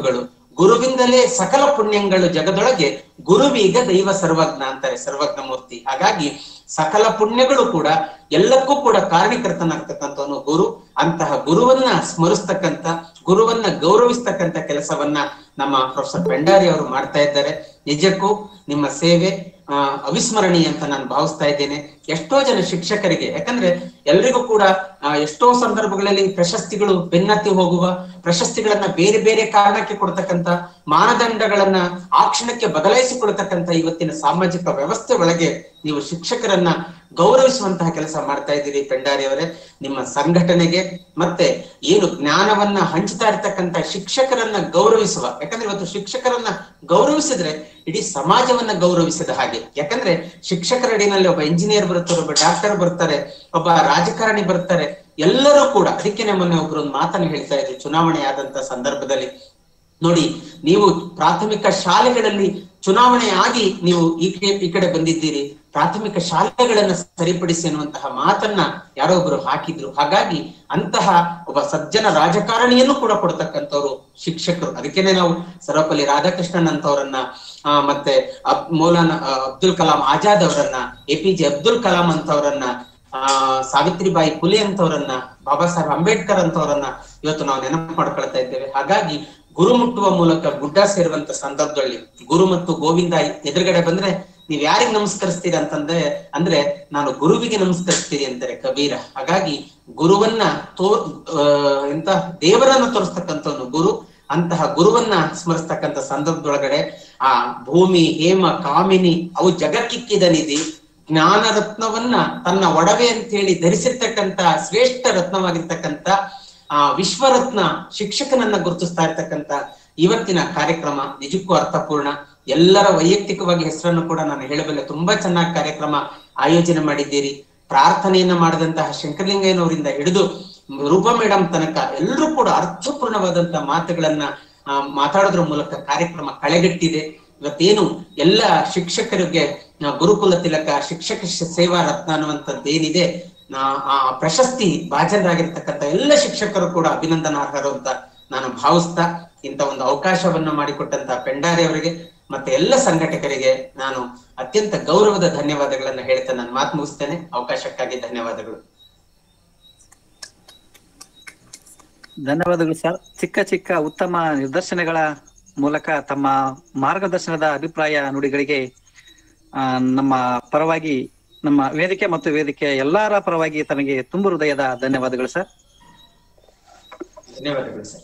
ಗುರುವಿಂದಲೇ ಸಕಲ ಪುಣ್ಯಗಳು ಜಗದೊಳಗೆ ಗುರುವೀಗ ದೈವ ಸರ್ವಜ್ಞ ಅಂತಾರೆ ಸರ್ವಜ್ಞ ಮೂರ್ತಿ ಹಾಗಾಗಿ ಸಕಲ ಪುಣ್ಯಗಳು ಕೂಡ ಎಲ್ಲಕ್ಕೂ ಕೂಡ ಕಾರಣೀಕರ್ತನಾಗ್ತಕ್ಕಂಥವನು ಗುರು ಅಂತಹ ಗುರುವನ್ನ ಸ್ಮರಿಸ್ತಕ್ಕಂಥ ಗುರುವನ್ನ ಗೌರವಿಸ್ತಕ್ಕಂಥ ಕೆಲಸವನ್ನ ನಮ್ಮ ಪ್ರೊಫೆಸರ್ ಭಂಡಾರಿ ಅವರು ಮಾಡ್ತಾ ಇದ್ದಾರೆ ನಿಜಕ್ಕೂ ನಿಮ್ಮ ಸೇವೆ ಆ, ಅವಿಸ್ಮರಣೀಯ ಅಂತ ನಾನು ಭಾವಿಸ್ತಾ ಇದ್ದೇನೆ ಎಷ್ಟೋ ಜನ ಶಿಕ್ಷಕರಿಗೆ ಯಾಕಂದ್ರೆ ಎಲ್ರಿಗೂ ಕೂಡ ಆ, ಎಷ್ಟೋ ಸಂದರ್ಭಗಳಲ್ಲಿ ಪ್ರಶಸ್ತಿಗಳು ಬೆನ್ನತ್ತಿ ಹೋಗುವ ಪ್ರಶಸ್ತಿಗಳನ್ನ ಬೇರೆ ಬೇರೆ ಕಾರಣಕ್ಕೆ ಕೊಡ್ತಕ್ಕಂತ ಮಾನದಂಡಗಳನ್ನ ಆ ಕ್ಷಣಕ್ಕೆ ಬದಲಾಯಿಸಿಕೊಳ್ತಕ್ಕಂತ ಇವತ್ತಿನ ಸಾಮಾಜಿಕ ವ್ಯವಸ್ಥೆ ಒಳಗೆ ನೀವು ಶಿಕ್ಷಕರನ್ನ ಗೌರವಿಸುವಂತಹ ಕೆಲಸ ಮಾಡ್ತಾ ಇದ್ದೀರಿ ಪೆಂಡಾರಿ ಅವರೇ ನಿಮ್ಮ ಸಂಘಟನೆಗೆ ಮತ್ತೆ ಏನು ಜ್ಞಾನವನ್ನ ಹಂಚ್ತಾ ಇರ್ತಕ್ಕಂತ ಶಿಕ್ಷಕರನ್ನ ಗೌರವಿಸುವ ಯಾಕಂದ್ರೆ ಇವತ್ತು ಶಿಕ್ಷಕರನ್ನ ಗೌರವಿಸಿದ್ರೆ ಇಡೀ ಸಮಾಜವನ್ನ ಗೌರವಿಸಿದ ಹಾಗೆ ಯಾಕಂದ್ರೆ ಶಿಕ್ಷಕರ ಅಡಿನಲ್ಲಿ ಒಬ್ಬ ಇಂಜಿನಿಯರ್ ಬರ್ತಾರೆ ಒಬ್ಬ ಡಾಕ್ಟರ್ ಬರ್ತಾರೆ ಒಬ್ಬ ರಾಜಕಾರಣಿ ಬರ್ತಾರೆ ಎಲ್ಲರೂ ಕೂಡ ಅದಕ್ಕೆ ಮೊನ್ನೆ ಒಬ್ರು ಒಂದು ಮಾತನ್ನು ಹೇಳ್ತಾ ಇದ್ರು ಚುನಾವಣೆ ಆದಂತ ಸಂದರ್ಭದಲ್ಲಿ ನೋಡಿ ನೀವು ಪ್ರಾಥಮಿಕ ಶಾಲೆಗಳಲ್ಲಿ ಚುನಾವಣೆ ಆಗಿ ನೀವು ಈ ಕಡೆ ಈ ಕಡೆ ಬಂದಿದ್ದೀರಿ ಪ್ರಾಥಮಿಕ ಶಾಲೆಗಳನ್ನ ಸರಿಪಡಿಸಿ ಅನ್ನುವಂತಹ ಮಾತನ್ನ ಯಾರೋ ಒಬ್ರು ಹಾಕಿದ್ರು ಹಾಗಾಗಿ ಅಂತಹ ಒಬ್ಬ ಸಜ್ಜನ ರಾಜಕಾರಣಿಯನ್ನು ಕೂಡ ಕೊಡ್ತಕ್ಕಂಥವ್ರು ಶಿಕ್ಷಕರು ಅದಕ್ಕೇನೆ ನಾವು ಸರ್ವಪಲ್ಲಿ ರಾಧಾಕೃಷ್ಣನ್ ಅಂತವರನ್ನ ಆ, ಮತ್ತೆ ಅಬ್ ಮೌಲಾನಾ ಆ, ಅಬ್ದುಲ್ ಕಲಾಂ ಆಜಾದ್ ಅವರನ್ನ ಎ ಪಿ ಜೆ ಅಬ್ದುಲ್ ಕಲಾಂ ಅಂತವರನ್ನ ಆ ಸಾವಿತ್ರಿಬಾಯಿ ಫುಲೆ ಅಂತವರನ್ನ ಬಾಬಾ ಸಾಹೇಬ್ ಅಂಬೇಡ್ಕರ್ ಅಂತವರನ್ನ ಇವತ್ತು ನಾವು ನೆನಪು ಮಾಡ್ಕೊಳ್ತಾ ಇದ್ದೇವೆ ಹಾಗಾಗಿ ಗುರು ಮುಟ್ಟುವ ಮೂಲಕ ಗುಡ್ಡ ಸೇರುವಂತ ಸಂದರ್ಭದಲ್ಲಿ ಗುರು ಮತ್ತು ಗೋವಿಂದ ಎದುರುಗಡೆ ಬಂದ್ರೆ ನೀವ್ ಯಾರಿಗ್ ನಮಸ್ಕರಿಸ್ತೀರಿ ಅಂತಂದ್ರೆ ಅಂದ್ರೆ ನಾನು ಗುರುವಿಗೆ ನಮಸ್ಕರಿಸ್ತೀರಿ ಅಂತಾರೆ ಕಬೀರ ಹಾಗಾಗಿ ಗುರುವನ್ನ ತೋ ಆ, ಎಂತ ದೇವರನ್ನ ತೋರಿಸ್ತಕ್ಕಂಥವನು ಗುರು ಅಂತಹ ಗುರುವನ್ನ ಸ್ಮರಿಸ್ತಕ್ಕಂಥ ಸಂದರ್ಭದೊಳಗಡೆ ಆ ಭೂಮಿ ಹೇಮ ಕಾಮಿನಿ ಅವು ಜಗಕ್ಕಿಕ್ಕಿದ ನಿಧಿ ಜ್ಞಾನ ರತ್ನವನ್ನ ತನ್ನ ಒಡವೆ ಅಂತ ಹೇಳಿ ಧರಿಸಿರ್ತಕ್ಕಂತ ಶ್ರೇಷ್ಠ ರತ್ನವಾಗಿರ್ತಕ್ಕಂತ ಆ ವಿಶ್ವರತ್ನ ಶಿಕ್ಷಕನನ್ನ ಗುರುತಿಸ್ತಾ ಇರ್ತಕ್ಕಂತ ಇವತ್ತಿನ ಕಾರ್ಯಕ್ರಮ ನಿಜಕ್ಕೂ ಅರ್ಥಪೂರ್ಣ ಎಲ್ಲರ ವೈಯಕ್ತಿಕವಾಗಿ ಹೆಸರನ್ನು ಕೂಡ ನಾನು ಹೇಳಬಲ್ಲೆ ತುಂಬಾ ಚೆನ್ನಾಗಿ ಕಾರ್ಯಕ್ರಮ ಆಯೋಜನೆ ಮಾಡಿದ್ದೀರಿ ಪ್ರಾರ್ಥನೆಯನ್ನ ಮಾಡಿದಂತಹ ಶಂಕರಲಿಂಗಯ್ಯನವರಿಂದ ಹಿಡಿದು ರೂಪಾ ಮೇಡಮ್ ತನಕ ಎಲ್ಲರೂ ಕೂಡ ಅರ್ಥಪೂರ್ಣವಾದಂತಹ ಮಾತುಗಳನ್ನ ಆ, ಮಾತಾಡೋದ್ರ ಮೂಲಕ ಕಾರ್ಯಕ್ರಮ ಕಳೆಗಟ್ಟಿದೆ ಇವತ್ತೇನು ಎಲ್ಲ ಶಿಕ್ಷಕರಿಗೆ ಆ, ಗುರುಕುಲ ತಿಲಕ ಶಿಕ್ಷಕ ಶ- ಸೇವಾ ರತ್ನ ಅನ್ನುವಂಥದ್ದು ಏನಿದೆ ನಾ- ಆ ಪ್ರಶಸ್ತಿ ಭಾಜನರಾಗಿರ್ತಕ್ಕಂಥ ಎಲ್ಲ ಶಿಕ್ಷಕರು ಕೂಡ ಅಭಿನಂದನಾರ್ಹರು ಅಂತ ನಾನು ಭಾವಿಸ್ತಾ ಇಂಥ ಒಂದು ಅವಕಾಶವನ್ನ ಮಾಡಿಕೊಟ್ಟಂತ ಪೆಂಡಾರಿ ಅವರಿಗೆ ಮತ್ತೆ ಎಲ್ಲ ಸಂಘಟಕರಿಗೆ ನಾನು ಅತ್ಯಂತ ಗೌರವದ ಧನ್ಯವಾದಗಳನ್ನ ಹೇಳ್ತಾ ನಾನು ಮಾತು ಮುಗಿಸ್ತೇನೆ ಅವಕಾಶಕ್ಕಾಗಿ ಧನ್ಯವಾದಗಳು ಧನ್ಯವಾದಗಳು ಸರ್ ಚಿಕ್ಕ ಚಿಕ್ಕ ಉತ್ತಮ ನಿರ್ದರ್ಶನಗಳ ಮೂಲಕ ತಮ್ಮ ಮಾರ್ಗದರ್ಶನದ ಅಭಿಪ್ರಾಯ ನುಡಿಗಳಿಗೆ ಆ, ನಮ್ಮ ಪರವಾಗಿ ನಮ್ಮ ವೇದಿಕೆ ಮತ್ತು ವೇದಿಕೆ ಎಲ್ಲರ ಪರವಾಗಿ ತಮಗೆ ತುಂಬು ಹೃದಯದ ಧನ್ಯವಾದಗಳು ಸರ್ ಧನ್ಯವಾದಗಳು ಸರ್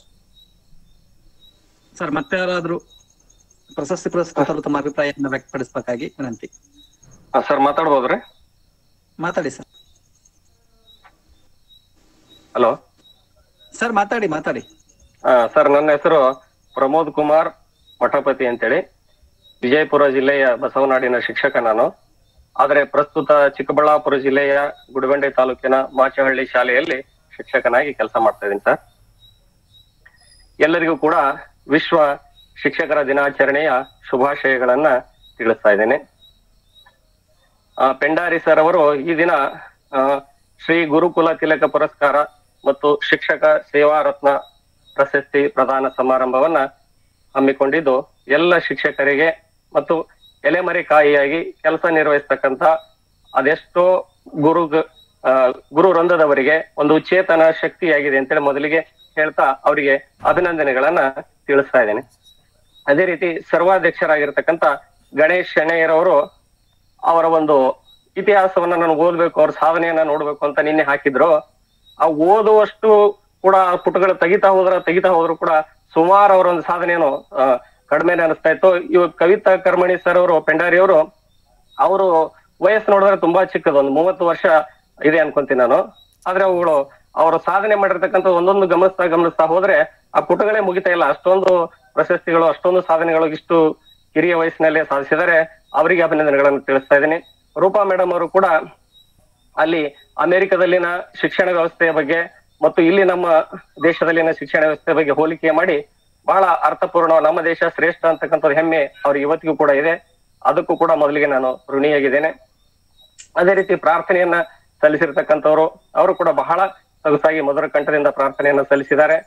ಸರ್ ಮತ್ತೆ ಯಾರಾದ್ರೂ ಪ್ರಶಸ್ತಿ ಪುರಸ್ಕೃತರು ತಮ್ಮ ಅಭಿಪ್ರಾಯವನ್ನು ವ್ಯಕ್ತಪಡಿಸಬೇಕಾಗಿ ವಿನಂತಿ ಸರ್ ಮಾತಾಡ್ಬೋದ್ರಿ ಮಾತಾಡಿ ಸರ್ ಹಲೋ ಸರ್ ಮಾತಾಡಿ ಮಾತಾಡಿ ಸರ್ ನನ್ನ ಹೆಸರು ಪ್ರಮೋದ್ ಕುಮಾರ್ ಮಠಪತಿ ಅಂತೇಳಿ ವಿಜಯಪುರ ಜಿಲ್ಲೆಯ ಬಸವನಾಡಿನ ಶಿಕ್ಷಕ ನಾನು ಆದರೆ ಪ್ರಸ್ತುತ ಚಿಕ್ಕಬಳ್ಳಾಪುರ ಜಿಲ್ಲೆಯ ಗುಡಿಬಂಡೆ ತಾಲೂಕಿನ ಮಾಚಹಳ್ಳಿ ಶಾಲೆಯಲ್ಲಿ ಶಿಕ್ಷಕನಾಗಿ ಕೆಲಸ ಮಾಡ್ತಾ ಇದ್ದೀನಿ ಸರ್ ಎಲ್ಲರಿಗೂ ಕೂಡ ವಿಶ್ವ ಶಿಕ್ಷಕರ ದಿನಾಚರಣೆಯ ಶುಭಾಶಯಗಳನ್ನ ತಿಳಿಸ್ತಾ ಇದ್ದೇನೆ ಆ, ಪೆಂಡಾರಿ ಸರ್ ಅವರು ಈ ದಿನ ಆ, ಶ್ರೀ ಗುರುಕುಲ ತಿಲಕ ಪುರಸ್ಕಾರ ಮತ್ತು ಶಿಕ್ಷಕ ಸೇವಾ ರತ್ನ ಪ್ರಶಸ್ತಿ ಪ್ರದಾನ ಸಮಾರಂಭವನ್ನ ಹಮ್ಮಿಕೊಂಡಿದ್ದು ಎಲ್ಲ ಶಿಕ್ಷಕರಿಗೆ ಮತ್ತು ಎಲೆಮರೆಕಾಯಿಯಾಗಿ ಕೆಲಸ ನಿರ್ವಹಿಸ್ತಕ್ಕಂತ ಅದೆಷ್ಟೋ ಗುರು ಆ, ಗುರು ವೃಂದದವರಿಗೆ ಒಂದು ಚೇತನ ಶಕ್ತಿಯಾಗಿದೆ ಅಂತೇಳಿ ಮೊದಲಿಗೆ ಹೇಳ್ತಾ ಅವರಿಗೆ ಅಭಿನಂದನೆಗಳನ್ನ ತಿಳಿಸ್ತಾ ಇದ್ದೇನೆ ಅದೇ ರೀತಿ ಸರ್ವಾಧ್ಯಕ್ಷರಾಗಿರ್ತಕ್ಕಂಥ ಗಣೇಶ್ ಶೆಣೆಯರವರು ಅವರ ಒಂದು ಇತಿಹಾಸವನ್ನ ನಾನು ಓದ್ಬೇಕು ಅವ್ರ ಸಾಧನೆಯನ್ನ ನೋಡ್ಬೇಕು ಅಂತ ನಿನ್ನೆ ಹಾಕಿದ್ರು ಆ ಓದುವಷ್ಟು ಕೂಡ ಆ ಪುಟಗಳು ತೆಗಿತಾ ಹೋದ್ರ ತೆಗಿತಾ ಹೋದ್ರು ಕೂಡ ಸುಮಾರು ಅವರ ಒಂದು ಸಾಧನೆಯನ್ನು ಆ, ಕಡಿಮೆನೆ ಅನಿಸ್ತಾ ಇತ್ತು ಇವಾಗ ಕವಿತಾ ಕರ್ಮಣಿ ಸರ್ ಅವರು ಪೆಂಡಾರಿ ಅವರು ಅವರು ವಯಸ್ಸು ನೋಡಿದ್ರೆ ತುಂಬಾ ಚಿಕ್ಕದು ಒಂದು ಮೂವತ್ತು ವರ್ಷ ಇದೆ ಅನ್ಕೊಂತೀನಿ ನಾನು ಆದ್ರೆ ಅವುಗಳು ಅವರು ಸಾಧನೆ ಮಾಡಿರ್ತಕ್ಕಂಥ ಒಂದೊಂದು ಗಮನಿಸ್ತಾ ಗಮನಿಸ್ತಾ ಹೋದ್ರೆ ಆ ಪುಟಗಳೇ ಮುಗಿತಾ ಇಲ್ಲ ಅಷ್ಟೊಂದು ಪ್ರಶಸ್ತಿಗಳು ಅಷ್ಟೊಂದು ಸಾಧನೆಗಳು ಇಷ್ಟು ಕಿರಿಯ ವಯಸ್ಸಿನಲ್ಲೇ ಸಾಧಿಸಿದರೆ ಅವರಿಗೆ ಅಭಿನಂದನೆಗಳನ್ನು ತಿಳಿಸ್ತಾ ಇದ್ದೀನಿ ರೂಪಾ ಮೇಡಮ್ ಅವರು ಕೂಡ ಅಲ್ಲಿ ಅಮೆರಿಕದಲ್ಲಿನ ಶಿಕ್ಷಣ ವ್ಯವಸ್ಥೆಯ ಬಗ್ಗೆ ಮತ್ತು ಇಲ್ಲಿ ನಮ್ಮ ದೇಶದಲ್ಲಿನ ಶಿಕ್ಷಣ ವ್ಯವಸ್ಥೆ ಬಗ್ಗೆ ಹೋಲಿಕೆ ಮಾಡಿ ಬಹಳ ಅರ್ಥಪೂರ್ಣ ನಮ್ಮ ದೇಶ ಶ್ರೇಷ್ಠ ಅಂತಕ್ಕಂಥದ್ದು ಹೆಮ್ಮೆ ಅವ್ರಿಗೆ ಇವತ್ತಿಗೂ ಕೂಡ ಇದೆ ಅದಕ್ಕೂ ಕೂಡ ಮೊದಲಿಗೆ ನಾನು ಋಣಿಯಾಗಿದ್ದೇನೆ ಅದೇ ರೀತಿ ಪ್ರಾರ್ಥನೆಯನ್ನ ಸಲ್ಲಿಸಿರ್ತಕ್ಕಂಥವ್ರು ಅವರು ಕೂಡ ಬಹಳ ಸೊಗಸಾಗಿ ಮಧುರ ಕಂಠದಿಂದ ಪ್ರಾರ್ಥನೆಯನ್ನ ಸಲ್ಲಿಸಿದ್ದಾರೆ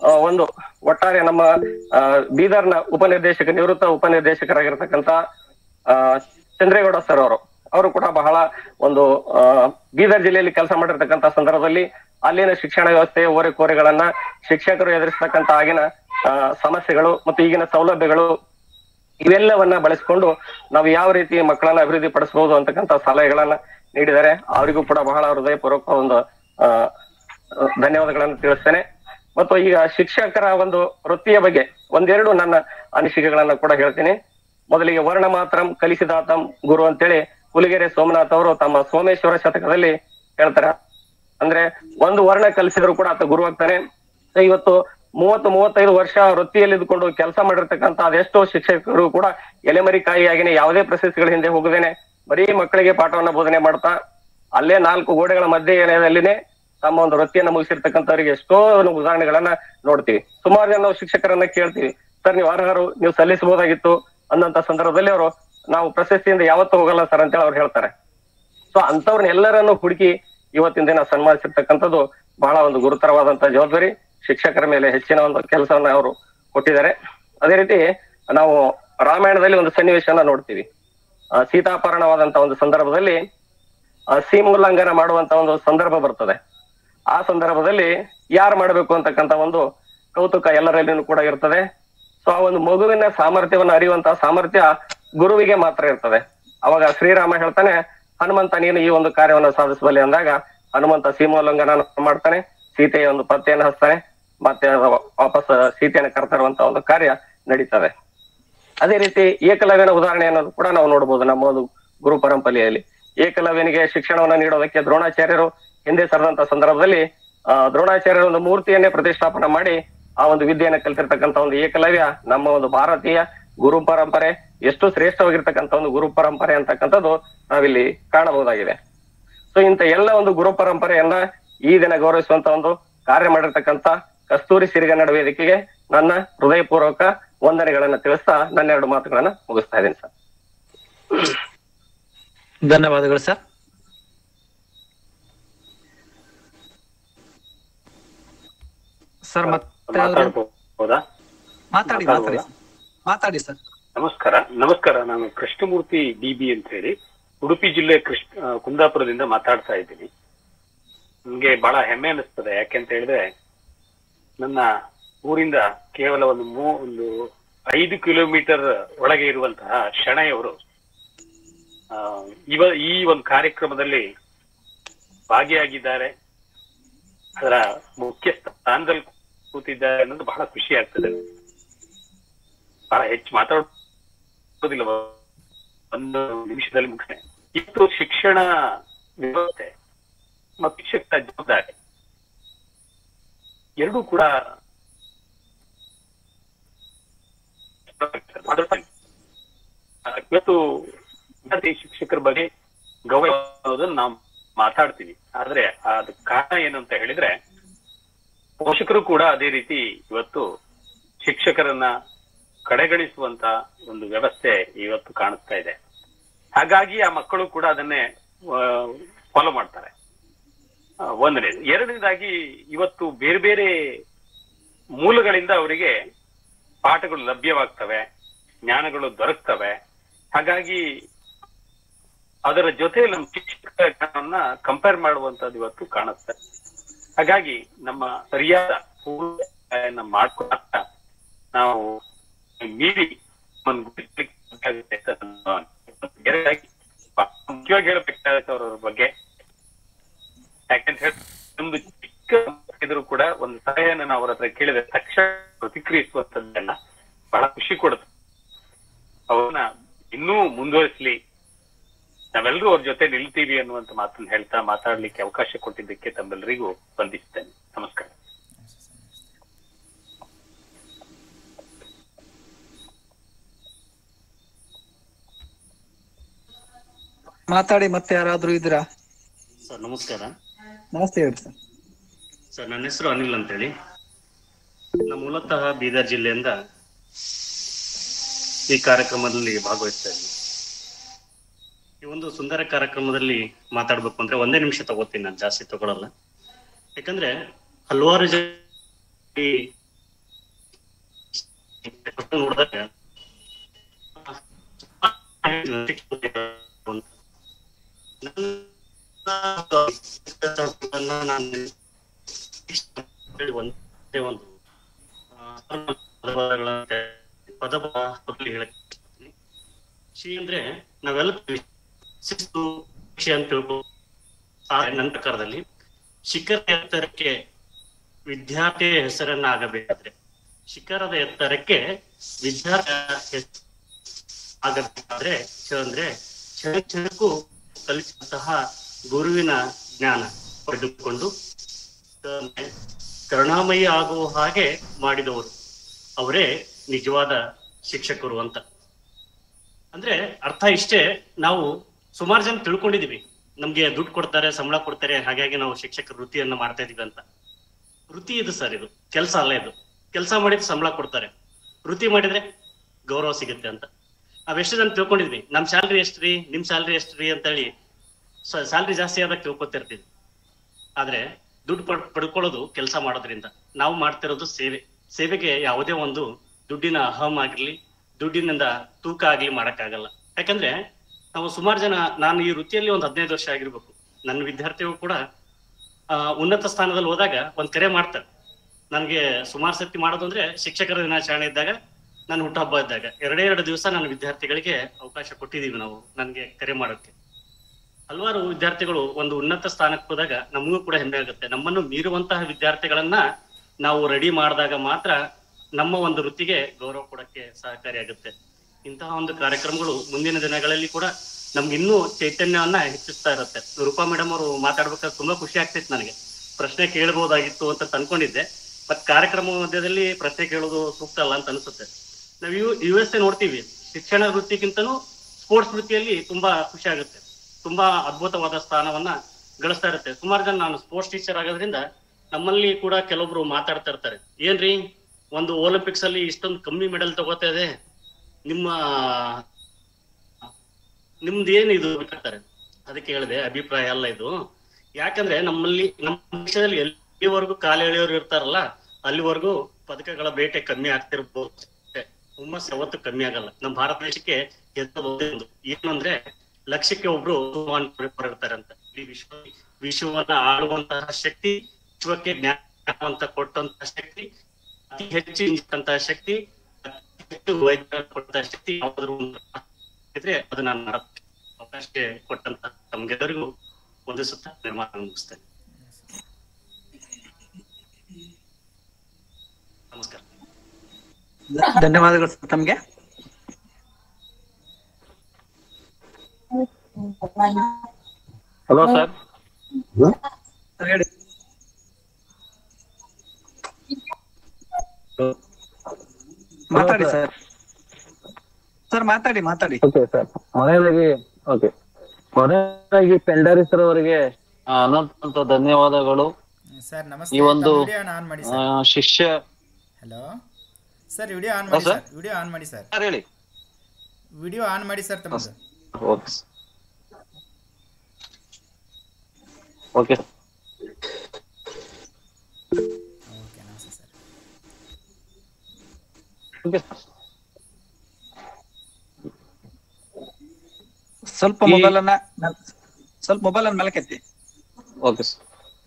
ಆ, ಒಂದು ಒಟ್ಟಾರೆ ನಮ್ಮ ಆ, ಬೀದರ್ನ ಉಪನಿರ್ದೇಶಕ ನಿವೃತ್ತ ಉಪನಿರ್ದೇಶಕರಾಗಿರ್ತಕ್ಕಂತ ಆ, ಚಂದ್ರೇಗೌಡ ಸರ್ ಅವರು ಅವರು ಕೂಡ ಬಹಳ ಒಂದು ಆ, ಬೀದರ್ ಜಿಲ್ಲೆಯಲ್ಲಿ ಕೆಲಸ ಮಾಡಿರ್ತಕ್ಕಂತ ಸಂದರ್ಭದಲ್ಲಿ ಅಲ್ಲಿನ ಶಿಕ್ಷಣ ವ್ಯವಸ್ಥೆ ಓರೆಕೋರೆಗಳನ್ನ ಶಿಕ್ಷಕರು ಎದುರಿಸ್ತಕ್ಕಂತ ಆಗಿನ ಆ, ಸಮಸ್ಯೆಗಳು ಮತ್ತು ಈಗಿನ ಸೌಲಭ್ಯಗಳು ಇವೆಲ್ಲವನ್ನ ಬಳಸಿಕೊಂಡು ನಾವು ಯಾವ ರೀತಿ ಮಕ್ಕಳನ್ನ ಅಭಿವೃದ್ಧಿ ಪಡಿಸಬಹುದು ಅಂತಕ್ಕಂಥ ಸಲಹೆಗಳನ್ನ ನೀಡಿದ್ದಾರೆ ಅವರಿಗೂ ಕೂಡ ಬಹಳ ಹೃದಯಪೂರ್ವಕ ಒಂದು ಆ, ಧನ್ಯವಾದಗಳನ್ನು ತಿಳಿಸ್ತೇನೆ ಮತ್ತು ಈಗ ಶಿಕ್ಷಕರ ಒಂದು ವೃತ್ತಿಯ ಬಗ್ಗೆ ಒಂದೆರಡು ನನ್ನ ಅನಿಸಿಕೆಗಳನ್ನ ಕೂಡ ಹೇಳ್ತೀನಿ ಮೊದಲಿಗೆ ವರ್ಣ ಮಾತ್ರಂ ಕಲಿಸಿದಾತಂ ಗುರು ಅಂತೇಳಿ ಹುಲಿಗೆರೆ ಸೋಮನಾಥ್ ಅವರು ತಮ್ಮ ಸೋಮೇಶ್ವರ ಶತಕದಲ್ಲಿ ಹೇಳ್ತಾರೆ ಅಂದ್ರೆ ಒಂದು ವರ್ಣ ಕಲಿಸಿದ್ರು ಕೂಡ ಆತ ಗುರು ಆಗ್ತಾನೆ ಸೊ ಇವತ್ತು ಮೂವತ್ತು ಮೂವತ್ತೈದು ವರ್ಷ ವೃತ್ತಿಯಲ್ಲಿ ಇದ್ಕೊಂಡು ಕೆಲಸ ಮಾಡಿರ್ತಕ್ಕಂತ ಅದೆಷ್ಟೋ ಶಿಕ್ಷಕರು ಕೂಡ ಎಲೆಮರಿಕಾಯಿಯಾಗಿನೇ ಯಾವುದೇ ಪ್ರಶಸ್ತಿಗಳ ಹಿಂದೆ ಹೋಗದೇನೆ ಬರೀ ಮಕ್ಕಳಿಗೆ ಪಾಠವನ್ನ ಬೋಧನೆ ಮಾಡ್ತಾ ಅಲ್ಲೇ ನಾಲ್ಕು ಗೋಡೆಗಳ ಮಧ್ಯದಲ್ಲಿನೇ ತಮ್ಮ ಒಂದು ವೃತ್ತಿಯನ್ನ ಮುಗಿಸಿರ್ತಕ್ಕಂಥವ್ರಿಗೆ ಎಷ್ಟೋ ಒಂದು ಉದಾಹರಣೆಗಳನ್ನ ನೋಡ್ತೀವಿ ಸುಮಾರು ಜನ ನಾವು ಶಿಕ್ಷಕರನ್ನ ಕೇಳ್ತೀವಿ ಸರ್ ನೀವು ಅರ್ಹರು ನೀವು ಸಲ್ಲಿಸಬಹುದಾಗಿತ್ತು ಅನ್ನೋಂತ ಸಂದರ್ಭದಲ್ಲಿ ಅವರು ನಾವು ಪ್ರಶಸ್ತಿಯಿಂದ ಯಾವತ್ತೂ ಹೋಗಲ್ಲ ಸರ್ ಅಂತೇಳಿ ಅವ್ರು ಹೇಳ್ತಾರೆ ಸೊ ಅಂತವ್ರನ್ನ ಎಲ್ಲರನ್ನು ಹುಡುಕಿ ಇವತ್ತಿನ ದಿನ ಸನ್ಮಾನಿಸಿರ್ತಕ್ಕಂಥದ್ದು ಬಹಳ ಒಂದು ಗುರುತರವಾದಂತ ಜವಾಬ್ದಾರಿ ಶಿಕ್ಷಕರ ಮೇಲೆ ಹೆಚ್ಚಿನ ಒಂದು ಕೆಲಸವನ್ನ ಅವರು ಕೊಟ್ಟಿದ್ದಾರೆ ಅದೇ ರೀತಿ ನಾವು ರಾಮಾಯಣದಲ್ಲಿ ಒಂದು ಸನ್ನಿವೇಶನ ನೋಡ್ತೀವಿ ಆ, ಸೀತಾಪಹರಣವಾದಂತ ಒಂದು ಸಂದರ್ಭದಲ್ಲಿ ಆ, ಸೀಮೋಲ್ಲಂಘನ ಮಾಡುವಂತ ಒಂದು ಸಂದರ್ಭ ಬರ್ತದೆ ಆ ಸಂದರ್ಭದಲ್ಲಿ ಯಾರು ಮಾಡಬೇಕು ಅಂತಕ್ಕಂತ ಒಂದು ಕೌತುಕ ಎಲ್ಲರಲ್ಲಿನೂ ಕೂಡ ಇರ್ತದೆ ಸೊ ಆ ಒಂದು ಮಗುವಿನ ಸಾಮರ್ಥ್ಯವನ್ನು ಅರಿಯುವಂತಹ ಸಾಮರ್ಥ್ಯ ಗುರುವಿಗೆ ಮಾತ್ರ ಇರ್ತದೆ ಅವಾಗ ಶ್ರೀರಾಮ ಹೇಳ್ತಾನೆ ಹನುಮಂತ ನೀನು ಈ ಒಂದು ಕಾರ್ಯವನ್ನು ಸಾಧಿಸಬಲ್ಲೆ ಅಂದಾಗ ಹನುಮಂತ ಸೀಮೋಲ್ಲಂಘನ ಮಾಡ್ತಾನೆ ಸೀತೆಯ ಒಂದು ಪತ್ತೆಯನ್ನು ಹಚ್ತಾನೆ ಮತ್ತೆ ಅದು ವಾಪಸ್ ಸೀತೆಯನ್ನು ಕರ್ತರುವಂತ ಒಂದು ಕಾರ್ಯ ನಡೀತದೆ ಅದೇ ರೀತಿ ಏಕಲವ್ಯನ ಉದಾಹರಣೆಯನ್ನು ಕೂಡ ನಾವು ನೋಡಬಹುದು ನಮ್ಮ ಒಂದು ಗುರು ಪರಂಪರೆಯಲ್ಲಿ ಏಕಲವ್ಯನಿಗೆ ಶಿಕ್ಷಣವನ್ನ ನೀಡೋದಕ್ಕೆ ದ್ರೋಣಾಚಾರ್ಯರು ಹಿಂದೆ ಸರಿದಂತ ಸಂದರ್ಭದಲ್ಲಿ ಆ ದ್ರೋಣಾಚಾರ್ಯರ ಒಂದು ಮೂರ್ತಿಯನ್ನೇ ಪ್ರತಿಷ್ಠಾಪನೆ ಮಾಡಿ ಆ ಒಂದು ವಿದ್ಯೆಯನ್ನ ಕಲ್ತಿರ್ತಕ್ಕಂತ ಒಂದು ಏಕಲವ್ಯ ನಮ್ಮ ಒಂದು ಭಾರತೀಯ ಗುರು ಪರಂಪರೆ ಎಷ್ಟು ಶ್ರೇಷ್ಠವಾಗಿರ್ತಕ್ಕಂಥ ಒಂದು ಗುರು ಪರಂಪರೆ ಅಂತಕ್ಕಂಥದ್ದು ನಾವಿಲ್ಲಿ ಕಾಣಬಹುದಾಗಿದೆ ಸೊ ಇಂತ ಎಲ್ಲ ಒಂದು ಗುರು ಪರಂಪರೆಯನ್ನ ಈ ದಿನ ಗೌರವಿಸುವಂತ ಒಂದು ಕಾರ್ಯ ಮಾಡಿರ್ತಕ್ಕಂತ ಕಸ್ತೂರಿ ಸಿರಿಗನ್ನಡ ವೇದಿಕೆಗೆ ನನ್ನ ಹೃದಯಪೂರ್ವಕ ವಂದನೆಗಳನ್ನ ತಿಳಿಸ್ತಾ ನನ್ನ ಎರಡು ಮಾತುಗಳನ್ನ ಮುಗಿಸ್ತಾ ಇದ್ದೀನಿ ಸರ್ ಧನ್ಯವಾದಗಳು ಸರ್ ಸರ್ ಮತ್ತೆ ಯಾವ್ದಾದ್ರು- ಮಾತಾಡ್ಬೋದಾ ಮಾತಾಡಿ ಮಾತಾಡಿ ಮಾತಾಡ್ಬೋದಾ? ಮಾತಾಡಿ ಸರ್ ನಮಸ್ಕಾರ ನಮಸ್ಕಾರ ನಾನು ಕೃಷ್ಣಮೂರ್ತಿ ಡಿ ಬಿ ಅಂತ ಹೇಳಿ ಉಡುಪಿ ಜಿಲ್ಲೆ ಕೃಷ್ಣ ಆ, ಕುಂದಾಪುರದಿಂದ ಮಾತಾಡ್ತಾ ಇದ್ದೀನಿ ನಮ್ಗೆ ಬಹಳ ಹೆಮ್ಮೆ ಅನಿಸ್ತದೆ ಯಾಕೆಂತ ಹೇಳಿದ್ರೆ ನನ್ನ ಊರಿಂದ ಕೇವಲ ಒಂದು ಮೂ ಒಂದು ಐದು ಕಿಲೋಮೀಟರ್ ಒಳಗೆ ಇರುವಂತಹ ಶಣೆಯವರು ಆ, ಇವ ಈ ಒಂದು ಕಾರ್ಯಕ್ರಮದಲ್ಲಿ ಭಾಗಿಯಾಗಿದ್ದಾರೆ ಅದರ ಮುಖ್ಯ ಸ್ಥಾನದಲ್ಲಿ ಕೂತಿದ್ದಾರೆ ಅನ್ನೋದು ಬಹಳ ಖುಷಿ ಆಗ್ತದೆ ಬಹಳ ಹೆಚ್ಚು ಮಾತಾಡೋದಿಲ್ಲ ಒಂದು ನಿಮಿಷದಲ್ಲಿ ಮುಗಿಸ್ತೇನೆ ಇವತ್ತು ಶಿಕ್ಷಣ ವ್ಯವಸ್ಥೆ ಮತ್ತು ಶಿಕ್ಷಕರ ಜವಾಬ್ದಾರಿ ಎರಡೂ ಕೂಡ ಮಾತಾಡ್ತಾ- ಇವತ್ತು ವಿದ್ಯಾರ್ಥಿ ಶಿಕ್ಷಕರ ಬಗ್ಗೆ ಗೌರವ ಅನ್ನೋದನ್ನ ನಾವು ಮಾತಾಡ್ತೀವಿ ಆದ್ರೆ ಅದು ಕಾರಣ ಏನು ಅಂತ ಹೇಳಿದ್ರೆ ಪೋಷಕರು ಕೂಡ ಅದೇ ರೀತಿ ಇವತ್ತು ಶಿಕ್ಷಕರನ್ನ ಕಡೆಗಣಿಸುವಂತ ಒಂದು ವ್ಯವಸ್ಥೆ ಇವತ್ತು ಕಾಣಿಸ್ತಾ ಇದೆ ಹಾಗಾಗಿ ಆ ಮಕ್ಕಳು ಕೂಡ ಅದನ್ನೇ ಫಾಲೋ ಮಾಡ್ತಾರೆ ಆ, ಒಂದನೇದು ಎರಡನೇದಾಗಿ ಇವತ್ತು ಬೇರೆ ಬೇರೆ ಮೂಲಗಳಿಂದ ಅವರಿಗೆ ಪಾಠಗಳು ಲಭ್ಯವಾಗ್ತವೆ ಜ್ಞಾನಗಳು ದೊರಕ್ತವೆ ಹಾಗಾಗಿ ಅದರ ಜೊತೆ ನಮ್ಮ ಶಿಕ್ಷಕರ ಜ್ಞಾನವನ್ನ ಕಂಪೇರ್ ಮಾಡುವಂತದ್ದು ಇವತ್ತು ಕಾಣುತ್ತೆ ಹಾಗಾಗಿ ನಮ್ಮ ಸರಿಯಾದ ಪೂರ್ಣ ಮಾಡ್ಕೊಳ್ತಾ ನಾವು ಮೀರಿ ನಮ್ಮನ್ನ ಗುರುತಿಸ್ಲಿಕ್ಕೆ ಸಾಧ್ಯ ಆಗುತ್ತೆ ಅಂತ ನಾನು ಅನ್ಕೊಳ್ತೀನಿ. ಎರಡನೇದಾಗಿ ಬಹಳ ಮುಖ್ಯವಾಗಿ ಹೇಳಬೇಕಾಗುತ್ತೆ ಅವರ ಬಗ್ಗೆ ಯಾಕಂತ ಹೇಳಿ ಒಂದು ಚಿಕ್ಕ ಇದ್ರು ಕೂಡ ಒಂದು ಸಲಹೆಯನ್ನು ನಾವು ಅವ್ರ ಹತ್ರ ಕೇಳಿದ್ರೆ ತಕ್ಷಣ ಪ್ರತಿಕ್ರಿಯಿಸುವಂತದ್ದೆಲ್ಲ ಬಹಳ ಖುಷಿ ಕೊಡುತ್ತೆ ಅವನ್ನ ಇನ್ನೂ ಮುಂದುವರಿಸಲಿ ನಾವೆಲ್ಲರೂ ಅವ್ರ ಜೊತೆ ನಿಲ್ತೀವಿ ಅನ್ನುವಂತ ಮಾತನ್ನ ಹೇಳ್ತಾ ಮಾತಾಡ್ಲಿಕ್ಕೆ ಅವಕಾಶ ಕೊಟ್ಟಿದ್ದಕ್ಕೆ ತಮ್ಮೆಲ್ಲರಿಗೂ ವಂದಿಸ್ತೇನೆ ನಮಸ್ಕಾರ ಮಾತಾಡಿ ಮತ್ತೆ ಯಾರಾದ್ರೂ ಇದ್ದೀರಾ ಸರ್ ನಮಸ್ಕಾರ ನಮಸ್ತೆ ಹೇಳಿ ಸರ್ ಸರ್ ನನ್ನ ಹೆಸರು ಅನಿಲ್ ಅಂತೇಳಿ ನಾನು ಮೂಲತಃ ಬೀದರ್ ಜಿಲ್ಲೆಯಿಂದ ಈ ಕಾರ್ಯಕ್ರಮದಲ್ಲಿ ಭಾಗವಹಿಸ್ತಾ ಇದ್ದೀನಿ ಈ ಒಂದು ಸುಂದರ ಕಾರ್ಯಕ್ರಮದಲ್ಲಿ ಮಾತಾಡ್ಬೇಕು ಅಂದ್ರೆ ಒಂದೇ ನಿಮಿಷ ತಗೋತೀನಿ ನಾನು ಜಾಸ್ತಿ ತಗೊಳಲ್ಲ ಯಾಕಂದ್ರೆ ಹಲವಾರು ಜನ ಈ ನೋಡಿದಾಗ ಹೇಳಿ ಒಂದೇ ಒಂದು ಆ, ಪದಗಳನ್ನ ಪದಬ ಹೇಳಕ್ ಶಿ ಅಂದ್ರೆ ನಾವೆಲ್ಲ ಶಿಸ್ತು ಶಿಕ್ಷೆ ಅಂತ ತಿಳ್ಕೊ ಆ ನನ್ನ ಪ್ರಕಾರದಲ್ಲಿ ಶಿಖರದ ಎತ್ತರಕ್ಕೆ ವಿದ್ಯಾರ್ಥಿಯ ಹೆಸರನ್ನ ಆಗಬೇಕಾದ್ರೆ ಶಿಖರದ ಎತ್ತರಕ್ಕೆ ವಿದ್ಯಾರ್ಥಿ ಹೆಸ್- ಆಗಬೇಕಾದ್ರೆ ಕ್ಷ ಅಂದ್ರೆ ಕ್ಷಣ ಕ್ಷಣಕ್ಕೂ ಕಲಿಸಿದಂತಹ ಗುರುವಿನ ಜ್ಞಾನ ಪಡೆದುಕೊಂಡು ತ- ಕರುಣಾಮಯಿ ಆಗುವ ಹಾಗೆ ಮಾಡಿದವರು ಅವರೇ ನಿಜವಾದ ಶಿಕ್ಷಕರು ಅಂತ ಅಂದ್ರೆ ಅರ್ಥ ಇಷ್ಟೇ ನಾವು ಸುಮಾರು ಜನ ತಿಳ್ಕೊಂಡಿದೀವಿ ನಮ್ಗೆ ದುಡ್ಡು ಕೊಡ್ತಾರೆ ಸಂಬಳ ಕೊಡ್ತಾರೆ ಹಾಗಾಗಿ ನಾವು ಶಿಕ್ಷಕ ವೃತ್ತಿಯನ್ನ ಮಾಡ್ತಾ ಇದೀವಿ ಅಂತ ವೃತ್ತಿ ಇದು ಸರ್ ಇದು ಕೆಲಸ ಅಲ್ಲ ಇದು ಕೆಲಸ ಮಾಡಿದ್ರೆ ಸಂಬಳ ಕೊಡ್ತಾರೆ ವೃತ್ತಿ ಮಾಡಿದ್ರೆ ಗೌರವ ಸಿಗುತ್ತೆ ಅಂತ ನಾವೆಷ್ಟು ಜನ ತಿಳ್ಕೊಂಡಿದ್ವಿ ನಮ್ ಸ್ಯಾಲ್ರಿ ಎಷ್ಟ್ರಿ ನಿಮ್ ಸ್ಯಾಲ್ರಿ ಎಷ್ಟ್ರಿ ಅಂತೇಳಿ ಸ್ಯಾಲ್ರಿ ಜಾಸ್ತಿ ಆದಾಗ ತಿಳ್ಕೊತಿರ್ತೀವಿ ಆದ್ರೆ ದುಡ್ಡು ಪಡ್ ಪಡ್ಕೊಳ್ಳೋದು ಕೆಲಸ ಮಾಡೋದ್ರಿಂದ ನಾವು ಮಾಡ್ತಿರೋದು ಸೇವೆ ಸೇವೆಗೆ ಯಾವುದೇ ಒಂದು ದುಡ್ಡಿನ ಅಹಂ ಆಗಿರ್ಲಿ ದುಡ್ಡಿನಿಂದ ತೂಕ ಆಗ್ಲಿ ಮಾಡಕ್ಕಾಗಲ್ಲ ಯಾಕಂದ್ರೆ ನಾವು ಸುಮಾರು ಜನ ನಾನು ಈ ವೃತ್ತಿಯಲ್ಲಿ ಒಂದು ಹದಿನೈದು ವರ್ಷ ಆಗಿರ್ಬೇಕು ನನ್ನ ವಿದ್ಯಾರ್ಥಿಗಳು ಕೂಡ ಆ, ಉನ್ನತ ಸ್ಥಾನದಲ್ಲಿ ಹೋದಾಗ ಒಂದ್ ಕರೆ ಮಾಡ್ತಾರೆ ನನಗೆ ಸುಮಾರು ಸತಿ ಮಾಡೋದು ಅಂದ್ರೆ ಶಿಕ್ಷಕರ ದಿನಾಚರಣೆ ಇದ್ದಾಗ ನಾನು ಹುಟ್ಟುಹಬ್ಬ ಇದ್ದಾಗ ಎರಡೇ ಎರಡು ದಿವಸ ನನ್ನ ವಿದ್ಯಾರ್ಥಿಗಳಿಗೆ ಅವಕಾಶ ಕೊಟ್ಟಿದೀವಿ ನಾವು ನನಗೆ ಕರೆ ಮಾಡೋಕ್ಕೆ ಹಲವಾರು ವಿದ್ಯಾರ್ಥಿಗಳು ಒಂದು ಉನ್ನತ ಸ್ಥಾನಕ್ಕೆ ಹೋದಾಗ ನಮಗೂ ಕೂಡ ಹೆಮ್ಮೆ ಆಗುತ್ತೆ ನಮ್ಮನ್ನು ಮೀರುವಂತಹ ವಿದ್ಯಾರ್ಥಿಗಳನ್ನ ನಾವು ರೆಡಿ ಮಾಡಿದಾಗ ಮಾತ್ರ ನಮ್ಮ ಒಂದು ವೃತ್ತಿಗೆ ಗೌರವ ಕೊಡಕ್ಕೆ ಸಹಕಾರಿಯಾಗುತ್ತೆ ಇಂತಹ ಒಂದು ಕಾರ್ಯಕ್ರಮಗಳು ಮುಂದಿನ ದಿನಗಳಲ್ಲಿ ಕೂಡ ನಮ್ಗೆ ಇನ್ನೂ ಚೈತನ್ಯವನ್ನ ಹೆಚ್ಚಿಸ್ತಾ ಇರುತ್ತೆ ರೂಪಾ ಮೇಡಮ್ ಅವರು ಮಾತಾಡ್ಬೇಕಾದ್ರೆ ತುಂಬಾ ಖುಷಿ ಆಗ್ತಿತ್ತು ನನಗೆ ಪ್ರಶ್ನೆ ಕೇಳಬಹುದಾಗಿತ್ತು ಅಂತ ಅನ್ಕೊಂಡಿದ್ದೆ ಬಟ್ ಕಾರ್ಯಕ್ರಮ ಮಧ್ಯದಲ್ಲಿ ಪ್ರಶ್ನೆ ಕೇಳೋದು ಸೂಕ್ತ ಅಲ್ಲ ಅಂತ ಅನ್ಸುತ್ತೆ ನಾವು ಯು ಯು ಎಸ್ ಎ ನೋಡ್ತೀವಿ ಶಿಕ್ಷಣ ವೃತ್ತಿಗಿಂತನೂ ಸ್ಪೋರ್ಟ್ಸ್ ವೃತ್ತಿಯಲ್ಲಿ ತುಂಬಾ ಖುಷಿ ಆಗುತ್ತೆ ತುಂಬಾ ಅದ್ಭುತವಾದ ಸ್ಥಾನವನ್ನ ಗಳಿಸ್ತಾ ಇರುತ್ತೆ ಸುಮಾರು ಜನ ನಾನು ಸ್ಪೋರ್ಟ್ಸ್ ಟೀಚರ್ ಆಗೋದ್ರಿಂದ ನಮ್ಮಲ್ಲಿ ಕೂಡ ಕೆಲವೊಬ್ರು ಮಾತಾಡ್ತಾ ಇರ್ತಾರೆ ಏನ್ರಿ ಒಂದು ಒಲಿಂಪಿಕ್ಸ್ ಅಲ್ಲಿ ಇಷ್ಟೊಂದು ಕಮ್ಮಿ ಮೆಡಲ್ ತಗೋತಾ ಇದೆ ನಿಮ್ಮ ನಿಮ್ದು ಏನು ಇದು ಅಂತಾರೆ ಅದಕ್ಕೆ ಹೇಳಿದೆ ಅಭಿಪ್ರಾಯ ಅಲ್ಲ ಇದು ಯಾಕಂದ್ರೆ ನಮ್ಮಲ್ಲಿ ನಮ್ಮ ದೇಶದಲ್ಲಿ ಎಲ್ಲಿವರೆಗೂ ಕಾಲ ಎಳೆಯೋರು ಇರ್ತಾರಲ್ಲ ಅಲ್ಲಿವರೆಗೂ ಪದಕಗಳ ಬೇಟೆ ಕಮ್ಮಿ ಆಗ್ತಿರ್ಬೋದು ಅಷ್ಟೇ. ಹುಮ್ಮಸ್ ಯಾವತ್ತೂ ಕಮ್ಮಿ ಆಗಲ್ಲ ನಮ್ಮ ಭಾರತ ದೇಶಕ್ಕೆ ಎದ್ದ ಒಂದೇ ಒಂದು ಏನಂದ್ರೆ ಲಕ್ಷ್ಯಕ್ಕೆ ಒಬ್ರು ಇರ್ತಾರೆ ಅಂತ ಇಡೀ ವಿಶ್ವ ವಿಶ್ವವನ್ನ ಆಳುವಂತಹ ಶಕ್ತಿ ವಿಶ್ವಕ್ಕೆ ಜ್ಞಾನವಂತ ಕೊಟ್ಟಂತಹ ಶಕ್ತಿ ಅತಿ ಹೆಚ್ಚು ಇಂತಹ ಶಕ್ತಿ ಅತಿ ಹೆಚ್ಚು ವೈದ್ಯ ಕೊಟ್ಟಂತಹ ಶಕ್ತಿ ಯಾವ್ದಾದ್ರು ಒಂದು ಇದ್ರೆ ಅದು ನಾನು ಅವಕಾಶ ಕೊಟ್ಟಂತ ತಮ್ಗೆಲ್ಲರಿಗೂ ಒಂದು ಸುತ್ತ ನಿರ್ಮಾಣ ಮುಗಿಸ್ತೇನೆ ನಮಸ್ಕಾರ ಧನ್ಯವಾದಗಳು ಸರ್ ತಮ್ಗೆ ಹಲೋ ಸರ್ ಹೇಳಿ ಮಾತಾಡಿ ಸರ್ ಸರ್ ಮಾತಾಡಿ ಮಾತಾಡಿ ಓಕೆ ಸರ್ ಮೊದಲಾಗಿ ಓಕೆ ಮೊದಲಾಗಿ ಪೆಂಡಾರಿ ಸರ್ ಅವರಿಗೆ ಅನಂತ ಧನ್ಯವಾದಗಳು ಸರ್ ಈ ನಮಸ್ತೆ ಒಂದು ವಿಡಿಯೋನ ಆನ್ ಮಾಡಿ ಆ, ಸರ್ ಶಿಷ್ಯ ಹಲೋ ಸರ್ ವಿಡಿಯೋ ಆನ್ ಹಾ, ಮಾಡಿ ಸರ್? ಸರ್ ವಿಡಿಯೋ ಆನ್ ಮಾಡಿ ಸರ್ ಸರ್ ಹೇಳಿ ವಿಡಿಯೋ ಆನ್ ಮಾಡಿ ಸರ್ ತಮ್ಮದು ಓಕೆ ಓಕೆ ಓಕೆ ನಮಸ್ತೆ ಸರ್ ಓಕೆ ಸ್ವಲ್ಪ ಈ- ಮೊಬೈಲ್ ಅನ್ನ ಸ್ವಲ್ಪ ಮೊಬೈಲ್ ಅನ್ನ ಮೇಲಕ್ಕೆತ್ತಿ ಓಕೆ ಸರ್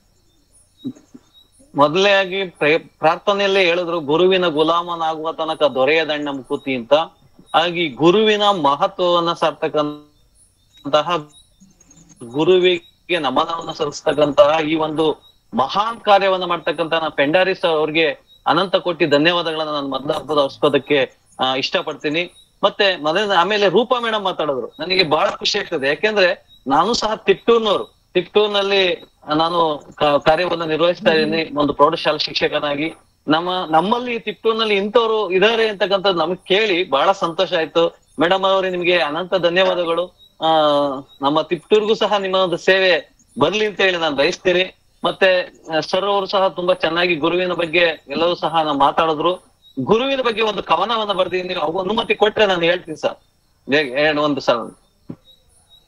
ಮೊದಲನೇಯಾಗಿ ಪ್ರೇ- ಪ್ರಾರ್ಥನೆಯಲ್ಲೇ ಹೇಳಿದ್ರು ಗುರುವಿನ ಗುಲಾಮನಾಗುವ ತನಕ ದೊರೆಯದಣ್ಣ ಮುಕುತಿ ಅಂತ ಹಾಗೆ ಗುರುವಿನ ಮಹತ್ವವನ್ನ ಸಾರ್ತಕ್ಕಂತಹ ಗುರುವಿಗೆ ನಮನವನ್ನ ಸಲ್ಲಿಸ್ತಕ್ಕಂತಹ ಈ ಒಂದು ಮಹಾನ್ ಕಾರ್ಯವನ್ನ ಮಾಡ್ತಕ್ಕಂತ ನಾ ಪೆಂಡಾರಿಸ್ ಅವ್ರಿಗೆ ಅನಂತ ಕೋಟಿ ಧನ್ಯವಾದಗಳನ್ನ ನಾನು ಮೊದಲ ಅವಸ್ಕೋದಕ್ಕೆ ಇಷ್ಟಪಡ್ತೀನಿ ಮತ್ತೆ ಮೊದಲ ಆಮೇಲೆ ರೂಪಾ ಮೇಡಮ್ ಮಾತಾಡಿದ್ರು ನನಗೆ ಬಹಳ ಖುಷಿ ಆಗ್ತದೆ ಯಾಕೆಂದ್ರೆ ನಾನು ಸಹ ತಿಟ್ಟೂರ್ನವರು ತಿಟ್ಟೂರ್ನಲ್ಲಿ ನಾನು ಕ- ಕಾರ್ಯವನ್ನ ನಿರ್ವಹಿಸ್ತಾ ಇದ್ದೀನಿ ಒಂದು ಪ್ರೌಢಶಾಲಾ ಶಿಕ್ಷಕನಾಗಿ ನಮ್ಮ ನಮ್ಮಲ್ಲಿ ತಿಟ್ಟೂರ್ನಲ್ಲಿ ಇಂಥವ್ರು ಇದಾರೆ ಅಂತಕ್ಕಂಥದ್ದು ನಮಗ್ ಕೇಳಿ ಬಹಳ ಸಂತೋಷ ಆಯ್ತು ಮೇಡಮ್ ಅವರೇ ನಿಮ್ಗೆ ಅನಂತ ಧನ್ಯವಾದಗಳು ಆ ನಮ್ಮ ತಿಪ್ಟೂರ್ಗೂ ಸಹ ನಿಮ್ಮ ಒಂದು ಸೇವೆ ಬರ್ಲಿ ಅಂತ ಹೇಳಿ ನಾನು ಬಯಸ್ತೀನಿ ಮತ್ತೆ ಸರ್ ಅವರು ಸಹ ತುಂಬಾ ಚೆನ್ನಾಗಿ ಗುರುವಿನ ಬಗ್ಗೆ ಎಲ್ಲರೂ ಸಹ ನಾವು ಮಾತಾಡಿದ್ರು ಗುರುವಿನ ಬಗ್ಗೆ ಒಂದು ಕವನವನ್ನ ಬರ್ದಿದ್ದೀನಿ ನೀವು ಅವು ಅನುಮತಿ ಕೊಟ್ರೆ ನಾನು ಹೇಳ್ತೀನಿ ಸರ್ ಬೇಗ ಹೇಳು ಒಂದು ಸಲ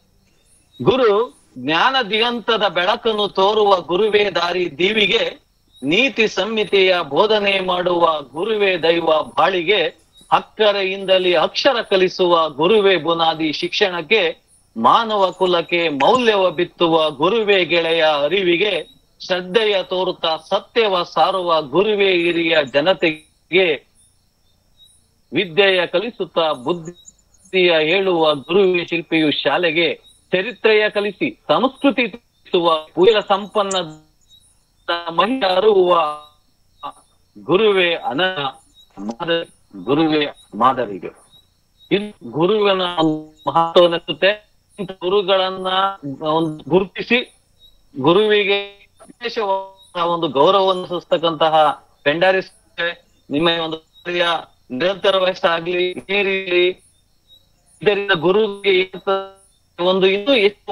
ಗುರು ಜ್ಞಾನ ದಿಗಂತದ ಬೆಳಕನ್ನು ತೋರುವ ಗುರುವೇ ದಾರಿ ದೀವಿಗೆ ನೀತಿ ಸಂಹಿತೆಯ ಬೋಧನೆ ಮಾಡುವ ಗುರುವೇ ದೈವ ಬಾಳಿಗೆ ಅಕ್ಕರೆಯಿಂದಲೇ ಅಕ್ಷರ ಕಲಿಸುವ ಗುರುವೇ ಬುನಾದಿ ಶಿಕ್ಷಣಕ್ಕೆ ಮಾನವ ಕುಲಕ್ಕೆ ಮೌಲ್ಯವ ಬಿತ್ತುವ ಗುರುವೇ ಗೆಳೆಯ ಅರಿವಿಗೆ ಶ್ರದ್ಧೆಯ ತೋರುತ್ತಾ ಸತ್ಯವ ಸಾರುವ ಗುರುವೇ ಹಿರಿಯ ಜನತೆಗೆ ವಿದ್ಯೆಯ ಕಲಿಸುತ್ತಾ ಬುದ್ಧಿಯ ಹೇಳುವ ಗುರುವೇ ಶಿಲ್ಪಿಯು ಶಾಲೆಗೆ ಚರಿತ್ರೆಯ ಕಲಿಸಿ ಸಂಸ್ಕೃತಿ ತಿಳಿಸುವ ಕುಲ ಸಂಪನ್ನ ಮಹಿಳೆ ಅರುಹುವ ಗುರುವೇ ಅನ ಮಾದರಿ ಗುರುವೇ ಮಾದರಿಗೆ ಇದು ಗುರುವಿನ ಒಂದು ಮಹತ್ವವೆನಿಸುತ್ತೆ ಇಂಥ ಗುರುಗಳನ್ನ ಒಂದು ಗುರುತಿಸಿ ಗುರುವಿಗೆ ವಿಶೇಷವಾದ ಒಂದು ಗೌರವವನ್ನು ಸೂಚಿಸ್ತಕ್ಕಂತಹ ಪೆಂಡಾರಿಸ್ ನಿಮ್ಮ ಒಂದು ಕಾರ್ಯ ನಿರಂತರವಾಗಿಸಾಗ್ಲಿ ಏರಿಲಿ ಇದರಿಂದ ಗುರುವಿಗೆ ಏನಾಗ್ತದೆ? ಒಂದು ಇನ್ನೂ ಹೆಚ್ಚು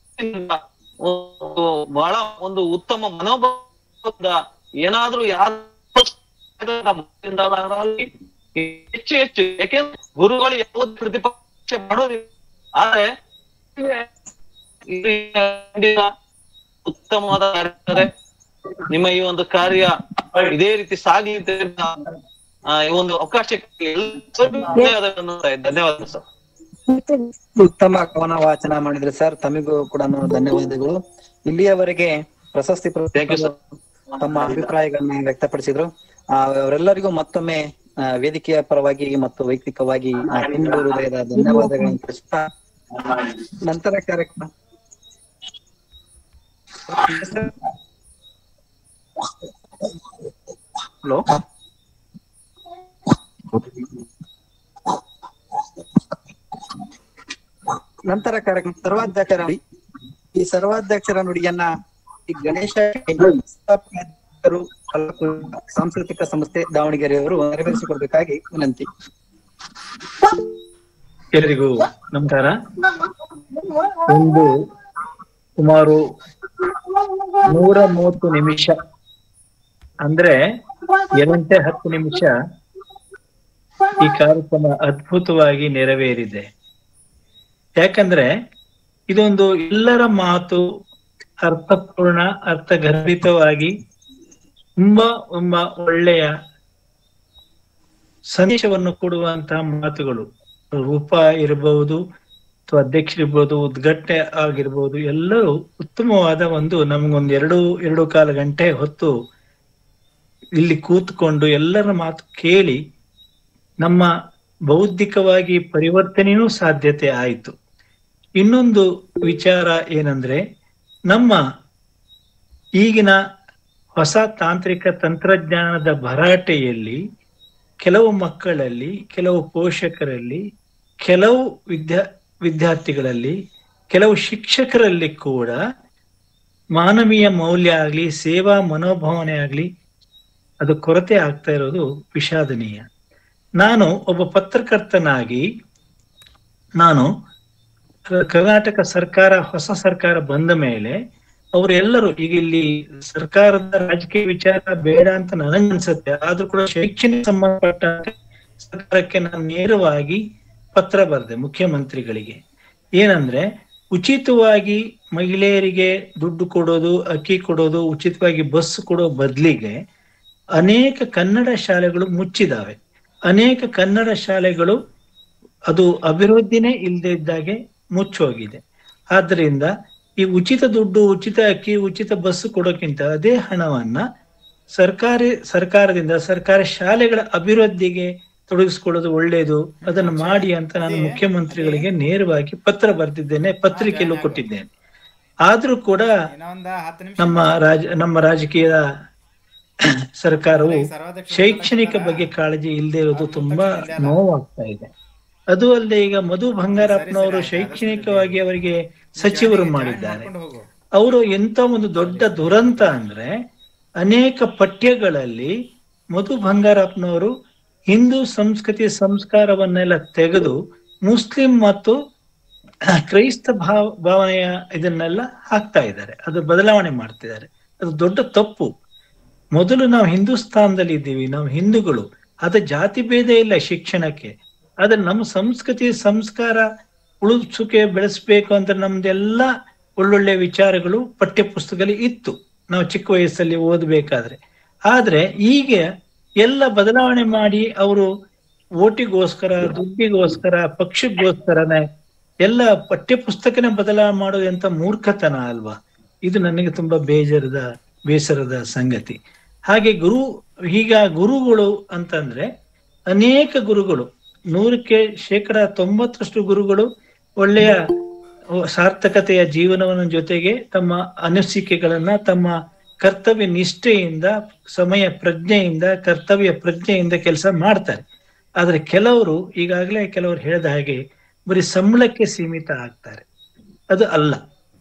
ಒಂದು ಬಹಳ ಒಂದು ಉತ್ತಮ ಮನೋಭಾವದ ಏನಾದ್ರೂ ಯಾರು ಹೆಚ್ಚು ಹೆಚ್ಚು ಯಾಕೆಂದ್ರೆ ಗುರುಗಳು ಯಾವುದೇ ಪ್ರತಿಪಕ್ಷ ಮಾಡೋದಿಲ್ಲ ಆದ್ರೆ ಇದು ಖಂಡಿತ ಉತ್ತಮವಾದ ಕಾರ್ಯ ಇದೆ. ನಿಮ್ಮ ಈ ಒಂದು ಕಾರ್ಯ ಇದೇ ರೀತಿ ಸಾಗಲಿ ಅಂತ ಆ, ಈ ಒಂದು ಅವಕಾಶಕ್ಕೆ ಎಲ್ಲರಿಗೂ ಧನ್ಯವಾದಗಳನ್ನು ಧನ್ಯವಾದ ಸರ್ ಉತ್ತಮ ಕವನ ವಾಚನ ಮಾಡಿದ್ರೆ ಸರ್ ತಮಿಗೂ ಕೂಡ ಧನ್ಯವಾದಗಳು ಇಲ್ಲಿಯವರೆಗೆ ಪ್ರಶಸ್ತಿ ಪುರಸ್ಕೃತರು ತಮ್ಮ ಅಭಿಪ್ರಾಯಗಳನ್ನ ವ್ಯಕ್ತಪಡಿಸಿದ್ರು ಆ, ಅವರೆಲ್ಲರಿಗೂ ಮತ್ತೊಮ್ಮೆ ಆ, ವೇದಿಕೆಯ ಪರವಾಗಿ ಮತ್ತು ವೈಯಕ್ತಿಕವಾಗಿ ಆ, ತುಂಬು ಹೃದಯದ ಧನ್ಯವಾದಗಳನ್ನು ತಿಳಿಸ್ತಾ ನಂತರ ಕಾರ್ಯಕ್ರಮ ಹಲೋ ನಂತರ ಕಾರ್ಯಕ್ರಮ ಸರ್ವಾಧ್ಯಕ್ಷರ ನುಡಿ. ಈ ಸರ್ವಾಧ್ಯಕ್ಷರ ನುಡಿಯನ್ನ ಈ ಗಣೇಶ ಸಂಸ್ಥಾಪಕರು ಕಲಾಕುಂಚ ಸಾಂಸ್ಕೃತಿಕ ಸಂಸ್ಥೆ ದಾವಣಗೆರೆಯವರು ನೆರವೇರಿಸಿಕೊಡ್ಬೇಕಾಗಿ ವಿನಂತಿ ಎಲ್ಲರಿಗೂ ನಮಸ್ಕಾರ ಒಂದು ಸುಮಾರು ನೂರ ಮೂವತ್ತು ನಿಮಿಷ ಅಂದ್ರೆ ಎರಡಂತೆ ಹತ್ತು ನಿಮಿಷ ಈ ಕಾರ್ಯಕ್ರಮ ಅದ್ಭುತವಾಗಿ ನೆರವೇರಿದೆ ಯಾಕಂದ್ರೆ ಇದೊಂದು ಎಲ್ಲರ ಮಾತು ಅರ್ಥಪೂರ್ಣ ಅರ್ಥಗರ್ಭಿತವಾಗಿ ತುಂಬಾ ತುಂಬಾ ಒಳ್ಳೆಯ ಸಂದೇಶವನ್ನು ಕೊಡುವಂತಹ ಮಾತುಗಳು ರೂಪ ಇರಬಹುದು ಅಥವಾ ಅಧ್ಯಕ್ಷರಿರ್ಬೋದು ಉದ್ಘಾಟನೆ ಆಗಿರ್ಬೋದು ಎಲ್ಲರೂ ಉತ್ತಮವಾದ ಒಂದು ನಮಗೊಂದು ಎರಡು ಎರಡು ಕಾಲು ಗಂಟೆ ಹೊತ್ತು ಇಲ್ಲಿ ಕೂತ್ಕೊಂಡು ಎಲ್ಲರ ಮಾತು ಕೇಳಿ ನಮ್ಮ ಬೌದ್ಧಿಕವಾಗಿ ಪರಿವರ್ತನೆಯೂ ಸಾಧ್ಯತೆ ಆಯಿತು ಇನ್ನೊಂದು ವಿಚಾರ ಏನಂದ್ರೆ ನಮ್ಮ ಈಗಿನ ಹೊಸ ತಾಂತ್ರಿಕ ತಂತ್ರಜ್ಞಾನದ ಭರಾಟೆಯಲ್ಲಿ ಕೆಲವು ಮಕ್ಕಳಲ್ಲಿ ಕೆಲವು ಪೋಷಕರಲ್ಲಿ ಕೆಲವು ವಿದ್ಯಾ ವಿದ್ಯಾರ್ಥಿಗಳಲ್ಲಿ ಕೆಲವು ಶಿಕ್ಷಕರಲ್ಲಿ ಕೂಡ ಮಾನವೀಯ ಮೌಲ್ಯ ಆಗ್ಲಿ ಸೇವಾ ಮನೋಭಾವನೆ ಆಗ್ಲಿ ಅದು ಕೊರತೆ ಆಗ್ತಾ ಇರೋದು ವಿಷಾದನೀಯ ನಾನು ಒಬ್ಬ ಪತ್ರಕರ್ತನಾಗಿ ನಾನು ಕರ್ನಾಟಕ ಸರ್ಕಾರ ಹೊಸ ಸರ್ಕಾರ ಬಂದ ಮೇಲೆ ಅವರೆಲ್ಲರೂ ಈಗ ಇಲ್ಲಿ ಸರ್ಕಾರದ ರಾಜಕೀಯ ವಿಚಾರ ಬೇಡ ಅಂತ ನನಗನ್ಸುತ್ತೆ ಆದ್ರೂ ಕೂಡ ಶೈಕ್ಷಣಿಕ ಸಂಬಂಧಪಟ್ಟಂತೆ ಸರ್ಕಾರಕ್ಕೆ ನಾನು ನೇರವಾಗಿ ಪತ್ರ ಬರೆದೆ ಮುಖ್ಯಮಂತ್ರಿಗಳಿಗೆ ಏನಂದ್ರೆ ಉಚಿತವಾಗಿ ಮಹಿಳೆಯರಿಗೆ ದುಡ್ಡು ಕೊಡೋದು ಅಕ್ಕಿ ಕೊಡೋದು ಉಚಿತವಾಗಿ ಬಸ್ ಕೊಡೋ ಬದಲಿಗೆ ಅನೇಕ ಕನ್ನಡ ಶಾಲೆಗಳು ಮುಚ್ಚಿದಾವೆ ಅನೇಕ ಕನ್ನಡ ಶಾಲೆಗಳು ಅದು ಅಭಿವೃದ್ಧಿನೇ ಇಲ್ಲದೆ ಇದ್ದಾಗೆ ಮುಚ್ಚೋಗಿದೆ ಆದ್ರಿಂದ ಈ ಉಚಿತ ದುಡ್ಡು ಉಚಿತ ಅಕ್ಕಿ ಉಚಿತ ಬಸ್ ಕೊಡೋಕ್ಕಿಂತ ಅದೇ ಹಣವನ್ನ ಸರ್ಕಾರಿ ಸರ್ಕಾರದಿಂದ ಸರ್ಕಾರಿ ಶಾಲೆಗಳ ಅಭಿವೃದ್ಧಿಗೆ ತೊಡಗಿಸ್ಕೊಳ್ಳೋದು ಒಳ್ಳೆಯದು ಅದನ್ನು ಮಾಡಿ ಅಂತ ನಾನು ಮುಖ್ಯಮಂತ್ರಿಗಳಿಗೆ ನೇರವಾಗಿ ಪತ್ರ ಬರೆದಿದ್ದೇನೆ ಪತ್ರಿಕೆಯಲ್ಲೂ ಕೊಟ್ಟಿದ್ದೇನೆ ಆದ್ರೂ ಕೂಡ ನಮ್ಮ ರಾಜ ನಮ್ಮ ರಾಜಕೀಯ ಸರ್ಕಾರವು ಶೈಕ್ಷಣಿಕ ಬಗ್ಗೆ ಕಾಳಜಿ ಇಲ್ಲದೆ ಇರೋದು ತುಂಬಾ ನೋವಾಗ್ತಾ ಇದೆ ಅದು ಅಲ್ಲದೆ ಈಗ ಮಧು ಬಂಗಾರಪ್ಪನವರು ಶೈಕ್ಷಣಿಕವಾಗಿ ಅವರಿಗೆ ಸಚಿವರು ಮಾಡಿದ್ದಾರೆ ಅವರು ಎಂತ ಒಂದು ದೊಡ್ಡ ದುರಂತ ಅಂದ್ರೆ ಅನೇಕ ಪಠ್ಯಗಳಲ್ಲಿ ಮಧು ಬಂಗಾರಪ್ಪನವರು ಹಿಂದೂ ಸಂಸ್ಕೃತಿ ಸಂಸ್ಕಾರವನ್ನೆಲ್ಲ ತೆಗೆದು ಮುಸ್ಲಿಂ ಮತ್ತು ಕ್ರೈಸ್ತ ಭಾವ ಭಾವನೆಯ ಇದನ್ನೆಲ್ಲ ಹಾಕ್ತಾ ಇದ್ದಾರೆ ಅದು ಬದಲಾವಣೆ ಮಾಡ್ತಿದ್ದಾರೆ ಅದು ದೊಡ್ಡ ತಪ್ಪು ಮೊದಲು ನಾವು ಹಿಂದೂಸ್ತಾನದಲ್ಲಿ ಇದ್ದೀವಿ ನಾವು ಹಿಂದೂಗಳು ಅದ ಜಾತಿ ಭೇದ ಇಲ್ಲ ಶಿಕ್ಷಣಕ್ಕೆ ಆದ್ರೆ ನಮ್ಮ ಸಂಸ್ಕೃತಿ ಸಂಸ್ಕಾರ ಉಳಿಸುಕೆ ಬೆಳೆಸ್ಬೇಕು ಅಂತ ನಮ್ದೆಲ್ಲ ಒಳ್ಳೊಳ್ಳೆ ವಿಚಾರಗಳು ಪಠ್ಯ ಪುಸ್ತಕದಲ್ಲಿ ಇತ್ತು ನಾವು ಚಿಕ್ಕ ವಯಸ್ಸಲ್ಲಿ ಓದ್ಬೇಕಾದ್ರೆ ಆದ್ರೆ ಈಗ ಎಲ್ಲ ಬದಲಾವಣೆ ಮಾಡಿ ಅವರು ಓಟಿಗೋಸ್ಕರ ದುಡ್ಡಿಗೋಸ್ಕರ ಪಕ್ಷಕ್ಕೋಸ್ಕರನೇ ಎಲ್ಲ ಪಠ್ಯ ಪುಸ್ತಕನೇ ಬದಲಾವಣೆ ಮಾಡೋದು ಎಂತ ಮೂರ್ಖತನ ಅಲ್ವಾ ಇದು ನನಗೆ ತುಂಬಾ ಬೇಜಾರದ ಬೇಸರದ ಸಂಗತಿ ಹಾಗೆ ಗುರು ಈಗ ಗುರುಗಳು ಅಂತಂದ್ರೆ ಅನೇಕ ಗುರುಗಳು ನೂರಕ್ಕೆ ಶೇಕಡ ತೊಂಬತ್ತರಷ್ಟು ಗುರುಗಳು ಒಳ್ಳೆಯ ಸಾರ್ಥಕತೆಯ ಜೀವನವನ್ನು ಜೊತೆಗೆ ತಮ್ಮ ಅನಿಸಿಕೆಗಳನ್ನ ತಮ್ಮ ಕರ್ತವ್ಯ ನಿಷ್ಠೆಯಿಂದ ಸಮಯ ಪ್ರಜ್ಞೆಯಿಂದ ಕರ್ತವ್ಯ ಪ್ರಜ್ಞೆಯಿಂದ ಕೆಲಸ ಮಾಡ್ತಾರೆ ಆದ್ರೆ ಕೆಲವರು ಈಗಾಗಲೇ ಕೆಲವರು ಹೇಳಿದ ಹಾಗೆ ಬರೀ ಸಂಬಳಕ್ಕೆ ಸೀಮಿತ ಆಗ್ತಾರೆ ಅದು ಅಲ್ಲ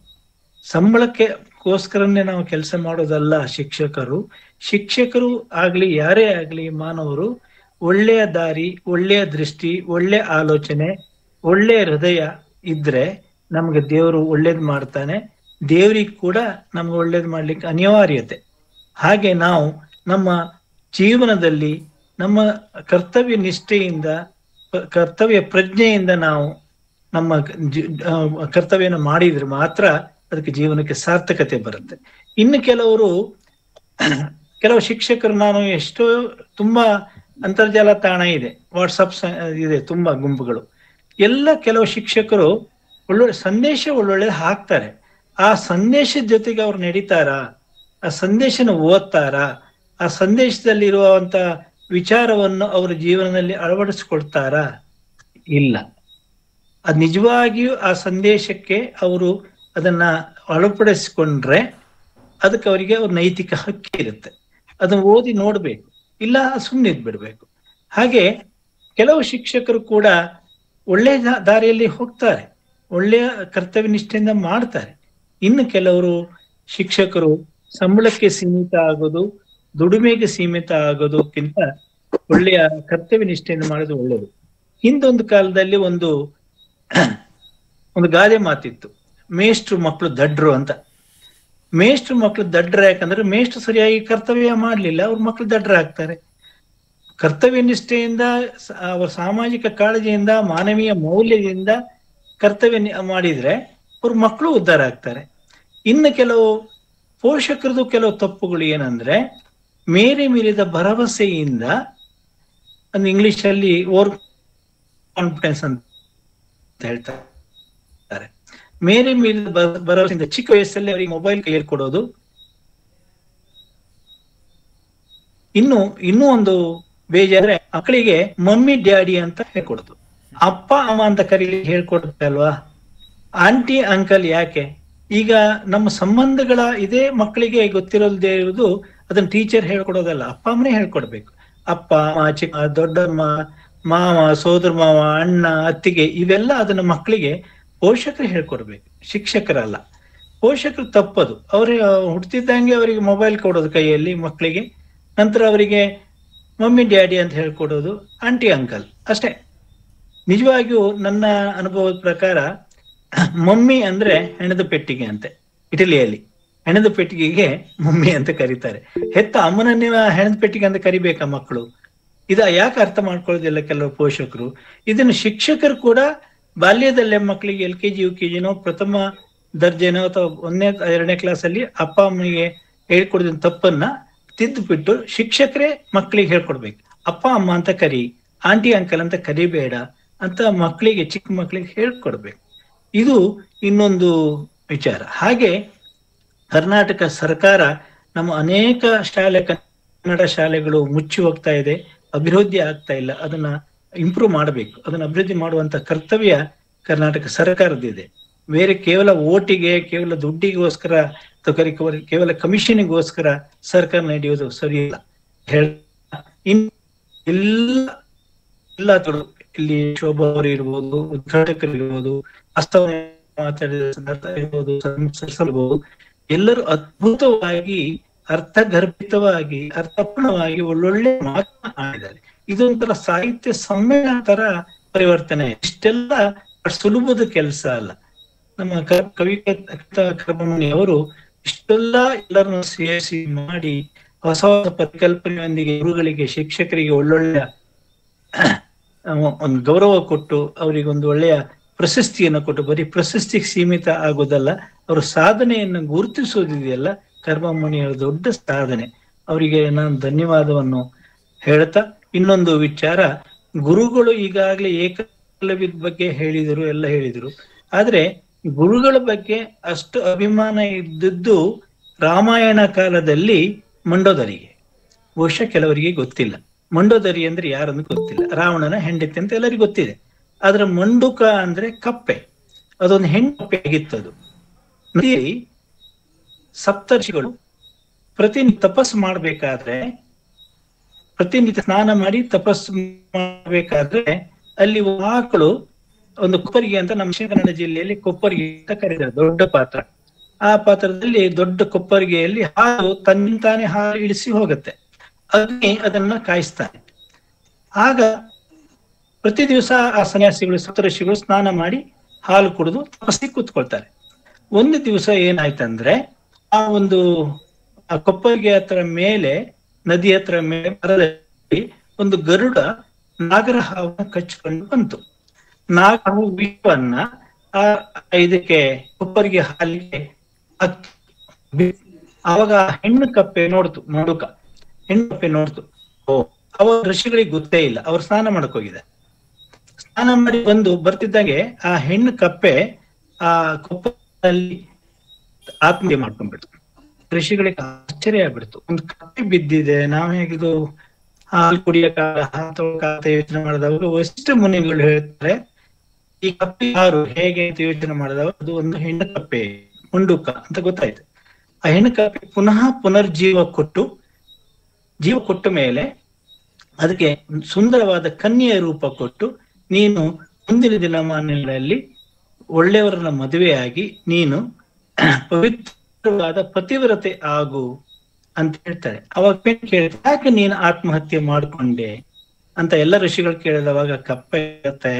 ಸಂಬಳಕ್ಕೆ ಗೋಸ್ಕರನೇ ನಾವು ಕೆಲಸ ಮಾಡೋದಲ್ಲ ಶಿಕ್ಷಕರು ಶಿಕ್ಷಕರು ಆಗ್ಲಿ ಯಾರೇ ಆಗ್ಲಿ ಮಾನವರು ಒಳ್ಳೆಯ ದಾರಿ ಒಳ್ಳೆಯ ದೃಷ್ಟಿ ಒಳ್ಳೆಯ ಆಲೋಚನೆ ಒಳ್ಳೆಯ ಹೃದಯ ಇದ್ರೆ ನಮ್ಗೆ ದೇವರು ಒಳ್ಳೇದ್ ಮಾಡ್ತಾನೆ ದೇವರಿಗೆ ಕೂಡ ನಮ್ಗೆ ಒಳ್ಳೇದ್ ಮಾಡ್ಲಿಕ್ಕೆ ಅನಿವಾರ್ಯತೆ ಹಾಗೆ ನಾವು ನಮ್ಮ ಜೀವನದಲ್ಲಿ ನಮ್ಮ ಕರ್ತವ್ಯ ನಿಷ್ಠೆಯಿಂದ ಪ- ಕರ್ತವ್ಯ ಪ್ರಜ್ಞೆಯಿಂದ ನಾವು ನಮ್ಮ ಜಿ- ಆ, ಕರ್ತವ್ಯನ ಮಾಡಿದ್ರೆ ಮಾತ್ರ ಅದಕ್ಕೆ ಜೀವನಕ್ಕೆ ಸಾರ್ಥಕತೆ ಬರುತ್ತೆ ಇನ್ನು ಕೆಲವರು ಕೆಲವು ಶಿಕ್ಷಕರು ನಾನು ಎಷ್ಟೋ ತುಂಬಾ ಅಂತರ್ಜಾಲ ತಾಣ ಇದೆ ವಾಟ್ಸಪ್ ಇದೆ ತುಂಬಾ ಗುಂಪುಗಳು ಎಲ್ಲ ಕೆಲವು ಶಿಕ್ಷಕರು ಒಳ್ಳೊಳ್ಳೆ ಸಂದೇಶ ಒಳ್ಳೊಳ್ಳೆ ಹಾಕ್ತಾರೆ ಆ ಸಂದೇಶದ ಜೊತೆಗೆ ಅವ್ರು ನಡೀತಾರಾ ಆ ಸಂದೇಶನ ಓದ್ತಾರಾ ಆ ಸಂದೇಶದಲ್ಲಿ ಇರುವಂತ ವಿಚಾರವನ್ನು ಅವರ ಜೀವನದಲ್ಲಿ ಅಳವಡಿಸ್ಕೊಳ್ತಾರಾ ಇಲ್ಲ ಅದ್ ನಿಜವಾಗಿಯೂ ಆ ಸಂದೇಶಕ್ಕೆ ಅವರು ಅದನ್ನ ಅಳವಡಿಸಿಕೊಂಡ್ರೆ ಅದಕ್ಕೆ ಅವರಿಗೆ ಅವ್ರ ನೈತಿಕ ಹಕ್ಕಿ ಇರುತ್ತೆ ಅದನ್ನ ಓದಿ ನೋಡ್ಬೇಕು ಇಲ್ಲ ಸುಮ್ಮನೆ ಬಿಡ್ಬೇಕು ಹಾಗೆ ಕೆಲವು ಶಿಕ್ಷಕರು ಕೂಡ ಒಳ್ಳೆಯ ದಾ- ದಾರಿಯಲ್ಲಿ ಹೋಗ್ತಾರೆ ಒಳ್ಳೆಯ ಕರ್ತವ್ಯ ನಿಷ್ಠೆಯಿಂದ ಮಾಡ್ತಾರೆ ಇನ್ನು ಕೆಲವರು ಶಿಕ್ಷಕರು ಸಂಬಳಕ್ಕೆ ಸೀಮಿತ ಆಗೋದು ದುಡಿಮೆಗೆ ಸೀಮಿತ ಆಗೋದಕ್ಕಿಂತ ಒಳ್ಳೆಯ ಕರ್ತವ್ಯ ನಿಷ್ಠೆಯಿಂದ ಮಾಡೋದು ಒಳ್ಳೆಯದು ಹಿಂದೊಂದು ಕಾಲದಲ್ಲಿ ಒಂದು ಒಂದು ಗಾದೆ ಮಾತಿತ್ತು ಮೇಷ್ಟ್ರು ಮಕ್ಕಳು ದಡ್ರು ಅಂತ ಮೇಷ್ಟ್ರು ಮಕ್ಕಳು ದಡ್ರ ಯಾಕಂದ್ರೆ ಮೇಷ್ಟ್ರು ಸರಿಯಾಗಿ ಕರ್ತವ್ಯ ಮಾಡ್ಲಿಲ್ಲ ಅವ್ರ ಮಕ್ಕಳು ದಡ್ರ ಆಗ್ತಾರೆ ಕರ್ತವ್ಯ ನಿಷ್ಠೆಯಿಂದ ಸ- ಅವರ ಸಾಮಾಜಿಕ ಕಾಳಜಿಯಿಂದ ಮಾನವೀಯ ಮೌಲ್ಯದಿಂದ ಕರ್ತವ್ಯ ನಿ- ಮಾಡಿದ್ರೆ ಅವ್ರ ಮಕ್ಕಳು ಉದ್ಧಾರ ಆಗ್ತಾರೆ ಇನ್ನು ಕೆಲವು ಪೋಷಕರದು ಕೆಲವು ತಪ್ಪುಗಳು ಏನಂದ್ರೆ ಮೇರೆ ಮೀರಿದ ಭರವಸೆಯಿಂದ ಒಂದು ಇಂಗ್ಲಿಷ್ ಅಲ್ಲಿ ಓವರ್ ಕಾನ್ಫಿಡೆನ್ಸ್ ಅಂತ ಹೇಳ್ತಾರೆ ಮೇರೆ ಮೀರಿದ ಭ- ಭರವಸೆಯಿಂದ ಚಿಕ್ಕ ವಯಸ್ಸಲ್ಲಿ ಅವರಿಗೆ ಮೊಬೈಲ್ ಕೈಯಲ್ಲಿ ಕೊಡೋದು ಇನ್ನು ಇನ್ನೂ ಒಂದು ಬೇಜಾದ್ರೆ ಮಕ್ಕಳಿಗೆ ಮಮ್ಮಿ ಡ್ಯಾಡಿ ಅಂತ ಹೇಳ್ಕೊಡುದು ಅಪ್ಪ ಅಮ್ಮ ಅಂತ ಕರೀಲಿ ಹೇಳ್ಕೊಡುತ್ತೆ ಅಲ್ವಾ ಆಂಟಿ ಅಂಕಲ್ ಯಾಕೆ ಈಗ ನಮ್ಮ ಸಂಬಂಧಗಳ ಇದೇ ಮಕ್ಕಳಿಗೆ ಗೊತ್ತಿರಲ್ದೇ ಇರುವುದು ಅದನ್ನ ಟೀಚರ್ ಹೇಳ್ಕೊಡೋದಲ್ಲ ಅಪ್ಪ ಅಮ್ಮನೇ ಹೇಳ್ಕೊಡ್ಬೇಕು ಅಪ್ಪ ಅಮ್ಮ ಚಿಕ್ಕ ದೊಡ್ಡಮ್ಮ ಮಾವ ಸೋದರ ಮಾವ ಅಣ್ಣ ಅತ್ತಿಗೆ ಇವೆಲ್ಲ ಅದನ್ನ ಮಕ್ಕಳಿಗೆ ಪೋಷಕರು ಹೇಳ್ಕೊಡ್ಬೇಕು ಶಿಕ್ಷಕರಲ್ಲ ಪೋಷಕರು ತಪ್ಪದು ಅವ್ರಿಗೆ ಹುಟ್ಟಿದಂಗೆ ಅವರಿಗೆ ಮೊಬೈಲ್ ಕೊಡೋದು ಕೈಯಲ್ಲಿ ಮಕ್ಕಳಿಗೆ ನಂತರ ಅವರಿಗೆ ಮಮ್ಮಿ ಡ್ಯಾಡಿ ಅಂತ ಹೇಳ್ಕೊಡೋದು ಆಂಟಿ ಅಂಕಲ್ ಅಷ್ಟೇ ನಿಜವಾಗಿಯೂ ನನ್ನ ಅನುಭವದ ಪ್ರಕಾರ ಮಮ್ಮಿ ಅಂದ್ರೆ ಹೆಣದ ಪೆಟ್ಟಿಗೆ ಅಂತೆ ಇಟಲಿಯಲ್ಲಿ ಹೆಣದ ಪೆಟ್ಟಿಗೆಗೆ ಮಮ್ಮಿ ಅಂತ ಕರೀತಾರೆ ಹೆತ್ತ ಅಮ್ಮನನ್ನೇ ಹೆಣದ ಪೆಟ್ಟಿಗೆ ಅಂತ ಕರಿಬೇಕಾ ಮಕ್ಕಳು ಇದ ಯಾಕೆ ಅರ್ಥ ಮಾಡ್ಕೊಳ್ಳೋದಿಲ್ಲ ಕೆಲವು ಪೋಷಕರು ಇದನ್ನು ಶಿಕ್ಷಕರು ಕೂಡ ಬಾಲ್ಯದಲ್ಲೇ ಮಕ್ಕಳಿಗೆ L K G U K ಜಿನೋ ಪ್ರಥಮ ದರ್ಜೆನೋ ಅಥವಾ ಒಂದನೇ ಎರಡನೇ ಕ್ಲಾಸ್ ಅಲ್ಲಿ ಅಪ್ಪ ಅಮ್ಮನಿಗೆ ಹೇಳ್ಕೊಡಿದ ತಪ್ಪನ್ನ ತಿದ್ದುಬಿಟ್ಟು ಶಿಕ್ಷಕರೇ ಮಕ್ಕಳಿಗೆ ಹೇಳ್ಕೊಡ್ಬೇಕು ಅಪ್ಪ ಅಮ್ಮ ಅಂತ ಕರಿ ಆಂಟಿ ಅಂಕಲ್ ಅಂತ ಕರಿಬೇಡ ಅಂತ ಮಕ್ಕಳಿಗೆ ಚಿಕ್ಕ ಮಕ್ಕಳಿಗೆ ಹೇಳ್ಕೊಡ್ಬೇಕು ಇದು ಇನ್ನೊಂದು ವಿಚಾರ ಹಾಗೆ ಕರ್ನಾಟಕ ಸರ್ಕಾರ ನಮ್ಮ ಅನೇಕ ಶಾಲೆ ಕನ್ನಡ ಶಾಲೆಗಳು ಮುಚ್ಚಿ ಹೋಗ್ತಾ ಇದೆ ಅಭಿವೃದ್ಧಿ ಆಗ್ತಾ ಇಲ್ಲ ಅದನ್ನ ಇಂಪ್ರೂವ್ ಮಾಡಬೇಕು ಅದನ್ನ ಅಭಿವೃದ್ಧಿ ಮಾಡುವಂತ ಕರ್ತವ್ಯ ಕರ್ನಾಟಕ ಸರ್ಕಾರದಿದೆ ಬೇರೆ ಕೇವಲ ಓಟಿಗೆ ಕೇವಲ ದುಡ್ಡಿಗೋಸ್ಕರ ಅಥವಾ ಕರಿ- ಕೇವಲ- ಕೇವಲ ಕಮಿಷನ್ಗೋಸ್ಕರ ಸರ್ಕಾರ ನಡೆಯೋದು ಸರಿಯಿಲ್ಲ ಹೇಳ ಇನ್ ಎಲ್ಲ ಎಲ್ಲ ತೊಡಗು. ಇಲ್ಲಿ ಶೋಭಾ ಅವರು ಇರ್ಬೋದು ಉದ್ಘಾಟಕರು ಇರ್ಬೋದು ವಾಸ್ತವ ಮಾತಾಡಿದ ಸಂದರ್ಭ ಇರ್ಬೋದು ಸಂಸದರು ಇರ್ಬೋದು ಎಲ್ಲರೂ ಅದ್ಭುತವಾಗಿ ಅರ್ಥಗರ್ಭಿತವಾಗಿ ಅರ್ಥಪೂರ್ಣವಾಗಿ ಒಳ್ಳೊಳ್ಳೆ ಮಾತನ್ನ ಆಡಿದ್ದಾರೆ ಇದೊಂಥರ ಸಾಹಿತ್ಯ ಸಮ್ಮೇಳನ ತರ ಪರಿವರ್ತನೆ ಇಷ್ಟೆಲ್ಲ ಅಷ್ಟ್ ಸುಲಭದ ಕೆಲಸ ಅಲ್ಲ ನಮ್ಮ ಕ- ಕವಿ ಕರ್ಮಮಣಿ ಅವರು ಇಷ್ಟೆಲ್ಲ ಎಲ್ಲರನ್ನು ಸೇರಿಸಿ ಮಾಡಿ ಹೊಸ ಹೊಸ ಪರಿಕಲ್ಪನೆಯೊಂದಿಗೆ ಗುರುಗಳಿಗೆ ಶಿಕ್ಷಕರಿಗೆ ಒಳ್ಳೊಳ್ಳೆ ಒಂದು ಗೌರವ ಕೊಟ್ಟು ಅವರಿಗೆ ಒಂದು ಒಳ್ಳೆಯ ಪ್ರಶಸ್ತಿಯನ್ನು ಕೊಟ್ಟು ಬರೀ ಪ್ರಶಸ್ತಿಗೆ ಸೀಮಿತ ಆಗೋದಲ್ಲ ಅವರ ಸಾಧನೆಯನ್ನು ಗುರುತಿಸೋದಿದೆಯಲ್ಲ ಕರ್ಮಮಣಿಯವರ ದೊಡ್ಡ ಸಾಧನೆ ಅವರಿಗೆ ನಾನು ಧನ್ಯವಾದವನ್ನು ಹೇಳ್ತಾ ಇನ್ನೊಂದು ವಿಚಾರ ಗುರುಗಳು ಈಗಾಗಲೇ ಏಕಲವ್ಯದ ಬಗ್ಗೆ ಹೇಳಿದರು ಎಲ್ಲ ಹೇಳಿದರು ಆದ್ರೆ ಗುರುಗಳ ಬಗ್ಗೆ ಅಷ್ಟು ಅಭಿಮಾನ ಇದ್ದದ್ದು ರಾಮಾಯಣ ಕಾಲದಲ್ಲಿ ಮಂಡೋದರಿಗೆ ಬಹುಶಃ ಕೆಲವರಿಗೆ ಗೊತ್ತಿಲ್ಲ ಮಂಡೋದರಿ ಅಂದ್ರೆ ಯಾರನ್ನು ಗೊತ್ತಿಲ್ಲ ರಾವಣನ ಹೆಂಡತಿ ಅಂತ ಎಲ್ಲರಿಗೂ ಗೊತ್ತಿದೆ ಆದ್ರೆ ಮಂಡುಕ ಅಂದ್ರೆ ಕಪ್ಪೆ ಅದೊಂದು ಹೆಣ್ಣು ಕಪ್ಪೆ ಆಗಿತ್ತು ಅದು ನದಿಯಲ್ಲಿ ಸಪ್ತರ್ಷಿಗಳು ಪ್ರತಿನಿತ್ಯ ತಪಸ್ಸು ಮಾಡ್ಬೇಕಾದ್ರೆ ಪ್ರತಿನಿತ್ಯ ಸ್ನಾನ ಮಾಡಿ ತಪಸ್ಸು ಮಾಡ್ಬೇಕಾದ್ರೆ ಅಲ್ಲಿ ಒಂದು ಆಕಳು ಒಂದು ಕೊಪ್ಪರಿಗೆ ಅಂತ ನಮ್ಮ ದಕ್ಷಿಣ ಕನ್ನಡ ಜಿಲ್ಲೆಯಲ್ಲಿ ಕೊಪ್ಪರಿಗೆ ಅಂತ ಕರೀತಾರೆ ದೊಡ್ಡ ಪಾತ್ರ ಆ ಪಾತ್ರದಲ್ಲಿ ದೊಡ್ಡ ಕೊಪ್ಪರಿಗೆಯಲ್ಲಿ ಹಾಲು ತನ್ನಿಂತಾನೆ ಹಾಲು ಇಳಿಸಿ ಹೋಗುತ್ತೆ ಅಗ್ನಿ ಅದನ್ನ ಕಾಯಿಸ್ತಾನೆ ಆಗ ಪ್ರತಿ ದಿವಸ ಆ ಸನ್ಯಾಸಿಗಳು ಸಪ್ತಋಷಿಗಳು ಸ್ನಾನ ಮಾಡಿ ಹಾಲು ಕುಡಿದು ತಪಸ್ಸಿಗೆ ಕೂತ್ಕೊಳ್ತಾರೆ ಒಂದು ದಿವಸ ಏನಾಯ್ತಂದ್ರೆ ಆ ಒಂದು ಆ ಕೊಪ್ಪರಿಗೆ ಹತ್ರ ಮೇಲೆ ನದಿ ಹತ್ರ ಮೇಲೆ ಮರದಲ್ಲಿ ಒಂದು ಗರುಡ ನಾಗರ ಹಾವನ್ನ ಕಚ್ಕೊಂಡು ಬಂತು ನಾಗರ ಹಾವು ವಿಷವನ್ನ ಆ ಇದಕ್ಕೆ ಕೊಪ್ಪರಿಗೆ ಹಾಲಿಗೆ ಹತ್ತಿ ಬಿ- ಅವಾಗ ಆ ಹೆಣ್ಣು ಕಪ್ಪೆ ನೋಡ್ತು ಮಂಡುಕ ಹೆಣ್ಣು ಕಪ್ಪೆ ನೋಡ್ತು ಓ ಅವ ಋಷಿಗಳಿಗೆ ಗೊತ್ತೇ ಇಲ್ಲ ಅವ್ರು ಸ್ನಾನ ಮಾಡಕ್ ಹೋಗಿದೆ ಸ್ನಾನ ಮಾಡಿ ಬಂದು ಬರ್ತಿದ್ದಾಗೆ ಆ ಹೆಣ್ಣು ಕಪ್ಪೆ ಆ ಕೊಪ್ಪದಲ್ಲಿ ಆತ್ಮಹತ್ಯೆ ಮಾಡ್ಕೊಂಡ್ಬಿಡ್ತು ಋಷಿಗಳಿಗೆ ಆಶ್ಚರ್ಯ ಆಗ್ಬಿಡ್ತು ಒಂದು ಕಪ್ಪೆ ಬಿದ್ದಿದೆ ನಾವ್ ಹೇಗಿದು ಹಾಲು ಕುಡಿಯಕ್ಕಾಗ ಹಾಲು ತೊಗೊಳಕ್ಕಾಗತ್ತೆ ಯೋಚನೆ ಮಾಡಿದವರು ವಸಿಷ್ಠ ಮುನಿಗಳು ಹೇಳ್ತಾರೆ ಈ ಕಪ್ಪೆ ಯಾರು ಹೇಗೆ ಅಂತ ಯೋಚನೆ ಮಾಡಿದವರು ಅದು ಒಂದು ಹೆಣ್ಣು ಕಪ್ಪೆ ಮುಂಡುಕ ಅಂತ ಗೊತ್ತಾಯ್ತು ಆ ಹೆಣ್ಣು ಕಪ್ಪೆ ಪುನಃ ಪುನರ್ಜೀವ ಕೊಟ್ಟು ಜೀವ ಕೊಟ್ಟ ಮೇಲೆ ಅದಕ್ಕೆ ಸುಂದರವಾದ ಕನ್ಯೆಯ ರೂಪ ಕೊಟ್ಟು ನೀನು ಮುಂದಿನ ದಿನಮಾನಗಳಲ್ಲಿ ಒಳ್ಳೆಯವರನ್ನ ಮದುವೆಯಾಗಿ ನೀನು ಪವಿತ್ರವಾದ ಪತಿವ್ರತೆ ಆಗು ಅಂತ ಹೇಳ್ತಾರೆ ಅವಾಗ ಪೆಣ್ ಕೇಳ್ತಾರೆ ಯಾಕೆ ನೀನು ಆತ್ಮಹತ್ಯೆ ಮಾಡ್ಕೊಂಡೆ ಅಂತ ಎಲ್ಲ ಋಷಿಗಳು ಕೇಳಿದವಾಗ ಕಪ್ಪೆ ಹೇಳ್ತೆ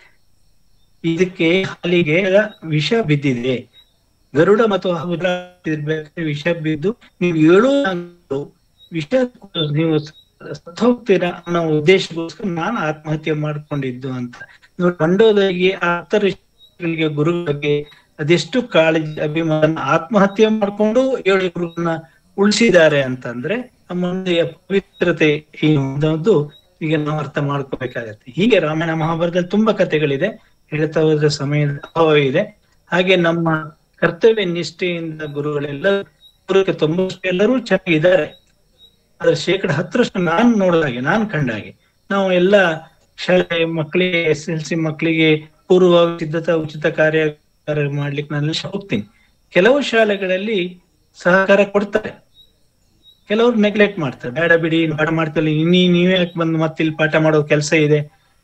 ಇದಕ್ಕೆ ಹಾಲಿಗೆ ವಿಷ ಬಿದ್ದಿದೆ ಗರುಡ ಮತ್ತು ಹೌದ್ರ ಇರ್ಬೇಕಾದ್ರೆ ವಿಷ ಬಿದ್ದು ನೀವು ಏಳು ಅಂಗಳು ವಿಷ ನೀವು ಸತ್ತು ಹೋಗ್ತೀರಾ ಅನ್ನೋ ಉದ್ದೇಶಕ್ಕೋಸ್ಕರ ನಾನು ಆತ್ಮಹತ್ಯೆ ಮಾಡ್ಕೊಂಡಿದ್ದು ಅಂತ ನೋಡಿ ಮಂಡೋದರಿಗೆ ಆಪ್ತ ಋಷಿಗಳಿಗೆ ಗುರು ಬಗ್ಗೆ ಅದೆಷ್ಟು ಕಾಳಜಿ ಅಭಿಮಾನ ಆತ್ಮಹತ್ಯೆ ಮಾಡ್ಕೊಂಡು ಏಳು ಗುರುಗಳನ್ನ ಉಳಿಸಿದ್ದಾರೆ ಅಂತಂದ್ರೆ ಆ ಮಂದಿಯ ಪವಿತ್ರತೆ ಏನು ಅನ್ನೋದು ಈಗ ನಾವು ಅರ್ಥ ಮಾಡ್ಕೋಬೇಕಾಗತ್ತೆ ಹೀಗೆ ರಾಮಾಯಣ ಮಹಾಭಾರತದಲ್ಲಿ ತುಂಬಾ ಕಥೆಗಳಿದೆ ಹೇಳ್ತಾ ಹೋದ್ರೆ ಸಮಯದ ಅಭಾವ ಇದೆ ಹಾಗೆ ನಮ್ಮ ಕರ್ತವ್ಯ ನಿಷ್ಠೆಯಿಂದ ಗುರುಗಳೆಲ್ಲ ಗುರುಕ್ಕೆ ತೊಂಬತ್ತು ಎಲ್ಲರೂ ಚೆನ್ನಾಗಿದ್ದಾರೆ ಆದ್ರೆ ಶೇಕಡ ಹತ್ತರಷ್ಟು ನಾನ್ ನೋಡಿದಾಗೆ ನಾನ್ ಕಂಡಾಗೆ ನಾವು ಎಲ್ಲ ಶಾಲೆ ಮಕ್ಕಳಿಗೆ ಎಸ್ ಎಲ್ ಸಿ ಮಕ್ಕಳಿಗೆ ಪೂರ್ವ ಸಿದ್ಧತಾ ಉಚಿತ ಕಾರ್ಯ ಮಾಡ್ಲಿಕ್ಕೆ ನಾನು ಹೋಗ್ತೀನಿ ಕೆಲವು ಶಾಲೆಗಳಲ್ಲಿ ಸಹಕಾರ ಕೊಡ್ತಾರೆ ಕೆಲವರು ನೆಗ್ಲೆಕ್ಟ್ ಮಾಡ್ತಾರೆ ಬೇಡ ಬಿಡಿ ಪಾಠ ಮಾಡ್ತಿಲ್ಲ ಇನ್ನೀ ನೀವೇ ಯಾಕೆ ಬಂದು ಮತ್ತೆ ಇಲ್ಲಿ ಪಾಠ ಮಾಡೋ ಕೆಲಸ ಇದೆ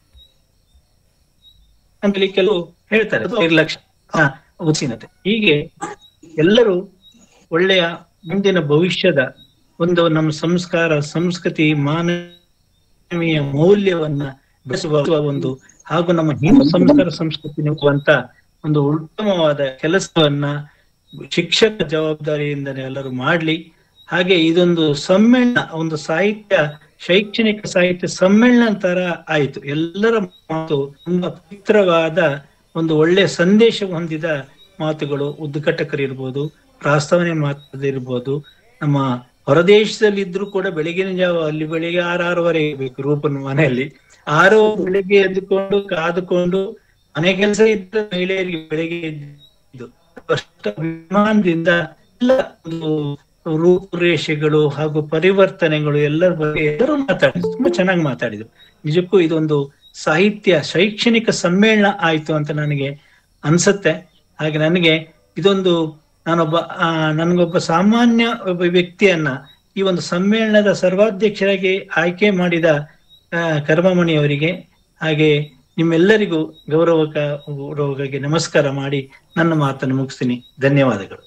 ಅಂತೇಳಿ ಕೆಲವು ಹೇಳ್ತಾರೆ ಅದು ನಿರ್ಲಕ್ಷ್ಯ ಹಾ ಉಚಿನತೆ ಹೀಗೆ ಎಲ್ಲರೂ ಒಳ್ಳೆಯ ಮುಂದಿನ ಭವಿಷ್ಯದ ಒಂದು ನಮ್ಮ ಸಂಸ್ಕಾರ ಸಂಸ್ಕೃತಿ ಮಾನವೀಯ ಮೌಲ್ಯವನ್ನ ಬೆಳೆಸುವ ಒಂದು ಹಾಗೂ ನಮ್ಮ ಹಿಂದೂ ಸಂಸ್ಕಾರ ಸಂಸ್ಕೃತಿ ನಿಂಪುವಂತ ಒಂದು ಉತ್ತಮವಾದ ಕೆಲಸವನ್ನ ಶಿಕ್ಷಕ ಜವಾಬ್ದಾರಿಯಿಂದ ಎಲ್ಲರೂ ಮಾಡ್ಲಿ ಹಾಗೆ ಇದೊಂದು ಸಮ್ಮೇಳನ ಒಂದು ಸಾಹಿತ್ಯ ಶೈಕ್ಷಣಿಕ ಸಾಹಿತ್ಯ ಸಮ್ಮೇಳನ ತರ ಆಯ್ತು ಎಲ್ಲರ ಮಾತು ತುಂಬಾ ಪವಿತ್ರವಾದ ಒಂದು ಒಳ್ಳೆಯ ಸಂದೇಶ ಹೊಂದಿದ ಮಾತುಗಳು ಉದ್ಘಾಟಕರಿರ್ಬೋದು ಪ್ರಾಸ್ತಾವನೆ ಮಾತಾಡಿರ್ಬೋದು ನಮ್ಮ ಹೊರದೇಶದಲ್ಲಿ ಇದ್ರು ಕೂಡ ಬೆಳಗಿನ ಜಾವ ಅಲ್ಲಿ ಬೆಳಿಗ್ಗೆ ಆರು ಆರೂವರೆ ಇರ್ಬೇಕು ರೂಪನ ಮನೆಯಲ್ಲಿ ಆರು ಬೆಳಿಗ್ಗೆ ಎದ್ದುಕೊಂಡು ಕಾದುಕೊಂಡು ಮನೆ ಕೆಲಸ ಇದ್ದ ಮಹಿಳೆಯರಿಗೆ ಬೆಳಿಗ್ಗೆ ಎದ್ದು ಅಷ್ಟು ಅಭಿಮಾನದಿಂದ ಎಲ್ಲ ಒಂದು ರೂಪುರೇಷೆಗಳು ಹಾಗೂ ಪರಿವರ್ತನೆಗಳು ಎಲ್ಲರ ಬಗ್ಗೆ ಎಲ್ಲರೂ ಮಾತಾಡಿದ್ರು ತುಂಬಾ ಚೆನ್ನಾಗಿ ಮಾತಾಡಿದ್ರು ನಿಜಕ್ಕೂ ಇದೊಂದು ಸಾಹಿತ್ಯ ಶೈಕ್ಷಣಿಕ ಸಮ್ಮೇಳನ ಆಯ್ತು ಅಂತ ನನಗೆ ಅನ್ಸುತ್ತೆ ಹಾಗೆ ನನಗೆ ಇದೊಂದು ನಾನೊಬ್ಬ ಆ ನನಗೊಬ್ಬ ಸಾಮಾನ್ಯ ಒಬ್ಬ ವ್ಯಕ್ತಿಯನ್ನ ಈ ಒಂದು ಸಮ್ಮೇಳನದ ಸರ್ವಾಧ್ಯಕ್ಷರಾಗಿ ಆಯ್ಕೆ ಮಾಡಿದ ಆ, ಕರ್ಮಮಣಿ ಅವರಿಗೆ ಹಾಗೆ ನಿಮ್ಮೆಲ್ಲರಿಗೂ ಗೌರವ ಗೌರವಕ್ಕೆ ನಮಸ್ಕಾರ ಮಾಡಿ ನನ್ನ ಮಾತನ್ನು ಮುಗಿಸ್ತೀನಿ ಧನ್ಯವಾದಗಳು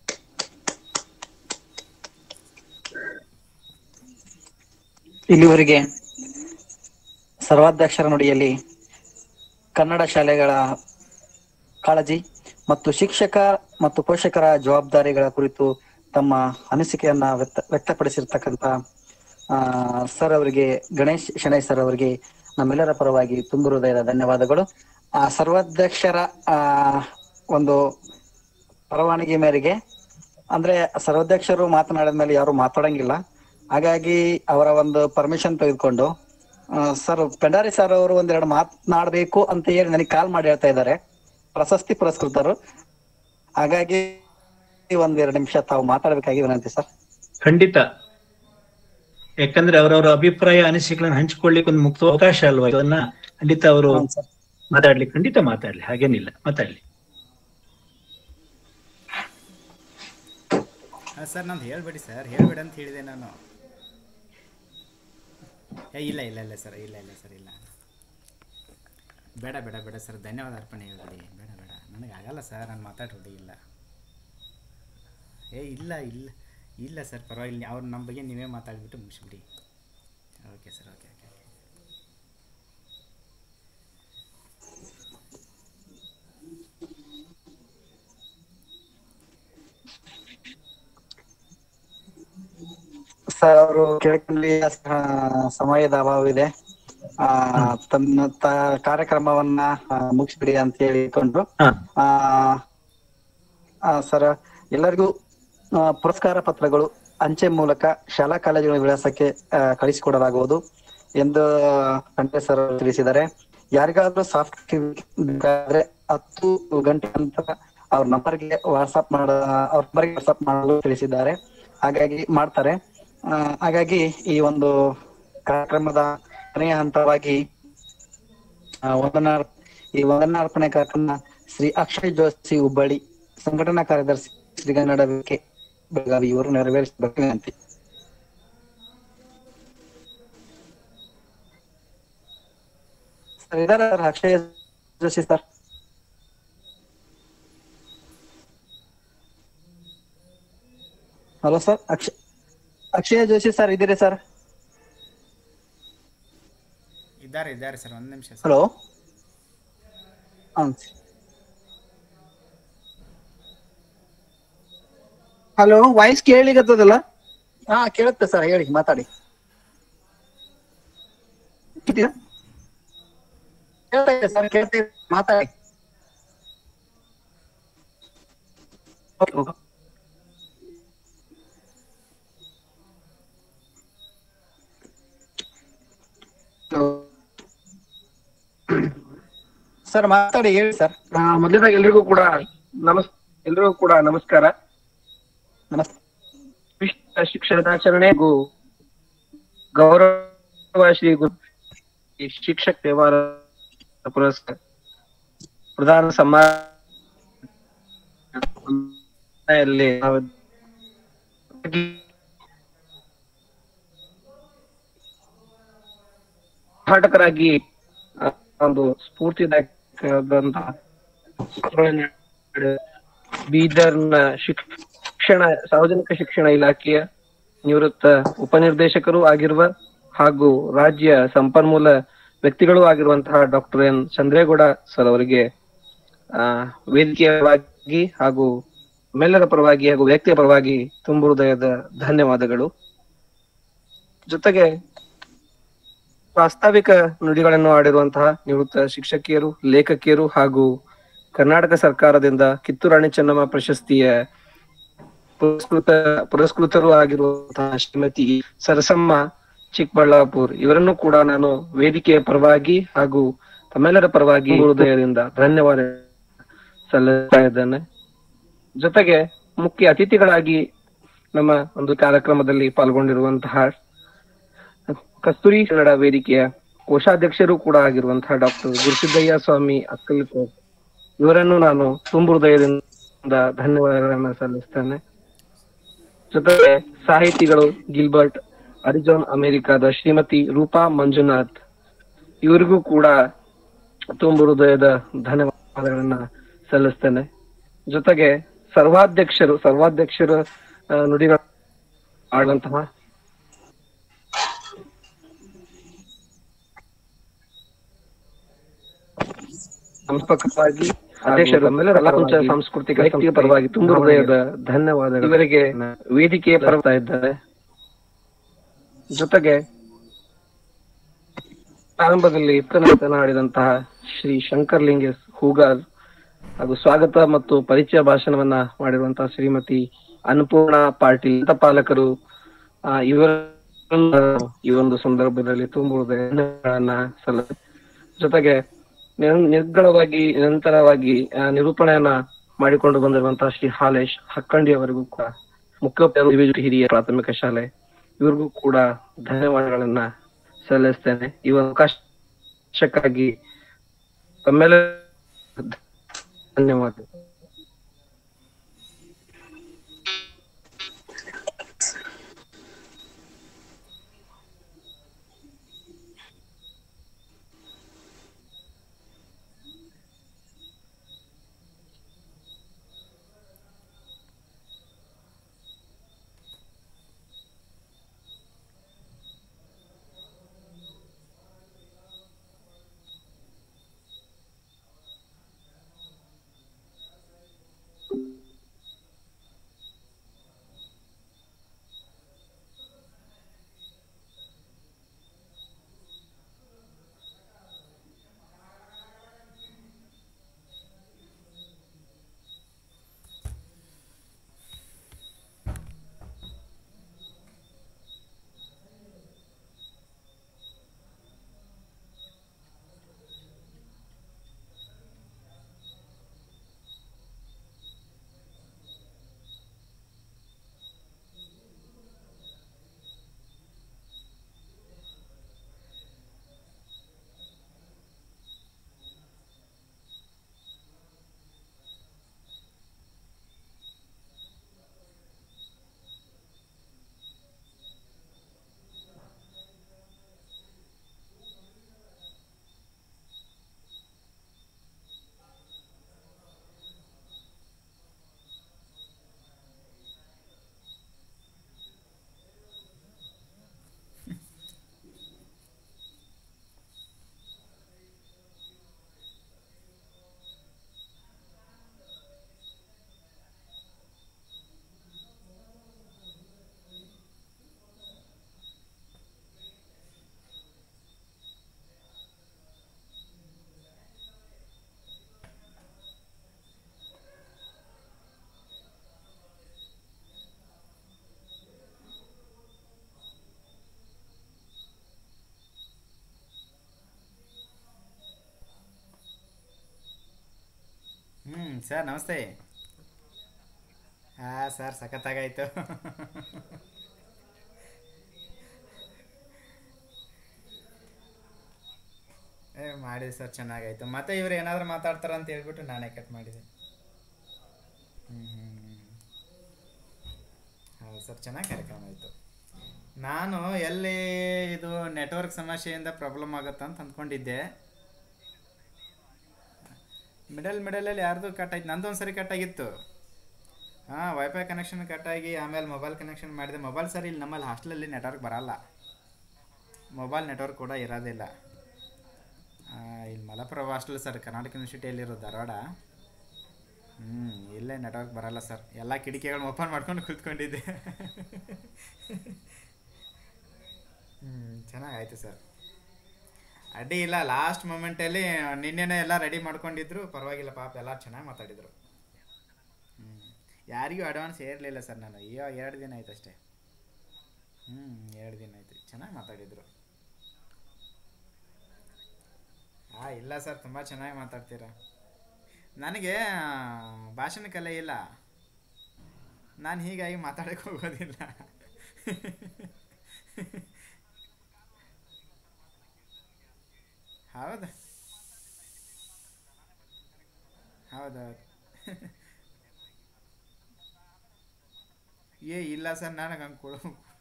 ಇಲ್ಲಿವರೆಗೆ ಸರ್ವಾಧ್ಯಕ್ಷರ ನುಡಿಯಲ್ಲಿ ಕನ್ನಡ ಶಾಲೆಗಳ ಕಾಳಜಿ ಮತ್ತು ಶಿಕ್ಷಕ ಮತ್ತು ಪೋಷಕರ ಜವಾಬ್ದಾರಿಗಳ ಕುರಿತು ತಮ್ಮ ಅನಿಸಿಕೆಯನ್ನ ವ್ಯಕ್ತ ವ್ಯಕ್ತಪಡಿಸಿರ್ತಕ್ಕಂಥ ಆ, ಸರ್ ಅವರಿಗೆ ಗಣೇಶ್ ಶೆಣೈ ಸರ್ ಅವರಿಗೆ ನಮ್ಮೆಲ್ಲರ ಪರವಾಗಿ ತುಂಬು ಹೃದಯದ ಧನ್ಯವಾದಗಳು ಆ ಸರ್ವಾಧ್ಯಕ್ಷರ ಆ ಒಂದು ಪರವಾನಗಿ ಮೇರೆಗೆ ಅಂದ್ರೆ ಸರ್ವಾಧ್ಯಕ್ಷರು ಮಾತನಾಡಿದ ಮೇಲೆ ಯಾರು ಮಾತಾಡಂಗಿಲ್ಲ ಹಾಗಾಗಿ ಅವರ ಒಂದು ಪರ್ಮಿಷನ್ ತೆಗೆದುಕೊಂಡು ಸರ್ ಪೆಂಡಾರಿ ಸರ್ ಅವರು ಒಂದೆರಡು ಮಾತನಾಡಬೇಕು ಅಂತ ಹೇಳಿ ನನಗೆ ಕಾಲ್ ಮಾಡಿ ಹೇಳ್ತಾ ಇದ್ದಾರೆ ಪ್ರಶಸ್ತಿ ಪುರಸ್ಕೃತರು ಹಾಗಾಗಿ ಒಂದೆರಡು ನಿಮಿಷ ತಾವು ಮಾತಾಡ್ಬೇಕಾಗಿ ವಿನಂತಿ ಸರ್ ಖಂಡಿತ ಯಾಕಂದ್ರೆ ಅವರವರ ಅಭಿಪ್ರಾಯ ಅನಿಸಿಕೆಗಳನ್ನು ಹಂಚಿಕೊಳ್ಳಿಕ್ಕೆ ಒಂದು ಮುಕ್ತ ಅವಕಾಶ ಅಲ್ವಾ ಇದನ್ನ ಖಂಡಿತ ಅವರು ಮಾತಾಡ್ಲಿ ಖಂಡಿತ ಮಾತಾಡ್ಲಿ ಹಾಗೇನಿಲ್ಲ ಮಾತಾಡ್ಲಿ ಸರ್ ನಂದು ಹೇಳ್ಬೇಡಿ ಸರ್ ಹೇಳ್ಬೇಡಿ ಅಂತ ಹೇಳಿದೆ ನಾನು ಏ ಇಲ್ಲ ಇಲ್ಲ ಇಲ್ಲ ಸರ್ ಇಲ್ಲ ಇಲ್ಲ ಸರ್ ಇಲ್ಲ ಬೇಡ ಬೇಡ ಬೇಡ ಸರ್ ಧನ್ಯವಾದ ಅರ್ಪಣೆ ಹೇಳ್ಬಿಡಿ ಬೇಡ ಬೇಡ ನನಗೆ ಆಗಲ್ಲ ಸರ್ ನಾನು ಮಾತಾಡ್ಬಿಡಿ ಇಲ್ಲ ಏ ಇಲ್ಲ ಇಲ್ಲ ಇಲ್ಲ ಸರ್ ಪರವಾಗಿಲ್ಲ ಅವ್ರು ನಮ್ಮ ಬಗ್ಗೆ ನೀವೇ ಮಾತಾಡ್ಬಿಟ್ಟು ಮುಗಿಸ್ಬಿಡಿ okay sir okay okay sir ಅವರು ಕೇಳ್ಕೊಳ್ಳಿ ಆ, ಸಮಯದ ಅಭಾವ ಇದೆ ಆ ತನ್ನ ತ- ಕಾರ್ಯಕ್ರಮವನ್ನ ಆ, ಮುಗಿಸ್ಬಿಡಿ ಅಂತ ಹೇಳಿಕೊಂಡು ಆ ಸರ್ ಎಲ್ಲರಿಗೂ ಆ, ಪುರಸ್ಕಾರ ಪತ್ರಗಳು ಅಂಚೆ ಮೂಲಕ ಶಾಲಾ ಕಾಲೇಜುಗಳ ವಿಳಾಸಕ್ಕೆ ಆ, ಕಳಿಸಿಕೊಡಲಾಗುವುದು ಎಂದು ಖಂಡ್ರೆ ಸರ್ ಅವರು ತಿಳಿಸಿದ್ದಾರೆ ಯಾರಿಗಾದ್ರೂ ಸಾಫ್ಟ್ ಬೇಕಾದ್ರೆ ಹತ್ತು ಗಂಟೆ ನಂತರ ಅವ್ರ ನಂಬರ್ಗೆ ವಾಟ್ಸ್ಆಪ್ ಮಾಡ ಅವ್ರ ನಂಬರ್ಗೆ ವಾಟ್ಸ್ಆಪ್ ಮಾಡಲು ತಿಳಿಸಿದ್ದಾರೆ ಹಾಗಾಗಿ ಮಾಡ್ತಾರೆ ಆ, ಹಾಗಾಗಿ ಈ ಒಂದು ಕಾರ್ಯಕ್ರಮದ ಕೊನೆಯ ಹಂತವಾಗಿ ಆ, ವಂದನಾ ಈ ವಂದನಾರ್ಪಣೆ ಕಾರ್ಯಕ್ರಮ ಶ್ರೀ ಅಕ್ಷಯ್ ಜೋಶಿ ಹುಬ್ಬಳ್ಳಿ ಸಂಘಟನಾ ಕಾರ್ಯದರ್ಶಿ ಶ್ರೀಗನ್ನಡ ವೇದಿಕೆ ಬೆಳಗಾವಿ ಇವರು ನೆರವೇರಿಸಬೇಕು ವಿನಂತಿ ಸರ್ ಇದಾರ sir Akshay Joshi sir hello sir ಅಕ್ಷ ಅಕ್ಷಯ ಜೋಶಿ ಸರ್ ಇದ್ದೀರಿ ಸರ್ ಇದ್ದಾರೆ ಇದ್ದಾರೆ ಸರ್ ಒಂದು ನಿಮಿಷ ಸರ್ ಹಲೋ ಹಾಂ ಹಲೋ ವಾಯ್ಸ್ ಕೇಳಿಗತ್ತದಲ್ಲ ಹಾ ಕೇಳುತ್ತೆ ಸರ್ ಹೇಳಿ ಮಾತಾಡಿ ಕೇಳ್ತಾ ಇದೆ ಸರ್ ಕೇಳ್ತಾ ಇದೆ ಮಾತಾಡಿ ಓಕೆ ಓಕೆ ಸರ್ ಮಾತಾಡಿ ಹೇಳಿ ಸರ್ ಮೊದಲನೇದಾಗಿ ಎಲ್ರಿಗೂ ಕೂಡ ನಮಸ್ ಎಲ್ರಿಗೂ ಕೂಡ ನಮಸ್ಕಾರ ನಮಸ್ತೆ ವಿಶ್ವ ಶಿಕ್ಷಣ ದಿನಾಚರಣೆ ಹಾಗೂ ಗೌರವ ಶ್ರೀ ಗುರು ಈ ಶಿಕ್ಷಕ ವ್ಯವಹಾರ ಪುರಸ್ಕಾರ ಪ್ರಧಾನ ಸಮಾಜದಲ್ಲಿ ನಾವು ಹೋರಾಟಕರಾಗಿ ಆ, ಒಂದು ಸ್ಫೂರ್ತಿದಾಯಕವಾದಂತ ಬೀದರ್ನ ಶಿಕ್ಷಣ ಸಾರ್ವಜನಿಕ ಶಿಕ್ಷಣ ಇಲಾಖೆಯ ನಿವೃತ್ತ ಉಪನಿರ್ದೇಶಕರು ಆಗಿರುವ ಹಾಗೂ ರಾಜ್ಯ ಸಂಪನ್ಮೂಲ ವ್ಯಕ್ತಿಗಳು ಆಗಿರುವಂತಹ ಡಾಕ್ಟರ್ ಎನ್ ಚಂದ್ರೇಗೌಡ ಸರ್ ಅವರಿಗೆ ಆ ವೇದಿಕೆಯ ಪರವಾಗಿ ಹಾಗೂ ನಮ್ಮೆಲ್ಲರ ಪರವಾಗಿ ಹಾಗೂ ವ್ಯಕ್ತಿಯ ಪರವಾಗಿ ತುಂಬು ಹೃದಯದ ಧನ್ಯವಾದಗಳು ಜೊತೆಗೆ ಪ್ರಾಸ್ತಾವಿಕ ನುಡಿಗಳನ್ನು ಆಡಿರುವಂತಹ ನಿವೃತ್ತ ಶಿಕ್ಷಕಿಯರು ಲೇಖಕಿಯರು ಹಾಗೂ ಕರ್ನಾಟಕ ಸರ್ಕಾರದಿಂದ ಕಿತ್ತೂರು ರಾಣಿ ಚೆನ್ನಮ್ಮ ಪ್ರಶಸ್ತಿಯ ಪುರಸ್ಕೃತ ಪುರಸ್ಕೃತರು ಆಗಿರುವಂತಹ ಶ್ರೀಮತಿ ಸರಸಮ್ಮ ಚಿಕ್ಕಬಳ್ಳಾಪುರ್ ಇವರನ್ನು ಕೂಡ ನಾನು ವೇದಿಕೆಯ ಪರವಾಗಿ ಹಾಗೂ ತಮ್ಮೆಲ್ಲರ ಪರವಾಗಿ ಹೃದಯದಿಂದ ಧನ್ಯವಾದ ಸಲ್ಲಿಸ್ತಾ ಇದ್ದೇನೆ ಜೊತೆಗೆ ಮುಖ್ಯ ಅತಿಥಿಗಳಾಗಿ ನಮ್ಮ ಒಂದು ಕಾರ್ಯಕ್ರಮದಲ್ಲಿ ಪಾಲ್ಗೊಂಡಿರುವಂತಹ ಕಸ್ತೂರಿ ಕನ್ನಡ ವೇದಿಕೆಯ ಕೋಶಾಧ್ಯಕ್ಷರು ಕೂಡ ಆಗಿರುವಂತಹ ಡಾಕ್ಟರ್ ಗುರುಸಿದ್ದಯ್ಯ ಸ್ವಾಮಿ ಅಕ್ಕಲ್ಕೋಟ್ ಇವರನ್ನು ನಾನು ತುಂಬು ಹೃದಯದಿಂದ ಧನ್ಯವಾದಗಳನ್ನ ಸಲ್ಲಿಸ್ತೇನೆ ಜೊತೆಗೆ ಸಾಹಿತಿಗಳು ಗಿಲ್ಬರ್ಟ್ ಅರಿಜೋನ್ ಅಮೆರಿಕಾದ ಶ್ರೀಮತಿ ರೂಪಾ ಮಂಜುನಾಥ್ ಇವರಿಗೂ ಕೂಡ ತುಂಬು ಹೃದಯದ ಧನ್ಯವಾದಗಳನ್ನ ಸಲ್ಲಿಸ್ತೇನೆ ಜೊತೆಗೆ ಸರ್ವಾಧ್ಯಕ್ಷರು ಸರ್ವಾಧ್ಯಕ್ಷರ ಆ, ನುಡಿಗಳ ಆಡುವಂತಹ ಸಂಸ್ಥಾಪಕವಾಗಿ ಅಧ್ಯಕ್ಷರು ಕಲಾಕುಂಚ ಸಾಂಸ್ಕೃತಿಕ ವ್ಯಕ್ತಿಯ ಪರವಾಗಿ ತುಂಬ ಹೃದಯದ ಧನ್ಯವಾದಗಳು ಇವರಿಗೆ ವೇದಿಕೆಯ ಪರತಾ ಇದ್ದಾರೆ ಜೊತೆಗೆ ಪ್ರಾರಂಭದಲ್ಲಿ ಮಾತನಾಡಿದಂತಹ ಶ್ರೀ ಶಂಕರ್ಲಿಂಗೇಶ್ ಹೂಗಾರ್ ಹಾಗೂ ಸ್ವಾಗತ ಮತ್ತು ಪರಿಚಯ ಭಾಷಣವನ್ನ ಮಾಡಿರುವಂತಹ ಶ್ರೀಮತಿ ಅನ್ನಪೂರ್ಣ ಪಾಟೀಲ್ ಪಾಲಕರು ಆ, ಇವರ ಈ ಒಂದು ಸಂದರ್ಭದಲ್ಲಿ ತುಂಬ ಹೃದಯಗಳನ್ನ ಸಲ್ಲ ಜೊತೆಗೆ ನಿರ್- ನಿರ್ಗಳವಾಗಿ ನಿರಂತರವಾಗಿ ಆ, ನಿರೂಪಣೆಯನ್ನ ಮಾಡಿಕೊಂಡು ಬಂದಿರುವಂತಹ ಶ್ರೀ ಹಾಲೇಶ್ ಹಕ್ಕಂಡಿ ಅವರಿಗೂ ಕೂಡ ಮುಖ್ಯೋಪಾಧ್ಯಾಯರು ಹಿರಿಯ ಪ್ರಾಥಮಿಕ ಶಾಲೆ ಇವ್ರಿಗೂ ಕೂಡ ಧನ್ಯವಾದಗಳನ್ನ ಸಲ್ಲಿಸ್ತೇನೆ ಈ ಒಂದು ಅವಕಾಶಕ್ಕಾಗಿ ತಮ್ಮೆಲ್ಲ ಧನ್ಯವಾದ ಹ್ಞೂ ಸರ್ ನಮಸ್ತೆ ಹಾಂ ಸರ್ ಸಖತ್ತಾಗಾಯ್ತು ಏ ಮಾಡಿದೆ ಸರ್ ಚೆನ್ನಾಗಾಯ್ತು ಮತ್ತೆ ಇವ್ರು ಏನಾದರೂ ಮಾತಾಡ್ತಾರ ಅಂತ ಹೇಳ್ಬಿಟ್ಟು ನಾನೇ ಕಟ್ ಮಾಡಿದೆ ಹ್ಞೂ ಹ್ಞೂ ಹೌದು ಸರ್ ಚೆನ್ನಾಗಿ ಕಾರ್ಯಕ್ರಮ ಆಯಿತು ನಾನು ಎಲ್ಲಿ ಇದು ನೆಟ್ವರ್ಕ್ ಸಮಸ್ಯೆಯಿಂದ ಪ್ರಾಬ್ಲಮ್ ಆಗುತ್ತಾ ಅಂತ ಅಂದ್ಕೊಂಡಿದ್ದೆ ಮಿಡಲ್ ಮಿಡಲಲ್ಲಿ ಯಾರ್ದು ಕಟ್ ಆಯ್ತು ನಂದು ಒಂದು ಸರಿ ಕಟ್ ಆಗಿತ್ತು ಹಾಂ ವೈಫೈ ಕನೆಕ್ಷನ್ ಕಟ್ ಆಗಿ ಆಮೇಲೆ ಮೊಬೈಲ್ ಕನೆಕ್ಷನ್ ಮಾಡಿದೆ ಮೊಬೈಲ್ ಸರಿ ಇಲ್ಲಿ ನಮ್ಮಲ್ಲಿ ಹಾಸ್ಟೆಲಲ್ಲಿ ನೆಟ್ವರ್ಕ್ ಬರಲ್ಲ ಮೊಬೈಲ್ ನೆಟ್ವರ್ಕ್ ಕೂಡ ಇರೋದಿಲ್ಲ ಆ, ಇಲ್ಲಿ ಮಲಪ್ರಭಾ ಹಾಸ್ಟೆಲ್ ಸರ್ ಕರ್ನಾಟಕ ಯೂನಿವರ್ಸಿಟಿಯಲ್ಲಿರೋ ಧಾರವಾಡ ಹ್ಞೂ ಇಲ್ಲೇ ನೆಟ್ವರ್ಕ್ ಬರಲ್ಲ ಸರ್ ಎಲ್ಲ ಕಿಟಕಿಗಳನ್ನ ಓಪನ್ ಮಾಡ್ಕೊಂಡು ಕೂತ್ಕೊಂಡಿದ್ದೆ ಹ್ಞೂ ಚೆನ್ನಾಗಾಯ್ತು ಸರ್ ಅಡ್ಡಿ ಇಲ್ಲ ಲಾಸ್ಟ್ ಮೂಮೆಂಟಲ್ಲಿ ನಿನ್ನೆನೇ ಎಲ್ಲ ರೆಡಿ ಮಾಡ್ಕೊಂಡಿದ್ರು ಪರವಾಗಿಲ್ಲ ಪಾಪ ಎಲ್ಲ ಚೆನ್ನಾಗಿ ಮಾತಾಡಿದರು ಹ್ಞೂ ಯಾರಿಗೂ ಅಡ್ವಾನ್ಸ್ ಏರಲಿಲ್ಲ ಸರ್ ನಾನು ಅಯ್ಯೋ ಎರಡು ದಿನ ಆಯ್ತು ಅಷ್ಟೇ ಹ್ಞೂ ಎರಡು ದಿನ ಆಯ್ತು ಚೆನ್ನಾಗಿ ಮಾತಾಡಿದರು ಹಾಂ ಇಲ್ಲ ಸರ್ ತುಂಬ ಚೆನ್ನಾಗಿ ಮಾತಾಡ್ತೀರಾ ನನಗೆ ಭಾಷಣ ಕಲೆ ಇಲ್ಲ ನಾನು ಹೀಗಾಗಿ ಮಾತಾಡೋಕ್ಕೆ ಹೋಗೋದಿಲ್ಲ ಹೌದಾ ಹೌದೌದು ಏ ಇಲ್ಲ ಸರ್ ನನಗೆ ಹಂಗೆ ಕೊಡು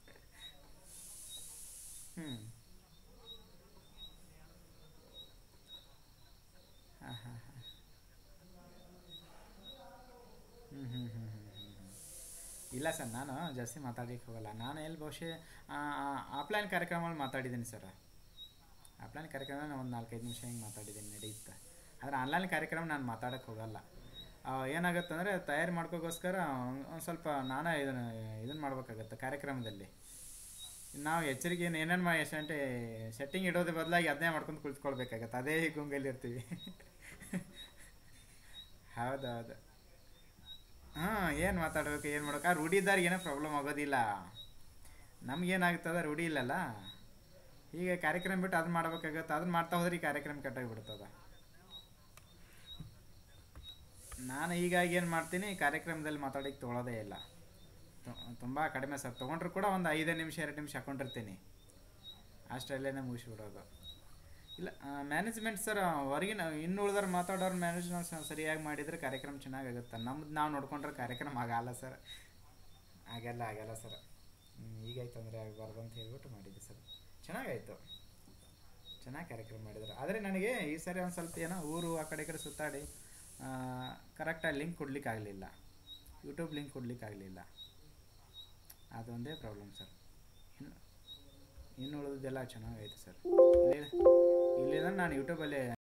ಹ್ಞೂ ಹಾಂ ಹಾಂ ಹಾಂ ಹ್ಞೂ ಹ್ಞೂ ಹ್ಞೂ ಹ್ಞೂ ಇಲ್ಲ ಸರ್ ನಾನು ಜಾಸ್ತಿ ಮಾತಾಡಲಿಕ್ಕೆ ಹೋಗಲ್ಲ ನಾನು ಎಲ್ಲಿ ಬಹುಶಃ ಆಫ್ಲೈನ್ ಕಾರ್ಯಕ್ರಮದಲ್ಲಿ ಮಾತಾಡಿದ್ದೀನಿ ಸರ್ ಆಫ್ಲೈನ್ ಕಾರ್ಯಕ್ರಮ ನಾನು ಒಂದು ನಾಲ್ಕೈದು ನಿಮಿಷ ಹಿಂಗೆ ಮಾತಾಡಿದ್ದೀನಿ ನಡೆಯುತ್ತೆ ಆದರೆ ಆನ್ಲೈನ್ ಕಾರ್ಯಕ್ರಮ ನಾನು ಮಾತಾಡೋಕ್ಕೆ ಹೋಗಲ್ಲ ಏನಾಗುತ್ತೆ ಅಂದರೆ ತಯಾರಿ ಮಾಡ್ಕೋಗೋಸ್ಕರ ಒಂದು ಸ್ವಲ್ಪ ನಾನೇ ಇದನ್ನು ಇದನ್ನು ಮಾಡ್ಬೇಕಾಗತ್ತೆ ಕಾರ್ಯಕ್ರಮದಲ್ಲಿ ನಾವು ಎಚ್ಚರಿಕೆ ಏನೇನು ಮಾಡಿ ಎಷ್ಟಂటే ಸೆಟ್ಟಿಂಗ್ ಇಡೋದ್ರ ಬದಲಾಗಿ ಅದನ್ನೇ ಮಾಡ್ಕೊಂಡು ಕುಳಿತುಕೊಳ್ಬೇಕಾಗತ್ತೆ ಅದೇ ಗುಂಗಲ್ಲಿ ಇರ್ತೀವಿ ಹೌದೌದು ಹಾಂ ಏನು ಮಾತಾಡ್ಬೇಕು ಏನು ಮಾಡ್ಬೇಕು ಆ ರೂಢಿದಾರಿಗೆ ಏನೋ ಪ್ರಾಬ್ಲಮ್ ಆಗೋದಿಲ್ಲ ನಮ್ಗೇನಾಗ್ತದೆ ರೂಢಿ ಇಲ್ಲಲ್ಲ ಈಗ ಕಾರ್ಯಕ್ರಮ ಬಿಟ್ಟು ಅದನ್ನ ಮಾಡ್ಬೇಕಾಗತ್ತೆ ಅದನ್ನ ಮಾಡ್ತಾ ಹೋದ್ರೆ ಈ ಕಾರ್ಯಕ್ರಮ ಕೆಟ್ಟೋಗ್ಬಿಡ್ತದ ನಾನು ಹೀಗಾಗಿ ಏನು ಮಾಡ್ತೀನಿ ಕಾರ್ಯಕ್ರಮದಲ್ಲಿ ಮಾತಾಡೋಕ್ಕೆ ತೊಗೊಳೋದೇ ಇಲ್ಲ ತುಂಬ ಕಡಿಮೆ ಸರ್ ತೊಗೊಂಡ್ರು ಕೂಡ ಒಂದು ಐದು ನಿಮಿಷ ಎರಡು ನಿಮಿಷ ಹಾಕೊಂಡಿರ್ತೀನಿ ಅಷ್ಟರಲ್ಲೇ ಮುಗಿಸ್ಬಿಡೋದು ಇಲ್ಲ ಮ್ಯಾನೇಜ್ಮೆಂಟ್ ಸರ್ ಹೊರಗಿನ ಇನ್ನು ಉಳ್ದವ್ರು ಮಾತಾಡೋರು ಮ್ಯಾನೇಜ್ಮೆಂಟ್ ಸರಿಯಾಗಿ ಮಾಡಿದರೆ ಕಾರ್ಯಕ್ರಮ ಚೆನ್ನಾಗಾಗುತ್ತೆ ನಮ್ದು ನಾವು ನೋಡ್ಕೊಂಡ್ರೆ ಕಾರ್ಯಕ್ರಮ ಆಗಲ್ಲ ಸರ್ ಆಗಲ್ಲ ಆಗಲ್ಲ ಸರ್ ಹೀಗಾಯ್ತು ಅಂದರೆ ಆಗಬಾರ್ದು ಅಂತ ಹೇಳ್ಬಿಟ್ಟು ಮಾಡಿದ್ದೆ ಸರ್ ಚೆನ್ನಾಗಾಯಿತು ಚೆನ್ನಾಗಿ ಕಾರ್ಯಕ್ರಮ ಮಾಡಿದ್ರು ಆದರೆ ನನಗೆ ಈ ಸರಿ ಒಂದು ಸ್ವಲ್ಪ ಏನೋ ಊರು ಆ ಕಡೆ ಈ ಕಡೆ ಸುತ್ತಾಡಿ ಕರೆಕ್ಟಾಗಿ ಲಿಂಕ್ ಕೊಡ್ಲಿಕ್ಕೆ ಆಗಲಿಲ್ಲ ಯೂಟ್ಯೂಬ್ ಲಿಂಕ್ ಕೊಡ್ಲಿಕ್ಕೆ ಆಗಲಿಲ್ಲ ಅದೊಂದೇ ಪ್ರಾಬ್ಲಮ್ ಸರ್ ಇನ್ನು ಇನ್ನು ಉಳಿದೆಲ್ಲ ಚೆನ್ನಾಗೈತೆ ಸರ್ ಇಲ್ಲಿ ಇಲ್ಲಿಂದ ನಾನು ಯೂಟ್ಯೂಬಲ್ಲಿ